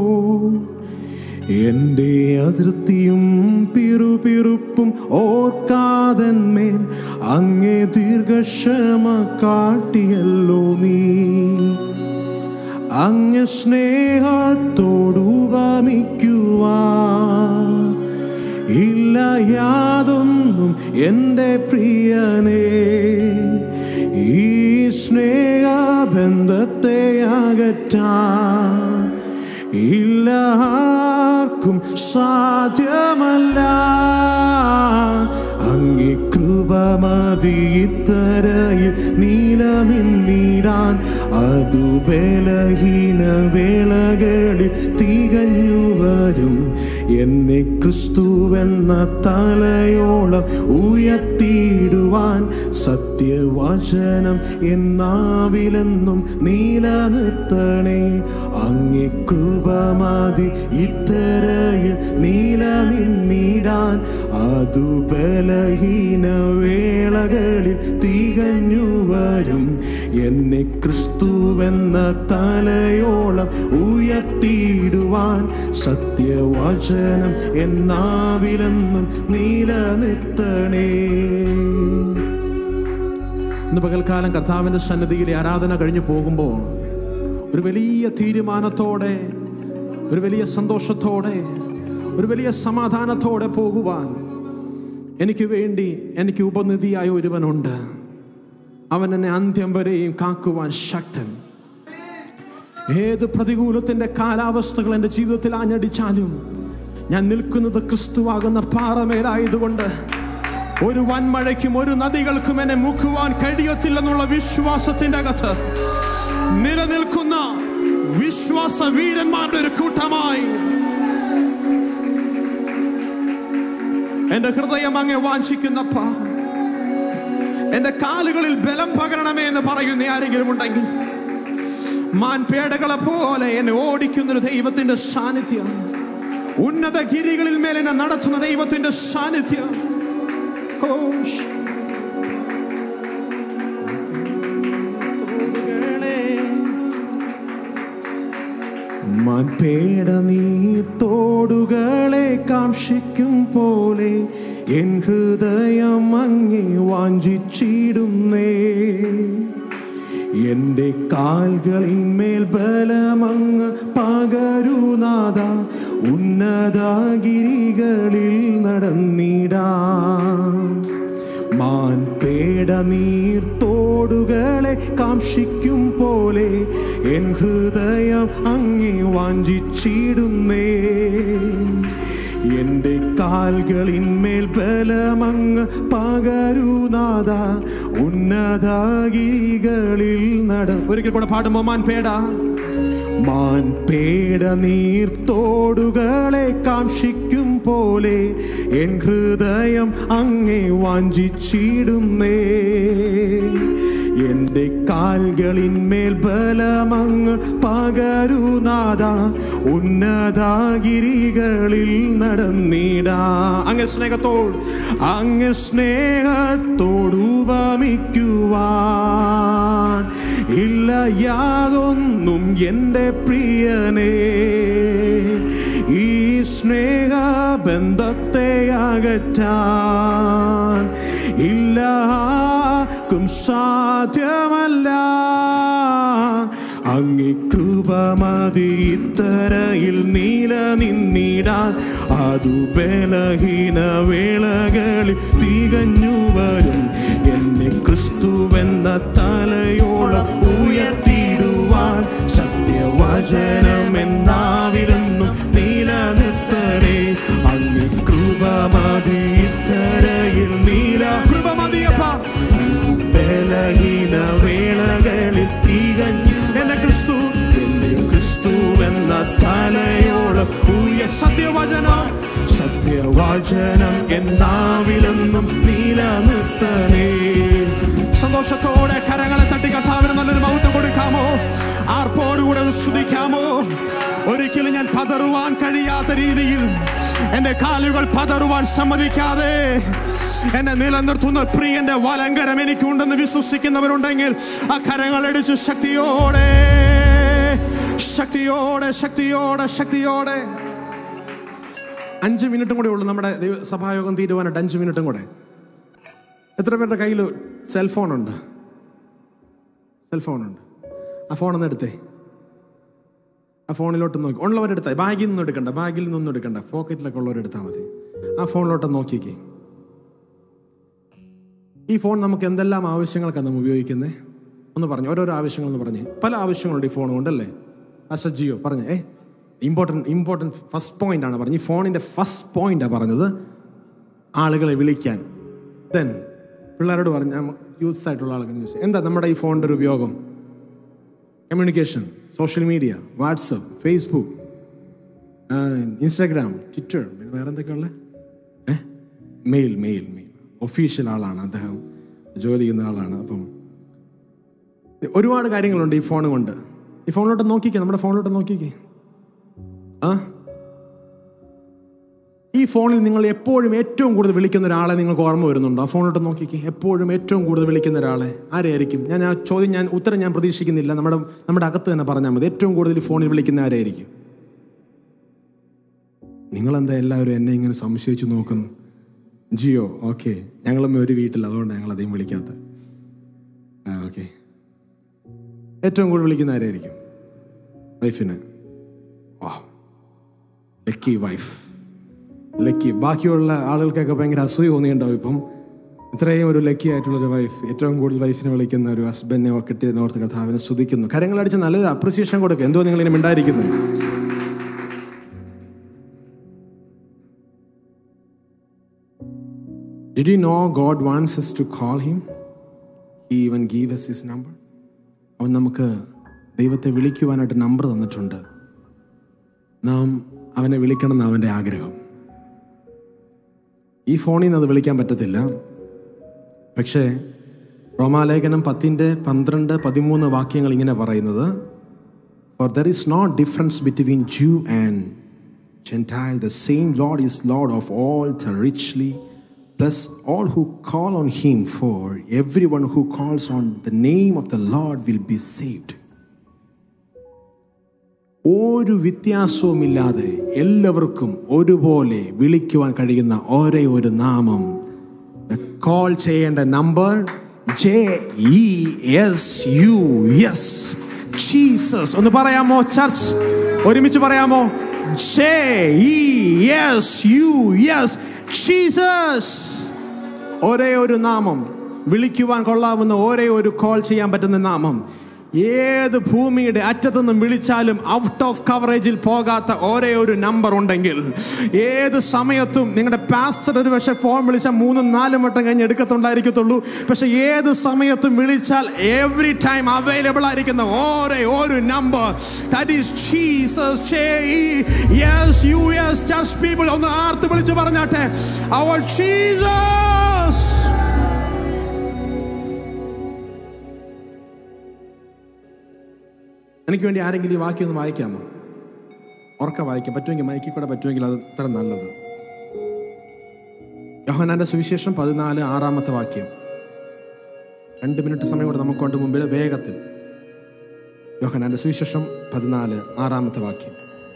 എന്റെ അതിർത്തിയും പിറുപിറുപ്പും ഓർക്കാതന്മേൽ അങ്ങേ ദീർഘക്ഷമ കാട്ടിയല്ലോ നീ അങ്ങ് സ്നേഹത്തോടുപമിക്കുവാ ഇല്ല യാതൊന്നും എൻ്റെ പ്രിയനേ ഈ സ്നേഹബന്ധത്തെ അകറ്റാൻ ഇല്ല ആർക്കും സാധ്യമല്ല അങ്ങി കൃപമതി ഇത്തരയിൽ നീല നിന്നിടാൻ അതു ബലഹീന വേളകളിൽ തികഞ്ഞു വരും എന്നെ ക്രിസ്തുവെന്ന തലയോളം ഉയർത്തിയിടുവാൻ സത്യവചനം എന്നാവിലെന്നും നിലനിർത്തണേ അങ്ങേ കൃപമതി ഇത്തരയിൽ നീല നിന്നിടാൻ അതു ബലഹീന വേളകളിൽ തികഞ്ഞു വരും എന്നെ ക്രിസ്തുവെന്ന തലയോളം ഉയർത്തിയിടുവാൻ സത്യവചനം എന്നാവിലെന്നും നിലനിർത്തണേ ഇന്ന് പകൽക്കാലം കർത്താവിൻ്റെ സന്നിധിയിലെ ആരാധന കഴിഞ്ഞു പോകുമ്പോൾ ഒരു വലിയ തീരുമാനത്തോടെ ഒരു വലിയ സന്തോഷത്തോടെ ഒരു വലിയ സമാധാനത്തോടെ പോകുവാൻ എനിക്ക് വേണ്ടി എനിക്ക് ഉപനിധിയായ ഒരുവനുണ്ട് അവൻ എന്നെ അന്ത്യം വരെയും കാക്കുവാൻ ശക്തൻ ഏത് പ്രതികൂലത്തിന്റെ കാലാവസ്ഥകൾ എൻ്റെ ജീവിതത്തിൽ ആഞ്ഞടിച്ചാലും ഞാൻ നിൽക്കുന്നത് ക്രിസ്തുവാകുന്ന പാറമേലായതുകൊണ്ട് ഒരു വൻമഴയ്ക്കും ഒരു നദികൾക്കും എന്നെ മുക്കുവാൻ കഴിയത്തില്ലെന്നുള്ള വിശ്വാസത്തിന്റെ അകത്ത് നിലനിൽക്കുന്ന വിശ്വാസ വീരന്മാരുടെ ഒരു കൂട്ടമായി എന്റെ ഹൃദയം അങ്ങെ വാഞ്ചിക്കുന്നപ്പ എന്റെ കാലുകളിൽ ബലം പകരണമേ എന്ന് പറയുന്ന ആരെങ്കിലും ഉണ്ടെങ്കിൽ മാൻപേടകളെ പോലെ എന്നെ ഓടിക്കുന്ന ഒരു ദൈവത്തിന്റെ സാന്നിധ്യം ഉന്നത ഗിരികളിൽ മേൽ എന്നെ നടത്തുന്ന ദൈവത്തിന്റെ സാന്നിധ്യം ഓ, ഷ്. മാൻപേട നീർത്തോടുകളെ കാക്ഷിക്കും പോലെ എൻ ഹൃദയം അങ്ങേ വാഞ്ചിച്ചിടുന്നേ എന്റെ കാൽകളിന്മേൽ ബലമങ്ങ് പകരുനാഥ ഉന്നതഗിരികളിൽ നടന്നിടാം മാൻപേട നീർത്തോടുകളെ കാക്ഷിക്കും പോലെ എൻ ഹൃദയം അങ്ങേ വാഞ്ചിച്ചിടുന്നേ എന്റെ കാൽകളിന്മേൽ ബലമങ്ങ് പകരുനാഥ ഉന്നതഗിരികളിൽ നട ഒരിക്കൽ കൂടെ പാടുമ്പോ മാൻപേട മാൻപേട നീർത്തോടുകളെ കാക്ഷിക്കും പോലെ എൻ ഹൃദയം അങ്ങേ വാഞ്ചിച്ചിടുന്നേ എന്റെ കാൽകളിന്മേൽ ബലമങ്ങ് പകരുനാഥ ഉന്നതാഗിരികളിൽ നടന്നിടാ അങ്ങ് സ്നേഹത്തോട് അങ്ങ് സ്നേഹത്തോടുപമിക്കുവാൻ ഇല്ല യാതൊന്നും എൻ്റെ പ്രിയനേ ഈ സ്നേഹ ബന്ധത്തെ അകറ്റാൻ ഇല്ല ആർക്കും സാധ്യമല്ല അങ്ങി കൃപമതി ഇത്തരയിൽ നീല നിന്നിടാൻ അതു ബലഹീന വേളകളിൽ തികഞ്ഞു വരും എന്നെ ക്രിസ്തുവെന്ന തലയോളം ഉയർത്തിടുവാൻ സത്യവചനം എന്നാവിലെന്നും നിലനിർത്തണേ അങ്ങ് കൃപമതി ഇത്തരയിൽ നീല കൃപമതിയപ്പ ബലഹീന വേളകളിൽ തികഞ്ഞു എന്നെ ക്രിസ്തു എന്നെ ക്രിസ്തു എന്ന തലയോളം ഉയ സത്യവചനം സത്യവചനം എന്നാവിലെന്നും നിലനിർത്തണേ സന്തോഷത്തോടെ കരങ്ങളെ തട്ടി കർത്താവിന് നല്ലൊരു മൗത്വം കൊടുക്കാമോ ആർപ്പോടുകൂടെ ഒന്ന് സ്തുതിക്കാമോ ഒരിക്കലും ഞാൻ പതറുവാൻ കഴിയാത്ത രീതിയിൽ എന്റെ കാലുകൾ പതറുവാൻ സമ്മതിക്കാതെ എന്നെ നിലനിർത്തുന്ന പ്രിയന്റെ വലങ്കരം എനിക്കുണ്ടെന്ന് വിശ്വസിക്കുന്നവരുണ്ടെങ്കിൽ ആ കരങ്ങളടിച്ച് ശക്തിയോടെ ശക്തിയോടെ ശക്തിയോടെ ശക്തിയോടെ അഞ്ച് മിനിറ്റും കൂടെ ഉള്ളൂ നമ്മുടെ ദൈവ- സഭായോഗം തീരുവാനായിട്ട് അഞ്ച് മിനിറ്റും കൂടെ എത്ര പേരുടെ കയ്യിൽ സെൽഫോൺ ഉണ്ട് സെൽഫോൺ ഉണ്ട് ആ ഫോൺ ഒന്ന് എടുത്തേ ആ ഫോണിലോട്ട് നോക്കി ഉള്ളവരെടുത്താൽ ബാഗിൽ നിന്നും എടുക്കണ്ട ബാഗിൽ നിന്നൊന്നും എടുക്കണ്ട പോക്കറ്റിലൊക്കെ ഉള്ളവരെടുത്താൽ മതി ആ ഫോണിലോട്ട് നോക്കിക്കേ ഈ ഫോൺ നമുക്ക് എന്തെല്ലാം ആവശ്യങ്ങൾക്കാണ് നമ്മൾ ഉപയോഗിക്കുന്നത് ഒന്ന് പറഞ്ഞു ഓരോരോ ആവശ്യങ്ങൾ എന്ന് പറഞ്ഞ് പല ആവശ്യങ്ങളുണ്ട് ഈ ഫോൺ കൊണ്ടല്ലേ അസജിയോ പറഞ്ഞേ ഏ ഇമ്പോർട്ടൻറ്റ് ഇമ്പോർട്ടൻറ്റ് ഫസ്റ്റ് പോയിന്റ് ആണ് പറഞ്ഞത് ഈ ഫോണിൻ്റെ ഫസ്റ്റ് പോയിന്റാണ് പറഞ്ഞത് ആളുകളെ വിളിക്കാൻ ദെൻ പിള്ളേരോട് പറഞ്ഞ യൂത്ത്സ് ആയിട്ടുള്ള ആളുകൾ യൂസ് എന്താ നമ്മുടെ ഈ ഫോണിൻ്റെ ഒരു ഉപയോഗം communication social media WhatsApp Facebook Instagram Twitter പിന്നെ വേറെ എന്തൊക്കെയുള്ള ഏ മെയിൽ മെയിൽ മെയിൽ ഒഫീഷ്യൽ ആളാണ് അദ്ദേഹം ജോലി ചെയ്യുന്ന ആളാണ് അപ്പം ഒരുപാട് കാര്യങ്ങളുണ്ട് ഈ ഫോൺ കൊണ്ട് ഈ ഫോണിലോട്ട് നോക്കിക്കേ നമ്മുടെ ഫോണിലോട്ട് നോക്കിക്കേ ആ ഈ ഫോണിൽ നിങ്ങൾ എപ്പോഴും ഏറ്റവും കൂടുതൽ വിളിക്കുന്ന ഒരാളെ നിങ്ങൾക്ക് ഓർമ്മ വരുന്നുണ്ടോ ആ ഫോണിലോട്ട് നോക്കിക്കേ എപ്പോഴും ഏറ്റവും കൂടുതൽ വിളിക്കുന്ന ഒരാളെ ആരെയായിരിക്കും ഞാൻ ആ ചോദ്യം ഞാൻ ഉത്തരം ഞാൻ പ്രതീക്ഷിക്കുന്നില്ല നമ്മുടെ നമ്മുടെ അകത്ത് തന്നെ പറഞ്ഞാൽ മതി ഏറ്റവും കൂടുതൽ ഈ ഫോണിൽ വിളിക്കുന്ന ആരായിരിക്കും നിങ്ങളെന്താ എല്ലാവരും എന്നെ ഇങ്ങനെ സംശയിച്ച് നോക്കുന്നു ജിയോ ഓക്കെ ഞങ്ങളും ഒരു വീട്ടിൽ അതുകൊണ്ട് ഞങ്ങൾ അധികം വിളിക്കാത്ത ആ ഓക്കെ ഏറ്റവും കൂടുതൽ വിളിക്കുന്ന ആരായിരിക്കും വൈഫിന് വാ ലക്കി വൈഫ് ലക്കി ബാക്കിയുള്ള ആളുകൾക്കൊക്കെ ഭയങ്കര അസൂയ തോന്നിയുണ്ടാവും ഇപ്പം ഇത്രയും ഒരു ലക്കി ആയിട്ടുള്ളൊരു വൈഫ് ഏറ്റവും കൂടുതൽ വൈഫിനെ വിളിക്കുന്ന ഒരു ഹസ്ബൻഡിനെ കിട്ടിയതിനെ ഓർത്ത് കർത്താവിനെ സ്തുതിക്കുന്നു കരങ്ങളടിച്ച് നല്ലൊരു അപ്രിസിയേഷൻ കൊടുക്കുക എന്തോ നിങ്ങൾ ഇങ്ങനെ മിണ്ടായിരിക്കുന്നത് Did you know God wants us to call him? He even gave us his number. അവൻ നമുക്ക് ദൈവത്തെ വിളിക്കുവാനായിട്ട് നമ്പർ തന്നിട്ടുണ്ട് നാം അവനെ വിളിക്കണം എന്ന് അവൻ്റെ ആഗ്രഹം ഈ ഫോണിൽ നിന്ന് അത് വിളിക്കാൻ പറ്റത്തില്ല പക്ഷേ റോമാലേഖനം പത്തിൻ്റെ പന്ത്രണ്ട് പതിമൂന്ന് വാക്യങ്ങൾ ഇങ്ങനെ പറയുന്നത് for there is not difference between Jew and Gentile, the same Lord is Lord of all the richly, plus all who call on him, for everyone who calls on the name of the Lord will be saved. ഒരു വ്യത്യാസവുമില്ലാതെ എല്ലാവർക്കും ഒരുപോലെ വിളിക്കുവാൻ കഴിയുന്ന ഒരേ ഒരു നാമം കോൾ ചെയ്യേണ്ട number J E S U S Jesus ഒന്ന് പറയാമോ ചർച്ച് ഒരുമിച്ച് പറയാമോ J E S U S Jesus ഒരേ ഒരു നാമം വിളിക്കുവാൻ കൊള്ളാവുന്ന ഒരേ ഒരു കോൾ ചെയ്യാൻ പറ്റുന്ന നാമം ഏത് ഭൂമിയുടെ അറ്റത്തുനിന്നും വിളിച്ചാലും ഔട്ട് ഓഫ് കവറേജിൽ പോകാത്ത ഒരേ ഒരു നമ്പർ ഉണ്ടെങ്കിൽ ഏത് സമയത്തും നിങ്ങളുടെ പാസ്റ്റർ ഒരു പക്ഷേ ഫോൺ വിളിച്ചാൽ മൂന്നും നാലും വട്ടം കഴിഞ്ഞ് എടുക്കത്തുണ്ടായിരിക്കത്തുള്ളൂ പക്ഷെ ഏത് സമയത്തും വിളിച്ചാൽ എവറി ടൈം അവൈലബിൾ ആയിരിക്കുന്ന ഒരേ ഒരു number that is Jesus S U S church people ഒന്ന് ആർത്ത് വിളിച്ച് പറഞ്ഞാട്ടെ അവർ ജീസസ് എനിക്ക് വേണ്ടി ആരെങ്കിലും ഈ വാക്യം ഒന്ന് വായിക്കാമോ ഉറക്ക വായിക്കാം പറ്റുമെങ്കിൽ മയക്കി കൂടെ പറ്റുമെങ്കിൽ അത് ഇത്ര നല്ലത് യോഹനാന്റെ സുവിശേഷം പതിനാല് ആറാമത്തെ വാക്യം രണ്ട് മിനിറ്റ് സമയം കൂടെ നമുക്ക് കൊണ്ട് മുമ്പിൽ വേഗത്തിൽ യോഹനാന്റെ സുവിശേഷം പതിനാല് ആറാമത്തെ വാക്യം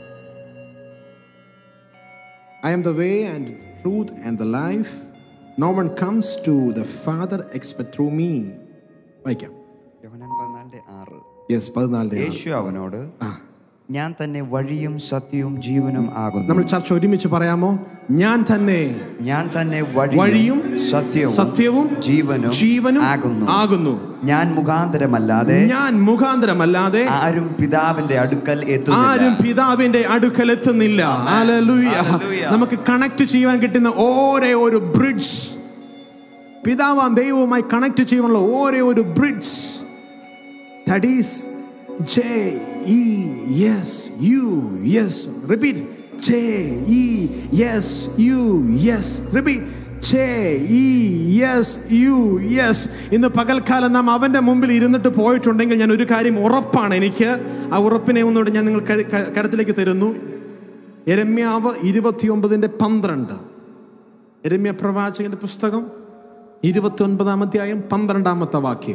I am the way and the truth and the life. No one comes to the Father except through me. വായിക്കാം യോഹന്നാൻ പതിനാലിന്റെ ആറ് യെസ് പതിനാലിന്റെ ആറ്. യേശു അവനോട് ഞാൻ തന്നെ വഴിയും സത്യവും ജീവനും ആകുന്നു നമ്മൾ ചർച്ച ഒരുമിച്ച് പറയാമോ ഞാൻ തന്നെ ഞാൻ തന്നെ വഴിയും വഴിയും സത്യവും സത്യവും ജീവനും ജീവനും ആകുന്നു ആകുന്നു ഞാൻ മുഖാന്തരമല്ലാതെ ഞാൻ മുഖാന്തരമല്ലാതെ ആരും പിതാവിന്റെ അടുക്കൽ ആരും എത്തുന്നില്ല പിതാവിന്റെ അടുക്കൽ എത്തുന്നില്ല ഹല്ലേലൂയ. ഹല്ലേലൂയ. നമുക്ക് കണക്ട് ചെയ്യാൻ കിട്ടുന്ന ഒരേ ഒരു ബ്രിഡ്ജ് പിതാവാം ദൈവവുമായി കണക്ട് ചെയ്യാനുള്ള ഒരേ ഒരു bridge that is J E S U S repeat J E S U S repeat J E S U S ഇന്ന് പകൽക്കാലം നാം അവൻ്റെ മുമ്പിൽ ഇരുന്നിട്ട് പോയിട്ടുണ്ടെങ്കിൽ ഞാൻ ഒരു കാര്യം ഉറപ്പാണ് എനിക്ക് ആ ഉറപ്പിനെ ഒന്നുകൂടെ ഞാൻ നിങ്ങൾ കര- ക- കരത്തിലേക്ക് തരുന്നു എരമ്യാവ് ഇരുപത്തിയൊമ്പതിൻ്റെ പന്ത്രണ്ട് എരമ്യ പ്രവാചകന്റെ പുസ്തകം ഇരുപത്തി ഒൻപതാം അധ്യായം പന്ത്രണ്ടാമത്തെ വാക്യം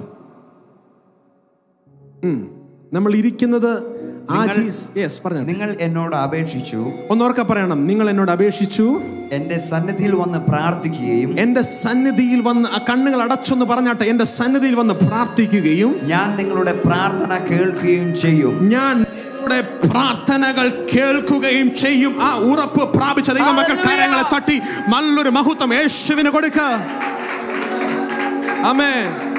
ഉം. നമ്മൾ ഇരിക്കുന്നത് ആ നിങ്ങൾ- ജീസ് യെസ് പറഞ്ഞു നിങ്ങൾ എന്നോട് അപേക്ഷിച്ചു ഒന്നോർക്ക പറയണം നിങ്ങൾ എന്നോട് അപേക്ഷിച്ചു എന്റെ സന്നിധിയിൽ വന്ന് പ്രാർത്ഥിക്കുകയും എന്റെ സന്നിധിയിൽ വന്ന് ആ കണ്ണുകൾ അടച്ചൊന്ന് പറഞ്ഞാട്ടെ എന്റെ സന്നിധിയിൽ വന്ന് പ്രാർത്ഥിക്കുകയും ഞാൻ നിങ്ങളുടെ പ്രാർത്ഥന കേൾക്കുകയും ചെയ്യും ഞാൻ നിങ്ങളുടെ പ്രാർത്ഥനകൾ കേൾക്കുകയും ചെയ്യും ആ ഉറപ്പ് പ്രാപിച്ച ദൈവമക്കൾ കാര്യങ്ങളെ തട്ടി നല്ലൊരു മഹത്വം യേശുവിന് കൊടുക്ക അമേ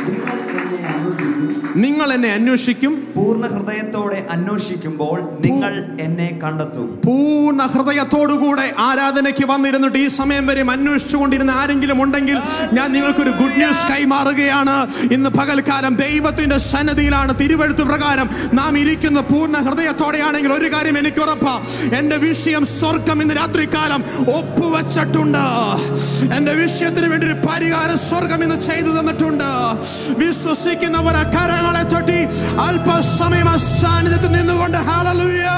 നിങ്ങൾ എന്നെ അന്വേഷിക്കും പൂർണ്ണ ഹൃദയത്തോടെ അന്വേഷിക്കുമ്പോൾ നിങ്ങൾ എന്നെ കണ്ടെത്തും പൂർണ്ണ ഹൃദയത്തോടുകൂടെ ആരാധനയ്ക്ക് വന്നിരുന്നിട്ട് ഈ സമയം വരെ അന്വേഷിച്ചുകൊണ്ടിരുന്ന ആരെങ്കിലും ഉണ്ടെങ്കിൽ ഞാൻ നിങ്ങൾക്കൊരു ഗുഡ് ന്യൂസ് കൈമാറുകയാണ് ഇന്ന് പകൽക്കാലം ദൈവത്തിന്റെ സന്നദ്ധിയിലാണ് തിരുവഴുത്ത് പ്രകാരം നാം ഇരിക്കുന്ന പൂർണ്ണ ഹൃദയത്തോടെയാണെങ്കിൽ ഒരു കാര്യം എനിക്ക് ഉറപ്പാ എന്റെ വിഷയം സ്വർഗം ഇന്ന് രാത്രികാലം ഒപ്പുവച്ചിട്ടുണ്ട് എന്റെ വിഷയത്തിന് വേണ്ടി ഒരു പരിഹാരം സ്വർഗം ഇന്ന് ചെയ്തു തന്നിട്ടുണ്ട് വിശ്വസിക്കുന്നവർ ആ കരങ്ങളെ തൊട്ടി അല്പസമയം ആ സാന്നിധ്യത്തിൽ നിന്നുകൊണ്ട് ഹാലലുയ്യ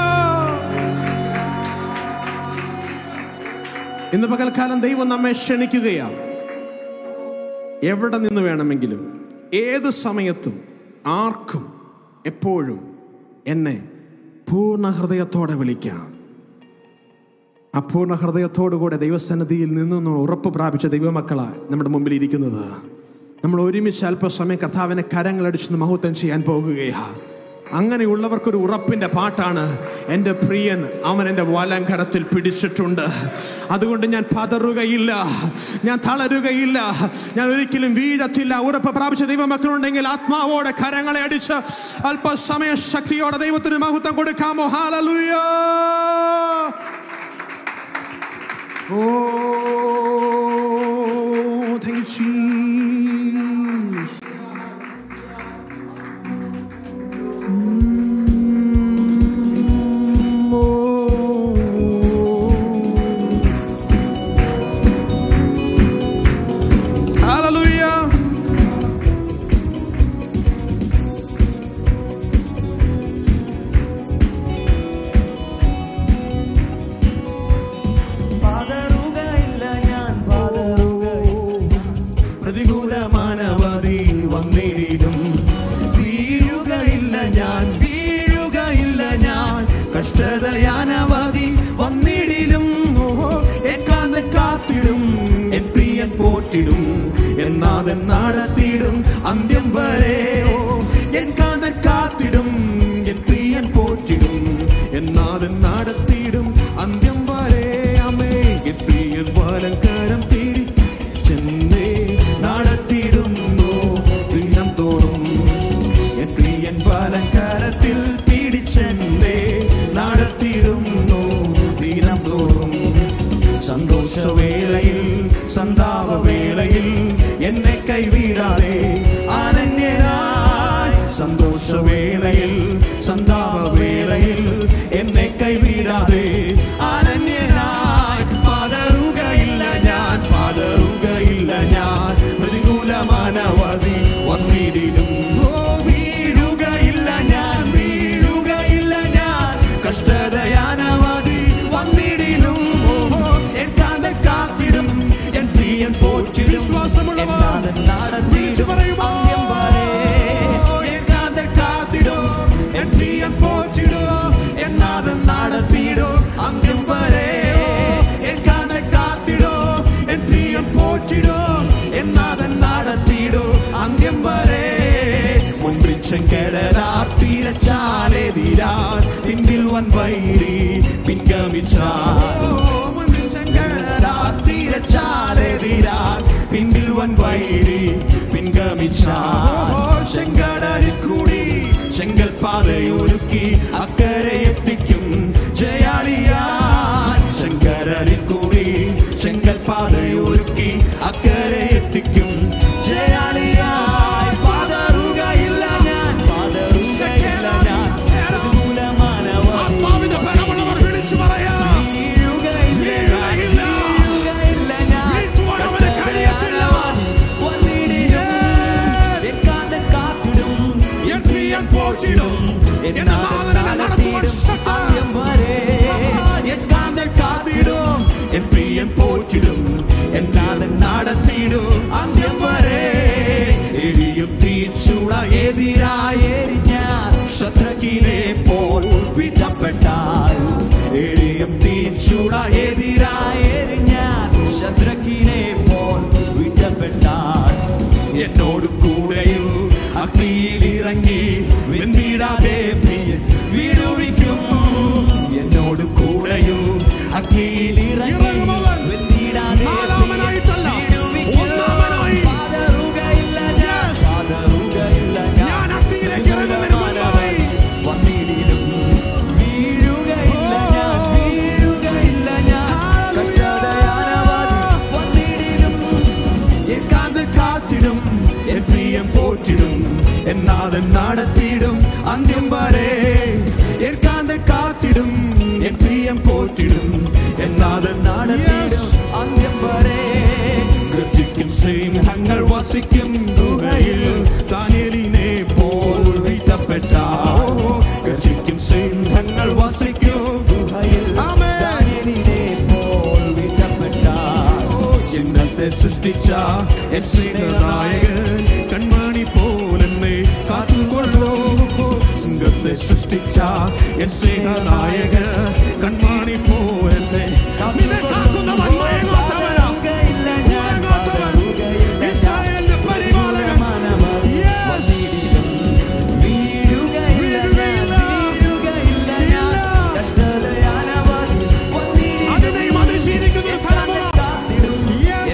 ഇന്ന് പകൽക്കാലം ദൈവം നമ്മെ ക്ഷണിക്കുകയാണ് എവിടെ നിന്ന് വേണമെങ്കിലും ഏത് സമയത്തും ആർക്കും എപ്പോഴും എന്നെ പൂർണ്ണ ഹൃദയത്തോടെ വിളിക്കാം അപൂർണ ഹൃദയത്തോടുകൂടെ ദൈവസന്നിധിയിൽ നിന്നും ഉറപ്പ് പ്രാപിച്ച ദൈവമക്കളാണ് നമ്മുടെ മുമ്പിൽ ഇരിക്കുന്നത് നമ്മൾ ഒരുമിച്ച് അല്പസമയം കർത്താവിനെ കരങ്ങളടിച്ച് മഹത്വം ചെയ്യാൻ പോകുകയാണ് അങ്ങനെയുള്ളവർക്കൊരു ഉറപ്പിന്റെ പാട്ടാണ് എൻ്റെ പ്രിയൻ അവൻ എൻ്റെ വലങ്കരത്തിൽ പിടിച്ചിട്ടുണ്ട് അതുകൊണ്ട് ഞാൻ പതറുകയില്ല ഞാൻ തളരുകയില്ല ഞാൻ ഒരിക്കലും വീഴത്തില്ല ഉറപ്പ് പ്രാപിച്ച ദൈവമക്കളുണ്ടെങ്കിൽ ആത്മാവോടെ കരങ്ങളെ അടിച്ച് അല്പസമയ ശക്തിയോടെ ദൈവത്തിന് മഹത്വം കൊടുക്കാമോ ഹാലലുയ Oh, thank you, Jesus. Mm, oh. Hallelujah. പതറുകയില്ല ഞാൻ പതറുകയില്ല പ്രതികൂലമാനവധി വന്നിടിലും വീഴുകയില്ല ഞാൻ വീഴുകയില്ല ഞാൻ കഷ്ടതയാനവധി വന്നിടിലും ഓഹോ എക്കാന്ന് കാത്തിടും എൻ പ്രിയൻ പോറ്റിടും എന്നാഥൻ നടത്തിടും അന്ത്യം വരെ ഓ എൻ കാന്തൻ കാത്തിടും എൻ പ്രിയൻ പോറ്റിടും എന്നാഥൻ നടത്തിടും അന്ത്യം വരെ അമേ എൻ പ്രിയൻ വലങ്കരം പിടി ചെന്നേ നടത്തിടുന്നു ദിനം തോറും എൻ പ്രിയൻ വലങ്കരത്തിൽ പിടിച്ചെന്നേ നടത്തിടുന്നു ദിനം തോറും സന്തോഷവേളയിൽ സന്താപവേളയിൽ എന്നെ കൈവിടാതെ അനന്യനായി സന്തോഷവേളയിൽ സന്താപവേളയിൽ എന്നെ കൈവിടാതെ അനന്യനായി പതറുകയില്ല ഞാൻ പതറുകയില്ല ഞാൻ പ്രതികൂലമാനവധി വന്നിടിലും ഓ വീഴുകയില്ല ഞാൻ വീഴുക പോറ്റിടും വിശ്വാസമുള്ളവർ എന്നാഥൻ നടത്തിയിടും വിളിച്ചു പറയുമോ? അന്ത്യം വരെ എന്നാഥൻ കാത്തിടും, എൻ പ്രിയൻ പോറ്റിടും, എന്നാഥൻ നടത്തിയിടും, അന്ത്യം വരെ. എൻ കാന്തൻ കാത്തിടും, എൻ പ്രിയൻ പോറ്റിടും, എന്നാഥൻ നടത്തിയിടും, അന്ത്യം വരെ. മുൻപിൽ ചെങ്കടലാർ തീരച്ചാലെതിരാൻ പിന്നിൽ വൻ വൈരി പിൻഗമിച്ചാൽ മുൻപിൽ ചെങ്കടലാർ തീരച്ചാലെതിരാൻ പിന്നിൽ വൻ വൈരി പിൻഗമിച്ചാൽ ചെങ്കടലിൽ കൂടി ചെങ്കൽ പാതയൊരുക്കി അക്കരെ എത്തിക്കും ജയാളിയാൻ ചെങ്കടലിൽ കൂടി ചെങ്കൽ പാതയൊരുക്കി അക്കരെ എത്തിക്കും ജയാളിയായി പാതറുകയില്ല ഞാൻ പാതറുകയില്ല ഞാൻ പ്രതികൂലമാനവർ ആത്മാവിന്റെ ബലമുള്ളവർ വിളിച്ചു പറയാ വീഴുകയില്ല ഞാൻ വീഴുകയില്ല. വീഴുകയില്ല ഞാൻ വീഴ്ത്തുവാൻ അവന് കഴിയത്തില്ല. വന്നിടിലും എൻ കാന്തൻ കാത്തിടും എൻ പ്രിയൻ പോറ്റിടും എന്റെ നാഥനെ നടത്തുവാൻ ശക്തൻ. അന്ത്യം വരെ എൻ കാന്തൻ കാത്തിടും എൻ പ്രിയൻ പോറ്റിടും എൻ നാഥൻ നടത്തിയിടും അന്ത്യം വരെ എരിയും തീച്ചുള എതിരായ ഞാൻ ശത്രുക്കിനെ പോൽ വിധപ്പെട്ടാൽ എരിയും തീച്ചുള എതിരായ ഞാൻ ശത്രുക്കിനെ പോൽ വിറ്റപ്പെട്ടാൽ എന്നോട് കൂടെയോ അഗ്നിയിൽ ഇറങ്ങി വെന്തിടാതെ പ്രിയൻ വിടുവിക്കും എന്നോട് കൂടെയോ അഗ്നിയിൽ ഇറങ്ങി ഇറങ്ങുമവൻ. വെന്തിടാതെ നാലാമനായിട്ടല്ല, വിടുവിക്കും. ഒന്നാമനായി പാതറുകയില്ല ഞാൻ Yes. പാതറുകയില്ല ഞാൻ അഗ്നിയിലേക്ക് ഇറങ്ങുന്നതിന് മുൻപായി വന്നിടിലും വീഴുകയില്ല ഞാൻ വീഴുകയില്ല ഞാൻ Hallelujah. കഷ്ടതയാനവധി വന്നിടിലും എക്കാന്ത് കാത്തിടും എൻ പ്രിയം പോറ്റിടും എന്നാഥൻ നടത്തിയിടും അന്ത്യം വരെ എക്കാന്ത് കാത്തിടും എൻ പ്രിയം പോറ്റിടും എന്നാഥൻ നടത്തിയിടും അന്ത്യം വരെ ഗർജിക്കും സിംഹങ്ങൾ വസിക്കും ഗുഹയിൽ ദാനിയേലിനെ പോൽ വീഴ്ത്തപ്പെട്ട ഗർജിക്കും സിംഹങ്ങൾ വസിക്കും ഗുഹയിൽ ആമേൻ. ദാനിയേലിനെ പോൽ വിറ്റപ്പെട്ടാൽ ഇന്നത്തെ സൃഷ്ടിച്ച എൻ സ്നേഹനായകൻ കൺമണി പോലെന്നെ കാത്തുകൊള്ളൂ സിംഹത്തെ സൃഷ്ടിച്ച എൻ സ്നേഹനായക കൺമണി പോലെന്നെ നിന്നെ കാക്കുന്നവൻ മയങ്ങാത്തവനാ ഉറങ്ങാത്തവൻ ഇസ്രായേലിന്റെ പരിപാലകൻ Yes. വീഴുകയില്ല. ഇല്ല. അതിനെയും അതിജീവിക്കുന്ന ഒരു തലമുറ Yes.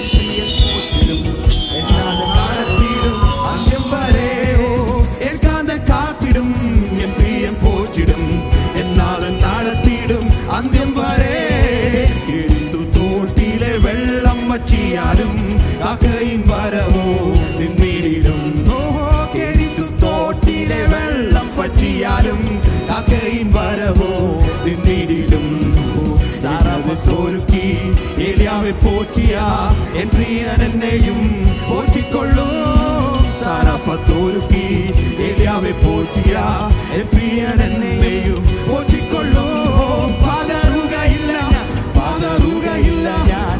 അന്ത്യം വരെ എൻ കാന്തൻ കാത്തിടും എൻ പ്രിയം പോറ്റിടും എന്നാഥൻ നടത്തിയിടും അന്ത്യം വരെ എരിത്തു തോട്ടിലെ വെള്ളം വറ്റിയാലും കാക്കയിൻ വരവോ നിന്നിടിലും ഓഹോ എരിത്തു തോട്ടിലെ വെള്ളം പറ്റിയാലും കാക്കയിൻ വരവോ നിന്നിടിലും സാറാവത്തോരുക്കി ഏലിയാവെ പോറ്റിയ എൻ പ്രിയൻ എന്നെയും പോറ്റിക്കൊള്ളൂ സാറാഫത്തോരുക്കി ഏലിയാവെ പോറ്റിയ എൻ പ്രിയൻ എന്നെയും പോറ്റിക്കൊള്ളൂ പാതറുകയില്ല പാതറുകയില്ല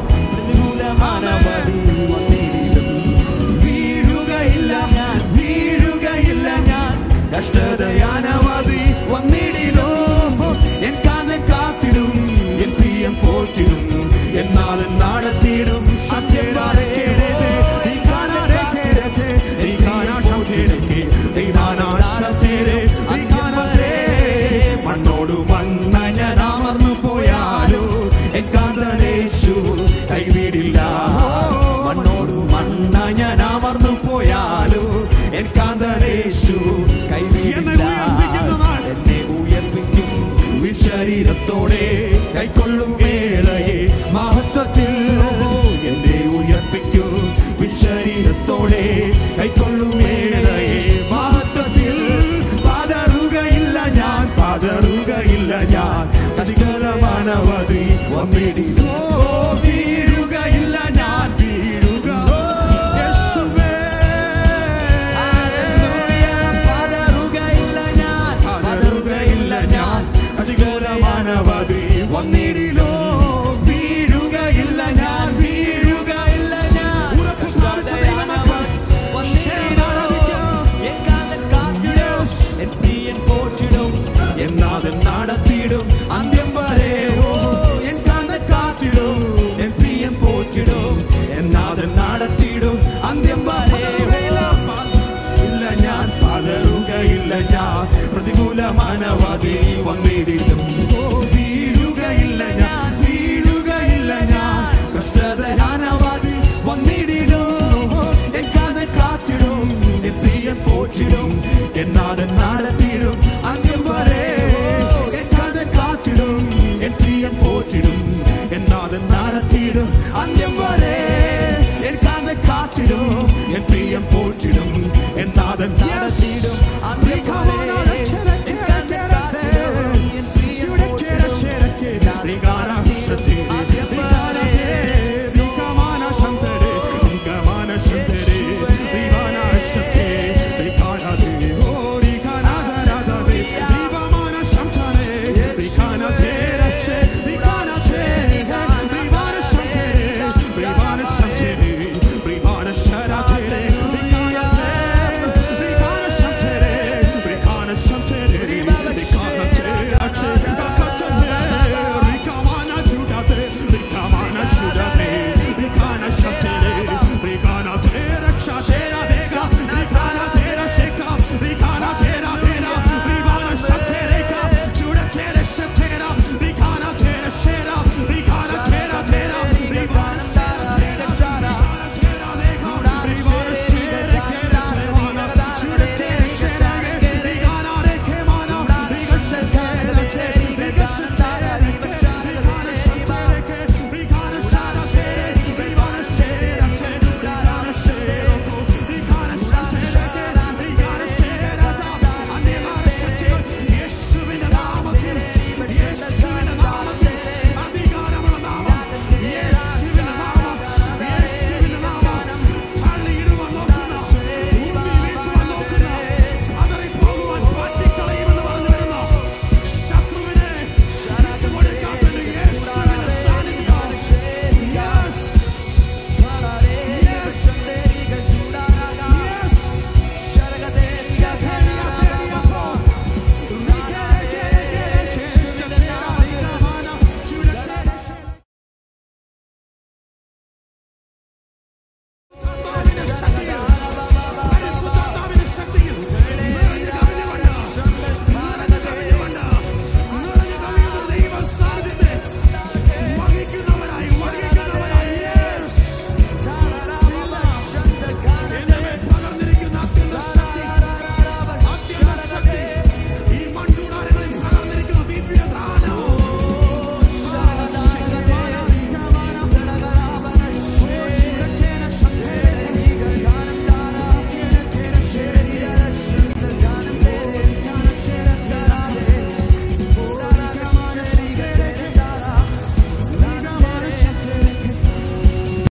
വീഴുകയില്ല വീഴുകയില്ല കഷ്ടതയാനവധി വന്നിടിലോ എൻ കാന്തൻ കാത്തിടും എൻ പ്രിയം പോറ്റിടും എന്നാലും നടത്തിയിടും സത്യരാധക്കേരതെ നീ കാണാറേക്കേരതെ നീ കാണാശേരക്കെ നീ കാണാശേരെ നീ കാണാതെ മണ്ണോട് മണ്ണഞ്ഞ അമർന്നു പോയാലോ എൻ കാന്തനേശു കൈവിടില്ല മണ്ണോട് മണ്ണഞ്ഞ അമർന്നു പോയാലോ എൻ കാന്തനേശു കൈവിടില്ല എന്നെ ഉയർപ്പിക്കും വിശരീരത്തോടെ കൈക്കൊള്ളും വേളയെ മഹത്വത്തിൽ എന്നെ ഉയർപ്പിക്കും വിശരീരത്തോടെ കൈക്കൊള്ളും വേളയെ മഹത്വത്തിൽ പാതറുകയില്ല ഞാൻ പാതറുകയില്ല ഞാൻ അധികരമാനവധി വന്നിടിയോ വീഴുകയില്ല ഞാൻ വീഴുക യേശുവേ പാതറുകയില്ല ഞാൻ അധികരമാനവധി വന്നിടിലോ വീഴുകയില്ല ഞാൻ വീഴുകയില്ല ഞാൻ നടത്തിയിടും അന്ത്യം വരെ ഇല്ല ഞാൻ പതറുകയില്ല ഞാൻ പ്രതികൂല മാനവാദി വന്നിടിലും ഓ, വീഴുകയില്ല ഞാൻ വീഴുകയില്ല ഞാൻ കഷ്ടത ഞാനവാദി വന്നിടിലും എക്കാതെ കാത്തിടും എൻ പ്രിയൻ പോറ്റിടും എന്നാടൻ നടത്തിയിടും അന്ത്യം വരെ എക്കാതെ കാത്തിടും എൻ പ്രിയൻ പോറ്റിടും എന്നാടൻ നടത്തിയിടും അന്ത്യം വരെ എക്കാതെ കാത്തിടും എൻ പ്രിയൻ പോറ്റിടും